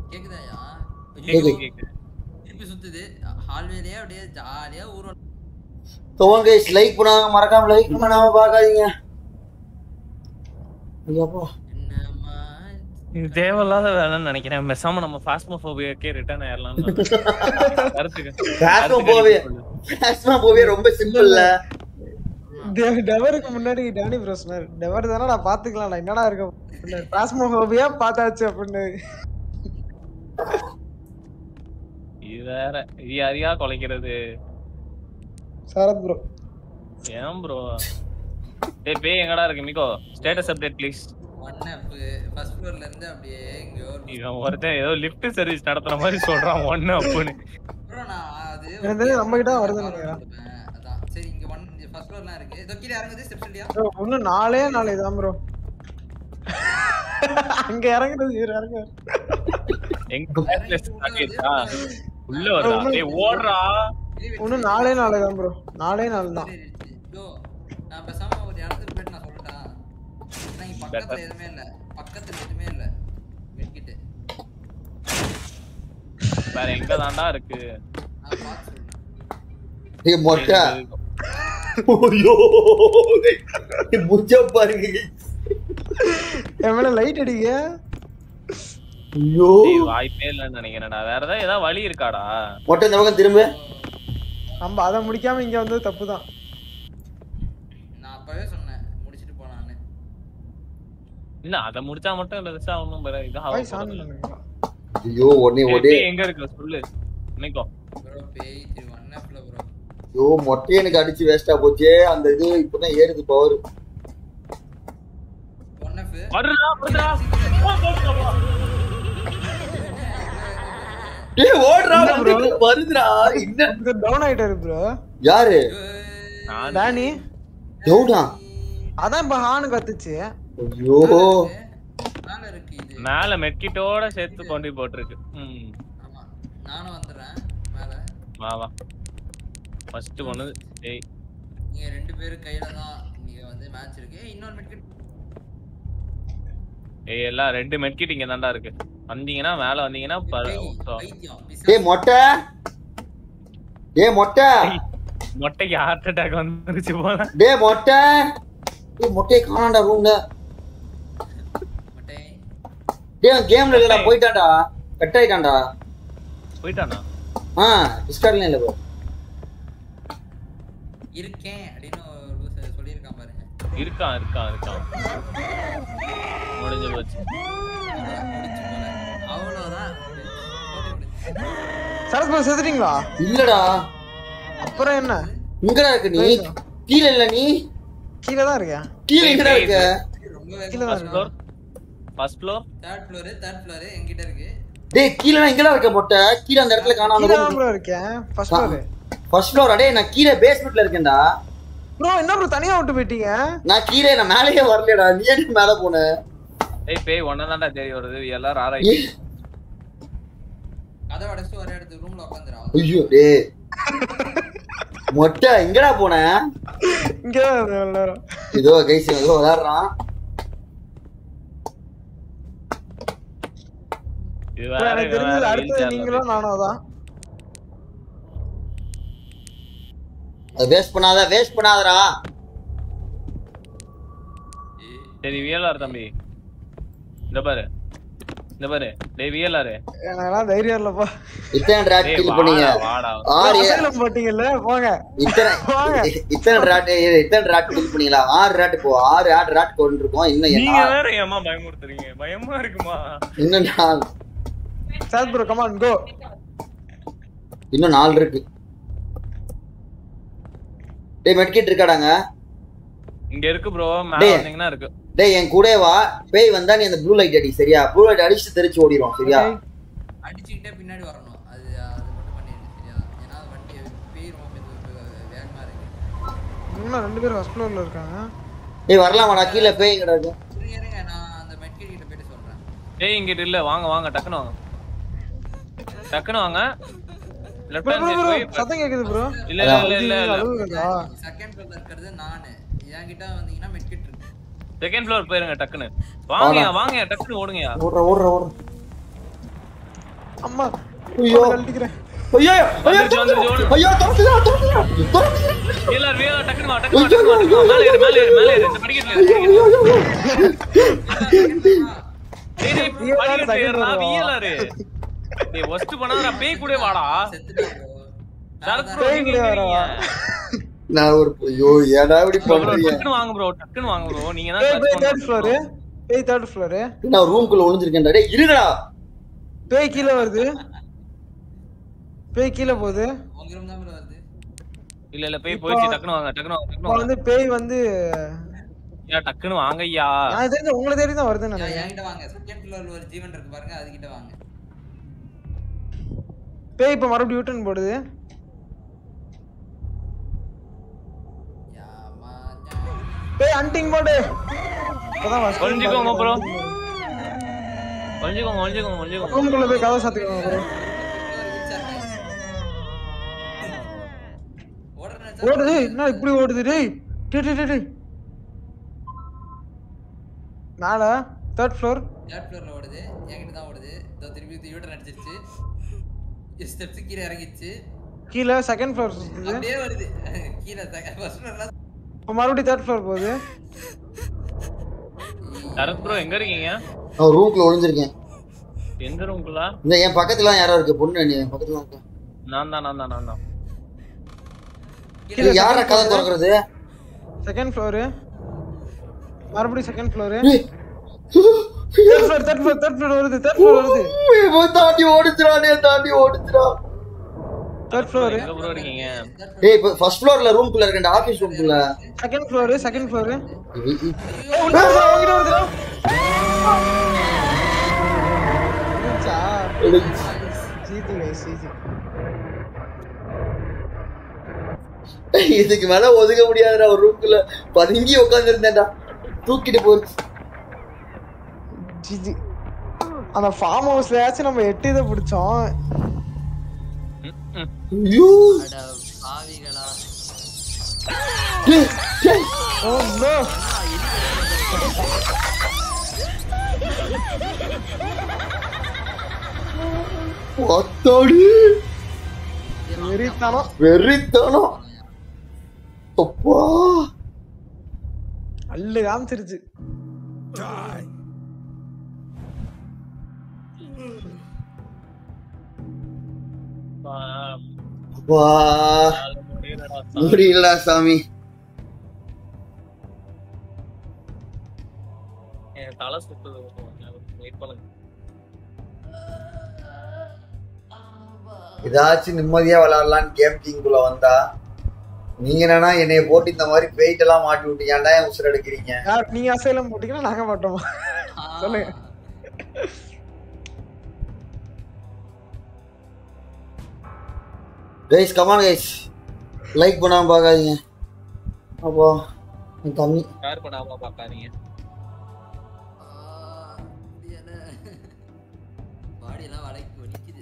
Speaker 3: கேக்குதாயா
Speaker 1: கேக்குது.
Speaker 3: ஐயோ, திருப்பி சுத்துது ஹால்வேலயே அப்படியே ஜாலியா ஊரும்
Speaker 1: கமான் கைஸ் லைக் பண்ணாங்க மறக்காம லைக் பண்ணாம பார்க்காதீங்க ஐயோப்பா
Speaker 3: என்னம்மா
Speaker 6: இது தேவையில்லாத வேலைன்னு நினைக்கிறேன் பேசாம நம்ம பாஸ்மோபோபியாக்கே ரிட்டர்ன் ஆயிரலாம் கருத்துக்கு
Speaker 1: Phasmophobia. பிளாஸ்மா போவே ரொம்ப சிம்பிள்ல
Speaker 2: டெ- டெவருக்கு முன்னாடி டானி ப்ரோ சொன்னாரு டெவர் தானே நான் பாத்துக்கலாம் நான் என்னடா இருக்க டிராஸ்மோபோபியா பார்த்தாச்சு அப்படின்னு
Speaker 6: இது வேற இது யாரையா குலைக்கிறது
Speaker 2: சரத் ப்ரோ
Speaker 6: ஏன் ப்ரோ டேய் பேய் எங்கடா இருக்கு மிகோ status update please
Speaker 3: one up first ஃப்ளோர்ல இருந்து அப்படியே எங்கேயோ
Speaker 6: இவன் ஒருத்தன் ஏதோ லிஃப்ட் சர்வீஸ் நடத்துற மாதிரி சொல்றான் ஒண்ணு அப்புன்னு
Speaker 3: ப்ரோ நான் அது
Speaker 2: எனக்கு தெரிஞ்சு நம்ம கிட்ட வருதுன்னு நினைக்கிறேன்.
Speaker 3: கொடுப்பேன். அதான் சரி இங்க ஒன் ஃபர்ஸ்ட் ஃப்ளோர்லாம் இருக்கு இதோ கீழ இறங்குது ஸ்டெப்ஸ் இல்லையா
Speaker 2: ப்ரோ இன்னும் நாலே நாளே தான் ப்ரோ அங்க இறங்குறது இவரு இறங்க
Speaker 6: எங்க பிளேஸ் ஆகிட்டா உள்ள வருதா டேய் ஓடுறா
Speaker 2: இன்னும் நாலே நாளே தான் ப்ரோ நாலே நாள் தான்
Speaker 3: யோ நான் பேசாம ஒரு இடத்துக்கு போயிட்டு நான் சொல்லட்டா ஏன்னா இங்க பக்கத்துல எதுவுமே இல்ல பக்கத்துல எதுவுமே இல்ல வெட்டிட்டு
Speaker 6: வேற எங்க தாண்டா இருக்கு
Speaker 3: நான் பார்த்து சொல்றேன்
Speaker 1: ஏய் மொட்டை ஐயோ முச்ச பாருங்க
Speaker 2: என் மேல லைட் அடிக்க
Speaker 1: ஐயோ
Speaker 6: டேய், வாய்ப்பே இல்லைன்னு நினைக்கிறேன்டா வேற ஏதாவது ஏதாவது வழி இருக்காடா
Speaker 1: மொட்டை இந்த பக்கம் திரும்ப
Speaker 2: நம்ம அதை முடிக்காம இங்க வந்தது தப்பு தான்
Speaker 3: நான் அப்பவே சொன்னேன் முடிச்சிட்டு போனான்னு
Speaker 6: இல்ல அத முடிச்சா மட்டும் பெருசா ஒண்ணும் பெரிய இதாக
Speaker 2: வாய்ஸ் ஆன்
Speaker 6: போறது இல்ல.
Speaker 2: பண்ணுங்க
Speaker 1: ஐயோ ஒன்னே
Speaker 6: டேய்,
Speaker 1: ஒடே
Speaker 6: பேய் எங்க இருக்கு சொல்லு நினைக்கோ
Speaker 3: ப்ரோ பேய் திரு ஒன் அப்ல ப்ரோ
Speaker 1: ஐயோ மொட்டையை எனக்கு அடிச்சு வேஸ்டா போச்சே அந்த இது இப்பதான் ஏறுது பவர்
Speaker 3: ஒன் அப்
Speaker 6: வருடா வருடா
Speaker 1: டேய் ஓடுறா வந்துட்டு வருதுடா என்ன
Speaker 2: இது டவுன் ஆயிட்டாரு ப்ரோ
Speaker 1: யாரு
Speaker 6: நான்
Speaker 2: டானி
Speaker 1: எவுடா
Speaker 2: அதான் இப்ப ஹானு கத்துச்சு
Speaker 1: ஐயோ
Speaker 3: மேல இருக்கு இது
Speaker 6: மேல மெட்கிட்டோட சேர்த்து கொண்டு போட்டிருக்கு ம்
Speaker 3: ஆமா நானும் வந்துடுறேன் மேல
Speaker 6: வா வா ஃபர்ஸ்ட் கொண்டு டேய்
Speaker 3: நீங்க ரெண்டு பேரும் கையில தான் நீங்க வந்து மேட்ச் இருக்கு ஏய், இன்னொரு மெட்கிட்
Speaker 6: ஏய் எல்லாம் ரெண்டு மெட்கிட் இங்க தான்டா இருக்கு வந்தீங்கன்னா மேல வந்தீங்கன்னா பர- so,
Speaker 3: பைத்தியம்
Speaker 1: டேய்
Speaker 3: பிசாசு.
Speaker 1: மொட்டை டேய் மொட்டை
Speaker 6: மொட்டைக்கு ஹார்ட் அட்டாக் வந்துருச்சு போல
Speaker 1: டேய் மொட்டை டேய் மொட்டையை காணாண்டா ரூம்ல
Speaker 3: மட்டை.
Speaker 1: டேய் கேம்ல இல்லடா போயிட்டான்டா கட் ஆயிட்டான்டா
Speaker 6: போயிட்டானா
Speaker 1: ஆ டிஸ்கார்ட்ல இல்ல ப்ரோ
Speaker 3: இருக்கேன் அப்படின்னு ஒரு லூசு சொல்லியிருக்கான் பாருங்க
Speaker 6: இருக்கான் இருக்கான் இருக்கான் முடிஞ்சு போச்சு
Speaker 3: அவ்வளவுதான், முடிச்சு போல அவ்வளவுதான் போட்டு விடு.
Speaker 2: சரத் ப்ரோ செத்துட்டீங்களா
Speaker 1: இல்லடா
Speaker 2: அப்புறம் என்ன
Speaker 1: இங்கடா இருக்க நீ கீழ இல்ல நீ
Speaker 2: கீழே தான் இருக்கேன்
Speaker 1: கீழ எங்கடா இருக்க
Speaker 3: ரொம்ப
Speaker 2: கீழே தான்
Speaker 6: ஃபர்ஸ்ட்
Speaker 2: இருக்கேன்
Speaker 6: floor first floor
Speaker 3: third floor third floor என்கிட்ட இருக்கு
Speaker 1: டேய் கீழ இங்கடா இருக்க மொட்டை கீழ அந்த இடத்துல காணாம
Speaker 2: கீழே தான் ப்ரோ இருக்கேன் ஃபர்ஸ்ட் ஃப்ளோர்
Speaker 1: ஃபர்ஸ்ட் ஃப்ளோர் டேய் நான் கீழ பேஸ்மெண்ட்ல இருக்கேன்டா
Speaker 2: ப்ரோ என்ன ப்ரோ தனியா விட்டு போயிட்டீங்க
Speaker 1: நான் கீழே நான் மேலேயே வரலடா நீ ஏன் மேல போன
Speaker 6: ஏய் பேய் ஒன்னதான்டா தேடி வருது எல்லாரும் ஆராய்
Speaker 1: ஏய்,
Speaker 3: கதை அடைச்சிட்டு ஒரே இடத்துக்கு ரூம்ல உட்காந்துரும்
Speaker 1: ஐயோ டேய் மொட்டை எங்கடா போன
Speaker 2: இங்க தான் இருக்கேன் எல்லாரும்
Speaker 1: இதோ கைஸ் ஏதோ விளையாடுறான்
Speaker 6: இது
Speaker 2: Bro,
Speaker 6: வேற
Speaker 2: எனக்கு
Speaker 6: இது
Speaker 2: தெரிஞ்சது
Speaker 6: வேற
Speaker 2: அடுத்தது
Speaker 6: wheelchair ல
Speaker 2: நீங்களும் நானும் தான்
Speaker 1: அது வேஸ்ட் பண்ணாத வேஸ்ட் பண்ணாதடா
Speaker 6: சரி வியலார் தம்பி இந்த பாரு இந்த பாரு டேய் வியலாரு
Speaker 2: எனக்கெல்லாம் தைரியம் இல்லப்பா
Speaker 1: இத்தனை டிராட்
Speaker 6: டேய்
Speaker 1: கில் பண்ணீங்க
Speaker 6: வாடா வாடா
Speaker 1: ஆறு
Speaker 2: அசைலம் போட்டீங்கல்ல போங்க
Speaker 1: இத்தனை
Speaker 2: வாங்க.
Speaker 1: இத்தனை டிராட் இத்தனை டிராட் கில் பண்ணீங்களா ஆறு டிராட் போ ஆறு ஆறு டிராட் கொண்டு இருக்கோம் இன்னும்
Speaker 6: நீங்க
Speaker 1: என்ன-
Speaker 6: வேற ஏமா பயமுறுத்துறீங்க பயமா இருக்குமா
Speaker 1: இன்னும் நாலு
Speaker 2: சரத் ப்ரோ கமான் கோ
Speaker 1: இன்னும் நாலு இருக்கு டேய் மெட்கிட் இருக்காடாங்க
Speaker 6: இங்க இருக்கு ப்ரோ மேல
Speaker 1: டேய்.
Speaker 6: வந்தீங்கன்னா இருக்கு
Speaker 1: டேய் என் கூட வா பேய் வந்தா நீ அந்த ப்ளூ லைட் அடி சரியா ப்ளூ லைட் அடிச்சு தெரிச்சு ஓடிடும் சரியா
Speaker 3: அடிச்சுக்கிட்டே பின்னாடி வரணும் அது அது மட்டும் பண்ணிடு சரியா ஏன்னா வண்டி பேய் ரொம்ப மெது வேகமா இருக்கு
Speaker 2: இன்னும் ரெண்டு பேரும் ஃபர்ஸ்ட் ஃப்ளோர்ல இருக்காங்க
Speaker 1: டேய் வரலாமாடா கீழே பேய் கிடக்கு
Speaker 3: இருங்க, இருங்க நான் அந்த மெட்கிட் கிட்ட போயிட்டு சொல்றேன்
Speaker 6: டேய் இங்கிட்ட இல்ல வாங்க வாங்க டக்குனு வாங்க டக்குனு வாங்க left
Speaker 2: bro
Speaker 6: hand
Speaker 2: bro
Speaker 6: side
Speaker 2: bro
Speaker 6: போய்
Speaker 2: சத்தம் கேக்குது ப்ரோ
Speaker 6: இல்ல இல்ல இல்ல இல்ல இல்ல
Speaker 2: அழுகுதா
Speaker 3: செகண்ட் ஃப்ளோர்ல இருக்கிறது நானு என்கிட்ட வந்தீங்கன்னா மெட்கிட் இருக்கு
Speaker 6: செகண்ட் ஃப்ளோர் போயிருங்க டக்குனு வாங்கயா வாங்கயா டக்குனு ஓடுங்கயா
Speaker 1: ஓடுற ஓடுற ஓடுற
Speaker 2: அம்மா
Speaker 1: ஐயோ.
Speaker 2: கழட்டிக்கிறேன்
Speaker 1: ஐயோ ஐயோ
Speaker 6: வந்துருச்சு, வந்துருச்சு,
Speaker 1: ஐயோ துரத்துதா துரத்துதா துரத்துதா
Speaker 6: வீலர் வீலர் டக்குனு வா டக்குனு வா டக்குனு வா, டக்குனு வா மேலே ஏறு மேலே ஏறு மேலே ஏறு இந்த படிக்கட்டுல ஏறு, படிக்கட்டுல ஏறு. டேய், டேய்,
Speaker 2: வீலர்
Speaker 6: படிக்கட்டுல
Speaker 2: second
Speaker 6: ஏறுடா,
Speaker 2: வருவா.
Speaker 6: வீலரு. டேய், worst பண்ணாதடா, பேய் கூட வாடா
Speaker 3: செத்துட்டா bro.
Speaker 6: சரத் bro,
Speaker 2: பேய்
Speaker 6: நீங்க
Speaker 2: கூட
Speaker 6: எங்க
Speaker 2: வரவா?
Speaker 6: இருக்கீங்க?
Speaker 1: நான் ஒரு ஐயோ ஏன்டா இப்படி
Speaker 6: bro,
Speaker 1: பண்றீங்க
Speaker 6: டக்குனு வாங்க ப்ரோ டக்குனு வாங்க ப்ரோ நீங்க தான்
Speaker 2: பேய்
Speaker 6: clutch
Speaker 2: பேய் தேர்ட் ஃப்ளோரு
Speaker 6: பண்ணணும்.
Speaker 2: பேய் தேர்ட் ஃப்ளோரு
Speaker 1: நான் ரூம்குள்ள ஒளிஞ்சிருக்கேன்டா டேய் இருடா
Speaker 2: பேய் கீழே வருது பேய் கீழே போகுது
Speaker 3: உங்க room தான் bro வருது.
Speaker 6: இல்ல இல்ல பேய்
Speaker 2: இப்போ-
Speaker 6: போயிடுச்சு டக்குனு வாங்க டக்குனு வாங்க
Speaker 2: இப்போ
Speaker 6: டக்குனு வாங்க
Speaker 2: வந்து பேய் வந்து
Speaker 6: ஐயா, டக்குனு வாங்க ஐயா
Speaker 2: நான் தெரிஞ்சு உங்களை தேடி தான் வருதுன்னு
Speaker 3: யா,
Speaker 2: நினைக்கிறேன்
Speaker 3: என்கிட்ட வாங்க செகண்ட் ஃப்ளோர்ல ஒரு ஜீவன் இருக்கு பாருங்க அதுகிட்ட வாங்க
Speaker 2: பேய் இப்போ மறுபடியும் யூட்டன் போடுது
Speaker 3: யாமா
Speaker 2: பேய் ஹண்டிங் போடு இப்பதான் first time
Speaker 6: ஒளிஞ்சுக்கோங்க bro.
Speaker 2: பாக்குறேன்.
Speaker 6: ஒளிஞ்சுக்கோங்க ஒளிஞ்சுக்கோங்க ஒளிஞ்சுக்கோங்க
Speaker 2: ரூமுக்குள்ள போய் கதை சாத்துக்கோங்க bro. ஓடுது என்ன இப்படி ஓடுது டேய் டேய் டேய், டேய் டேய் மேல தேர்ட் ஃப்ளோர்
Speaker 3: தேர்ட் ஃப்ளோர்ல ஓடுது என்கிட்ட தான் ஓடுது இதோ திருப்பி இது யூட்டர் அடிச்சிருச்சு ஸ்டெப்ஸ் கீழே இறங்கிச்சு
Speaker 2: கீழே செகண்ட் ஃப்ளோர் சுத்துது
Speaker 3: அப்படியே வருது கீழே ஃபர்ஸ்ட் ஃப்ளோர்ல
Speaker 2: இப்போ மறுபடியும் தேர்ட் ஃப்ளோர் போகுது
Speaker 6: சரத் ப்ரோ எங்க இருக்கீங்க
Speaker 1: நான் ரூம்குள்ள ஒளிஞ்சிருக்கேன்
Speaker 6: எந்த ரூம்குள்ள
Speaker 1: இந்த என் பக்கத்துல யாரோ இருக்கு பொண்ணு நீ என் பக்கத்துல இருக்க
Speaker 6: நான் தான் நான் தான் நான் தான்
Speaker 1: இது யாரா கதை திறக்கிறது
Speaker 2: செகண்ட் ஃப்ளோர் மறுபடியும் செகண்ட் ஃப்ளோர்
Speaker 1: ஏய்.
Speaker 2: Third floor third floor third floor வருது தேர்ட் ஃப்ளோர் வருது
Speaker 1: இவன் தாண்டி ஓடிச்சுடா தாண்டி ஓடிச்சுடா
Speaker 2: தேர்ட் ஃப்ளோர்
Speaker 6: எங்க ப்ரோ இருக்கீங்க
Speaker 1: ஏய் இப்போ ஃபர்ஸ்ட் ஃப்ளோர்ல ரூம்குள்ள இருக்கேன் ஆபீஸ் ரூம்குள்ள
Speaker 2: செகண்ட் ஃப்ளோர் செகண்ட் ஃப்ளோர்
Speaker 1: இ- இ-
Speaker 2: உங்ககிட்ட வருதுடா சீதி guys, சீதி
Speaker 1: இதுக்கு மேல ஒதுக்க முடியாதுடா ஒரு ரூம்குள்ள பதுங்கி உட்கார்ந்து இருந்தேன்டா தூக்கிட்டு போச்சு
Speaker 2: ஜிஜி அந்த ஃபார்ம் ஹவுஸ்லயாச்சும் நம்ம எட்டு இதை பிடிச்சோம்
Speaker 1: ஐயோ
Speaker 3: அட பாவிகளா
Speaker 1: டேய், டேய்.
Speaker 2: ஓ நோ
Speaker 1: அத்தாடி
Speaker 2: வெறித்தனம்
Speaker 1: வெறித்தனம் அப்பா
Speaker 2: அள்ளு காமிச்சிருச்சு
Speaker 1: அப்பா முடியல சாமி
Speaker 6: என் தலை சுத்துது வெயிட் பண்ணுங்க
Speaker 1: ஏதாச்சும் நிம்மதியா விளையாடலான்னு கேம் கிங்குள்ள வந்தா நீங்க என்னன்னா என்னைய போட்டு இந்த மாதிரி பெயிண்ட் எல்லாம் மாட்டி விட்டீங்க ஏன்டா என் உசுர எடுக்கிறீங்க
Speaker 2: யார் நீங்க அசைலம் போட்டீங்கன்னா நாங்க மாட்டோமா சொல்லுங்க
Speaker 1: கைஸ் கமான் கைஸ் லைக் பண்ணாம பார்க்காதீங்க அப்போ என் தம்பி
Speaker 6: யார் பண்ணாம பாக்காதீங்க
Speaker 3: முடியல பாடி எல்லாம் வளைக்கு வலிக்குது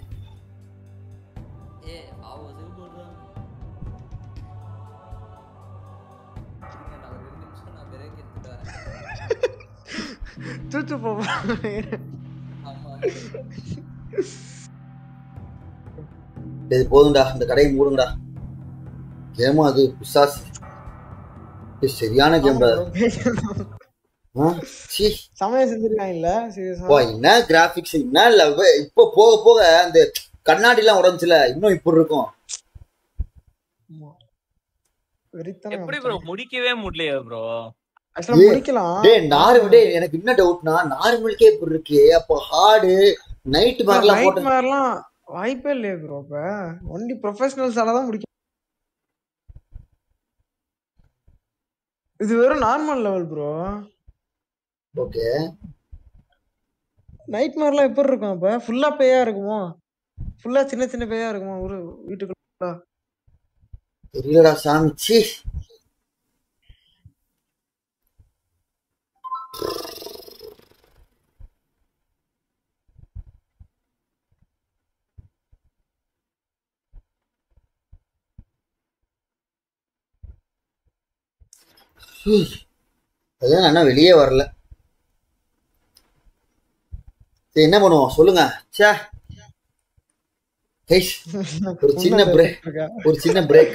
Speaker 3: ஏ பாவம் சிவ போடுறான் நான் ஒரு ரெண்டு நிமிஷம் நான் பிரேக் எடுத்துட்டு வரேன்
Speaker 2: தூத்து போ
Speaker 3: ஆமா
Speaker 1: இது போதும்டா இந்த கடையை மூடுங்கடா கேமா அது பிசாஸ் இது சரியான கேம்டா சீ
Speaker 2: சமயம் செஞ்சிருக்காங்க இல்ல சீரியஸா
Speaker 1: வா என்ன கிராபிக்ஸ் என்ன இல்ல வே- இப்போ போக போக அந்த கண்ணாடி எல்லாம் உடஞ்சுல இன்னும் இப்படி இருக்கும்
Speaker 2: வெறித்தனம்
Speaker 6: எப்படி ப்ரோ முடிக்கவே முடியலையே ப்ரோ
Speaker 2: ஆக்சுவலா
Speaker 1: ஏய்,
Speaker 2: முடிக்கலாம்
Speaker 1: டேய் நாரு டேய் எனக்கு என்ன டவுட்னா நார்மலுக்கே இப்படி இருக்கு அப்போ ஹார்டு நைட் மாதிரிலாம்
Speaker 2: நைட்
Speaker 1: போட்டு
Speaker 2: மாதிரிலாம் வாய்ப்பே இல்லையே ப்ரோ இப்ப ஒன்லி ப்ரொஃபஷனல்ஸால தான் முடிக்கும் இது வெறும் normal level bro
Speaker 1: okay
Speaker 2: night மாதிரிலாம் எப்படி இருக்கும் அப்ப ஃபுல்லா பேயா இருக்குமோ ஃபுல்லா சின்ன சின்ன பேயா இருக்குமோ ஒரு வீட்டுக்குள்ள
Speaker 1: தெரியலடா சாமி சீ ஹுய். அதான் நான் இன்னும் வெளியே வரல சரி என்ன பண்ணுவோம் சொல்லுங்க சே கைஸ் ஒரு சின்ன பிரேக் ஒரு சின்ன பிரேக்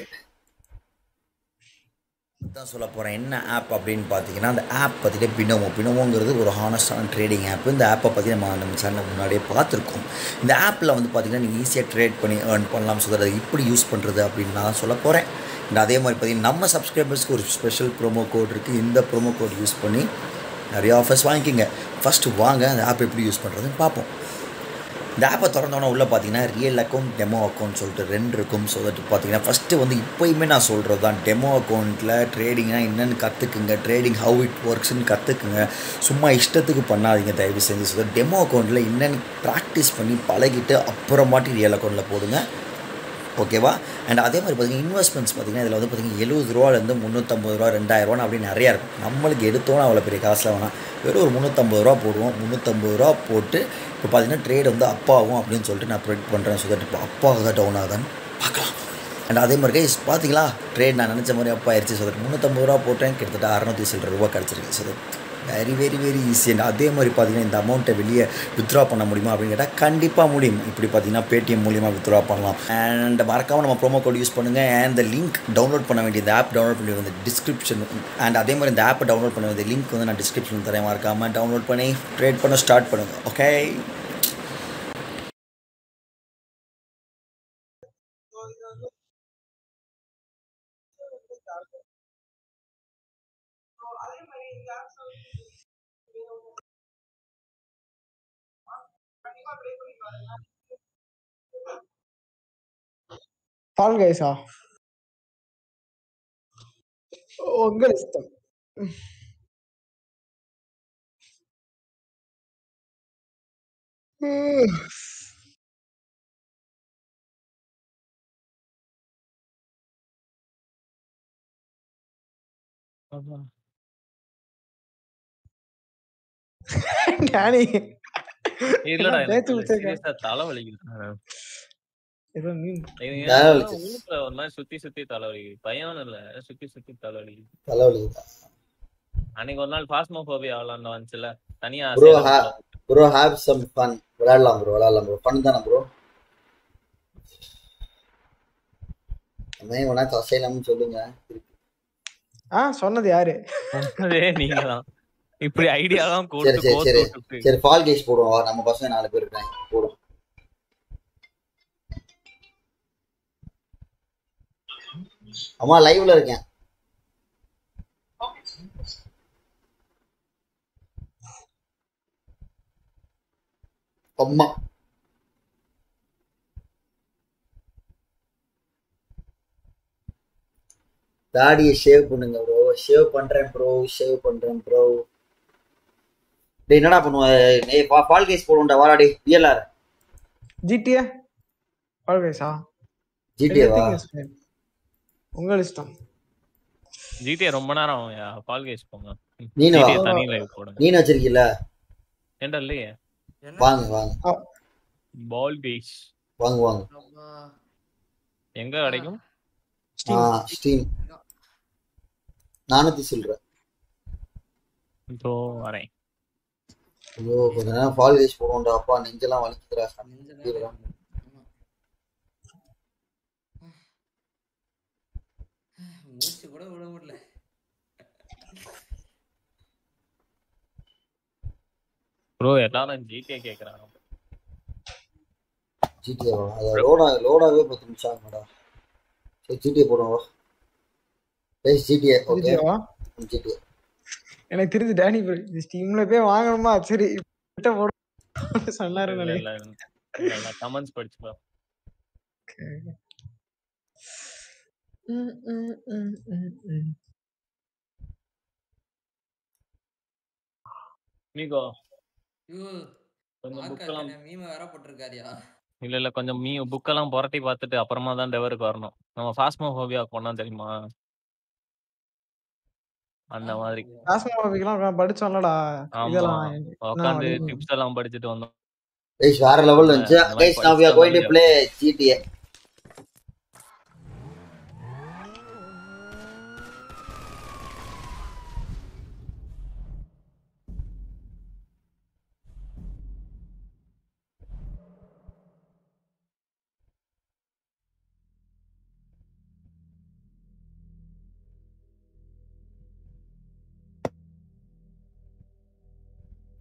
Speaker 1: தான் சொல்ல போகிறேன் என்ன ஆப் அப்படின்னு பார்த்தீங்கன்னா அந்த ஆப் பார்த்தீங்கன்னா பினோமோ பினோமோங்கிறது ஒரு ஹானஸ்டான ட்ரேடிங் ஆப் இந்த ஆப்பை பற்றி நம்ம நம்ம சேனல் முன்னாடியே பார்த்துருக்கோம் இந்த ஆப்பில் வந்து பார்த்தீங்கன்னா நீங்கள் ஈஸியாக ட்ரேட் பண்ணி ஏர்ன் பண்ணலாம் ஸோ அதை இப்படி யூஸ் பண்ணுறது அப்படின்னு நான் சொல்ல போகிறேன் அண்ட் அதே மாதிரி பார்த்தீங்கன்னா நம்ம சப்ஸ்கிரைபர்ஸ்க்கு ஒரு ஸ்பெஷல் ப்ரோமோ கோட் இருக்குது இந்த ப்ரோமோ கோட் யூஸ் பண்ணி நிறைய ஆஃபர்ஸ் வாங்கிக்கோங்க ஃபஸ்ட்டு வாங்க அந்த ஆப் எப்படி யூஸ் பண்ணுறதுன்னு பார்ப்போம் இந்த ஆப்பை திறந்தோன்னே உள்ளே பார்த்தீங்கன்னா ரியல் அக்கௌண்ட் டெமோ அக்கௌண்ட் சொல்லிட்டு ரெண்டு இருக்கும் ஸோ தட் பார்த்தீங்கன்னா ஃபஸ்ட்டு வந்து இப்போயுமே நான் சொல்கிறது தான் டெமோ அக்கௌண்ட்டில் ட்ரேடிங்னா என்னென்னு கற்றுக்குங்க ட்ரேடிங் ஹவு இட் ஒர்க்ஸ்னு கற்றுக்குங்க சும்மா இஷ்டத்துக்கு பண்ணாதீங்க தயவு செஞ்சு ஸோ டெமோ அக்கௌண்ட்டில் என்னென்னு ப்ராக்டிஸ் பண்ணி பழகிட்டு அப்புறமாட்டி ரியல் அக்கௌண்ட்டில் போடுங்க ஓகேவா அண்ட் அதே மாதிரி பார்த்தீங்கன்னா இன்வெஸ்ட்மெண்ட்ஸ் பார்த்தீங்கன்னா இதில் வந்து பார்த்தீங்கன்னா எழுபது ரூபாலேருந்து முந்நூற்றம்பது ரூபா ரெண்டாயிரரூவான்னு அப்படின்னு நிறையா இருக்கும் நம்மளுக்கு எடுத்தோன்னா அவ்வளோ பெரிய காசுலாம் வேணாம் வெறும் ஒரு முந்நூற்றம்பது ரூபா போடுவோம் முந்நூற்றம்பது ரூபா போட்டு இப்போ பார்த்தீங்கன்னா ட்ரேட் வந்து அப் ஆகும் அப்படின்னு சொல்லிட்டு நான் ப்ரெடிக்ட் பண்ணுறேன் ஸோ தட் இப்போ அப் ஆகுதா டவுன் ஆகுதான்னு பார்க்கலாம் அண்ட் அதே மாதிரி கைஸ் பார்த்தீங்களா ட்ரேட் நான் நினச்ச மாதிரி அப்பா ஆயிடுச்சு ஸோ தட் முந்நூற்றம்பது ரூபா போட்டேன் கிட்டத்தட்ட அறநூற்றி சில்லற ரூபா கிடச்சிருக்கு so that very very very easy and அதே மாதிரி பார்த்தீங்கன்னா இந்த அமௌண்ட்டை வெளியே வித்ட்ரா பண்ண முடியுமா அப்படின்னு கேட்டால் கண்டிப்பாக முடியும் இப்படி பார்த்தீங்கன்னா பேடிஎம் மூலியமாக வித்ட்ரா பண்ணலாம் அண்ட் மறக்காமல் நம்ம ப்ரோமோ கோட் யூஸ் பண்ணுங்கள் அண்ட் இந்த லிங்க் டவுன்லோட் பண்ண வேண்டிய இந்த ஆப் டவுன்லோட் பண்ணி வந்து டிஸ்கிரிப்ஷன் அண்ட் அதே மாதிரி இந்த ஆப்பை டவுன்லோட் பண்ண வேண்டிய லிங்க் வந்து நான் டிஸ்கிரிப்ஷன் தரேன் மறக்காமல் டவுன்லோட் பண்ணி ட்ரேட் பண்ண ஸ்டார்ட் பண்ணுங்கள் ஓகே
Speaker 2: ஃபால் கைஸா உங்கள் இஷ்டம் டானி
Speaker 6: இல்லடா
Speaker 2: எல்லாம் தேய்ச்சு வச்சிருக்கேன்.
Speaker 6: சீரியஸா தலை வலிக்குது
Speaker 2: ஏதோ நீ
Speaker 6: இது
Speaker 1: தலை
Speaker 6: ஏன்
Speaker 1: வலிக்குது.
Speaker 6: ஊருக்குள்ள ஒரு மாதிரி சுத்தி சுத்தி தலை வலிக்குது பையன் இல்ல சுத்தி சுத்தி தலை வலிக்குது
Speaker 1: தலைவலி
Speaker 6: அன்னைக்கு ஒரு நாள் பாஸ்மோபோபியா விளாண்ட வந்துச்சுல தனியா
Speaker 1: Bro,
Speaker 6: Salem
Speaker 1: ha- bro have some fun விளையாடலாம் ப்ரோ விளையாடலாம் ப்ரோ ஃபன் தானே ப்ரோ வேணா அசைலாம்னு சொல்லுங்க
Speaker 2: ஆ சொன்னது யாரு
Speaker 6: அதே நீங்க தான் இப்படி ஐடியாலாம்
Speaker 1: சரி
Speaker 6: கோட்டு
Speaker 1: சரி
Speaker 6: கோத்து
Speaker 1: சரி
Speaker 6: விட்டுட்டு
Speaker 1: சரி ஃபால் கேஸ் போடுவோம் வா, நம்ம பசங்க நாலு பேர் இருக்காங்க போடுவோம் அம்மா லைவ்ல இருக்கேன் அம்மா தாடியை ஷேவ் பண்ணுங்க ப்ரோ ஷேவ் பண்றேன் ப்ரோ ஷேவ் பண்றேன் ப்ரோ டேய் என்னடா பண்ணுவ ஏய் பா பால் கேஸ் போடுவோம்டா வாடா டேய் டிஎல்ஆர்
Speaker 2: ஜிடிஏ ஃபால் கைஸா
Speaker 1: ஜிடிஏவா
Speaker 2: உங்கள் இஷ்டம்
Speaker 6: ஜிடிஏ ரொம்ப நேரம் ஆகும் பால் கேஸ் போங்க
Speaker 1: நீனு வா.
Speaker 6: GTA தனி லைவ் போடுங்க
Speaker 1: நீனு வச்சிருக்கீல்ல
Speaker 6: ஏன்டா இல்லையே
Speaker 1: வாங்க வாங்க
Speaker 6: பால் கேஸ்
Speaker 1: வாங்க வாங்க
Speaker 6: எங்க கிடைக்கும்
Speaker 1: ஆ ஸ்டீம் நானூத்தி சில்லற
Speaker 6: இதோ வரேன்
Speaker 1: ஐயோ கொஞ்ச நேரம் ஃபால் கேஸ் போடுவோம்டா அப்பா நெஞ்செல்லாம் வலிக்குதுடா சாமி.
Speaker 3: மூச்சு கூட விட முடியல
Speaker 6: ப்ரோ எல்லாரும் ஜிடிஏ கேக்குறாங்க
Speaker 1: ஜிடிஏவா அது லோடா லோடாவே பத்து நிமிஷம் ஆகும்டா சரி ஜிடிஏ போடுவோம் வா பேஸ் ஜிடிஏ ஓகே
Speaker 2: ஜிடிஏவா
Speaker 1: ஜிடிஏ
Speaker 2: எனக்கு தெரிஞ்சு டேனி bro, இது ஸ்டீம்ல போய் வாங்கணுமா சரி கிட்ட போடு சொன்னாரு
Speaker 6: இல்ல,
Speaker 2: நினைக்கிறேன்
Speaker 6: இல்ல, இல்ல, கமெண்ட்ஸ் படிச்சுப்பா
Speaker 2: ம், ம், ம், ம், ம்.
Speaker 6: மீகோ
Speaker 3: ஐயோ
Speaker 6: கொஞ்சம்
Speaker 3: ஆக்கா
Speaker 6: புக்கெல்லாம்
Speaker 3: கண்ணே, மீம வேற போட்டிருக்காரியா
Speaker 6: இல்ல இல்ல கொஞ்சம் மீ புக்கெல்லாம் புரட்டி பார்த்துட்டு அப்புறமா தான் டெவருக்கு வரணும் நம்ம ஃபாஸ்மோபோபியா போனா தெரியுமா அந்த மாதிரி
Speaker 2: காஸ்மோபிக்லாம் படிச்சோம்லடா
Speaker 6: ஆமா
Speaker 2: இதெல்லாம்
Speaker 6: உட்காந்து
Speaker 2: வழி.
Speaker 6: டிப்ஸ் எல்லாம் படிச்சுட்டு வந்தோம்
Speaker 1: கைஸ் வேற லெவல்ல இருந்துச்சு
Speaker 6: இந்த மாதிரி
Speaker 1: guys now we are going to
Speaker 6: படிச்சா
Speaker 1: play GTA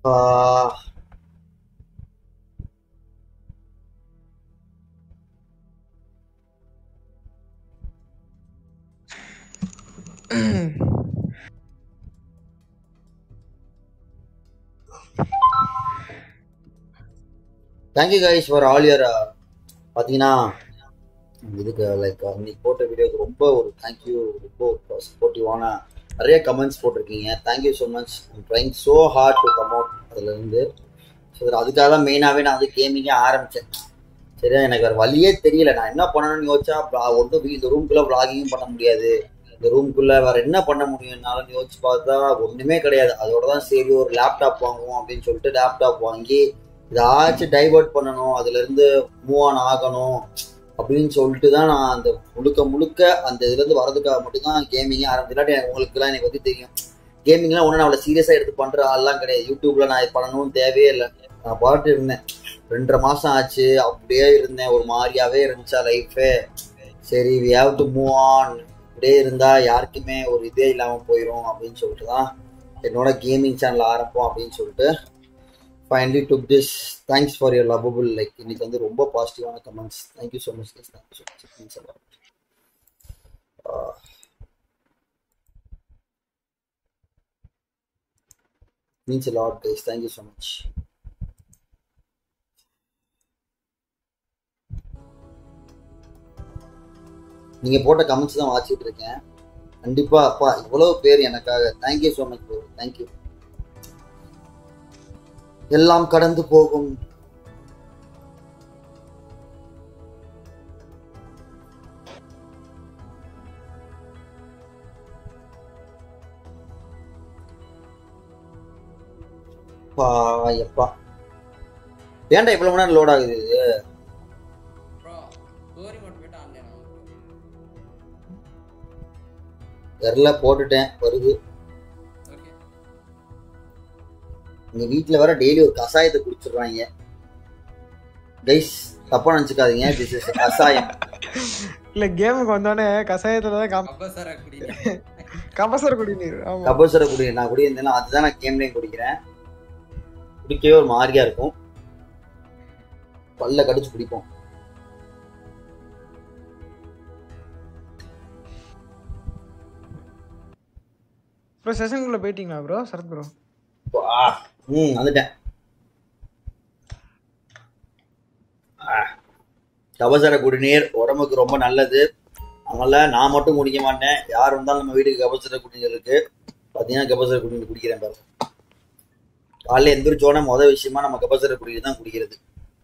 Speaker 1: ஆஹ், thank you guys for all your பார்த்தீங்கன்னா இதுக்கு லைக் இன்னைக்கு போட்ட வீடியோக்கு ரொம்ப ஒரு தேங்க்யூ ரொம்ப ஒரு சப்போர்ட்டிவான நிறைய கமெண்ட்ஸ் போட்டிருக்கீங்க thank you so much trying so hard to come out அதுலேருந்து ஸோ அதுக்காக தான் மெயினாகவே நான் வந்து கேமிங்கே ஆரம்பித்தேன் சரியா எனக்கு வேறு வழியே தெரியல நான் என்ன பண்ணணும்னு யோசிச்சா ஒன்றும் இந்த ரூம்குள்ளே vlogging பண்ண முடியாது இந்த ரூம்குள்ளே வேறு என்ன பண்ண முடியும் என்னாலும் யோசிச்சு பார்த்தா ஒன்றுமே கிடையாது அதோட தான் சரி ஒரு லேப்டாப் வாங்குவோம் அப்படின்னு சொல்லிட்டு லேப்டாப் வாங்கி இதாச்சும் டைவர்ட் பண்ணணும் அதுலேருந்து மூவ் ஆன் ஆகணும் அப்படின்னு சொல்லிட்டு தான் நான் அந்த முழுக்க முழுக்க அந்த இதுலேருந்து வரதுக்காக மட்டும்தான் கேமிங்கே ஆரம்பிச்சு இல்லாட்டி எனக்கு உங்களுக்குலாம் எனக்கு பற்றி தெரியும் கேமிங்லாம் ஒன்றும் நான் அவ்வளோ சீரியஸாக எடுத்து பண்ணுற ஆள்லாம் கிடையாது யூடியூப்ல நான் இது பண்ணணும்னு தேவையே இல்லை நான் பாட்டு இருந்தேன் ரெண்டரை மாதம் ஆச்சு அப்படியே இருந்தேன் ஒரு மாதிரியாவே இருந்துச்சா லைஃபே சரி we have to move on இப்படியே இருந்தால் யாருக்குமே ஒரு இதே இல்லாமல் போயிடும் அப்படின்னு சொல்லிட்டு தான் என்னோட கேமிங் சேனல் ஆரம்பம் அப்படின்னு சொல்லிட்டு finally took this thanks for your lovable like இன்னைக்கு வந்து ரொம்ப பாசிட்டிவான comments thank you so much thank you so much means means a lot guys thank you so much நீங்க போட்ட கமெண்ட்ஸ் தான் வாசிட்டு இருக்கேன் கண்டிப்பா அப்பா இவ்வளவு பேர் எனக்காக thank you so much bro thank you எல்லாம் கடந்து போகும் பா எப்பா ஏன்டா இவ்வளவு மணி நேரம் லோட் ஆகுது இது
Speaker 3: ப்ரோ ஸ்டோரி மோட் போயிட்டு ஆன்லைன்
Speaker 1: தெரில போட்டுட்டேன் வருது
Speaker 3: ஓகே
Speaker 1: எங்க வீட்ல வேற டெய்லி ஒரு கசாயத்தை குடிச்சிடுறாங்க கைஸ் தப்பா நினைச்சுக்காதீங்க திஸ் இஸ் கசாயம்
Speaker 2: இல்ல கேமுக்கு வந்தோடனே கசாயத்துல தான் காம்-
Speaker 3: அப்பா சார் குடிங்க
Speaker 2: கபசர குடிநீர் ஆமா
Speaker 1: கபோசரை குடி நான் குடியிருந்தேன்னா அதுதான் நான் கேம்லேயும் குடிக்கிறேன் குடிக்கவே ஒரு மாதிரியா இருக்கும் பல்ல கடிச்சு குடிப்போம்
Speaker 2: ப்ரோ செஷனுக்குள்ள போயிட்டீங்களா ப்ரோ சரத் ப்ரோ
Speaker 1: ஆ, ம் வந்துட்டேன் கபசர குடிநீர் உடம்புக்கு ரொம்ப நல்லது அதனால நான் மட்டும் குடிக்க மாட்டேன் யார் வந்தாலும் நம்ம வீட்டுக்கு கபசர குடிநீர் இருக்கு பார்த்தீங்கன்னா கபசர குடிநீர் குடிக்கிறேன் பாருங்க காலைல எந்திரிச்சோடனே மொதல் விஷயமா நம்ம கபசர குடிநீர் தான் குடிக்கிறது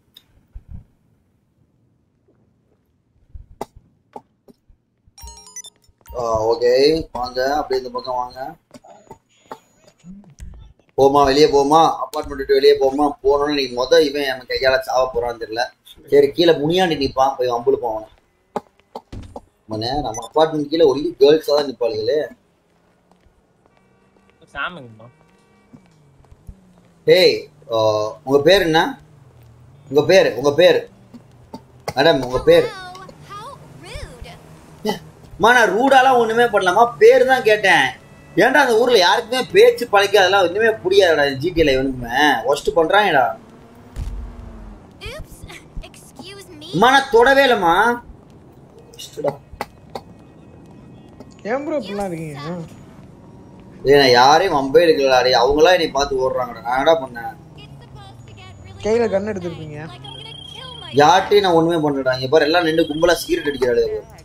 Speaker 1: ஓகே வாங்க அப்படியே இந்த பக்கம் வாங்க போமா வெளியே போமா அப்பார்ட்மெண்ட் விட்டு வெளியே போமா போனோன்னு நீ மொதல் இவன் எனக்கு கையால சாவ போறான்னு தெரியல சரி கீழே முனியாண்டி நிப்பான் போய் அம்புல போவான் மனே நம்ம அப்பார்ட்மெண்ட் கீழே ஒல்லி கேர்ள்ஸா தான் நிப்பாளுங்களே
Speaker 6: சாமிங்கம்மா
Speaker 1: டேய் ஆஹ், உங்க பேர் என்ன உங்க பேர் உங்க பேர் மேடம் உங்க பேர்
Speaker 7: How rude.
Speaker 1: அம்மா நான் ரூடாலாம் ஒண்ணுமே பண்ணலாமா பேர் தான் கேட்டேன் ஏன்டா அந்த ஊர்ல யாருக்குமே பேச்சு பழக்க அதெல்லாம் ஒண்ணுமே புரியாதுடா ஜிடிஎல் இவனுக்குமே ஒஸ்ட் பண்றாங்கடா
Speaker 7: Oops. Excuse me.
Speaker 1: அம்மா நான் தொடவே இல்லம்மா Worst-டா.
Speaker 2: ஏன் ப்ரோ இப்படிலாம் இருக்கீங்க
Speaker 1: டேய் நான் யாரையும் வம்பே எடுக்கலடா டேய் அவங்களா என்னை பார்த்து ஓடுறாங்கடா நான் என்னடா பண்ணேன்
Speaker 7: It's supposed to get really
Speaker 2: கையில கன் எடுத்திருப்பீங்க
Speaker 7: like I'm gonna kill my
Speaker 1: யார்ட்டையும் நான் ஒண்ணுமே பண்ணடா இங்க பாரு எல்லாம் நின்று கும்பலா சீரட் அடிக்கிறாரு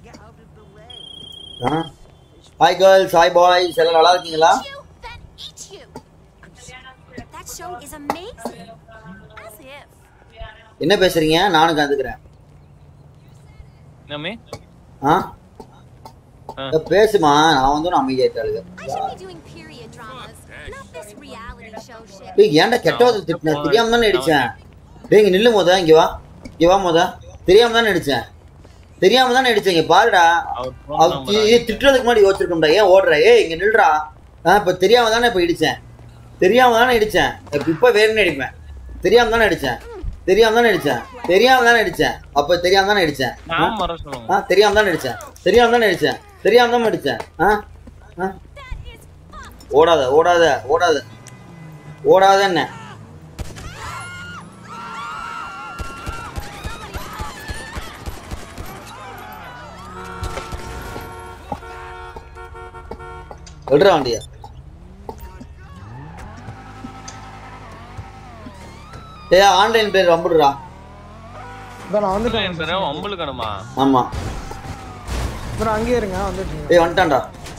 Speaker 1: ஹாய் கேர்ள்ஸ் ஹாய் பாய்ஸ் எல்லாம் நல்லா இருக்கீங்களா
Speaker 7: you, then eat you. That show is amazing. As if.
Speaker 1: என்ன பேசுறீங்க நானும் கந்துக்கிறேன்
Speaker 6: என்னமே
Speaker 1: ஆ
Speaker 6: ஆ.
Speaker 1: ஏ, பேசுமா நான் வந்து நான் அமைதியாயிட்டாளுங்க
Speaker 7: I should be doing period dramas, not this reality show shit.
Speaker 1: டேய் ஏன்டா கெட்ட வார்த்தை திட்டின தெரியாம தானே அடிச்சேன் டேய் இங்க நில்லு மொத இங்க வா இங்க வா மொத தெரியாம தானே அடிச்சேன் தெரியாம தானே அடிச்சேன் இங்க பாருடா
Speaker 6: அவர் phone
Speaker 1: அவ
Speaker 6: number
Speaker 1: தி- ஏய், திட்டுறதுக்கு முன்னாடி யோசிச்சிருக்கோம்டா ஏன் ஓடுற ஏய் இங்க நில்றா ஆ இப்ப தெரியாம தானே இப்ப இடிச்சேன் தெரியாம தானே இடிச்சேன் இப்ப இப்ப வேணும்னு அடிப்பேன் தெரியாம தானே அடிச்சேன் தெரியாம தானே அடிச்சேன் தெரியாம தானே அடிச்சேன் அப்ப தெரியாம தானே அடிச்சேன் ஆ?
Speaker 6: நான் வர சொல்லுங்க
Speaker 1: ஆ தெரியாம தானே அடிச்சேன் தெரியாம தானே அடிச்சேன் தெரியாம தானே அடிச்சேன் ஆ ஆ? ஓடாத ஓடாத ஓடாத ஓடாத என்ன விடுறா வண்டியா ஏய் ஆன்லைன் பேர் வம்பிடுறா
Speaker 2: இதான் நான் வந்துட்டேன்
Speaker 6: சரி ஒம்பளுக்கணுமா
Speaker 1: ஆமா
Speaker 2: அப்புறம் அங்கேயே இருங்க வந்துட்டு இருக்கேன்.
Speaker 1: ஏய் வந்துட்டான்டா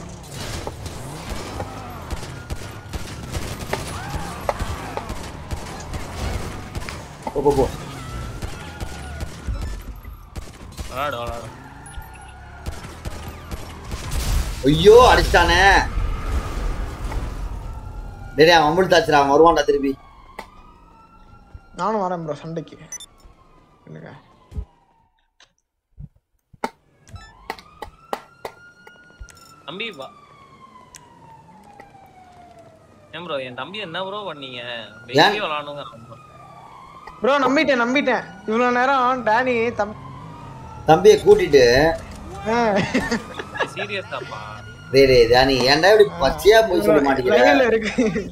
Speaker 1: போ போ போ
Speaker 6: விளாடு விளாடு
Speaker 1: ஐயோ அடிச்சிட்டானே டேய் அவன் வம்பிடு தாச்சுடா அவன் வருவான்டா திருப்பி
Speaker 2: நானும் வரேன் ப்ரோ சண்டைக்கு இல்லைங்க
Speaker 6: தம்பி வா ஏன் ப்ரோ என் தம்பி என்ன ப்ரோ பண்ணீங்க வெளியே விளாடுங்க
Speaker 2: ப்ரோ நம்பிட்டேன் நம்பிட்டேன் இவ்வளோ நேரம் டேனி தம்
Speaker 1: தம்பியை கூட்டிட்டு
Speaker 6: சீரியஸ் தாப்பா
Speaker 1: டேய் டேய் தானி ஏன்டா இப்படி பச்சையா போய் சொல்ல மாட்டேங்கிற
Speaker 2: லைன்ல இருக்கு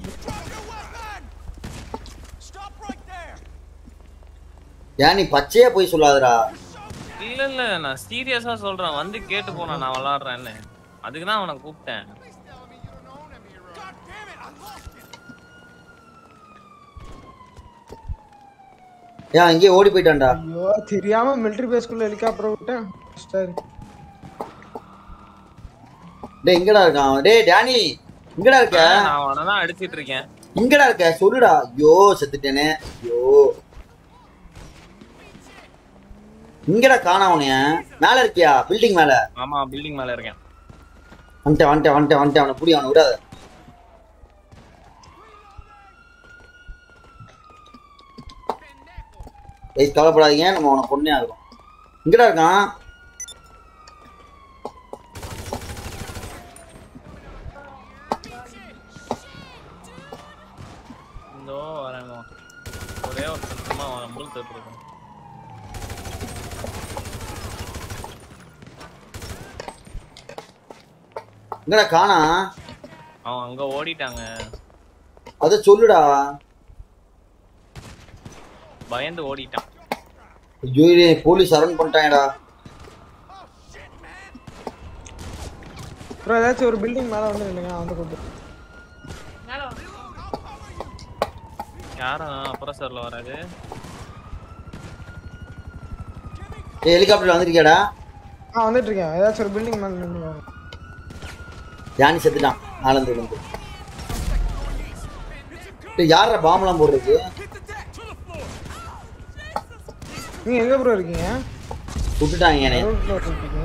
Speaker 1: ஏன் நீ பச்சையா போய் சொல்லாதடா
Speaker 6: இல்ல இல்ல நான் சீரியஸா சொல்றேன் வந்து கேட்டு போனா நான் விளாடுறேன்னு அதுக்கு தான் அவனை கூப்பிட்டேன்
Speaker 1: ஏன் அங்கேயே ஓடி போயிட்டான்டா
Speaker 2: ஐயோ தெரியாம மிலிட்டரி பேஸ்க்குள்ள ஹெலிகாப்டர் விட்டேன் சரி
Speaker 1: டேய் இங்கடா இருக்கான் டேய் டேனி இங்கடா இருக்க
Speaker 6: நான் அவனை தான் அடிச்சிட்டு இருக்கேன்
Speaker 1: இங்கடா இருக்க சொல்லுடா ஐயோ செத்துட்டேனே ஐயோ இங்கடா காணா உனைய மேல இருக்கியா பில்டிங் மேல
Speaker 6: ஆமா பில்டிங் மேல இருக்கேன்
Speaker 1: வந்துட்டேன் வந்துட்டேன் வந்துட்டேன் வந்துட்டேன் அவனை புடி அவனை விடாத ஏய் கவலைப்படாதீங்க நம்ம அவனை பொண்ணே ஆகிறோம் இங்கடா இருக்கான்
Speaker 6: இந்தோ வரேன் ஒரே ஒரு சுத்தமா அவன் நம்பல் தட்டுருக்கோம்
Speaker 1: இங்கடா காணா
Speaker 6: அவன் அங்க ஓடிட்டாங்க
Speaker 1: அத சொல்லுடா
Speaker 6: பயந்து ஓடிட்டான்
Speaker 1: ஐயோ டேய், போலீஸ் அரண் பண்ணிட்டாங்கடா
Speaker 2: ப்ரோ ஏதாச்சும் ஒரு பில்டிங் மேல வந்து நில்லுங்க வந்து கூப்பிட்டு
Speaker 6: யாரும் அப்புறம் சார்ல வராது
Speaker 1: ஏய் ஹெலிகாப்டர்ல வந்திருக்கியாடா
Speaker 2: ஆ வந்துட்டு இருக்கேன் ஏதாச்சும் ஒரு பில்டிங் மேல நில்லுங்க
Speaker 1: யானி செத்துட்டான் ஆனந்த் விழுந்து டேய் யாரா பாம்பெல்லாம் போடுறது
Speaker 2: நீங்க எங்க ப்ரோ இருக்கீங்க
Speaker 1: சுட்டுட்டாங்க என்னைய
Speaker 2: ரோட் ஃப்ளோர் இருக்கீங்க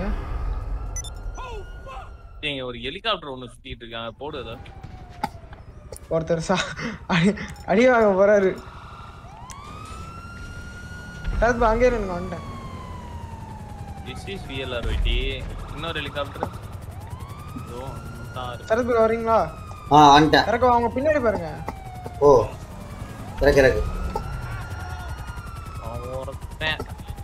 Speaker 6: இங்க ஒரு ஹெலிகாப்டர் ஒண்ணு சுத்திட்டு இருக்காங்க போடு அதை
Speaker 2: ஒருத்தர் சா அடி அடி வாங்க போறாரு சரத் bro, அங்கேயே இருங்க வந்துட்டேன்
Speaker 6: திஸ் இஸ் விஎல்ஆர் வெட்டி இன்னொரு ஹெலிகாப்டர் இதோ தாரு
Speaker 2: சரத் ப்ரோ வரீங்களா
Speaker 1: ஆ வந்துட்டேன்
Speaker 2: இறக்க அவங்க பின்னாடி பாருங்க
Speaker 1: ஓ இறக்கு இறக்கு
Speaker 6: அவன் ஒருத்தன்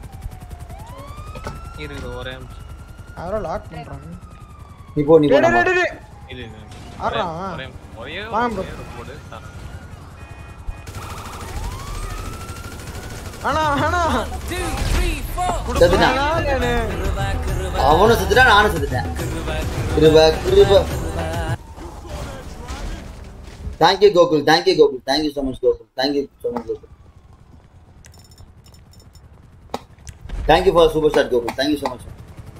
Speaker 6: இருக்கு ஒரே நிமிஷம்.
Speaker 2: யாரோ லாக் பண்றாங்க
Speaker 1: நீ போ நீ போ
Speaker 2: டேய்,
Speaker 1: நம்ம.
Speaker 2: டேய், டேய், டேய்.
Speaker 6: இது இது.
Speaker 2: ஆடுறா
Speaker 6: ஒரே-
Speaker 2: அவன்.
Speaker 6: ஒரே ஒரே
Speaker 2: வாங்க bro.
Speaker 6: ஒரு போடு தரேன்.
Speaker 2: ஆனா ஆனா
Speaker 5: Two, three, four.
Speaker 1: செத்துட்டான்
Speaker 2: நானு
Speaker 1: அவனும் செத்துட்டான் நானும் செத்துட்டேன் கிருப கிருப thank you Gokul thank you Gokul thank you so much Gokul thank you so much Gokul thank you for super star Gokul thank you so much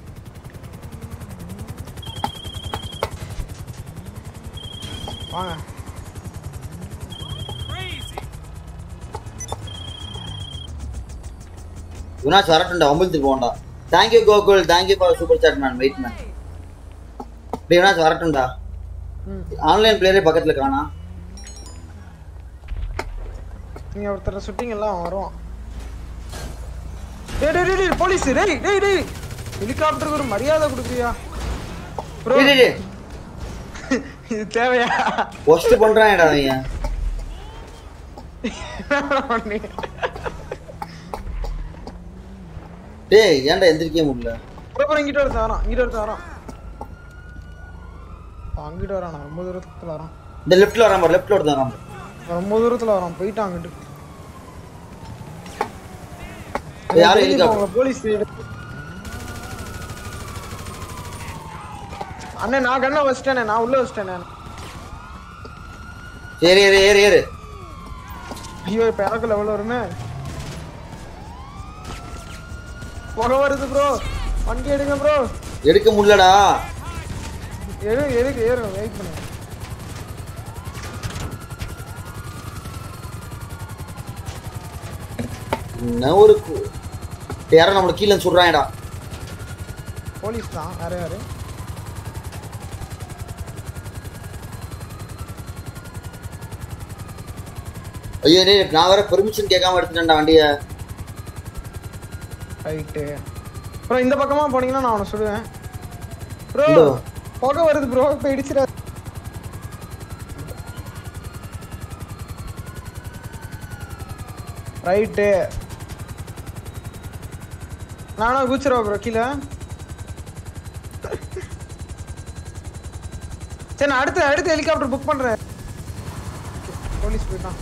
Speaker 2: வாங்க
Speaker 1: யுனாஸ் வரட்டும்டா ஒம்பது போண்டா thank you Gokul thank you for super star man wait man டேய் யுனாஸ் வரட்டும்டா
Speaker 2: ம்.
Speaker 1: ஆன்லைன் பிளேயரே பக்கத்துல காணா
Speaker 2: நீங்க ஒருத்தரை சுட்டிங்கல்ல அவன் வருவான் டேய் டேய் டேய், டேய் போலீஸ் டேய் டேய் டேய் ஹெலிகாப்டருக்கு ஒரு மரியாதை கொடுக்குறியா ப்ரோ
Speaker 1: டேய், டேய், டேய்.
Speaker 2: இது தேவையா
Speaker 1: ஒஸ்ட் பண்றான்டா அவன் டேய் ஏன்டா எந்திரிக்கவே முடியல
Speaker 2: அப்புறம் இங்கிட்ட ஒருத்தன் வரான் இங்கிட்ட ஒருத்தன் வரான் அவன் அங்கிட்ட வரான் ரொம்ப தூரத்துல வரான்
Speaker 1: இந்த லெஃப்ட்ல வரான் பாரு லெஃப்ட்ல ஒருத்தன் வரான் பாரு.
Speaker 2: அவன் ரொம்ப தூரத்துல வரான் போயிட்டான் அங்கிட்டு
Speaker 1: ஏய், யாரு
Speaker 2: திரும்பி
Speaker 1: helicopter?
Speaker 2: போங்க, போலீஸ் அண்ணே நான் கண்ணை வச்சிட்டேனே நான் உள்ள வச்சிட்டேனே
Speaker 1: சரி ஏறு ஏறு ஏறு
Speaker 2: ஐயோ இப்ப எனக்கு லெவல் வருமே புகை வருது ப்ரோ வண்டி எடுங்க ப்ரோ
Speaker 1: எடுக்க முடியலடா
Speaker 2: எடு எதுக்கு ஏறுங்க வெயிட் பண்ணுங்க
Speaker 1: என்ன ஒரு கு- யாரோ நம்மள கீழே சொல்றாங்கடா
Speaker 2: போலீஸ் தான் வேற யாரு
Speaker 1: ஐயோ டேய், நான் வேற பெர்மிஷன் கேட்காம எடுத்துட்டேன்டா வண்டிய
Speaker 2: ரைட்டு ப்ரோ இந்த பக்கமா போனீங்கன்னா நான் அவனை சுடுவேன் ப்ரோ
Speaker 1: இதோ.
Speaker 2: புகை வருது ப்ரோ இப்போ இடிச்சிடாது ரைட்டு நானா குச்சிரவா ப்ரோ கீழே சரி நான் அடுத்து அடுத்து ஹெலிகாப்டர் புக் பண்றேன் போலீஸ் போயிட்டான்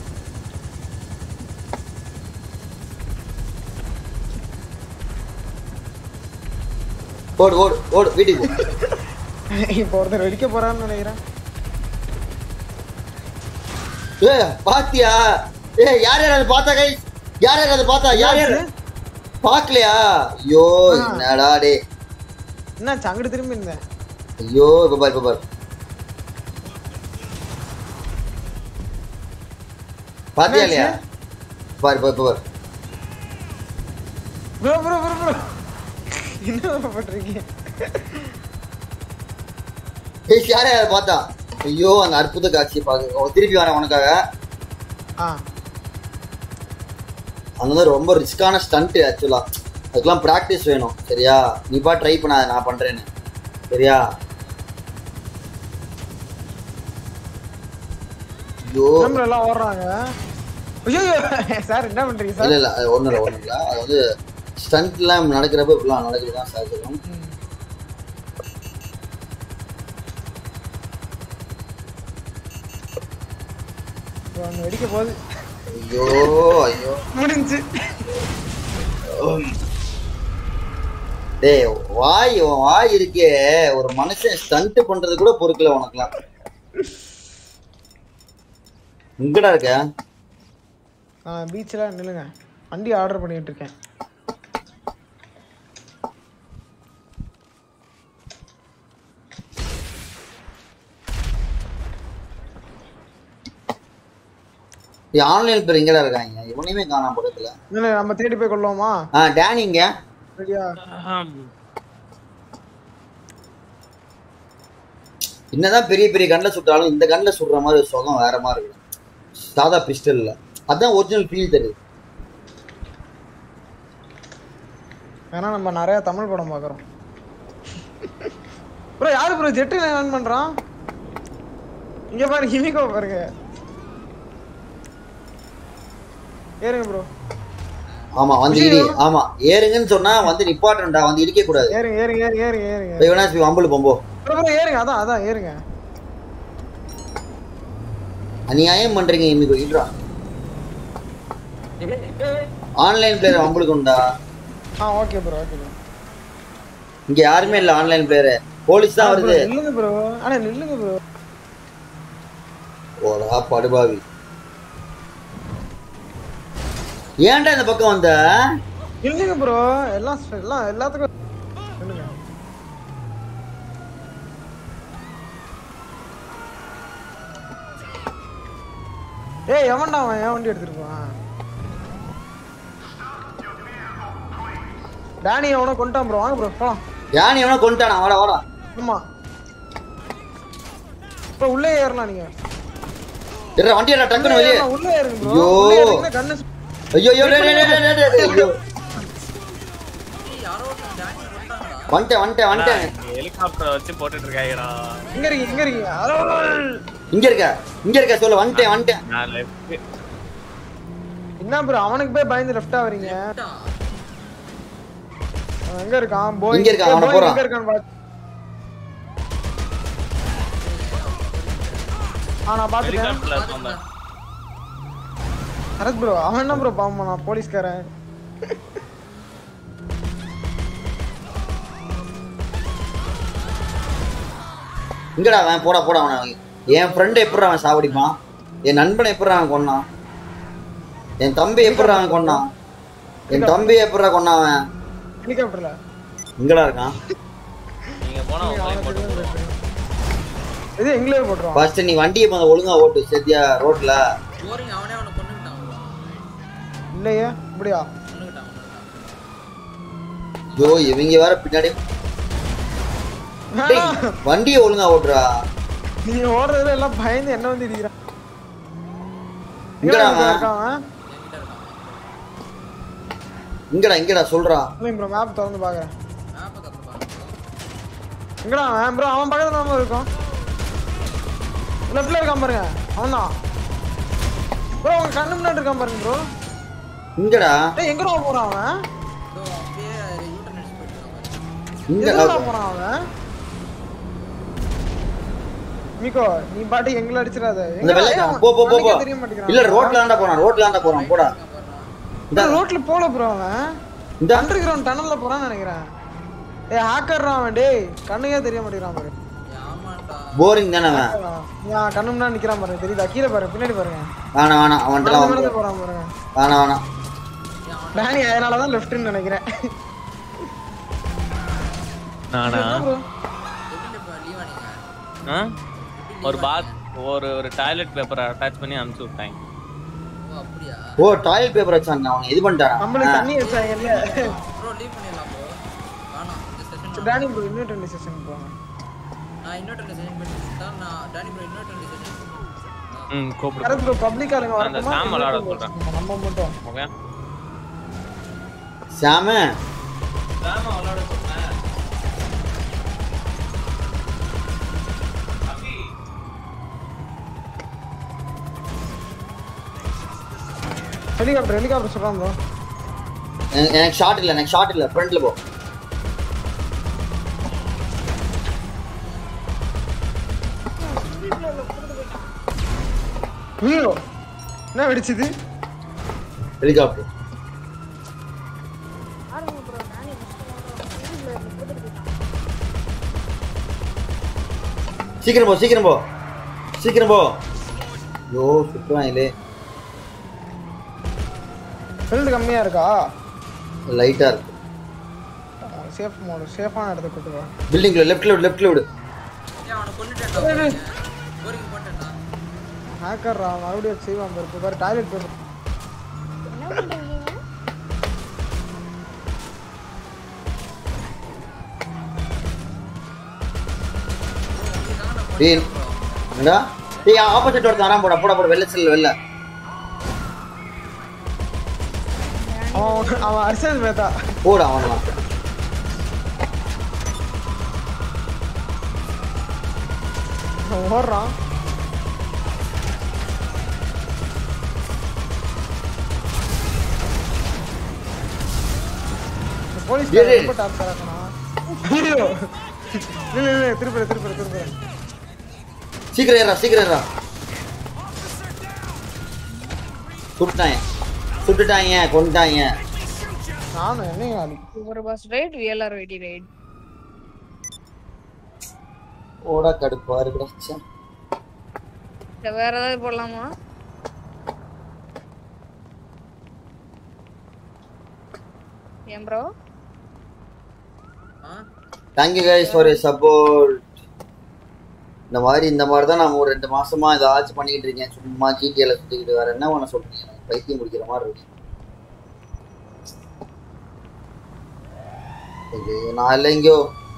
Speaker 1: ஓடு ஓடு ஓடு வீட்டுக்கு போ.
Speaker 2: இப்போ ஒருத்தர் வெடிக்க போறான்னு நினைக்கிறேன்
Speaker 1: ஏ பாத்தியா ஏ யார் யார் அதை பார்த்தா கை யார் யார் அதை பார்த்தா யார் யார் பார்க்கலையா ஐயோ
Speaker 2: ஆ.
Speaker 1: என்னடா டே
Speaker 2: என்னாச்சு அங்கிட்டு திரும்பி இருந்தேன்
Speaker 1: ஐயோ இப்ப பாரு இப்ப பாரு பாத்தியா இல்லையா பாரு பாரு இப்ப பாரு
Speaker 2: ப்ரோ ப்ரோ ப்ரோ ப்ரோ என்ன பண்றீங்க
Speaker 1: ஏய் யார் யார் அதை பார்த்தா ஐயோ அந்த அற்புத காட்சியை பாக்கு அவன் திருப்பி வரேன் உனக்காக
Speaker 2: ஆ
Speaker 1: அந்த மாதிரி ரொம்ப ரிஸ்கான ஸ்டண்ட் ஆக்சுவலா அதுக்கெல்லாம் ப்ராக்டிஸ் வேணும் சரியா நீ பா ட்ரை பண்ணாத நான் பண்றேன்னு சரியா ஐயோ
Speaker 2: கேமரா எல்லாம் ஓடுறாங்க ஐயோ சார் என்ன பண்றீங்க
Speaker 1: இல்ல
Speaker 2: சார்
Speaker 1: இல்ல அது ஒண்ணும் இல்ல ஒண்ணும் இல்ல அது வந்து ஸ்டண்ட்லாம் நடக்கிறப்ப இப்படிலாம் நடக்குது தான் சார் சொல்லும்
Speaker 2: ஒன்று வெடிக்க போகுது
Speaker 1: ஐயோ ஐயோ
Speaker 2: முடிஞ்சு
Speaker 1: டேய் வாய் உன் வாய் இருக்கே ஒரு மனுஷன் ஸ்டண்ட் பண்றது கூட பொறுக்கல உனக்குலாம் எங்கடா இருக்க
Speaker 2: நான் பீச்சில் நில்லுங்க வண்டி ஆர்டர் பண்ணிட்டு இருக்கேன்
Speaker 1: ஆன்லைன் பேர் எங்கடா இருக்காங்க இவனையுமே காணாம பக்கத்துல
Speaker 2: இல்லை நம்ம தேடி போய் கொள்ளுவோமா
Speaker 1: ஆ டேனி இங்க
Speaker 2: ரெடியா
Speaker 1: என்னதான் பெரிய பெரிய கண்ணில் சுட்டாலும் இந்த கண்ணில் சுடுற மாதிரி ஒரு சுகம் வேற மாதிரி இருக்கு சாதா பிஸ்டல்ல அதான் ஒரிஜினல் ஃபீல் தருது
Speaker 2: ஏன்னா நம்ம நிறைய தமிழ் படம் பார்க்குறோம் ப்ரோ யாரு ப்ரோ ஜெட்டு லேர்ன் பண்றான் இங்க பாரு ஹிமிகோ பாருங்க ஏறுங்க ப்ரோ
Speaker 1: ஆமா வந்து இடி ஆமா ஏறுங்கன்னு சொன்னா வந்து நிப்பாட்டணும்டா வந்து இடிக்க கூடாது
Speaker 2: ஏறுங்க ஏறுங்க ஏறுங்க ஏறுங்க ஏறுங்க
Speaker 1: இவனா வம்புல பொம்போ
Speaker 2: ப்ரோ ப்ரோ ஏறுங்க அதான் அதான் ஏறுங்க
Speaker 1: அநியாயம் பண்றீங்க இன்னைக்கு இடுறா ஆன்லைன் பிளேயர் வம்புளுக்கு உண்டா
Speaker 2: ஆ ஓகே ப்ரோ ஓகே ப்ரோ
Speaker 1: இங்க யாருமே இல்ல ஆன்லைன் பிளேயர் போலீஸ் தான் வருது
Speaker 2: நில்லுங்க ப்ரோ ஆனா நில்லுங்க ப்ரோ
Speaker 1: ஓடா படுபாவி ஏன்டா இந்த பக்கம் வந்த
Speaker 2: நில்லுங்க ப்ரோ எல்லாம் எல்லாம் எல்லாத்துக்கும் நில்லுங்க ஏய் எவன்டா அவன் என் வண்டி எடுத்துட்டு போவான் டேனி அவனை கொண்டான் ப்ரோ வாங்க ப்ரோ போலாம்
Speaker 1: யானை எவனா கொண்டுட்டானா வாடா வாடா
Speaker 2: ஆமா இப்போ உள்ளே ஏறலாம் நீங்க
Speaker 1: இருடா வண்டி ஏறா டக்குன்னு வெளியே
Speaker 2: ஏறலாம், உள்ளே ஏறுங்க ப்ரோ
Speaker 1: ஐயோ.
Speaker 2: உள்ளே ஏறுங்க கண்ணு சு-
Speaker 1: ஐயோ ஐயோ டேய், டேய், டேய், டேய், டேய், ஐயோ
Speaker 3: யாரோ ஒருத்தன் டேனி கொண்டாங்களா
Speaker 1: வந்துட்டேன் வந்துட்டேன் வந்துட்டேன்
Speaker 6: ஹெலிகாப்டர் வச்சு போட்டுட்டு இருக்காங்கடா
Speaker 2: இங்க இருக்கீங்க இங்க இருக்கீங்க அதோ.
Speaker 1: இங்க இருக்க இங்க இருக்க சொல்ல வந்துட்டேன் வந்துட்டேன்
Speaker 6: நான் லெஃப்ட்
Speaker 2: என்ன ப்ரோ அவனுக்கு போய் பயந்து லெஃப்டா வரீங்க அவன் எங்க இருக்கான் போய்
Speaker 1: இங்க இருக்கான், அவனை
Speaker 2: போய்
Speaker 1: போறான்.
Speaker 2: எங்க இருக்கான்னு பாத்து ஆ நான் பாத்துட்டேன்
Speaker 6: ஹெலிகாப்டர்ல இருப்பான்
Speaker 2: சரத் ப்ரோ அவன் என்ன ப்ரோ பாவம் நான் போலீஸ்காரன்
Speaker 1: இங்கடா அவன் போடா போடா அவனை என் ஃப்ரெண்டை எப்படி அவன் சாவடிப்பான் என் நண்பனை எப்படி அவன் கொன்னான் என் தம்பி எப்படி அவன் கொன்னான் என் தம்பி எப்படி கொன்னான் அவன்
Speaker 2: ஹெலிகாப்டர்ல
Speaker 1: இங்கடா இருக்கான்
Speaker 6: நீங்க போனா உங்களையும் போட்டு போடுவோம்.
Speaker 2: இது எங்களே போட்டுருவான்
Speaker 1: ஃபர்ஸ்ட் நீ வண்டியை கொஞ்சம் ஒழுங்கா ஓட்டு சரியா ரோட்ல
Speaker 3: போரிங் அவனே அவனை கொண்டுக்கிட்டான் bro.
Speaker 2: இல்லையே இப்படியா
Speaker 3: கொன்னுக்கிட்டான், கொன்னுக்கிட்டான்.
Speaker 1: ஐயோ இவங்க வேற பின்னாடி டேய், வண்டியை ஒழுங்கா ஓட்டுறா
Speaker 2: நீ ஓடுறதுல எல்லாம் பயந்து என்ன வந்து இடிக்கிறான்
Speaker 1: இங்கடா
Speaker 2: எங்கடா
Speaker 1: அவன்?
Speaker 2: இருக்கான் அவன்?
Speaker 3: என்கிட்ட இருக்கான்
Speaker 1: இங்கடா இங்கடா சொல்றா
Speaker 2: இல்லைங்க ப்ரோ மேப் திறந்து பாக்குறேன்
Speaker 3: மேப்பை திறந்து பாருங்க
Speaker 2: எங்கடா அவன் ப்ரோ அவன் பக்கத்துல நம்ம இருக்கும் லெஃப்ட்ல இருக்கான் பாருங்க அவன் தான் ப்ரோ உங்க கண்ணு முன்னாடி இருக்கான் பாருங்க ப்ரோ
Speaker 1: இங்கடா
Speaker 2: டேய் எங்கடா போறான் அவன்
Speaker 3: ப்ரோ அப்படியே யூட்டன் அடிச்சு போயிட்டு இருக்கான்
Speaker 1: இங்க
Speaker 2: எங்கடா போறான் அவன் மிகோ நீ பாட்டு எங்களை அடிச்சிடாத
Speaker 1: இந்த
Speaker 2: எங்கடா
Speaker 1: வெள்ளை
Speaker 2: அவன்?
Speaker 1: போ போ போ போ
Speaker 2: கண்ணுக்கே தெரிய மாட்டேங்கிறான்
Speaker 1: இல்ல ரோட்ல தாண்டா போறான் ரோட்ல தாண்டா போறான் போடா இந்த
Speaker 2: ப்ரோ, ரோட்ல போல ப்ரோ அவன்
Speaker 1: இந்த
Speaker 2: அண்டர் கிரவுண்ட் டனல்ல போறான்னு நினைக்கிறேன் ஏய் ஹேக்கர்றான் அவன் டேய் கண்ணுக்கே தெரிய மாட்டேங்கிறான் பாரு
Speaker 3: ஆமாண்டா
Speaker 1: போரிங் தானே அவன்
Speaker 2: நான் கண்ணு முன்னாடி நிக்கிறான் பாருங்க தெரியுதா கீழே பாருங்க பின்னாடி பாருங்க
Speaker 1: வேணாம் வேணாம் அவன்கிட்ட
Speaker 2: நடந்து
Speaker 1: அவன்
Speaker 2: நடந்து போறான் பாருங்க
Speaker 1: வேணாம் வேணாம்
Speaker 2: டேனி அதனாலதான் லெஃப்ட்னு நினைக்கிறேன்
Speaker 6: நானா
Speaker 2: bro?
Speaker 3: எப்படி இப்போ லீவா நீங்க
Speaker 6: ஆ? ஒரு பாத் ஒரு ஒரு டாய்லெட் பேப்பரை அட்டாச் பண்ணி அனுப்பிச்சு விட்டாங்க
Speaker 3: ஓ அப்படியா
Speaker 1: ஓ டாய்லெட் பேப்பர் வச்சாங்க அவன் இது பண்ணிட்டானா
Speaker 2: நம்மளுக்கு தண்ணி வச்சாங்கல்ல
Speaker 3: ப்ரோ லீவ் பண்ணிடலாம் ப்ரோ வேணாம் இந்த செஷன்
Speaker 2: டேனி ப்ரோ இன்னும் ரெண்டு செஷன் போவாங்க
Speaker 3: நான் இன்னொரு ரெண்டு செஷன் பண்ணிட்டு நான் டானி ப்ரோ இன்னொரு ரெண்டு செஷன்
Speaker 6: ம் கூப்பிடு
Speaker 2: கரெக்ட் ப்ரோ பப்ளிக் ஆளுங்க
Speaker 6: அந்த
Speaker 2: வரட்டுமா
Speaker 6: சாம் விளையாட சொல்றேன்.
Speaker 2: நம்ம மட்டும்
Speaker 6: ஓகே
Speaker 1: சாம
Speaker 6: சாம விளையாட சொல்றேன்
Speaker 2: ஹெலிகாப்டர் ஹெலிகாப்டர் சொல்றான் ப்ரோ
Speaker 1: எனக்கு எனக்கு ஷார்ட் இல்ல எனக்கு ஷார்ட் இல்ல ஃப்ரண்ட்ல போ
Speaker 2: ஐயோ என்ன வெடிச்சது
Speaker 1: ஹெலிகாப்டர் சீக்கிரம் போ சீக்கிரம் போ சீக்கிரம் போ ஐயோ சுற்றுவாங்களே
Speaker 2: ஃபீல்டு கம்மியா இருக்கா
Speaker 1: லைட்டா இருக்கு
Speaker 2: சேஃப் மோடு சேஃபான இடத்துக்கு கூட்டு வா
Speaker 1: பில்டிங்ல லெஃப்ட்ல விடு லெஃப்ட்ல விடு
Speaker 3: ஏன் அவனை கொண்டுட்டேன்டா போரிங் போட்டேன்டா
Speaker 2: ஹேக்கர் அவன் மறுபடியும் செய்வான் பாரு இப்போ பாரு டாய்லெட் போய்
Speaker 1: டேய் என்னடா டேய் ஆப்போசிட் ஒருத்தன் வரான் போடா போடா போட வெள்ள செல்ல வெள்ள
Speaker 2: அவன் அவன் அர்சல் மேத்தா
Speaker 1: போடா அவன்லாம்
Speaker 2: அவன் ஓடுறான் போலீஸ்
Speaker 1: டேய், டேய்.
Speaker 2: ரொம்ப டார்ச்சர் ஆக்கணும் ஐயோ இல்ல இல்ல திருப்பி திருப்பி திருப்பி
Speaker 1: சீக்கிரம் ஏறா சீக்கிரம் ஏறா சுட்டுட்டாங்க சுட்டுட்டாங்க கொண்டுட்டாங்க
Speaker 2: நானும் என்னையும் ஆளு
Speaker 8: ஒரு பஸ் ரைட் விஎல்ஆர் வெடி ரைட்
Speaker 1: ஓடா கடுப்பா இருக்குடா ச்சே.
Speaker 8: இல்ல வேற ஏதாவது போடலாமா ஏன் ப்ரோ
Speaker 3: ஆ
Speaker 1: தேங்க்யூ கைஸ் ஃபார் சப்போர்ட் இந்த மாதிரி இந்த மாதிரி தான் நான் ஒரு ரெண்டு மாசமா ஏதாச்சும் பண்ணிக்கிட்டு இருக்கேன் சும்மா ஜிடிஎல சுத்திக்கிட்டு வேற என்ன பண்ண சொல்றீங்க எனக்கு பைத்தியம் முடிக்கிற மாதிரி இருக்கு இது நான் இல்லை எங்கேயோ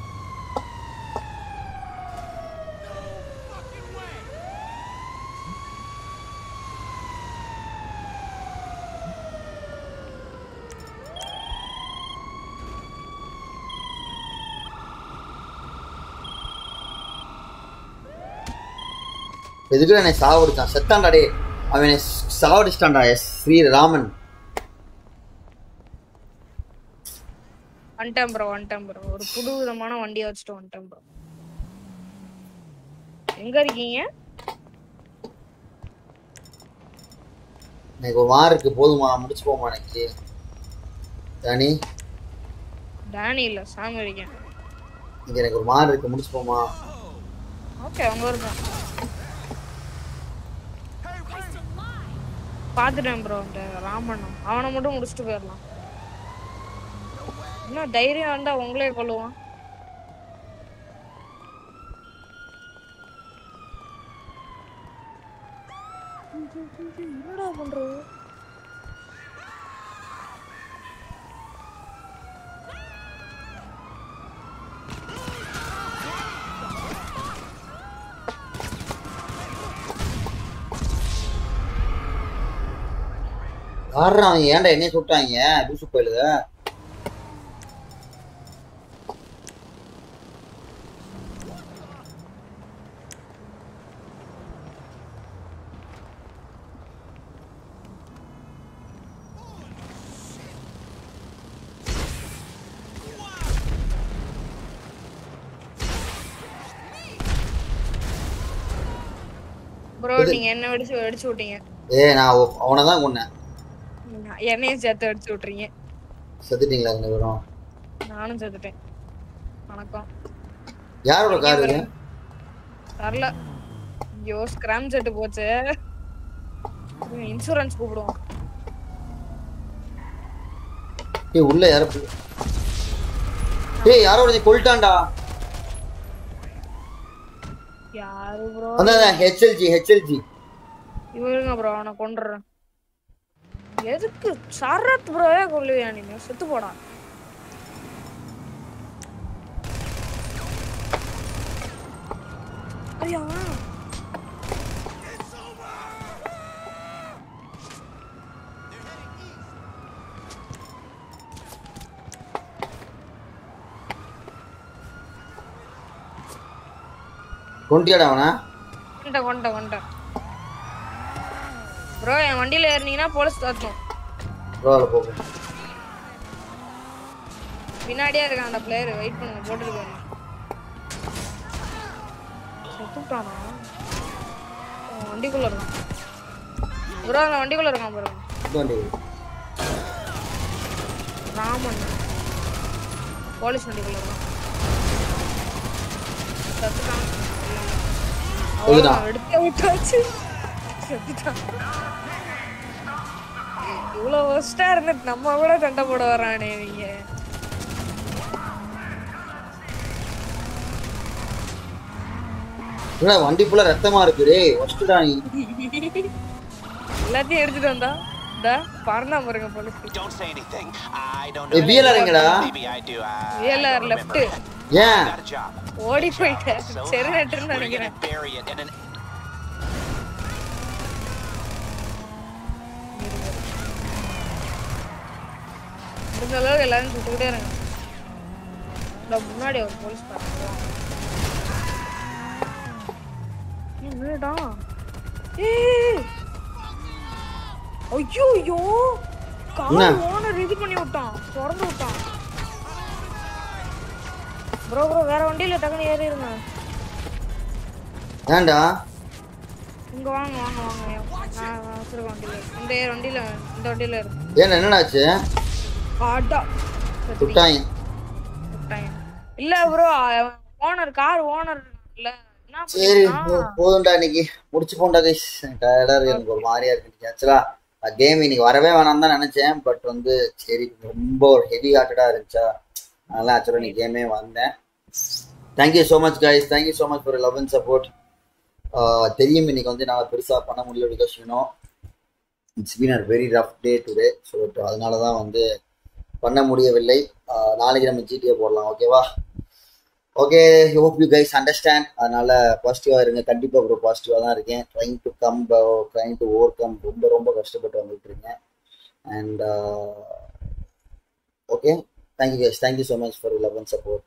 Speaker 1: எதுக்கு என்னை சாவடிச்சான் செத்தான்டா டே அவனை சாவடிச்சிட்டான்டா எஸ் ஸ்ரீராமன்
Speaker 8: வந்துட்டேன் ப்ரோ வந்துட்டேன் ப்ரோ ஒரு புது விதமான வண்டியை வச்சுட்டு வந்துட்டேன் ப்ரோ எங்க இருக்கீங்க
Speaker 1: எனக்கு ஒரு மாதிரி இருக்கு போதுமா முடிச்சு போமா எனக்கு தானி
Speaker 8: டேனி இல்ல சாமி இருக்கேன்
Speaker 1: இங்க எனக்கு ஒரு மாதிரி இருக்கு முடிச்சு போமா
Speaker 8: ஓகே அவங்க வருவான் பாத்துட்டேன் ப்ரோ அந்த ராமண்ணம் அவனை மட்டும் முடிச்சுட்டு போயிடலாம் இன்னும் தைரியம் வந்தா உங்களே கொள்ளுவான் என்னடா பண்றது
Speaker 1: யாரா அவன் ஏன்டா என்னைய சுட்டாங்க லூசு போயிடுத
Speaker 8: ப்ரோ
Speaker 1: இது-
Speaker 8: நீங்க என்ன வெடிச்சு வெடிச்சு விட்டீங்க
Speaker 1: ஏ நான் அவனை தான் கொன்னேன்
Speaker 8: நான் என்னையும் சேர்த்து வெடிச்சு விட்டுறீங்க
Speaker 1: செத்துட்டீங்களா ரெண்டு பேரும்
Speaker 8: நானும் சேர்த்துட்டேன் வணக்கம்
Speaker 1: யாரோட காரு இது?
Speaker 8: தரல ஐயோ ஸ்கிராம் செட்டு போச்சு இன்சூரன்ஸ் கூப்பிடுவோம்
Speaker 1: ஏய் உள்ள யாரோ பு- ஏய் யாரோ ஒருத்தன் கொல்லிட்டான்டா
Speaker 8: யாரு ப்ரோ
Speaker 1: அதான் ஹெச்எல்ஜி ஹெச்எல்ஜி
Speaker 8: இவருங்க ப்ரோ அவனை கொண்டுறேன் எதுக்கு சரத் ப்ரோவே கொல்லுவியா நீ செத்து போடா ஐயா
Speaker 1: கொண்டியாடா அவனா
Speaker 8: கொண்டேன் கொண்டேன் கொண்டேன் ப்ரோ என் வண்டியில ஏறினீங்கன்னா போலீஸ் தாக்கும்
Speaker 1: பரவாயில்ல போகும்
Speaker 8: பின்னாடியே இருக்கான் அந்த பிளேயர் வெயிட் பண்ணுங்க போட்டுட்டு போயிருங்க செத்துட்டானா அவன் வண்டிக்குள்ள இருக்கான் ப்ரோ அந்த வண்டிக்குள்ள இருக்கான் பாருங்க
Speaker 1: வண்டி
Speaker 8: ராமன் போலீஸ் வண்டிக்குள்ள இருக்கான் செத்துட்டான்
Speaker 1: செத்துட்டான்.
Speaker 8: அவ்வளவுதான், எடுத்தே விட்டாச்சு செத்துட்டான் இவ்வளவு ஒஸ்டா இருந்துட்டு நம்ம கூட சண்டை போட வரானே நீங்க
Speaker 1: என்னடா வண்டி ஃபுல்லா ரத்தமா இருக்கு டேய் ஒஸ்ட்டுடா நீ
Speaker 8: எல்லாத்தையும் எடுத்துட்டு வந்தா இந்த பறந்தா பாருங்க police
Speaker 9: Don't say anything. I don't
Speaker 1: ஏய்
Speaker 9: know.
Speaker 1: VLR எங்கடா
Speaker 9: Maybe I do. I,
Speaker 8: விஎல்ஆர் லெஃப்ட்
Speaker 1: ஏன்
Speaker 9: got a job.
Speaker 8: ஓடி போயிட்டேன்
Speaker 9: So
Speaker 8: சரி
Speaker 9: high,
Speaker 8: நட்டுன்னு
Speaker 9: we're gonna
Speaker 8: நினைக்கிறேன்
Speaker 9: bury it in an
Speaker 8: முடிஞ்ச அளவுக்கு எல்லாரும் சுட்டுக்கிட்டே இருங்க இந்த முன்னாடி ஒரு போலீஸ் பாருங்க என்னடா ஏய் ஐயோ ஐயோ
Speaker 1: என்ன?
Speaker 8: கார் ஓனர் இது பண்ணி விட்டான் திறந்து விட்டான் ப்ரோ ப்ரோ வேற வண்டியில டக்குனு ஏறி இருங்க
Speaker 1: ஏன்டா
Speaker 8: இங்க வாங்க வாங்க வாங்க நான் நான் வச்சிருக்க வண்டியில இந்த ஏ- வண்டியில இந்த வண்டியில இருக்கு
Speaker 1: ஏன்டா என்னடாச்சு
Speaker 8: ஆட்டா
Speaker 1: சுட்டாங்க
Speaker 8: விட்டாங்க. இல்ல ப்ரோ ஓனர் கார் ஓனர் இல்ல என்ன
Speaker 1: சரி
Speaker 8: பண்ணிருக்கான்?
Speaker 1: போ- போதும்டா இன்னைக்கு முடிச்சு போண்டா கைஸ் டயர்டா இருக்கு எனக்கு ஒரு மாதிரியா இருக்கு ஆக்சுவலா கேம் இன்னைக்கு வரவே வேணாம் தான் நினைச்சேன் பட் வந்து சரி ரொம்ப ஒரு ஹெவி ஹார்ட்டடா இருந்துச்சா அதனால ஆக்சுவலா இன்னைக்கு கேமே வந்தேன் thank you so much guys thank you so much for love and support தெரியும் இன்னைக்கு வந்து நான் பெருசா பண்ண முடியல because you know it's been a very rough day today so அதனால தான் வந்து பண்ண முடியவில்லை ஆஹ் நாளைக்கு நம்ம ஜிடிஏ போடலாம் ஓகேவா okay hope you guys understand அதனால பாசிட்டிவா இருங்க கண்டிப்பா ப்ரோ பாசிட்டிவா தான் இருக்கேன் trying to come trying to overcome ரொம்ப ரொம்ப கஷ்டப்பட்டு வந்துட்டு இருக்கேன் and okay thank you guys thank you so much for love and support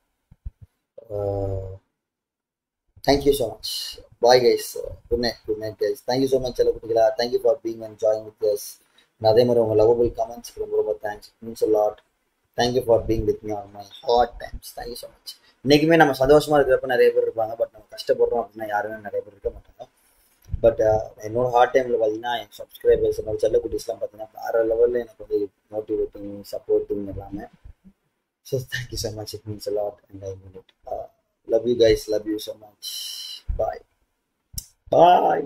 Speaker 1: thank you so much bye guys good night good night guys thank you so much செல்ல குட்டிகளா thank you for being and join with us அதே மாதிரி உங்கள் lovable comments ரொம்ப ரொம்ப thanks means lot thank you for being with me on my hard times thank you so much இன்னைக்குமே நம்ம சந்தோஷமா இருக்கிறப்ப நிறைய பேர் இருப்பாங்க பட் நம்ம கஷ்டப்படுறோம் அப்படின்னா யாருமே நிறைய பேர் இருக்க மாட்டாங்க பட் என்னோட ஹார்ட் டைமில் பார்த்தீங்கன்னா என் சப்ஸ்கிரைபர்ஸ் என்னோட செல்லக்குட்டிஸ்லாம் பார்த்தீங்கன்னா வேற லெவலில் எனக்கு வந்து மோட்டிவேட்டிங் சப்போர்ட்டிங் எல்லாமே so thank you so much it means lot and I mean it love you guys love you so much bye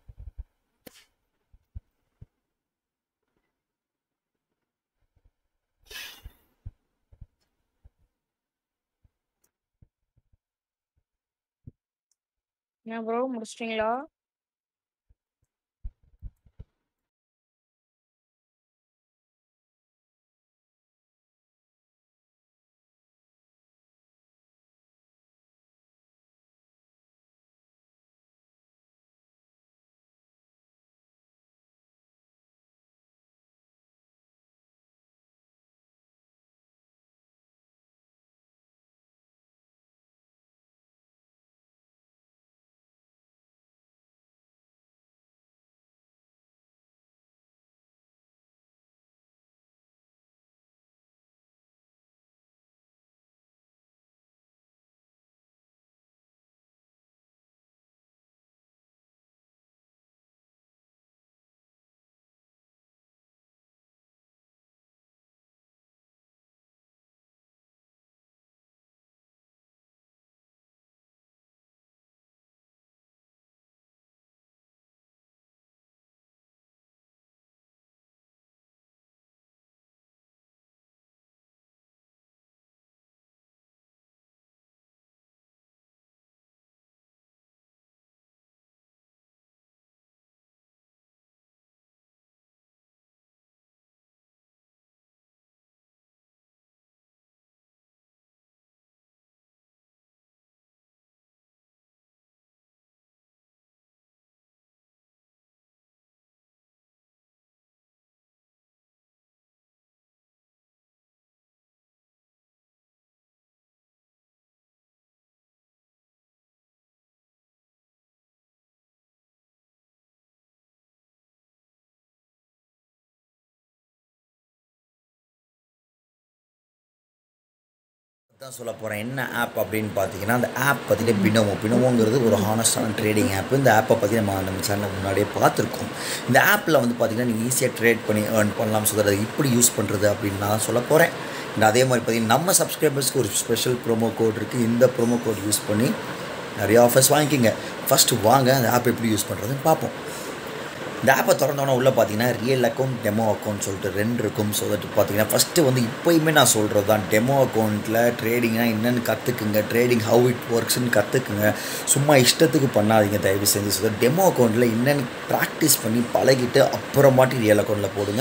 Speaker 8: ஏன் ப்ரோ முடிச்சிட்டீங்களா
Speaker 1: தான் சொல்ல போகிறேன் என்ன ஆப் அப்படின்னு பார்த்தீங்கன்னா அந்த ஆப் பார்த்தீங்கன்னா பினோமோ பினோமோங்கிறது ஒரு ஹானஸ்டான ட்ரேடிங் ஆப் இந்த ஆப்பை பற்றி நம்ம நம்ம சேனலில் முன்னாடியே பார்த்துருக்கோம் இந்த ஆப்பில் வந்து பார்த்தீங்கன்னா நீங்கள் ஈஸியாக ட்ரேட் பண்ணி ஏர்ன் பண்ணலாம் ஸோ அதை இப்படி யூஸ் பண்ணுறது அப்படின்னு நான் சொல்ல போகிறேன் இந்த அதே மாதிரி பார்த்தீங்கன்னா நம்ம சப்ஸ்கிரைபர்ஸ்க்கு ஒரு ஸ்பெஷல் ப்ரோமோ கோட் இருக்குது இந்த ப்ரோமோ கோட் யூஸ் பண்ணி நிறைய ஆஃபர்ஸ் வாங்கிக்கிங்க ஃபஸ்ட்டு வாங்க அந்த ஆப் எப்படி யூஸ் பண்ணுறதுன்னு பார்ப்போம் இந்த ஆப்பை திறந்தோன்னே உள்ளே பார்த்தீங்கன்னா ரியல் அக்கௌண்ட் டெமோ அக்கௌண்ட் சொல்லிட்டு ரெண்டு இருக்கும் ஸோ தட் பார்த்தீங்கன்னா ஃபஸ்ட்டு வந்து இப்போயுமே நான் சொல்கிறது தான் டெமோ அக்கௌண்ட்டில் ட்ரேடிங்னா என்னென்னு கற்றுக்குங்க ட்ரேடிங் ஹவு இட் ஒர்க்ஸ்னு கற்றுக்குங்க சும்மா இஷ்டத்துக்கு பண்ணாதீங்க தயவு செஞ்சு ஸோ டெமோ அக்கௌண்ட்டில் என்னென்னு ப்ராக்டிஸ் பண்ணி பழகிட்டு அப்புறமாட்டி ரியல் அக்கௌண்ட்டில் போடுங்க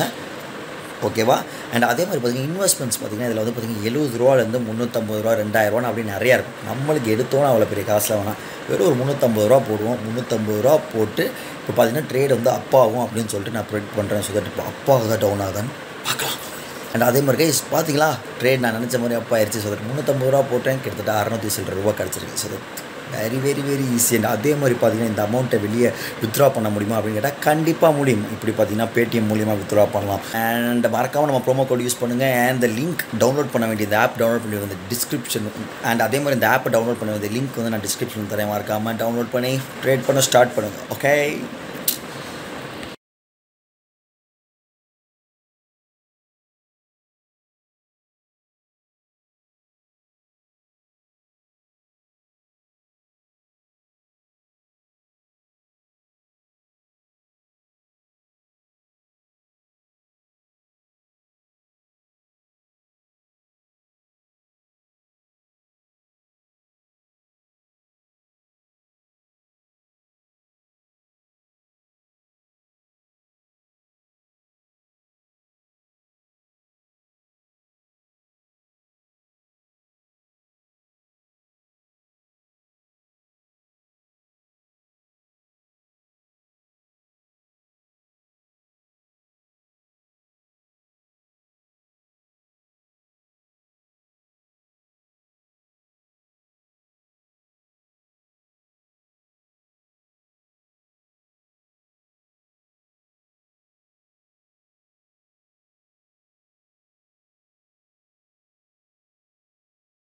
Speaker 1: ஓகேவா அண்ட் அதே மாதிரி பார்த்தீங்கன்னா இன்வெஸ்ட்மெண்ட்ஸ் பார்த்தீங்கன்னா இதில் வந்து பார்த்தீங்கன்னா எழுபது ரூபாலேருந்து முந்நூற்றம்பது ரூபா ரெண்டாயிரரூவா அப்படி நிறையா இருக்கும் நம்மளுக்கு எடுத்தோன்னா அவ்வளோ பெரிய காசில் வேணாம் வெறும் ஒரு முந்நூற்றம்பது ரூபா போடுவோம் முந்நூற்றம்பது ரூபா போட்டு இப்போ பார்த்தீங்கன்னா ட்ரேட் வந்து அப்பாவும் அப்படின்னு சொல்லிட்டு நான் ப்ரெடிக்ட் பண்ணுறேன் ஸோ தட் இப்போ அப்பாவுக்கு டவுன் ஆகுதான்னு பார்க்கலாம் அண்ட் அதே மாதிரி கைஸ் பார்த்தீங்களா ட்ரேட் நான் நினச்ச மாதிரி அப்பா ஆயிடுச்சு ஸோ தட் முந்நூற்றம்பது ரூபா போட்டேன் கிட்டத்தட்ட அறநூற்றி சில்லற ரூபா கிடச்சிருக்கு so that very very very easy and அதே மாதிரி பார்த்தீங்கன்னா இந்த அமௌண்ட்டை வெளியே வித்ட்ரா பண்ண முடியுமா அப்படின்னு கேட்டால் கண்டிப்பாக முடியும் இப்படி பார்த்தீங்கன்னா பேடிஎம் மூலியமாக வித்ட்ரா பண்ணலாம் அண்ட் மறக்காமல் நம்ம ப்ரோமோ கோட் யூஸ் பண்ணுங்கள் அண்ட் இந்த லிங்க் டவுன்லோட் பண்ண வேண்டிய இந்த ஆப் டவுன்லோட் பண்ணி வந்து டிஸ்கிரிப்ஷன் அண்ட் அதே மாதிரி இந்த ஆப்பை டவுன்லோட் பண்ண வேண்டிய லிங்க் வந்து நான் டிஸ்கிரிப்ஷன் தரேன் மறக்காமல் டவுன்லோட் பண்ணி ட்ரேட் பண்ண ஸ்டார்ட் பண்ணுங்கள் ஓகே